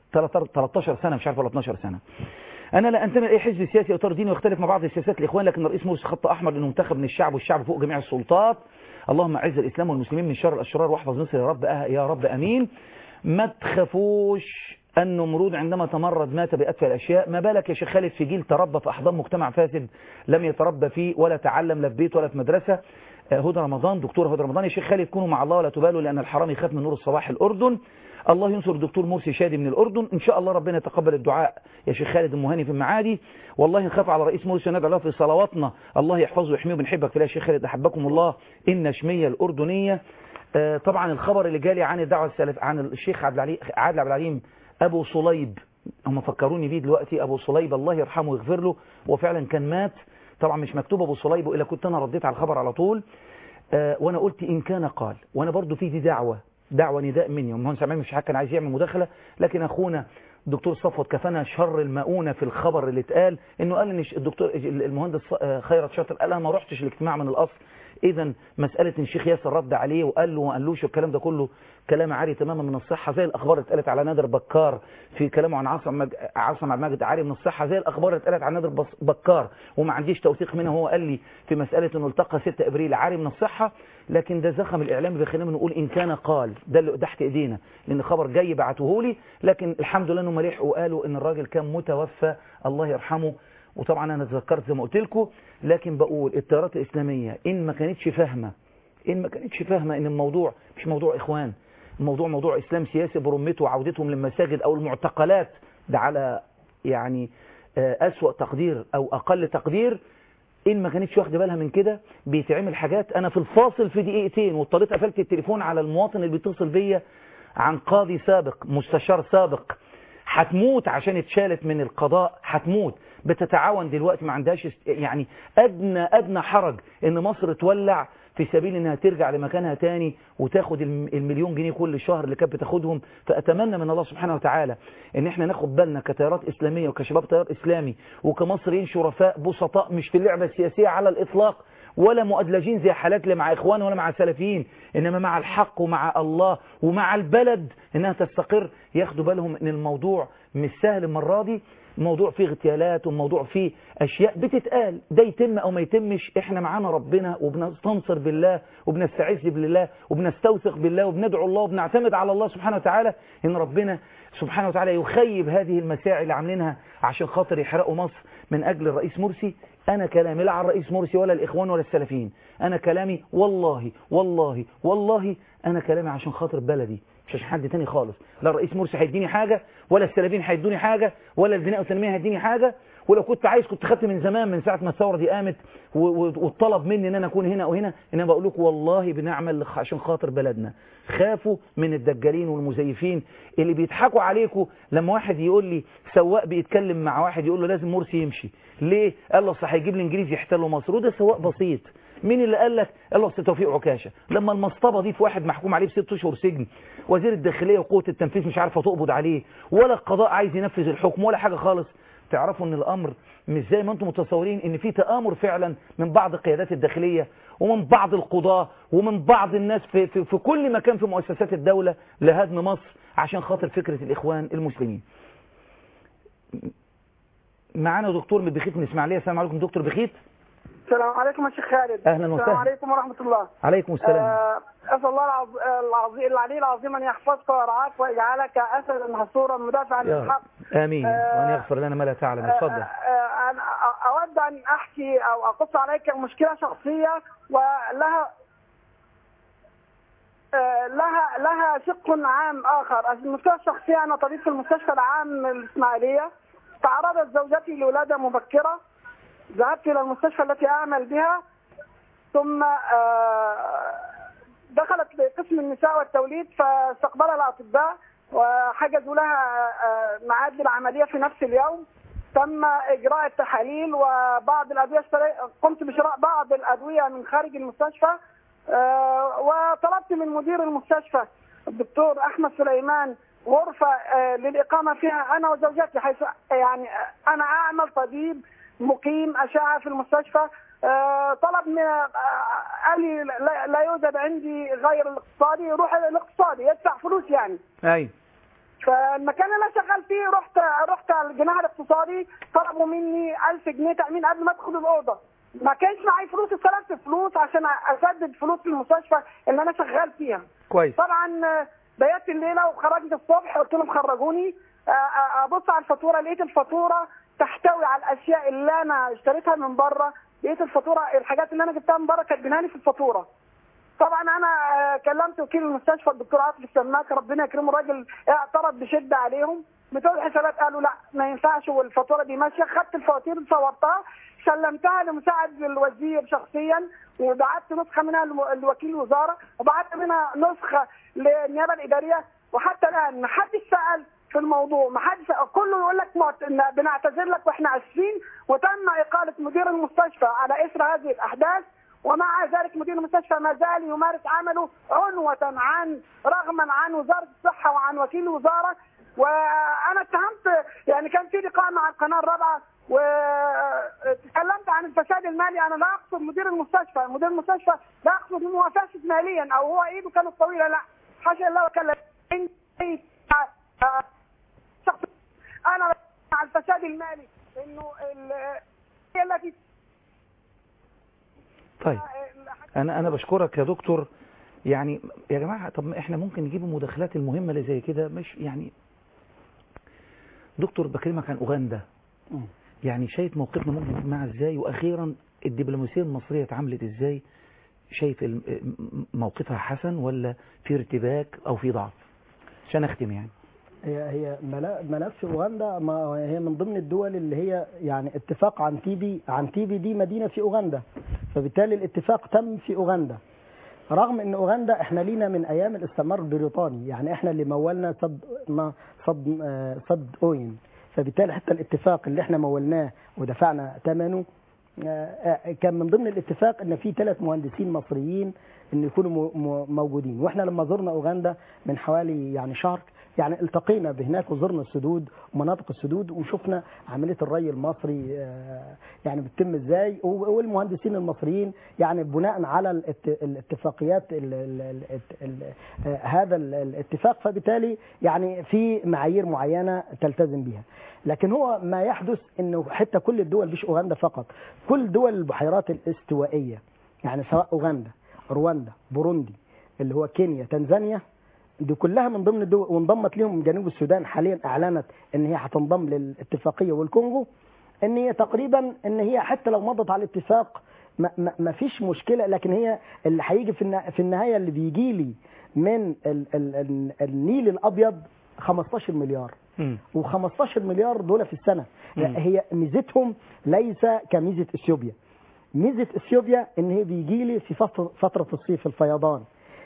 13 سنه مش عارف ولا 12 سنه انا لا انتمي لاي حزب سياسي او اطار ديني ويختلف مع بعض السياسات الاخوان لكن الرئيس مرسي خط احمر لانه منتخب من الشعب والشعب فوق جميع السلطات اللهم اعز الاسلام والمسلمين من شر الاشرار واحفظ مصر يا رب أه يا رب امين ما تخافوش النمرود عندما تمرد مات بأتفه الأشياء ما بالك يا شيخ خالد في جيل تربى في أحضان مجتمع فاسد لم يتربى فيه ولا تعلم لا في بيت ولا في مدرسة آه، هدى رمضان دكتور هدى رمضان يا شيخ خالد كونوا مع الله ولا تبالوا لأن الحرام يخاف من نور الصباح الأردن الله ينصر الدكتور مرسي شادي من الأردن إن شاء الله ربنا يتقبل الدعاء يا شيخ خالد المهاني في المعادي والله نخاف على رئيس مرسي وندعو له في صلواتنا الله يحفظه ويحميه وبنحبك في الله يا شيخ خالد أحبكم الله إن شمية الأردنية آه، طبعا الخبر اللي جالي عن الدعوة السلف عن الشيخ عبد العلي عادل عبد العليم أبو صليب هم فكروني بيه دلوقتي أبو صليب الله يرحمه ويغفر له وفعلا كان مات طبعا مش مكتوب أبو صليب وإلا كنت أنا رديت على الخبر على طول آه، وأنا قلت إن كان قال وأنا برضو في دي دعوة دعوة نداء مني ومهندس سامعين مش كان عايز يعمل مداخلة لكن أخونا دكتور صفوت كفانا شر المؤونة في الخبر اللي اتقال انه قال ان الدكتور المهندس آه، خيرت شاطر قال انا ما رحتش الاجتماع من الاصل اذا مسألة ان الشيخ ياسر رد عليه وقال له وما قالوش الكلام ده كله كلام عاري تماما من الصحة زي الاخبار اللي اتقالت على نادر بكار في كلامه عن عاصم مج... عاصم عبد المجيد عاري من الصحة زي الاخبار اللي اتقالت عن نادر بص... بكار وما عنديش توثيق منها هو قال لي في مسألة انه التقى 6 ابريل عاري من الصحة لكن ده زخم الاعلام بيخلينا نقول ان كان قال ده اللي تحت ايدينا لان خبر جاي بعته لي لكن الحمد لله انه مليح وقالوا ان الراجل كان متوفى الله يرحمه وطبعا انا ذكرت زي ما قلت لكم لكن بقول التيارات الاسلاميه ان ما كانتش فاهمه ان ما كانتش فاهمه ان الموضوع مش موضوع اخوان الموضوع موضوع اسلام سياسي برمته وعودتهم للمساجد او المعتقلات ده على يعني آه، اسوأ تقدير او اقل تقدير ان ما كانتش واخده بالها من كده بيتعمل حاجات انا في الفاصل في دقيقتين واضطريت قفلت التليفون على المواطن اللي بيتصل بيا عن قاضي سابق مستشار سابق هتموت عشان اتشالت من القضاء هتموت بتتعاون دلوقتي ما عندهاش است- يعني ادنى ادنى حرج ان مصر تولع في سبيل انها ترجع لمكانها تاني وتاخد الم- المليون جنيه كل شهر اللي كانت بتاخدهم فاتمنى من الله سبحانه وتعالى ان احنا ناخد بالنا كتيارات اسلاميه وكشباب تيار اسلامي وكمصريين شرفاء بسطاء مش في اللعبه السياسيه على الاطلاق ولا مؤدلجين زي حالات لا مع اخوان ولا مع سلفيين انما مع الحق ومع الله ومع البلد انها تستقر ياخدوا بالهم ان الموضوع مش سهل المره دي موضوع فيه اغتيالات وموضوع فيه اشياء بتتقال ده يتم او ما يتمش احنا معانا ربنا وبنستنصر بالله وبنستعيذ بالله وبنستوثق بالله وبندعو الله وبنعتمد على الله سبحانه وتعالى ان ربنا سبحانه وتعالى يخيب هذه المساعي اللي عاملينها عشان خاطر يحرقوا مصر من اجل الرئيس مرسي انا كلامي لا على الرئيس مرسي ولا الاخوان ولا السلفيين انا كلامي والله والله والله انا كلامي عشان خاطر بلدي مش عشان حد تاني خالص لا الرئيس مرسي هيديني حاجه ولا السلفيين هيدوني حاجه ولا البناء والتنميه هيديني حاجه ولو كنت عايز كنت خدت من زمان من ساعه ما الثوره دي قامت و- و- واتطلب مني ان انا اكون هنا او هنا انما بقول لكم والله بنعمل لخ- عشان خاطر بلدنا خافوا من الدجالين والمزيفين اللي بيضحكوا عليكم لما واحد يقول لي سواق بيتكلم مع واحد يقول له لازم مرسي يمشي ليه قال له اصل هيجيب لي انجليزي يحتلوا مصر وده سواق بسيط مين اللي قال لك قال له اصل توفيق عكاشه لما المصطبه دي في واحد محكوم عليه بست اشهر سجن وزير الداخليه وقوه التنفيذ مش عارفه تقبض عليه ولا القضاء عايز ينفذ الحكم ولا حاجه خالص تعرفوا ان الامر مش زي ما انتم متصورين ان في تآمر فعلا من بعض القيادات الداخليه ومن بعض القضاه ومن بعض الناس في, في, في كل مكان في مؤسسات الدوله لهدم مصر عشان خاطر فكره الاخوان المسلمين معانا دكتور من بخيت من اسماعيليه السلام عليكم دكتور بخيت السلام عليكم يا شيخ خالد أهلاً وسهلاً. السلام عليكم ورحمة الله عليكم السلام آه، أسأل الله العظ- العظيم العلي العظيم أن يحفظك ويرعاك ويجعلك أسدا منصورا مدافعا يا للحق رب امين وان يغفر لنا ما لا تعلم اتفضل آه، أنا أ- أود أن أحكي أو أقص عليك مشكلة شخصية ولها آه، لها لها شق عام آخر المشكلة الشخصية أنا طبيب في المستشفى العام الإسماعيلية تعرضت زوجتي لولادة مبكرة ذهبت إلى المستشفى التي أعمل بها ثم آه، دخلت قسم النساء والتوليد فاستقبلها الأطباء وحجزوا لها آه، ميعاد للعملية في نفس اليوم تم إجراء التحاليل وبعض الأدوية اشتري- قمت بشراء بعض الأدوية من خارج المستشفى آه، وطلبت من مدير المستشفى الدكتور أحمد سليمان غرفة آه، للإقامة فيها أنا وزوجتي حيث يعني آه، أنا أعمل طبيب مقيم أشعة في المستشفى آه، طلب من آه، قال لي لا- لا يوجد عندي غير الاقتصادي روح الاقتصادي يدفع فلوس يعني ايوه فالمكان اللي انا شغال فيه رحت رحت على الجناح الاقتصادي طلبوا مني 1000 جنيه تامين قبل ما ادخل الاوضه ما كانش معايا فلوس استلفت فلوس عشان اسدد فلوس المستشفى اللي انا شغال فيها كويس طبعا آه، بيت الليله وخرجت الصبح قلت لهم خرجوني آه، آه، ابص على الفاتوره لقيت الفاتوره تحتوي على الاشياء اللي انا اشتريتها من بره لقيت الفاتوره الحاجات اللي انا جبتها من بره كاتبينها لي في الفاتوره طبعا انا آه، كلمت وكيل المستشفى الدكتور عاطف السماك ربنا يكرمه الراجل اعترض بشده عليهم بتوع الحسابات قالوا لا ما ينفعش والفاتوره دي ماشيه خدت الفواتير صورتها سلمتها لمساعد الوزير شخصيا وبعت نسخه منها لم- لوكيل الوزاره وبعت منها نسخه للنيابه الاداريه وحتى الان ما حدش سال في الموضوع ما حدش كله يقول لك معت- إن بنعتذر لك واحنا اسفين وتم اقاله مدير المستشفى على اثر هذه الاحداث ومع ذلك مدير المستشفى ما زال يمارس عمله عنوة عن رغما عن وزارة الصحة وعن وكيل الوزارة وأنا اتهمت يعني كان في لقاء مع القناة الرابعة وتكلمت عن الفساد المالي أنا لا أقصد مدير المستشفى مدير المستشفى لا أقصد إنه هو فاسد ماليا أو هو إيده كانت طويلة لا حاشا الله وكلا شخص أنا مع الفساد المالي إنه ال- هي التي طيب انا انا بشكرك يا دكتور يعني يا جماعه طب ما احنا ممكن نجيب المداخلات المهمه اللي زي كده مش يعني دكتور بكلمك عن اوغندا يعني شايف موقفنا ممكن يكون معاه ازاي واخيرا الدبلوماسيه المصريه اتعاملت ازاي شايف الم- م- موقفها حسن ولا في ارتباك او في ضعف عشان اختم يعني هي هي ملا- ملف اوغندا ما هي من ضمن الدول اللي هي يعني اتفاق عن تيبي عن تيبي دي مدينه في اوغندا فبالتالي الاتفاق تم في اوغندا رغم ان اوغندا احنا لينا من ايام الاستعمار البريطاني يعني احنا اللي مولنا صد ما صد آه، صد اوين فبالتالي حتى الاتفاق اللي احنا مولناه ودفعنا ثمنه آه، آه، كان من ضمن الاتفاق ان في ثلاث مهندسين مصريين ان يكونوا مو- مو- موجودين واحنا لما زرنا اوغندا من حوالي يعني شهر يعني التقينا بهناك وزرنا السدود ومناطق السدود وشفنا عمليه الري المصري آه، يعني بتتم ازاي و- والمهندسين المصريين يعني بناء على الات- الاتفاقيات ال ال ال ال آه، هذا ال- الاتفاق فبالتالي يعني في معايير معينه تلتزم بها لكن هو ما يحدث انه حتى كل الدول مش اوغندا فقط كل دول البحيرات الاستوائيه يعني سواء اوغندا رواندا بوروندي اللي هو كينيا تنزانيا دي كلها من ضمن الدول وانضمت لهم جنوب السودان حاليا اعلنت ان هي هتنضم للاتفاقيه والكونغو ان هي تقريبا ان هي حتى لو مضت على الاتفاق ما, ما, ما فيش مشكله لكن هي اللي هيجي في النا- في النهايه اللي بيجي لي من ال ال ال النيل الابيض 15 مليار و15 مليار دول في السنه مم. هي ميزتهم ليس كميزه اثيوبيا ميزه اثيوبيا ان هي بيجي لي في فتره فتره الصيف الفيضان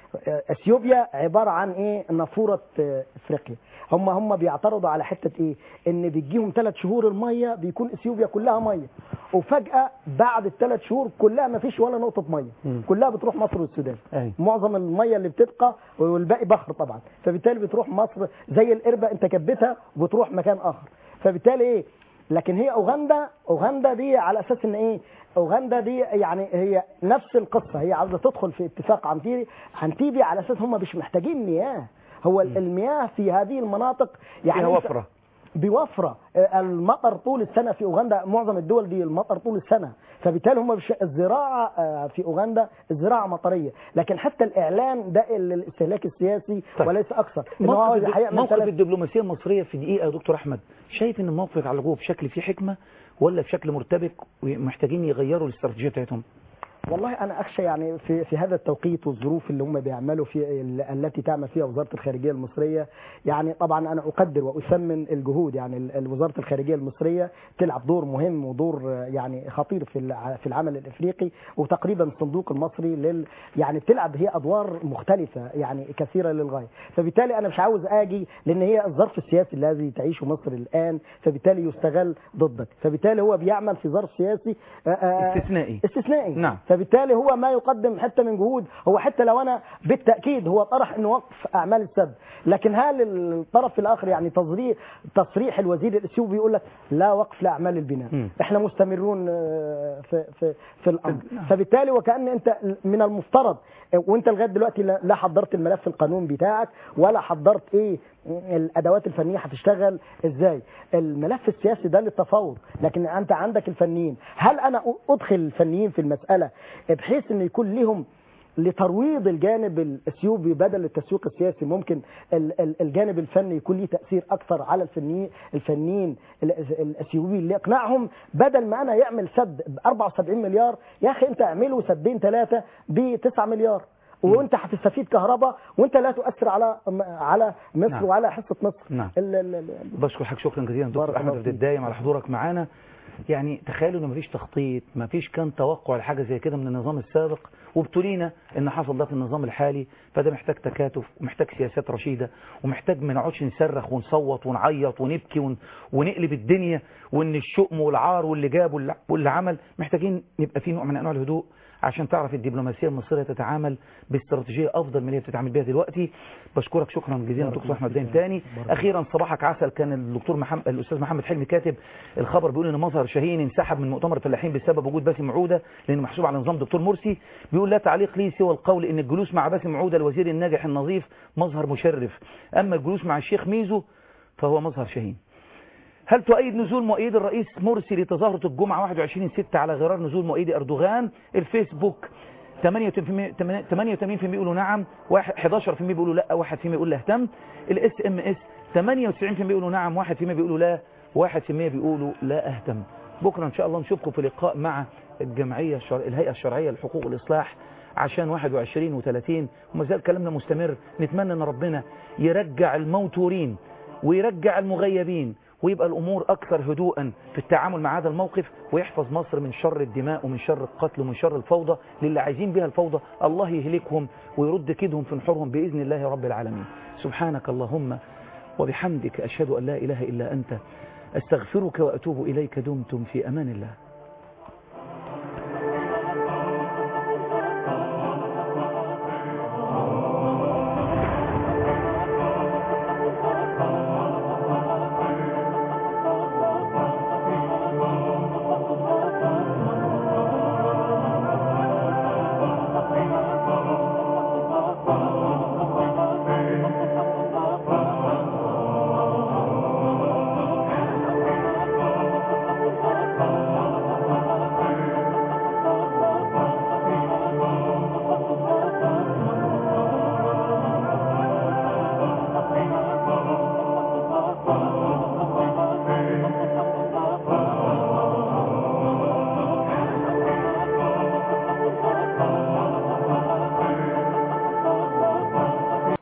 اثيوبيا عباره عن ايه نافوره آه، افريقيا هم هم بيعترضوا على حته ايه ان بيجيهم ثلاث شهور الميه بيكون اثيوبيا كلها ميه وفجاه بعد الثلاث شهور كلها ما فيش ولا نقطه ميه كلها بتروح مصر والسودان أي. معظم الميه اللي بتبقى والباقي بحر طبعا فبالتالي بتروح مصر زي القربه انت كبتها وبتروح مكان اخر فبالتالي ايه لكن هي اوغندا اوغندا دي على اساس ان ايه اوغندا دي يعني هي نفس القصه هي عاوزه تدخل في اتفاق عن تيبي عن تيبي على اساس هم مش محتاجين مياه هو المياه في هذه المناطق يعني فيها أنت- وفره بوفره آه، المطر طول السنه في اوغندا معظم الدول دي المطر طول السنه فبالتالي هم مش الزراعه آه، في اوغندا الزراعه مطريه لكن حتى الاعلام ده الاستهلاك السياسي طيب. وليس اكثر إن هو عاوز موقف, يحقق موقف مثلا الدبلوماسيه المصريه في دقيقه يا دكتور احمد شايف ان الموقف يتعلقوه بشكل فيه حكمه ولا بشكل مرتبك ومحتاجين يغيروا الاستراتيجيه بتاعتهم والله انا اخشى يعني في في هذا التوقيت والظروف اللي هم بيعملوا في ال- التي تعمل فيها وزاره الخارجيه المصريه يعني طبعا انا اقدر واثمن الجهود يعني ال- ال- وزاره الخارجيه المصريه تلعب دور مهم ودور آه، يعني خطير في الع- في العمل الافريقي وتقريبا الصندوق المصري لل يعني بتلعب هي ادوار مختلفه يعني كثيره للغايه فبالتالي انا مش عاوز اجي لان هي الظرف السياسي الذي تعيشه مصر الان فبالتالي يستغل ضدك فبالتالي هو بيعمل في ظرف سياسي آه، آه، استثنائي استثنائي نعم. فبالتالي هو ما يقدم حتى من جهود هو حتى لو انا بالتاكيد هو طرح انه وقف اعمال السد لكن هل الطرف الاخر يعني تصريح تصريح الوزير الاثيوبي يقول لك لا وقف لاعمال البناء مم. احنا مستمرون آه، في في في الامر فبالتالي وكان انت من المفترض وانت لغايه دلوقتي لا لا حضرت الملف القانون بتاعك ولا حضرت ايه الادوات الفنيه هتشتغل ازاي الملف السياسي ده للتفاوض لكن انت عندك الفنيين هل انا ادخل الفنيين في المساله بحيث ان يكون لهم لترويض الجانب الاثيوبي بدل التسويق السياسي ممكن ال- ال- الجانب الفني يكون ليه تاثير اكثر على الفنيين الفنيين ال- الاثيوبيين لاقناعهم بدل ما انا يعمل سد ب 74 مليار يا اخي انت اعمله سدين ثلاثه ب 9 مليار وانت هتستفيد كهرباء وانت لا تؤثر على على مصر نعم. وعلى حصه مصر نعم. ال- ال- ال- بشكر حضرتك شكرا جزيلا دكتور بارك احمد الله عبد فيك. الدايم على حضورك معانا يعني تخيلوا ان مفيش تخطيط مفيش كان توقع لحاجه زي كده من النظام السابق وابتلينا ان حصل ده في النظام الحالي فده محتاج تكاتف ومحتاج سياسات رشيده ومحتاج ما نقعدش نصرخ ونصوت ونعيط ونبكي ون... ونقلب الدنيا وان الشؤم والعار واللي جاب واللي, واللي عمل محتاجين يبقى في نوع من انواع الهدوء عشان تعرف الدبلوماسيه المصريه تتعامل باستراتيجيه افضل من اللي هي بتتعامل بيها دلوقتي بشكرك شكرا جزيلا بارك دكتور الله احمد فيك دايم يا تاني بارك اخيرا صباحك عسل كان الدكتور محمد الاستاذ محمد حلمي كاتب الخبر بيقول ان مظهر شاهين انسحب من مؤتمر الفلاحين بسبب وجود باسم عوده لانه محسوب على نظام دكتور مرسي بيقول لا تعليق لي سوى القول ان الجلوس مع باسم عوده الوزير الناجح النظيف مظهر مشرف اما الجلوس مع الشيخ ميزو فهو مظهر شاهين هل تؤيد نزول مؤيد الرئيس مرسي لتظاهرة الجمعة 21 6 على غرار نزول مؤيد أردوغان الفيسبوك 88% 88% بيقولوا نعم واحد- 11% بيقولوا لا 1% بيقول لا اهتم الاس ام اس 98% بيقولوا نعم 1% بيقولوا لا 1% بيقولوا لا اهتم بكرة إن شاء الله نشوفكم في لقاء مع الجمعية الشر... الهيئة الشرعية للحقوق والإصلاح عشان 21 و30 وما زال كلامنا مستمر نتمنى أن ربنا يرجع الموتورين ويرجع المغيبين ويبقى الأمور أكثر هدوءا في التعامل مع هذا الموقف ويحفظ مصر من شر الدماء ومن شر القتل ومن شر الفوضى للي عايزين بها الفوضى الله يهلكهم ويرد كيدهم في نحورهم بإذن الله رب العالمين سبحانك اللهم وبحمدك أشهد أن لا إله إلا أنت أستغفرك وأتوب إليك دمتم في أمان الله